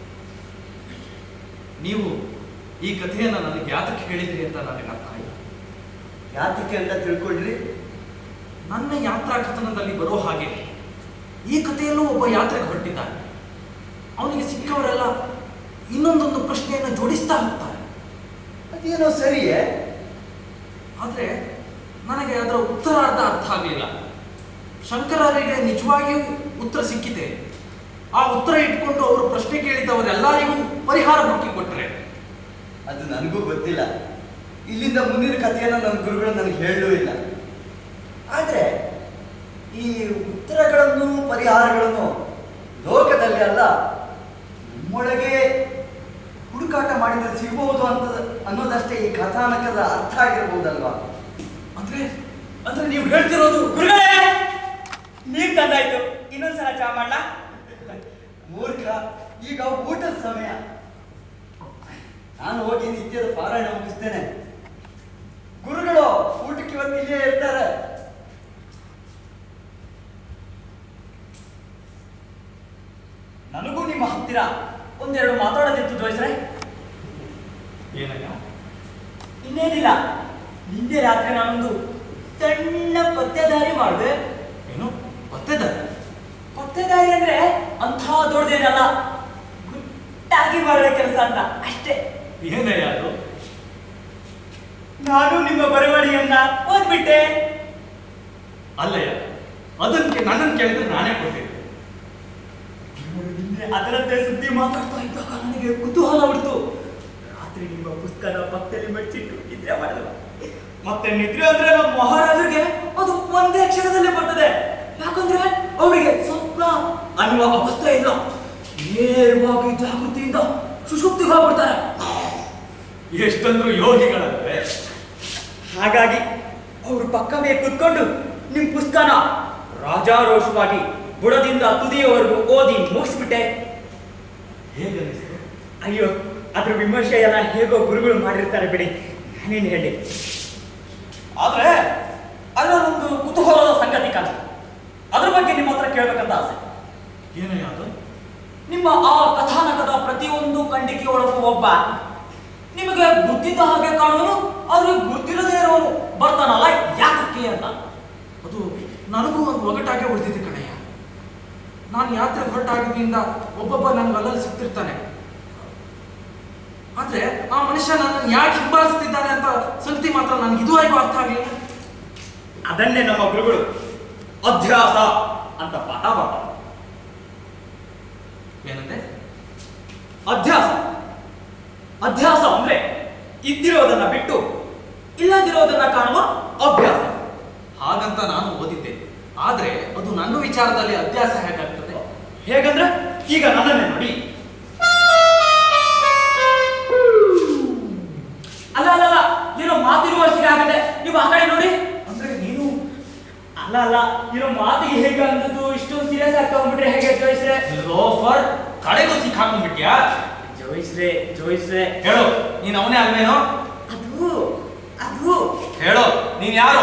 ನೀವು ಈ ಕಥೆಯನ್ನ ನನಗೆ ಯಾತಕ್ಕೆ ಹೇಳಿದ್ರಿ ಅಂತ ನನಗೆ ಅರ್ಥ ಆಯ್ತು ಯಾತಕ್ಕೆ ಅಂತ ತಿಳ್ಕೊಂಡ್ರಿ ನನ್ನ ಯಾತ್ರಾ ಕಥನದಲ್ಲಿ ಬರೋ ಹಾಗೆ ಈ ಕಥೆಯಲ್ಲೂ ಒಬ್ಬ ಯಾತ್ರೆಗೆ ಹೊರಟಿದ್ದಾನೆ ಅವನಿಗೆ ಸಿಕ್ಕವರೆಲ್ಲ ಇನ್ನೊಂದೊಂದು ಪ್ರಶ್ನೆಯನ್ನು ಜೋಡಿಸ್ತಾ ಹೋಗ್ತಾರೆ ಅದೇನೋ ಸರಿಯೇ ಆದ್ರೆ ನನಗೆ ಅದರ ಉತ್ತರಾರ್ಧ ಅರ್ಥ ಆಗಲಿಲ್ಲ ಶಂಕರರಿಗೆ ನಿಜವಾಗಿಯೂ ಉತ್ತರ ಸಿಕ್ಕಿದೆ ಆ ಉತ್ತರ ಇಟ್ಕೊಂಡು ಅವರು ಪ್ರಶ್ನೆ ಕೇಳಿದವರೆಲ್ಲರಿಗೂ ಪರಿಹಾರ ಹುಡುಕಿ ಕೊಟ್ರೆ ಅದು ನನಗೂ ಗೊತ್ತಿಲ್ಲ ಇಲ್ಲಿಂದ ಮುಂದಿನ ಕಥೆಯನ್ನು ನನ್ನ ಗುರುಗಳು ನನಗೆ ಹೇಳಲೂ ಇಲ್ಲ ಆದ್ರೆ ಈ ಉತ್ತರಗಳನ್ನು ಪರಿಹಾರಗಳನ್ನು ಲೋಕದಲ್ಲಿ ಅಲ್ಲ ನಮ್ಮೊಳಗೆ ಹುಡುಕಾಟ ಮಾಡಿದ್ರೆ ಸಿಗಬಹುದು ಅಂತ ಅನ್ನೋದಷ್ಟೇ ಈ ಕಥಾನಕದ ಅರ್ಥ ಆಗಿರ್ಬೋದಲ್ವಾ ಅಂದ್ರೆ ಅಂದ್ರೆ ನೀವು ಹೇಳ್ತಿರೋದು ಗುರುಗಳೇ ನೀರ್ ತಂದಾಯ್ತು ಇನ್ನೊಂದ್ಸಲ ಚಾ ಮಾಡ್ಲಾ ಮೂರ್ಖ ಈಗ ಊಟದ ಸಮಯ ನಾನು ಹೋಗಿ ನಿತ್ಯದ ಪಾರಾಯಣ ಮುಗಿಸ್ತೇನೆ ಗುರುಗಳು ಊಟಕ್ಕೆ ಇವತ್ತು ಇಲ್ಲೇ ಇರ್ತಾರೆ ನನಗೂ ನಿಮ್ಮ ಹತ್ತಿರ ಒಂದೆರಡು ಮಾತಾಡೋದಿತ್ತು ಜೋಯಿಸ್ರೆ ಏನಯ್ಯ ಇನ್ನೇನಿಲ್ಲ ನಿನ್ನೆ ರಾತ್ರಿ ನಾನೊಂದು ಸಣ್ಣ ಪತ್ತೆದಾರಿ ಮಾಡಿದೆ ಏನು ಪತ್ತೆದಾರಿ ಪತ್ತೆದಾರಿ ಅಂದ್ರೆ ಅಂಥ ದೊಡ್ಡದೇನಲ್ಲ ಗುಟ್ಟಾಗಿ ಮಾಡೋ ಕೆಲಸ ಅಂತ ಅಷ್ಟೇ ಏನಯ್ಯ ಅದು ನಾನು ನಿಮ್ಮ ಬರವಣಿಗೆಯನ್ನ ಓದ್ಬಿಟ್ಟೆ ಅಲ್ಲಯ್ಯ ಅದಕ್ಕೆ ನನ್ನನ್ನು ಕೇಳಿದ್ರೆ ನಾನೇ ಕೊಡ್ತೀನಿ ನಿನ್ನೆ ಅದರಂತೆ ಸುದ್ದಿ ಮಾತಾಡ್ತಾ ಇದ್ದಾಗ ನನಗೆ ಕುತೂಹಲ ಬಿಡ್ತು ರಾತ್ರಿ ನಿಮ್ಮ ಪುಸ್ತಕದ ಪಕ್ಕದಲ್ಲಿ ಮಡ್ಚಿಟ್ಟು ನಿದ್ರೆ ಮಾಡಿದ ಮತ್ತೆ ನಿದ್ರೆ ಅಂದ್ರೆ ನಮ್ಮ ಮಹಾರಾಜರಿಗೆ ಅದು ಒಂದೇ ಕ್ಷಣದಲ್ಲಿ ಬರ್ತದೆ ಯಾಕಂದ್ರೆ ಅವರಿಗೆ ಸ್ವಪ್ನ ಅನ್ನುವ ಅವಸ್ಥೆ ಇಲ್ಲ ನೇರವಾಗಿ ಜಾಗೃತಿಯಿಂದ ಸುಷುಪ್ತಿಗೆ ಹೋಗ್ಬಿಡ್ತಾರೆ ಎಷ್ಟೊಂದು ಯೋಗಿಗಳಲ್ವೇ ಹಾಗಾಗಿ ಅವರು ಪಕ್ಕವೇ ಕುತ್ಕೊಂಡು ನಿಮ್ ಪುಸ್ತಕನ ರಾಜಾರೋಷವಾಗಿ ಬುಡದಿಂದ ತುದಿಯವರೆಗೂ ಓದಿ ಮುಗಿಸ್ಬಿಟ್ಟೆ ಹೇಗನ್ನಿಸ್ತು ಅಯ್ಯೋ ಅದ್ರ ವಿಮರ್ಶೆ ಎಲ್ಲ ಹೇಗೋ ಗುರುಗಳು ಮಾಡಿರ್ತಾರೆ ಬಿಡಿ ನಾನೇನು ಹೇಳಿ ಆದ್ರೆ ಅದರಲ್ಲೊಂದು ಕುತೂಹಲದ ಸಂಗತಿ ಕಾಣ ಅದ್ರ ಬಗ್ಗೆ ನಿಮ್ಮ ಹತ್ರ ಕೇಳ್ಬೇಕಂತ ಆಸೆ ಏನಯ್ಯ ಅದು ನಿಮ್ಮ ಆ ಕಥಾನಕದ ಪ್ರತಿಯೊಂದು ಖಂಡಿಕೆಯೊಳಗೂ ಒಬ್ಬ ನಿಮಗೆ ಗುರ್ತಿದ್ದ ಹಾಗೆ ಕಾಣುವನು ಆದ್ರೆ ಗುರ್ತಿರದೇ ಇರೋನು ಬರ್ತಾನಲ್ಲ ಯಾಕಕ್ಕೆ ಅಂತ ಅದು ನನಗೂ ಒಂದು ಒಗಟಾಗೆ ಉಳಿದಿದೆ ಕಣಯ್ಯ ನಾನು ಯಾತ್ರೆ ಹೊರಟಾಗಿದ್ದರಿಂದ ಒಬ್ಬೊಬ್ಬ ನನಗೆ ಅಲ್ಲಲ್ಲಿ ಸಿಗ್ತಿರ್ತಾನೆ ಆದ್ರೆ ಆ ಮನುಷ್ಯ ನನ್ನನ್ನು ಯಾಕೆ ಹಿಂಬಾಲಿಸ್ತಿದ್ದಾನೆ ಅಂತ ಸಂಗತಿ ಮಾತ್ರ ನನಗೆ ಇದುವರೆಗೂ ಅರ್ಥ ಆಗಲಿಲ್ಲ ಅದನ್ನೇ ನಮ್ಮ ಗುರುಗಳು ಅಧ್ಯಾಸ ಅಂತ ಪಾಠ ಮಾಡ್ತಾರೆ ಏನಂದೆ ಅಧ್ಯಾಸ ಅಧ್ಯಾಸ ಅಂದ್ರೆ ಇದ್ದಿರೋದನ್ನ ಬಿಟ್ಟು ಇಲ್ಲದಿರೋದನ್ನ ಕಾಣುವ ಅಭ್ಯಾಸ ಹಾಗಂತ ನಾನು ಓದಿದ್ದೆ ಆದ್ರೆ ಅದು ನನ್ನ ವಿಚಾರದಲ್ಲಿ ಅಭ್ಯಾಸ ಹೇಗಾಗ್ತದೆ ಹೇಗಂದ್ರೆ ಈಗ ನನ್ನನ್ನೇ ನೋಡಿ ಅಲ್ಲ ಅಲ್ಲ ಅಲ್ಲ ಏನೋ ಮಾತಿರುವಷ್ಟಿಗೆ ಆಗದೆ ನೀವು ಆ ಕಡೆ ನೋಡಿ ಅಂದ್ರೆ ನೀನು ಅಲ್ಲ ಅಲ್ಲ ಏನೋ ಮಾತಿಗೆ ಹೇಗೆ ಅಂದದ್ದು ಇಷ್ಟೊಂದು ಸೀರಿಯಸ್ ಆಗಿ ತಗೊಂಡ್ಬಿಟ್ರೆ ಹೇಗೆ ಜೋಯಿಸ್ರೆ ಲೋಫರ್ ಕಡೆಗೂ ಸಿಕ್ಕಾಕೊಂಡ್ಬಿಟ್ಯಾ ಜೋಯಿಸ್ರೆ ಜೋಯಿಸ್ರೆ ಹೇಳು ನೀನ್ ಅವನೇ ಅಲ್ವೇನೋ ಅದು ಅದು ಹೇಳು ನೀನ್ ಯಾರು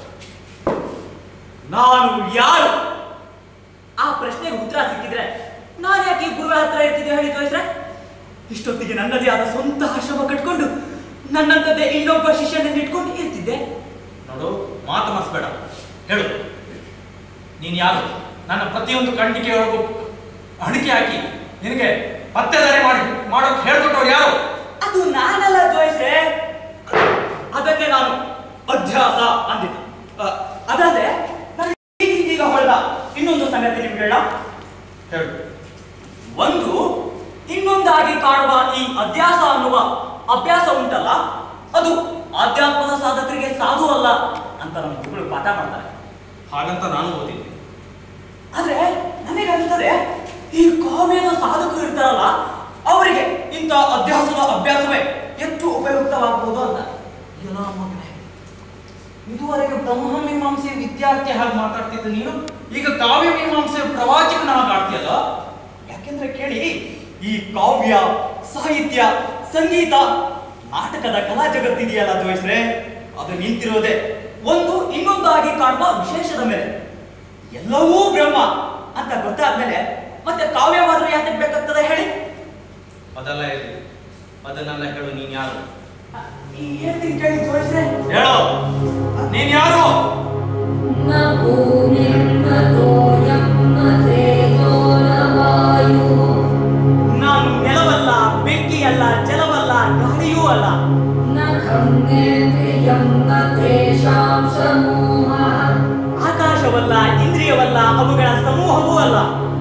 ನಾನು ಯಾರು ಆ ಪ್ರಶ್ನೆಗೆ ಉತ್ತರ ಸಿಕ್ಕಿದ್ರೆ ನಾನು ಯಾಕೆ ಈ ಗುರುಗಳ ಹತ್ರ ಇರ್ತಿದ್ದೆ ಹೇಳಿ ಜೋಯಿಸ್ರೆ ಇಷ್ಟೊತ್ತಿಗೆ ನನ್ನದೇ ಆದ ಸ್ವಂತ ಆಶ್ರಮ ಕಟ್ಕೊಂಡು ನನ್ನಂತದ್ದೇ ಇನ್ನೊಬ್ಬ ಶಿಷ್ಯನನ್ನು ಇಟ್ಕೊಂಡು ಇರ್ತಿದ್ದೆ ನೋಡು ಮಾತು ಮರ್ಸ್ಬೇಡ ಹೇಳು ನೀನ್ ಯಾರು ನನ್ನ ಪ್ರತಿಯೊಂದು ಖಂಡಿಕೆಯೊಳಗೂ ಅಣಿಕೆ ಹಾಕಿ ನಿನಗೆ ಪತ್ತೆದಾರಿ ಮಾಡಿ ಮಾಡೋಕ್ ಹೇಳ್ಕೊಟ್ಟವ್ರು ಯಾರು ಅದು ನಾನಲ್ಲ ಜೋಯಿಸ್ರೆ ಅದನ್ನೇ ನಾನು ಅಧ್ಯಾಸ ಅಂದಿದ್ದು ಅ, ಅದಲ್ಲದೆ ನನಗೆ ಈಗ ಹೊಳೆದ ಇನ್ನೊಂದು ಸಂಗತಿ ನಿಮ್ಗೆ ಹೇಳ ಹೇಳು ಒಂದು ಇನ್ನೊಂದಾಗಿ ಕಾಣುವ ಈ ಅಧ್ಯಾಸ ಅನ್ನುವ ಅಭ್ಯಾಸ ಉಂಟಲ್ಲ ಅದು ಆಧ್ಯಾತ್ಮದ ಸಾಧಕರಿಗೆ ಸಾಧು ಅಲ್ಲ ಅಂತ ನಮ್ಮ ಗುರುಗಳು ಪಾಠ ಮಾಡ್ತಾರೆ ಹಾಗಂತ ನಾನು ಓದಿದ್ದೆ ಆದ್ರೆ ನನಗನ್ಸುತ್ತದೆ ಈ ಕಾವ್ಯದ ಸಾಧಕರು ಇರ್ತಾರಲ್ಲ ಅವರಿಗೆ ಇಂಥ ಅಧ್ಯಾಸದ ಅಭ್ಯಾಸವೇ ಹೆಚ್ಚು ಉಪಯುಕ್ತವಾಗಬಹುದು ಅಂತ ಏನೋ ಮಗನೇ ಇದುವರೆಗೆ ಬ್ರಹ್ಮ ಮೀಮಾಂಸೆ ವಿದ್ಯಾರ್ಥಿ ಹಾಗೆ ಮಾತಾಡ್ತಿದ್ದ ನೀನು ಈಗ ಕಾವ್ಯ ಮೀಮಾಂಸೆ ಪ್ರವಾಚಕನ ಹಾಗೆ ಆಡ್ತೀಯಲ್ಲ ಯಾಕೆಂದ್ರೆ ಕೇಳಿ ಈ ಕಾವ್ಯ ಸಾಹಿತ್ಯ ಸಂಗೀತ ನಾಟಕದ ಕಲಾ ಜಗತ್ತಿದೆಯಲ್ಲ ಜೋಯಿಸ್ರೆ ಅದು ನಿಂತಿರೋದೆ ಒಂದು ಇನ್ನೊಂದಾಗಿ ಕಾಣುವ ವಿಶೇಷದ ಮೇಲೆ ಎಲ್ಲವೂ ಬ್ರಹ್ಮ ಅಂತ ಗೊತ್ತಾದ್ಮೇಲೆ ಮತ್ತೆ ಕಾವ್ಯವಾದ್ರೂ ಯಾಕೆ ಬೇಕಾಗ್ತದೆ ಹೇಳಿ ಅದೆಲ್ಲ ಇರಲಿ ಅದನ್ನೆಲ್ಲ ಹೇಳು ನೀನ್ ಯಾರು ಹೇಳ್ತೀನಿ ಕೇಳಿ ಜೋಯಿಸ್ರೆ ಹೇಳು ನೀನ್ ಯಾರು न भूमिर्न तोयं न तेजो न वायुः ನಾನು ನೆಲವಲ್ಲ ಬೆಂಕಿಯಲ್ಲ ಜಲವಲ್ಲ ಗಾಳಿಯೂ ಅಲ್ಲ न खम्नेन्द्रियं न तेषां समूहः ಆಕಾಶವಲ್ಲ ಇಂದ್ರಿಯವಲ್ಲ ಅವುಗಳ ಸಮೂಹವೂ ಅಲ್ಲ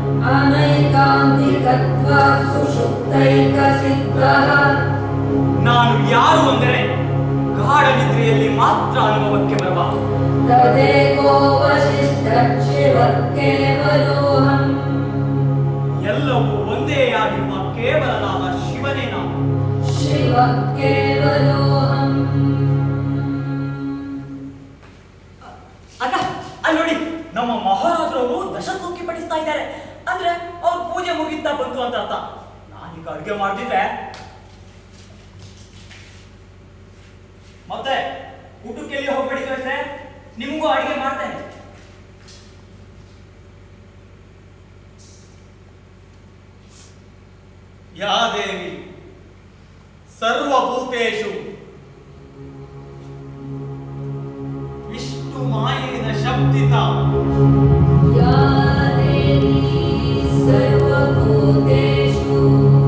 अनैकान्तिकत्वात् सुषुप्तैकसिद्धः ನಾನು ಯಾರು ಅಂದರೆ ಗಾಢ ನಿದ್ರೆಯಲ್ಲಿ ಮಾತ್ರ ಅನುಭವಕ್ಕೆ ಬರಬಾರದು तदेको वसिष्ठशिवः केवलोऽहम् ಎಲ್ಲವೂ ಒಂದೇ ಆಗಿರುವ ಕೇವಲನಾದ ಶಿವನೇ ನಾನು शिवः केवलोऽहम् ಅಕ್ಕ ಅಲ್ಲಿ ನೋಡಿ ನಮ್ಮ ಮಹಾರಾಜರವರು ದಶಸೂಕಿ ಪಡಿಸ್ತಾ ಇದ್ದಾರೆ ಅಂದ್ರೆ ಅವ್ರ ಪೂಜೆ ಮುಗಿತಾ ಬಂತು ಅಂತ ಅರ್ಥ ನಾನೀಗ ಅಡುಗೆ ಮಾಡ್ತಿದ್ರೆ ಮತ್ತೆ ಊಟಕ್ಕೆ ಎಲ್ಲಿ ಹೋಗ್ಬೇಡಿ ಕಳಿಸ್ರೆ ನಿಮಗೂ ಅಡಿಗೆ ಮಾಡ್ತೇನೆ ಯಾ ದೇವಿ ಸರ್ವಭೂತೇಷು ವಿಷ್ಣು ಮಾಯೇನ ಶಬ್ದಿತ या देवी सर्वभूतेषु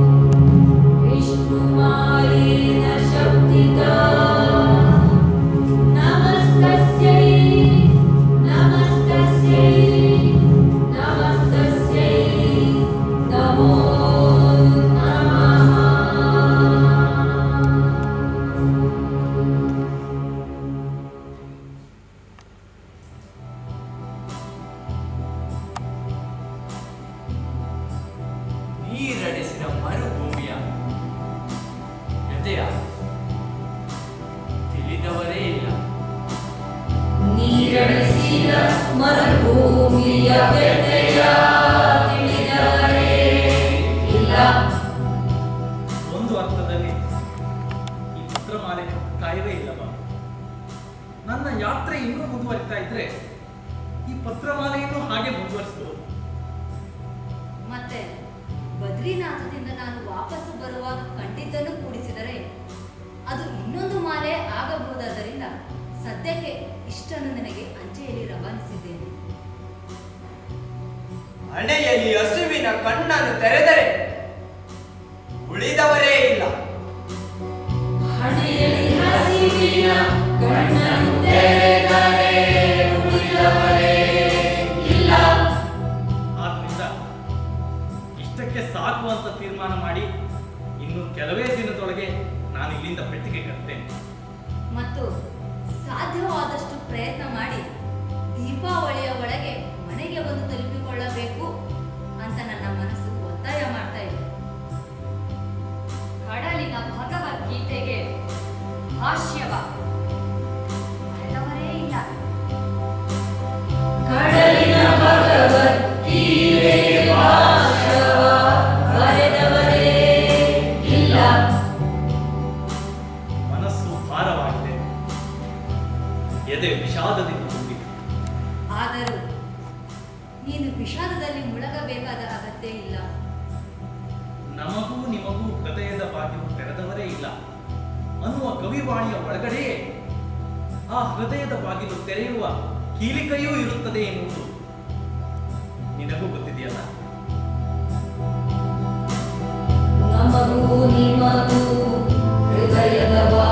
विष्णुमायेन शब्दिता नमस्तस्यै नमस्तस्यै नमस्तस्यै नमो नमः ನೀರಳಿಸಿದ ಮರುಭೂಮಿಯ ವ್ಯಥೆಯ ತಿಳಿದವರೇ ಇಲ್ಲ ಒಂದು ಅರ್ಥದಲ್ಲಿ ಈ ಪತ್ರಮಾಲೆ ಕಾಯವೇ ಇಲ್ಲವಾ ನನ್ನ ಯಾತ್ರೆ ಇನ್ನೂ ಮುಂದುವರಿತಾ ಇದ್ರೆ ಈ ಪತ್ರಮಾಲೆಯನ್ನು ಹಾಗೆ ಮುಂದುವರಿಸಬಹುದು ಮತ್ತೆ ಬದ್ರಿನಾಥದಿಂದ ನಾನು ವಾಪಸ್ಸು ಬರುವಾಗ ಕಂಡಿದ್ದನ್ನು ಕೂಡಿಸಿದರೆ ಅದು ಇನ್ನೊಂದು ಮಾಲೆ ಆಗಬಹುದಾದ್ದರಿಂದ ಸದ್ಯಕ್ಕೆ ಇಷ್ಟನ್ನು ನನಗೆ ಅಂಚೆಯಲ್ಲಿ ರವಾನಿಸಿದ್ದೇನೆ ಹಣೆಯಲ್ಲಿ ಹಸುವಿನ ಕಣ್ಣನ್ನು ತೆರೆದರೆ ಉಳಿದವರೇ ಇಲ್ಲ ಹಣೆಯಲ್ಲಿ ಹಸಿವಿನ ಕಣ್ಣನ್ನು ತೆರೆದರೆ ಉಳಿದವರೇ ಇಲ್ಲ ಆದ್ರಿಂದ ಇಷ್ಟಕ್ಕೆ ಸಾಕು ಅಂತ ತೀರ್ಮಾನ ಮಾಡಿ ಇನ್ನು ಕೆಲವೇ ದಿನದೊಳಗೆ ನಾನು ಇಲ್ಲಿಂದ ಪೆಟ್ಟಿಗೆ ಕಟ್ತೇನೆ ಮತ್ತು ಸಾಧ್ಯವಾದಷ್ಟು ಪ್ರಯತ್ನ ಮಾಡಿ ದೀಪಾವಳಿಯ ಒಳಗೆ ಮನೆಗೆ ಬಂದು ತಲುಪಿಕೊಳ್ಳಬೇಕು ಅಂತ ನನ್ನ ಮನಸ್ಸು ಒತ್ತಾಯ ಮಾಡ್ತಾ ಇದೆ ಕಡಲಿನ ಭಗವದ್ಗೀತೆಗೆ ಭಾಷ್ಯವ ಬರೆದವರೇ ಇಲ್ಲ ಕಡಲಿನ ಭಗವದ್ಗೀತೆ ಭಾಷವ ಬರೆದವರೇ ಇಲ್ಲ ಮನಸ್ಸು ಭಾರವಾಗಿದೆ ಎದೆ ವಿಷಾದದಿಂದ ತುಂಬಿದೆ ಆದರೂ ನೀನು ವಿಷಾದದಲ್ಲಿ ಮುಳುಗಬೇಕಾದ ಅಗತ್ಯ ಇಲ್ಲ ನಮಗೂ ನಿಮಗೂ ಹೃದಯದ ಬಾಗಿಲು ತೆರೆದವರೇ ಇಲ್ಲ ಅನ್ನುವ ಕವಿವಾಣಿಯ ಒಳಗಡೆಯೇ ಆ ಹೃದಯದ ಬಾಗಿಲು ತೆರೆಯುವ ಕೀಲಿಕೈಯೂ ಇರುತ್ತದೆ ಎನ್ನುವುದು ನಿನಗೂ ಗೊತ್ತಿದೆಯಲ್ಲ ನಮಗೂ ನಿಮಗೂ ಹೃದಯದ